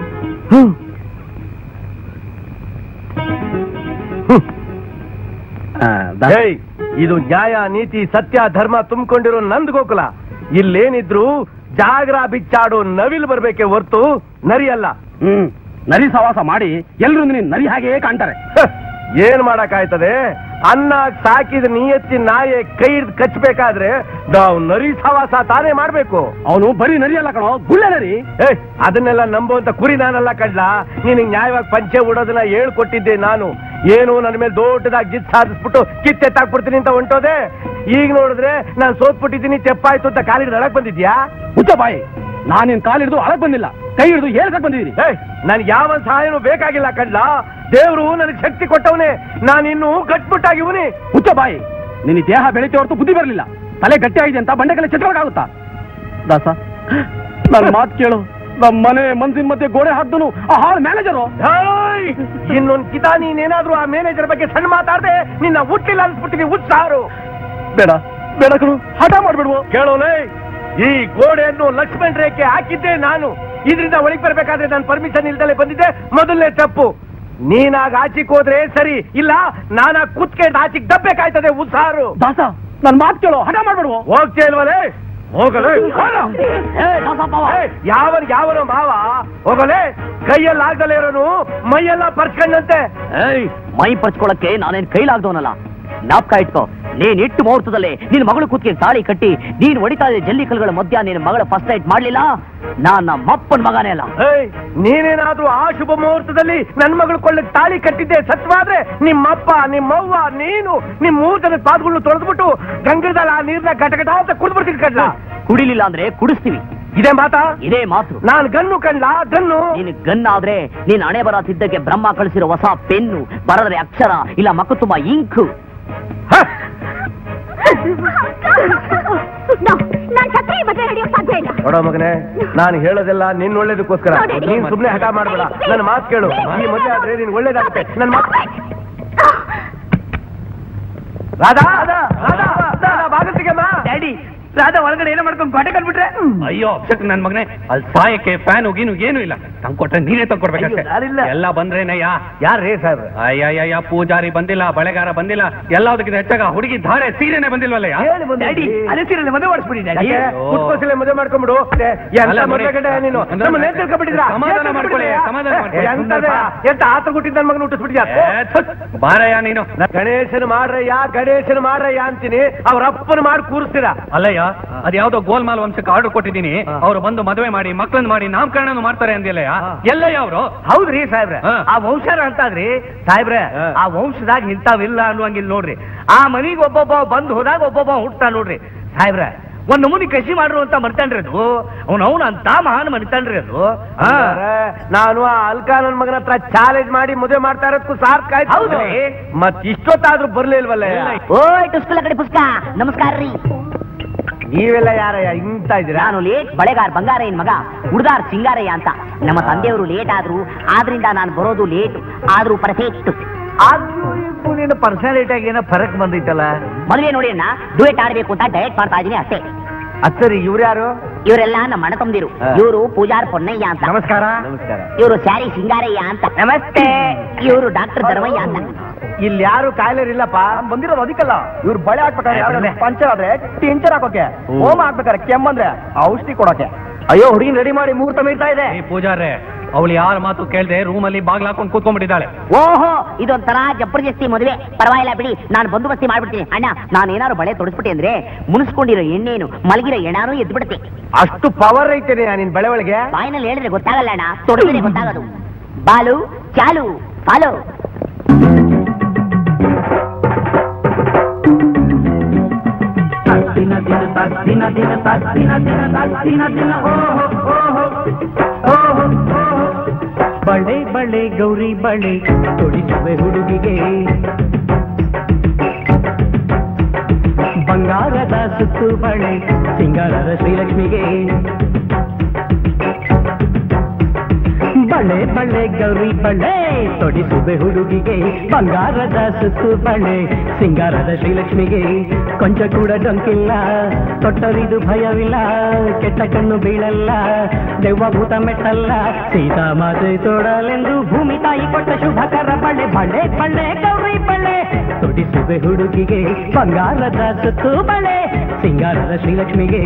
ಏಯ್, ಇದು ನ್ಯಾಯ ನೀತಿ ಸತ್ಯ ಧರ್ಮ ತುಂಬಿಕೊಂಡಿರೋ ನಂದ್ ಗೋಕುಲ ಇಲ್ಲೇನಿದ್ರು ಜಾಗ್ರ ಬಿಚ್ಚಾಡೋ ನವಿಲ್ ಬರ್ಬೇಕೆ ಹೊರ್ತು ನರಿ ಅಲ್ಲ ಹ್ಮ್ ನರಿ ಸವಾಸ ಮಾಡಿ ಎಲ್ರು ನೀನ್ ನರಿ ಹಾಗೆ ಕಾಣ್ತಾರೆ ಹ, ಏನ್ ಮಾಡಕ್ಕಾಯ್ತದೆ ಅನ್ನ ಸಾಕಿದ ನಿಯತ್ತಿ ನಾಯಿ ಕೈ ಹಿಡ್ದು ಕಚ್ಚಬೇಕಾದ್ರೆ ನಾವು ನರಿ ಸವಾಸ ತಾನೇ ಮಾಡ್ಬೇಕು ಅವನು ಬರೀ ನರಿ ಅಲ್ಲ ಕಣೋ ಗುಳ್ಳೆ ನರಿ ಏಯ್ ಅದನ್ನೆಲ್ಲ ನಂಬುವಂತ ಕುರಿ ನಾನಲ್ಲ ಕಡ್ಲ ನಿನಗೆ ನ್ಯಾಯವಾಗಿ ಪಂಚೆ ಉಡೋದನ್ನ ಹೇಳ್ಕೊಟ್ಟಿದ್ದೆ ನಾನು ಏನು ನನ್ನ ಮೇಲೆ ದೊಡ್ಡದಾಗಿ ಜಿತ್ ಸಾಧಿಸ್ಬಿಟ್ಟು ಕಿತ್ತೆತ್ತಾಕ್ಬಿಡ್ತೀನಿ ಅಂತ ಹೊಂಟೋದೆ ಈಗ ನೋಡಿದ್ರೆ ನಾನು ಸೋತ್ಬಿಟ್ಟಿದ್ದೀನಿ ತೆಪ್ಪಾಯ್ತು ಅಂತ ಕಾಲಿಗೆ ನಡಕ್ ಬಂದಿದ್ಯಾ ಹುಚ್ಚ ಬಾಯಿ ನಾನಿನ್ ಕಾಲಿಡ್ದು ಅಳಕ್ ಬಂದಿಲ್ಲ ಕೈ ಹಿಡಿದು ಏಳ್ಕಕ್ ಬಂದಿದ್ದೀನಿ ಏಯ್ ನನ್ಗೆ ಯಾವ ಸಹಾಯನೂ ಬೇಕಾಗಿಲ್ಲ ಕಡ್ಲ ದೇವ್ರು ನನಗೆ ಶಕ್ತಿ ಕೊಟ್ಟವನೇ ನಾನಿನ್ನು ಗಟ್ಬಿಟ್ಟಾಗಿವನಿ ಹುಚ್ಚ ಬಾಯಿ ನಿನ್ನ ಈ ದೇಹ ಬೆಳಿತೆ ಹೊರತು ಬುದ್ಧಿ ಬರಲಿಲ್ಲ ತಲೆ ಗಟ್ಟಿ ಆಗಿದೆ ಅಂತ ಬಂಡೆಕಲೆ ಚಿತ್ರವಾಗುತ್ತಾ ದಾಸ ನನ್ನ ಮಾತು ಕೇಳು ನಮ್ಮ ಮನೆ ಮನ್ಸಿನ ಮಧ್ಯೆ ಗೋಡೆ ಹಾಕ್ದನು ಆ ಹಾಳು ಮ್ಯಾನೇಜರು ಏಯ್! ಇನ್ನೊಂದ್ ಕಿತ ನೀನೇನಾದ್ರೂ ಆ ಮ್ಯಾನೇಜರ್ ಬಗ್ಗೆ ಸಣ್ಣ ಮಾತಾಡ್ದೆ ನಿನ್ನ ಹುಟ್ಟಿಲ್ಲ ಅನ್ಸ್ಬಿಡ್ತೀನಿ ಹುಚ್ಚಾರು ಬೇಡ ಬೇಡ ಕಣು ಹಠ ಮಾಡ್ಬಿಡ್ವು ಕೇಳೋಲೆ ಈ ಗೋಡೆಯನ್ನು ಲಕ್ಷ್ಮಣ್ ರೇಖೆ ಹಾಕಿದ್ದೆ ನಾನು ಇದರಿಂದ ಒಳಗೆ ಬರ್ಬೇಕಾದ್ರೆ ನಾನು ಪರ್ಮಿಷನ್ ಇಲ್ದಲೆ ಬಂದಿದ್ದೆ ಮೊದಲನೇ ತಪ್ಪು ನೀನಾಗ ಆಚಿಕ್ ಹೋದ್ರೆ ಸರಿ ಇಲ್ಲ ನಾನಾಗ ಕುತ್ಕೊಂಡು ಆಚಿಕ್ ದಬ್ಬೇಕಾಯ್ತದೆ ಉಸಾರು ದಾಸ ನನ್ನ ಮಾತು ಕೇಳು ಹಠ ಮಾಡ್ಬಿಡ್ವು ಹೋಗ್ತೇ ಇಲ್ವಲೇ ಹೋಗಲೇ ಯಾವನ್ ಯಾವನೋ ಮಾವ ಹೋಗಲೇ ಕೈಯಲ್ಲಿ ಆಗ್ದಲೇ ಇರೋನು ಮೈಯೆಲ್ಲ ಪರ್ಚ್ಕೊಂಡಂತೆ ಏಯ್ ಮೈ ಪರ್ಚ್ಕೊಳಕ್ಕೆ ನಾನೇನ್ ಕೈಲಾಗ್ದವನಲ್ಲ ಜ್ಞಾಪಕ ಇಟ್ಕೋ ನೀನ್ ಇಟ್ಟು ಮುಹೂರ್ತದಲ್ಲಿ ನಿನ್ ಮಗಳು ಕುತ್ತಿಗೆ ತಾಳಿ ಕಟ್ಟಿ ನೀನ್ ಹೊಡಿತಾ ಇದ್ದ ಜಲ್ಲಿ ಕಲ್ಗಳ ಮಧ್ಯ ನಿನ್ನ ಮಗಳ ಫಸ್ಟ್ ನೈಟ್ ಮಾಡ್ಲಿಲ್ಲ ನಾನ್ ನಮ್ಮಪ್ಪನ್ ಮಗನೇ ಅಲ್ಲ ಏಯ್ ನೀನೇನಾದ್ರೂ ಆ ಶುಭ ಮುಹೂರ್ತದಲ್ಲಿ ನನ್ ಮಗಳು ಕೊಳ್ಳಕ್ ತಾಳಿ ಕಟ್ಟಿದ್ದೆ ಸತ್ವಾದ್ರೆ ನಿಮ್ಮಪ್ಪ ನಿಮ್ಮವ್ವ ನೀನು ನಿಮ್ ಮೂರ್ ಜನ ಪಾದಗಳನ್ನು ತೊಳೆದ್ಬಿಟ್ಟು ಗಂಗದಲ್ಲಿ ಆ ನೀರ್ನ ಘಟಘಟ ಅಂತ ಕುಡ್ಬಿಡ್ತೀನಿ ಕಡ್ಲ ಕುಡಿಲಿಲ್ಲ ಅಂದ್ರೆ ಕುಡಿಸ್ತೀವಿ ಇದೇ ಮಾತಾ ಇದೇ ಮಾತು ನಾನ್ ಗನ್ನು ಕಣ್ಲ ಗನ್ನು ನೀನು ಗನ್ ಆದ್ರೆ ನೀನ್ ಹಣೆ ಬರ ತಿದ್ದಕ್ಕೆ ಬ್ರಹ್ಮ ಕಳಿಸಿರೋ ಹೊಸ ಪೆನ್ನು ಬರದ್ರೆ ಅಕ್ಷರ ಇಲ್ಲ ಮಕ್ಕ ತುಂಬಾ ಇಂಕು ಹ! ನಾನ್ ಸತ್ರೆ ಈ ಮದುವೆ ನಡೆಯೋಕ್ ಸಾಧ್ಯ ಇಲ್ಲ ನೋಡೋ ಮಗನೇ ನಾನು ಹೇಳೋದೆಲ್ಲ ನಿನ್ ಒಳ್ಳೇದಕ್ಕೋಸ್ಕರ ನೀನ್ ಸುಮ್ನೆ ಹಠ ಮಾಡ್ಬೇಡ ನನ್ನ ಮಾತು ಕೇಳು ಈ ಮದುವೆ ಆದ್ರೆ ನೀನ್ ಒಳ್ಳೇದಾಗುತ್ತೆ ನನ್ನ ಮಾತು ರಾಧಾ ರಾಧಾ ರಾಧಾ ಬಾಗಲ್ತಿಗೆಮ್ಮ ಡ್ಯಾಡಿ ರಾಧಾ ಒಳಗಡೆ ಏನೋ ಮಾಡ್ಕೊಂಡು ಗೋಟೆ ಕಂಡ್ಬಿಟ್ರೆ ಅಯ್ಯೋ ಅಕ್ಷಕ್ ನನ್ ಮಗನೇ ಅಲ್ಲಿ ಸಾಯಕ್ಕೆ ಫ್ಯಾನ್ ಗೀನು ಏನು ಇಲ್ಲ ತಂಗ್ ಕೊಟ್ರೆ ನೀನೇ ತಂದ್ಕೊಡ್ಬೇಕಷ್ಟೇ ಅಯ್ಯೋ, ನಾನಿಲ್ಲ. ಎಲ್ಲ ಬಂದ್ರೇನಯ್ಯ ಯಾರೇ ಸಾಹೇಬ್ರ ಅಯ್ಯಯ್ಯ ಪೂಜಾರಿ ಬಂದಿಲ್ಲ ಬಳೆಗಾರ ಬಂದಿಲ್ಲ ಎಲ್ಲದಕ್ಕಿಂತ ಹೆಚ್ಚಾಗ ಹುಡುಗಿ ಧಾರೆ ಸೀರೆನೆ ಬಂದಿಲ್ವಲ್ಲಯ್ಯ ಹೇಳಿ ಡ್ಯಾಡಿ ಅದೇ ಸೀರೆಲ್ಲ ಮದುವೆ ಮಾಡಿಸ್ಬಿಡಿ ಡ್ಯಾಡಿ ಕುತ್ಕೋಸಲೆ ಮದುವೆ ಮಾಡ್ಕೊಂಡ್ಬಿಡು ಎಂತ ಅಲ್ಲ, ನೋಡಿ. ಮದುವೆ ಗಂಡ ನೀನು ಒಂದು- ನಮ್ಮ ನೇತ್ರ ಕಬಿಟ್ಟಿದ್ರ ಸಮಾಧಾನ ಮಾಡ್ಕೊಳ್ಳಿ, ಸಮಾಧಾನ ಮಾಡ್ಕೊಳ್ಳಿ. ಎಂತ ಆತ ಕೊಟ್ಟಿದ್ದ ನನ್ನ ಮಗನ ಹುಟ್ಟಿಸ್ಬಿಟ್ಟಿದ್ಯಾ ಏ, ಥುತ್, ಬಾರಯ್ಯ ನೀನು ಗಣೇಶನ್ ಮಾಡ್ರಯ್ಯ ಗಣೇಶನ್ ಮಾಡ್ರಯ್ಯ ಅಂತೀನಿ ಅವ್ರ ಅಪ್ಪನ ಮಾಡಿ ಕೂರಿಸ್ತೀರಾ ಅಲ್ಲಯ್ಯ ಅದ್ ಯಾವ್ದೋ ಗೋಲ್ಮಾಲ್ ವಂಶಕ್ಕೆ ಆರ್ಡರ್ ಕೊಟ್ಟಿದ್ದೀನಿ ಅವ್ರು ಬಂದು ಮದುವೆ ಮಾಡಿ ಮಕ್ಕಳನ್ನ ಮಾಡಿ ನಾಮಕರಣನು ಮಾಡ್ತಾರೆ ಅಂದಿಲ್ಲಯ್ಯ ಎಲ್ಲಯ್ಯ ಅವರು ಹೌದ್ರಿ ಸಾಹೇಬ್ರೆ ಹಾ. ಆ ವಂಶರ ಅಂತಾದ್ರಿ ಸಾಹೇಬ್ರೆ ಹಾ. ಆ ವಂಶದಾಗ ಇಂಥವಿಲ್ಲ ಅನ್ನುವಂಗಿಲ್ಲ ನೋಡ್ರಿ ಆ ಮನಿಗ್ ಒಬ್ಬೊಬ್ಬ ಬಂದು ಹೋದಾಗ ಒಬ್ಬೊಬ್ಬ ಹುಟ್ತಾ ನೋಡ್ರಿ ಸಾಹೇಬ್ರೆ ಒಂದ್ ನಮೂನಿ ಕಸಿ ಮಾಡ್ರು ಅಂತ ಮರ್ತಾನ್ರಿ ಅದು ಅವ್ನ ಅವ್ನ ಅಂತ ಮಹಾನ್ ಮರಿತಾನ್ರಿ ಅದು ಹಾ. ಹಂಗಾರೆ ನಾನು ಆ ಅಲ್ಕ ನನ್ ಮಗನ ಹತ್ರ ಚಾಲೆಂಜ್ ಮಾಡಿ ಮದುವೆ ಮಾಡ್ತಾ ಇರೋದಕ್ಕೂ ಸಾರ್ಥಕ ಆಯ್ತು ಹೌದ್ರಿ? ಮತ್ ಇಷ್ಟೊತ್ತಾದ್ರೂ ಬರ್ಲಿಲ್ವಲ್ಲ ಓಯ್ ಟುಸ್ಕುಲ ಕಡೆ ಪುಸ್ಕ ನಮಸ್ಕಾರ ರೀ ನೀವೆಲ್ಲ ಯಾರಯ್ಯ ಇಂತ ಇದ್ದೀರಾ ನಾನು ಲೇಟ್ ಬಳೆಗಾರ್ ಬಂಗಾರಯ್ಯನ ಮಗ ಹುಡುಗಾರ್ ಸಿಂಗಾರಯ್ಯ ಅಂತ ನಮ್ಮ ತಂದೆಯವರು ಲೇಟ್ ಆದ್ರು ಆದ್ರಿಂದ ನಾನು ಬರೋದು ಲೇಟ್ ಆದ್ರೂ ಪರ್ಫೆಕ್ಟ್ ಆದ್ರೂ ನಿನ್ನ ಪರ್ಸನಾಲಿಟಿಯಾಗ ಏನೋ ಫರಕ್ ಬಂದೈತಲ್ಲ ಮದುವೆ ನೋಡಿ ಅಣ್ಣ ಡುಯೆಟ್ ಆಡ್ಬೇಕು ಅಂತ ಡಯಟ್ ಮಾಡ್ತಾ ಇದೀನಿ ಅಷ್ಟೇ ಅಚ್ಚರಿ ಇವ್ರು ಯಾರು ಇವರೆಲ್ಲ ನಮ್ಮ ಅಣ್ಣ ತಮ್ಮದಿರು ಹಾ. ಇವರು ಪೂಜಾರ್ ಪೊನ್ನಯ್ಯ ಅಂತ ನಮಸ್ಕಾರ ನಮಸ್ಕಾರ ಇವರು ಸ್ಯಾರಿ ಸಿಂಗಾರಯ್ಯ ಅಂತ ನಮಸ್ತೆ ಇವರು ಡಾಕ್ಟರ್ ಧರ್ಮಯ್ಯ ಅಂತ ಇಲ್ಲಿ ಯಾರು ಕಾಯಿಲೆ ಇಲ್ಲಪ್ಪ ಬಂದಿರೋದು ಅದಕ್ಕಲ್ಲ ಇವ್ರು ಬಳೆ ಹಾಕ್ಬೇಕಾದ್ರೆ ಪಂಚರ್ ಆದ್ರೆ ಟಿಂಚರ್ ಹಾಕೋಕೆ ಹೋಮ ಹಾಕ್ಬೇಕಾದ್ರೆ ಕೆಮ್ಮಂದ್ರೆ ಔಷಧಿ ಕೊಡೋಕೆ ಅಯ್ಯೋ ಹುಡುಗಿನ ರೆಡಿ ಮಾಡಿ ಮುಹೂರ್ತ ಮೀರ್ತಾ ಇದೆ ಈ ಪೂಜಾರೆ ಅವಳು ಯಾರ ಮಾತು ಕೇಳ್ದೆ ರೂಮಲ್ಲಿ ಬಾಗ್ಲ ಹಾಕೊಂಡು ಕೂತ್ಕೊಂಡ್ಬಿಟ್ಟಿದ್ದಾಳೆ ಓಹೋ ಇದೊಂಥರ ಜಬರ್ದಸ್ತಿ ಮದುವೆ ಪರವಾಗಿಲ್ಲ ಬಿಡಿ ನಾನು ಬಂದೋಬಸ್ತಿ ಮಾಡ್ಬಿಡ್ತೀನಿ ಅಣ್ಣ ನಾನು ಏನಾದ್ರು ಬಳೆ ತೊಡಸ್ಬಿಟ್ಟೆ ಅಂದ್ರೆ ಮುನಿಸ್ಕೊಂಡಿರೋ ಎಣ್ಣೆನು ಮಲಗಿರೋ ಎಣ್ಣಾನು ಎದ್ದು ಬಿಡುತ್ತೆ ಅಷ್ಟು ಪವರ್ ಐತೇನೆ ನಿನ್ ಬೆಳೆ ಒಳಗೆ ಬಾಯಿನಲ್ಲಿ ಹೇಳಿದ್ರೆ ಗೊತ್ತಾಗಲ್ಲ ಅಣ್ಣ ತೊಡಗಿದ್ರೆ ಗೊತ್ತಾಗೋದು ಬಾಲು ಚಾಲು ಫಾಲೋ ಬಳೆ ಬಳೆ ಗೌರಿ ಬಳೆ ತೊಡಿಸುವೆ ಹುಡುಗಿಗೆ ಬಂಗಾರದ ಸುತ್ತು ಬಳೆ ಸಿಂಗಾರದ ಶ್ರೀಲಕ್ಷ್ಮಿಗೆ ಬಳೆ ಬಳೆ ಗೌರಿ ಬಳೆ ತೊಡಿಸುವೆ ಹುಡುಗಿಗೆ ಬಂಗಾರದ ಸುತ್ತು ಬಳೆ ಸಿಂಗಾರದ ಶ್ರೀಲಕ್ಷ್ಮಿಗೆ ಕೊಂಚ ಕೂಡ ಡೊಂಕಿಲ್ಲ ತೊಟ್ಟರಿದು ಭಯವಿಲ್ಲ ಕೆಟ್ಟ ಕಣ್ಣು ಬೀಳಲ್ಲ ದೆವ್ವ ಭೂತ ಮೆಟ್ಟಲ್ಲ ಸೀತಾ ಮಾತೆ ತೋಡಲೆಂದು ಭೂಮಿ ತಾಯಿ ಕೊಟ್ಟ ಶುಭಕರ ಬಳೆ ಬಳೆ ಬಳೆ ಗೌರಿ ಬಳೆ ತೊಡಿಸುವೆ ಹುಡುಗಿಗೆ ಬಂಗಾರದ ಸುತ್ತು ಬಳೆ ಸಿಂಗಾರದ ಶ್ರೀಲಕ್ಷ್ಮಿಗೆ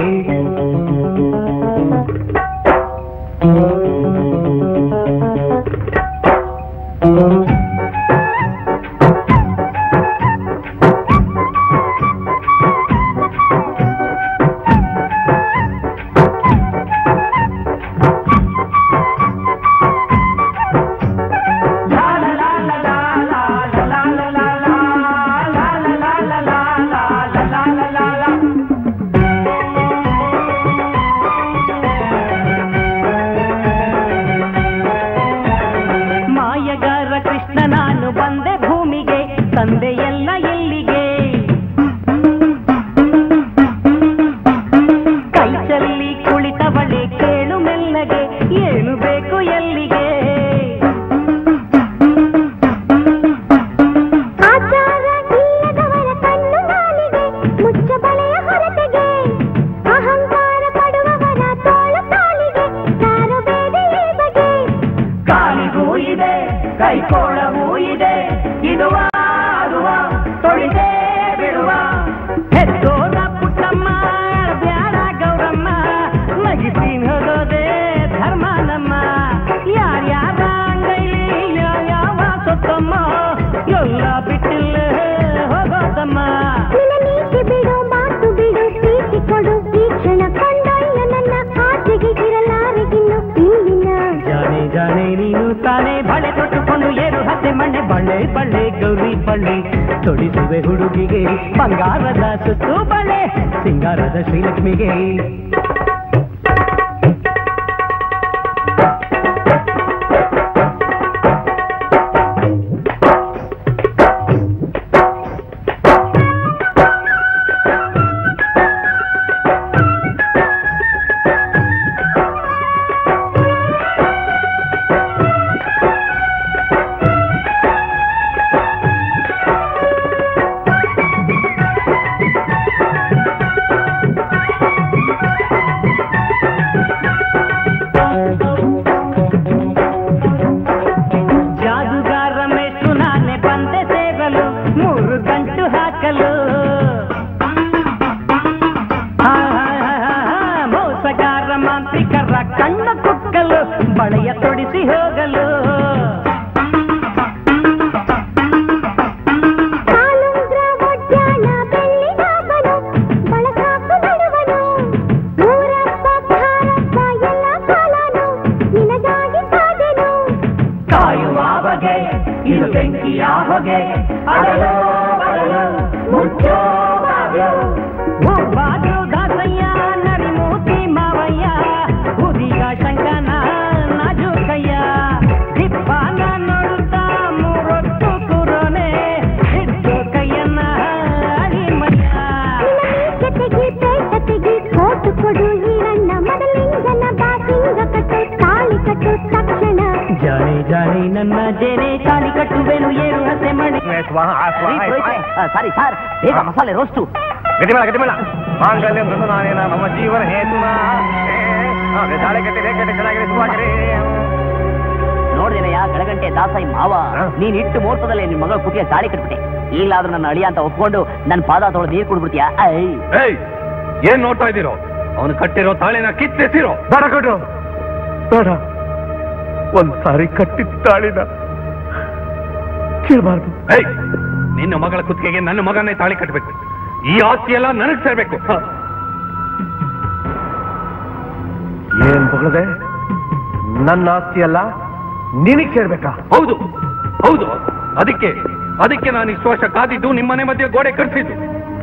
ಮಾಯಗಾರ ಕೃಷ್ಣ ನಾನು ಬಂದೆ ಭೂಮಿಗೆ ತಂದೆ ಎಲ್ಲ ಎಲ್ಲಿಗೆ ಕೈ ಚಲ್ಲಿ ಕುಳಿತವಳೆ ಕೇಳು ಮೆಲ್ಲಗೆ ಏನು ಬೇಕು ಎಲ್ಲಿಗೆ ಆಚಾರ ಇಲ್ಲದವರ ಕಣ್ಣು ನಾಲಿಗೆ ಮುಚ್ಚ ಬಳೆಯ ಹೊರತೆಗೆ ಅಹಂಕಾರ ಪಡುವವರ ತೋಳು ತಾಳಿಗೆ ಸಾರು ಬೇರೆ ಈ ಬಗೆ ಕಾಲಿಗೂ ಇದೆ ಕೈಕೋಳವೂ ಇದೆ ಇದುವ ಅದುವ ತೊಳಿದೇ ಬಿಡುವ ಹೆತ್ತೋದ ಪುಟ್ಟಮ್ಮ ಬ್ಯಾಡ ಗೌರಮ್ಮ ನಗಿಸಿ ಹೋಗೋದೇ ಧರ್ಮ ನಮ್ಮ ಯಾರ್ಯಾರ ಅಂಗೈಲಿ ಯಾವ ಸೊತ್ತಮ್ಮ ಎಲ್ಲ ಬಿಟ್ಟಿಲ್ಲ ಹೋಗೋದಮ್ಮ ನಿನ್ನ ನೀತಿ ಬಿಡು ಮಾತು ಬಿಡು ಪ್ರೀತಿ ಕೊಡು ಈ ಕ್ಷಣ ಕೊಂಡೊಯ್ಯ ನನ್ನ ಆಚೆಗೆ ಇರಲಾರಿಗಿನ್ನು ಇಲ್ಲಿನ ಜಾನೆ ಜಾನೆ ನೀನು ತಾನೇ ಬಳೆ ತೊಟ್ಟುಕೊಂಡು ಏರು ಹತ್ತೆ ಮಣ್ಣೆ ಬಳ್ಳೆ ಬಳ್ಳೆ ಗೌರಿ ಬಳ್ಳೆ ತೊಡಿಸುವೆ ಹುಡುಗಿಗೆ ಬಂಗಾರದ ಸುತ್ತು ಬಳೆ ಸಿಂಗಾರದ ಶ್ರೀಲಕ್ಷ್ಮಿಗೆ ಜಾದುಗಾರ ಮೇಷ್ಟು ನಾನೇ ಬಂದೆ ಸೇರಲು ಮೂರು ಗಂಟು ಹಾಕಲು ಆ, ಮೋಸಗಾರ ಮಾಂತ್ರಿಕರ ಕಣ್ಣು ಕುಕ್ಕಲು ಬಳೆಯ ತೊಡಿಸಿ ಹೋಗಲು ಕಾಲುಂಗ್ರ ಒಡ್ಯಾಣ ಬೆಳ್ಳಿ ನಾಗನು ಬಳಸಾಕು ನಡುವನು ಊರಪ್ಪ ಖಾರಪ್ಪ ಎಲ್ಲ ಕಾಲನು ನಿನಗಾಗಿ ಕಾದೆನು ಕಾಯುವ ಬಗೆ ಇದು ಬೆಂಕಿಯ ಹೊಗೆ ಅರಳು ಬರಲು ಮುಚ್ಚೋ ಬಾಗಿಲು ಓ ಬಾಗಿಲು ದಾಸಯ್ಯ ನರಿಮೂತಿ ಮಾವಯ್ಯ ಹುದಿಗ ಶಂಕನ ನಾಜೂಕಯ್ಯ ದಿಪ್ಪಾನ ನೋಡುತ್ತಾ ಮೂರೊತ್ತು ಕುರೋನೆ ಹಿಡ್ದು ಕೈಯನ್ನ ಅಳಿಮಯ್ಯ ಜೊತೆಗೆ ಬೇಟತೆಗೆ ಕೋಟು ಕೊಡು ಈರಣ್ಣ ಮೊದಲಿಂಗನ ಬಾಸಿಂಗ ಕಟ್ಟು ತಾಳಿ ಕಟ್ಟು ತಕ್ಷಣ ಜಾಣೆ ಜಾಣೆ ನನ್ನ ಜೇನೆ ತಾಳಿ ಕಟ್ಟುವೆನು ಏರು ಹಸೆ ಮಣೆ ಸಾರಿ ಸರ್ ಬೇಗ ಮಸಾಲೆ ರೋಸ್ಟು ಗತಿಮೇಳ ಗತಿಮೇಳ ಮಾಂಗಲ್ಯ ಮೃದುನಾನೇನ ನಮ್ಮ ಜೀವನ ಹೇತುನ ತಾಳೆ ಕಟ್ಟಿ ರೇಖೆ ಚೆನ್ನಾಗಿದೆ ಶುಭಾಗಿರಿ ನೋಡಿದೇನಯ್ಯ ಕೆಳಗಂಟೆ ದಾಸಾಯಿ ಮಾವ ಹಾ. ನೀನ್ ಇಟ್ಟು ಮುಹೂರ್ತದಲ್ಲಿ ನಿನ್ ಮಗಳ ಕುಟಿಯ ತಾಳಿ ಕಟ್ಬಿಟ್ಟೆ ಈಗಲಾದ್ರೂ ನನ್ನ ಅಳಿಯ ಅಂತ ಒಪ್ಕೊಂಡು ನನ್ನ ಪಾದ ತೊಳೆದು ನೀರು ಕುಡ್ಬಿಡ್ತೀಯ ಐ ಏಯ್ ಏನ್ ನೋಡ್ತಾ ಇದ್ದೀರೋ ಅವನು ಕಟ್ಟಿರೋ ತಾಳಿನ ಕಿತ್ತೆಸಿರೋ ಬೇಡ ಕೊಡ್ರು ಬೇಡ ಒಂದ್ ಸಾರಿ ಕಟ್ಟಿದ ತಾಳಿನ ಕೇಳಬಾರ್ದು ಏಯ್ ನಿನ್ನ ಮಗಳ ಕುತ್ತಿಗೆಗೆ ನನ್ನ ಮಗನೇ ತಾಳಿ ಕಟ್ಟಬೇಕು ಈ ಆಸ್ತಿ ಎಲ್ಲ ನನಗ್ ಸೇರ್ಬೇಕು ಹ. ಏನ್ ಬಗಳದೆ ನನ್ನ ಆಸ್ತಿ ಅಲ್ಲ ನಿನಗ್ ಸೇರ್ಬೇಕಾ ಹೌದು ಹೌದು ಅದಕ್ಕೆ ಅದಕ್ಕೆ ನಾನು ಇಷ್ಟು ವರ್ಷ ಕಾದಿದ್ದು ನಿಮ್ಮನೆ ಮಧ್ಯೆ ಗೋಡೆ ಕಟ್ಟಿಸಿದ್ದು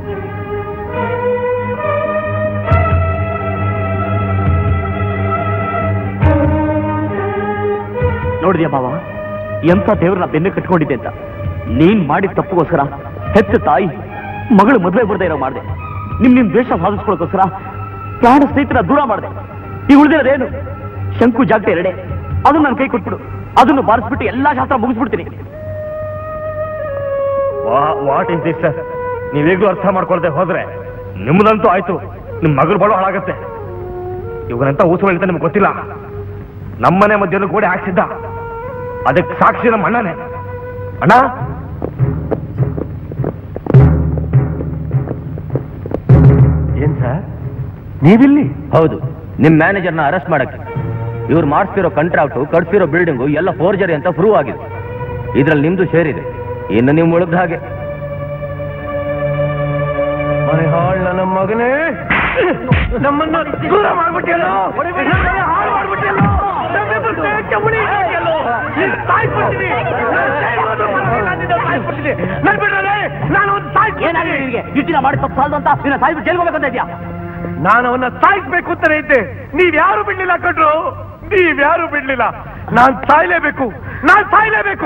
ನೋಡಿದ್ಯಾ ಬಾವ ಎಂತ ದೇವ್ರನ್ನ ಬೆನ್ನು ಕಟ್ಕೊಂಡಿದ್ದೆ ಅಂತ ನೀನ್ ಮಾಡಿದ ತಪ್ಪಿಗೋಸ್ಕರ ಹೆತ್ತ ತಾಯಿ ಮಗಳು ಮದುವೆ ಬರ್ದೇ ಇರೋ ಮಾಡಿದೆ ನಿಮ್ ನಿಮ್ ದ್ವೇಷ ಸಾಧಿಸ್ಕೊಳ್ಳೋಕೋಸ್ಕರ ಪ್ರಾಣ ಸ್ನೇಹಿತರ ದೂರ ಮಾಡಿದೆ ಈಗ ಉಳಿದಿರೋದೇನು ಶಂಕು ಜಾಗತೆ ಎರಡೆ ಅದನ್ನ ನನ್ನ ಕೈ ಕೊಟ್ಬಿಡು ಅದನ್ನು ಬಾರಿಸ್ಬಿಟ್ಟು ಎಲ್ಲಾ ಶಾಸ್ತ್ರ ಮುಗಿಸ್ಬಿಡ್ತೀನಿ ವಾಟ್ ಇಸ್ ದಿಸ್ ಸರ್ ನೀವೀಗಲೂ ಅರ್ಥ ಮಾಡ್ಕೊಳ್ದೆ ಹೋದ್ರೆ ನಿಮ್ಮದಂತೂ ಆಯ್ತು ನಿಮ್ ಮಗಳು ಬಳು ಹಾಳಾಗತ್ತೆ ಇವನಂತ ಊಸು ಹೇಳ್ತಾ ನಿಮ್ಗೆ ಗೊತ್ತಿಲ್ಲ ನಮ್ಮನೆ ಮಧ್ಯಲ್ಲೂ ಗೋಡೆ ಹಾಕ್ಸಿದ್ದ ಅದಕ್ಕೆ ಸಾಕ್ಷಿ ನಮ್ಮ ಅಣ್ಣನೇ ಅಣ್ಣ ಏನ್ ಸರ್ ನೀವಿಲ್ಲಿ ಹೌದು ನಿಮ್ ಮ್ಯಾನೇಜರ್ನ ಅರೆಸ್ಟ್ ಮಾಡಕ್ಕೆ ಇವ್ರು ಮಾಡಿಸ್ತಿರೋ ಕಾಂಟ್ರಾಕ್ಟು ಕಟ್ಸಿರೋ ಬಿಲ್ಡಿಂಗು ಎಲ್ಲ ಫೋರ್ಜರಿ ಅಂತ ಪ್ರೂವ್ ಆಗಿದೆ ಇದ್ರಲ್ಲಿ ನಿಮ್ದು ಶೇರ್ ಇದೆ ಇನ್ನು ನೀವು ಮುಳುಗ್ದ ಹಾಗೆ ಮನೆ ಹಾಳ್ ನನ್ನ ಮಗನೇ ನಮ್ಮನ್ನ ದೂರ ಮಾಡ್ಬಿಟ್ಟಿಯಲ್ಲೋ ನಮ್ಮನ್ನ ಹಾಳು ಮಾಡ್ಬಿಟ್ಟಿಯಲ್ಲೋ ನಮ್ಮಿಬ್ಬರ ಸ್ನೇಹಕ್ಕೆ ಮುಡಿ ಹಾಕಿಯಲ್ಲೋ. ನೀನ್ ಸಾಯ್ಸ್ಬಿಡ್ತೀನಿ. ನಾನ್ ಸಾಯ್ಬೋದು ಬರ್ತೀನಿ, ನಾನ್ ನಿನ್ನ ಸಾಯ್ಸ್ಬಿಡ್ತೀನಿ. ನನ್ ಬಿಡ್ರಲೇ, ನಾನು ಅವ್ನ ಸಾಯ್ಸ್ಬಿಡ್ತೀನಿ. ಏನಾಗಿದೆ ನಿನಗೆ ಇಷ್ಟಿನ ಮಾಡಿ ತಪ್ಪು ಸಾಲದು ಅಂತ ನಿನ್ನ ಸಾಯ್ಬಿಟ್ಟು ಜೈಲ್ಗೆ ಹೋಗ್ಬೇಕಂತ ಇದೆಯಾ ನಾನು ಅವನ್ನ ಸಾಯಿಸ್ಬೇಕು ಅಂತಾನೆ ಇದ್ದೆ ನೀವ್ಯಾರು ಬಿಡ್ಲಿಲ್ಲ ಕಟ್ರು ನೀವ್ಯಾರು ಬಿಡ್ಲಿಲ್ಲ ನಾನ್ ಸಾಯ್ಲೇಬೇಕು ನಾನ್ ಸಾಯ್ಲೇಬೇಕು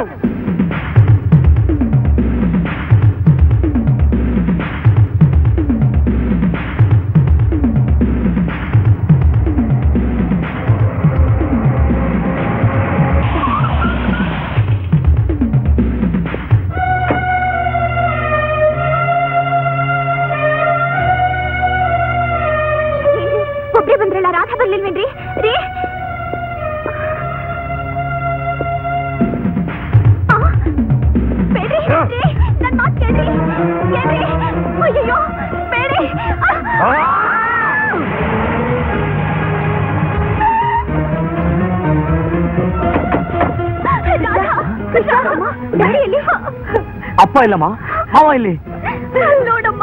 ಒಬ್ರೇ ಬಂದ್ರಲ್ಲ ರಾಧ ಬರ್ಲಿಲ್ವೇನ್ರಿ ರೀ ಆ, ಬೇಡ್ರಿ, ರೀ, ನನ್ ಮಾತ್ ಕೇಳ್ರಿ. ಕೇಳ್ರಿ. ಅಯ್ಯಯ್ಯೋ, ಬೇಡ್ರಿ. ಆ, ರಾಧ, ರಾಧಮ್ಮ, ಡ್ಯಾಡಿ ಎಲ್ಲಿ? ಅಪ್ಪ ಇಲ್ಲಮ್ಮ ಮಾವ ಇಲ್ಲಿ ನೋಡಮ್ಮ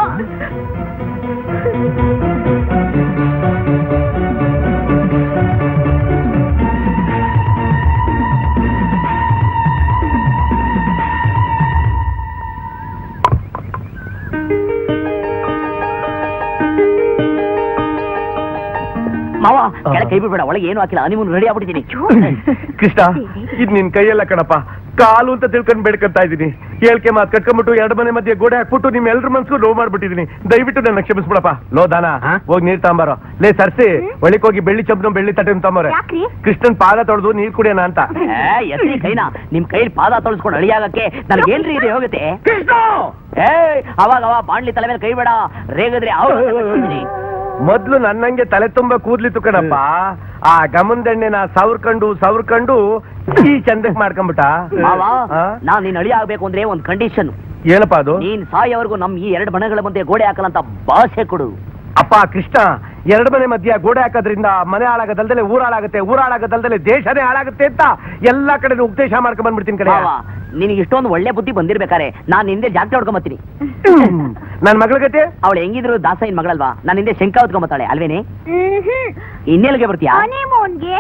ಮಾವ ಕೆಳ ಕೈ ಬಿಡ್ಬೇಡ ಒಳಗೆ ಏನು ಹಾಕಿಲ್ಲ ಹನಿಮೂನ್ ರೆಡಿ ಆಗ್ಬಿಟ್ಟಿದ್ದೀನಿ ಕೃಷ್ಣ ಇದ್ ನಿನ್ ಕೈಯಲ್ಲ ಕಣಪ್ಪ ಕಾಲು ಅಂತ ತಿಳ್ಕೊಂಡ್ ಬೇಡ್ಕೊಂತ ಇದೀನಿ ಹೇಳ್ಕೆ ಮಾತ್ ಕಟ್ಕೊಂಡ್ಬಿಟ್ಟು ಎರಡು ಮನೆ ಮಧ್ಯೆ ಗೋಡೆ ಹಾಕ್ಬಿಟ್ಟು ನಿಮ್ ಎಲ್ರ ಮನ್ಸ್ಗೂ ನೋವು ಮಾಡ್ಬಿಟ್ಟಿದೀನಿ ದಯವಿಟ್ಟು ನನ್ನ ಕ್ಷಮಿಸ್ಬಿಡಪ್ಪ ಲೋ ದಾನ ಹೋಗಿ ನೀರ್ ತಾಂಬಾರೋ ಲೇ ಸರ್ಸಿ ಒಳಿಕ್ ಹೋಗಿ ಬೆಳ್ಳಿ ಚಂಪನ ಬೆಳ್ಳಿ ತಟ್ಟೆ ತಾಂಬಾರೆ ಯಾಕ್ರಿ? ಕೃಷ್ಣನ್ ಪಾದ ತೊಳೆದು ನೀರ್ ಕುಡಿಯೋಣ ಅಂತ ಏ, ಎತ್ತಿ ಕೈನ ನಿಮ್ ಕೈಲಿ ಪಾದ ತೊಳಸ್ಕೊಂಡು ಅಳಿಯಾಗಕ್ಕೆ ನನಗೇನ್ರಿ ಇದೆ ಹೋಗುತ್ತೆ ಏ ಅವಾಗ ಅವ ಬಾಣ್ಲಿ ತಲೆ ಮೇಲೆ ಕೈ ಬೇಡ ರೇಗಿದ್ರೆ ಅವ್ರು ಮೊದ್ಲು ನನ್ನಂಗೆ ತಲೆ ತುಂಬಾ ಕೂದ್ಲಿತ್ತು ಕಣಪ್ಪ ಆ ಗಮನದೆಣ್ಣೆನ ಸವರ್ಕೊಂಡು ಸವರ್ಕೊಂಡು ಈ ಚಂದಕ್ ಮಾಡ್ಕೊಂಬಿಟ್ಟ ಮಾವ ಆ? ನಾನ್ ನೀನ್ ಅಳಿ ಆಗ್ಬೇಕು ಅಂದ್ರೆ ಒಂದ್ ಕಂಡೀಷನ್ ಏನಪ್ಪ ಅದು ನೀನ್ ಸಾಯೋವರೆಗೂ ನಮ್ ಈ ಎರಡು ಬಣಗಳ ಮಧ್ಯೆ ಗೋಡೆ ಹಾಕಲಂತ ಭಾಷೆ ಕೊಡು ಅಪ್ಪ ಕೃಷ್ಣ ಎರಡು ಮನೆ ಮಧ್ಯ ಗೋಡೆ ಹಾಕೋದ್ರಿಂದ ಮನೆ ಹಾಳಾಗದಲ್ದಲೆ ಊರ್ ಹಾಳಾಗುತ್ತೆ ಊರ್ ಹಾಳಾಗದಲ್ದಲೆ ದೇಶನೇ ಹಾಳಾಗುತ್ತೆ ಅಂತ ಎಲ್ಲಾ ಕಡೆ ಉಪದೇಶ ಮಾಡ್ಕೊಂಡ್ ಬಂದ್ಬಿಡ್ತೀನಿ ಕಡೆ ಮಾವ ನಿನಗೆ ಇಷ್ಟೊಂದು ಒಳ್ಳೆ ಬುದ್ಧಿ ಬಂದಿರ್ಬೇಕಾರೆ ನಾನ್ ಹಿಂದೆ ಜಾಗ್ತಿ ಹೊಡ್ಕೊಂಬತ್ತೀನಿ ನನ್ ಮಗಳ ಗತಿ ಅವಳು ಹೆಂಗಿದ್ರು ದಾಸಯ್ಯನ್ ಮಗಳಲ್ವಾ ನಾನು ಹಿಂದೆ ಶಂಕ ಹೊತ್ಕೊಂಬತ್ತಾಳೆ ಅಲ್ವೇನೆ ಇನ್ನೆಲ್ಗೆ ಬರ್ತೀಯಾ ಹನಿಮೂನ್ಗೆ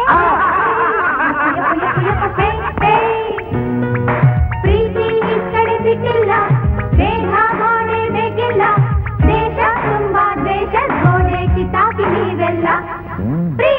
ಪ್ರೀತಿ ಈ ಕಡೆ ಬಿಟ್ಟಿಲ್ಲ ಬೇಗ ಮಾಡಬೇಕಿಲ್ಲ ದೇಶ ತುಂಬಾ ದ್ವೇಷ ಗೋಡೆ ಕಿತಾಕಿ ನೀವೆಲ್ಲ ಪ್ರೀತಿ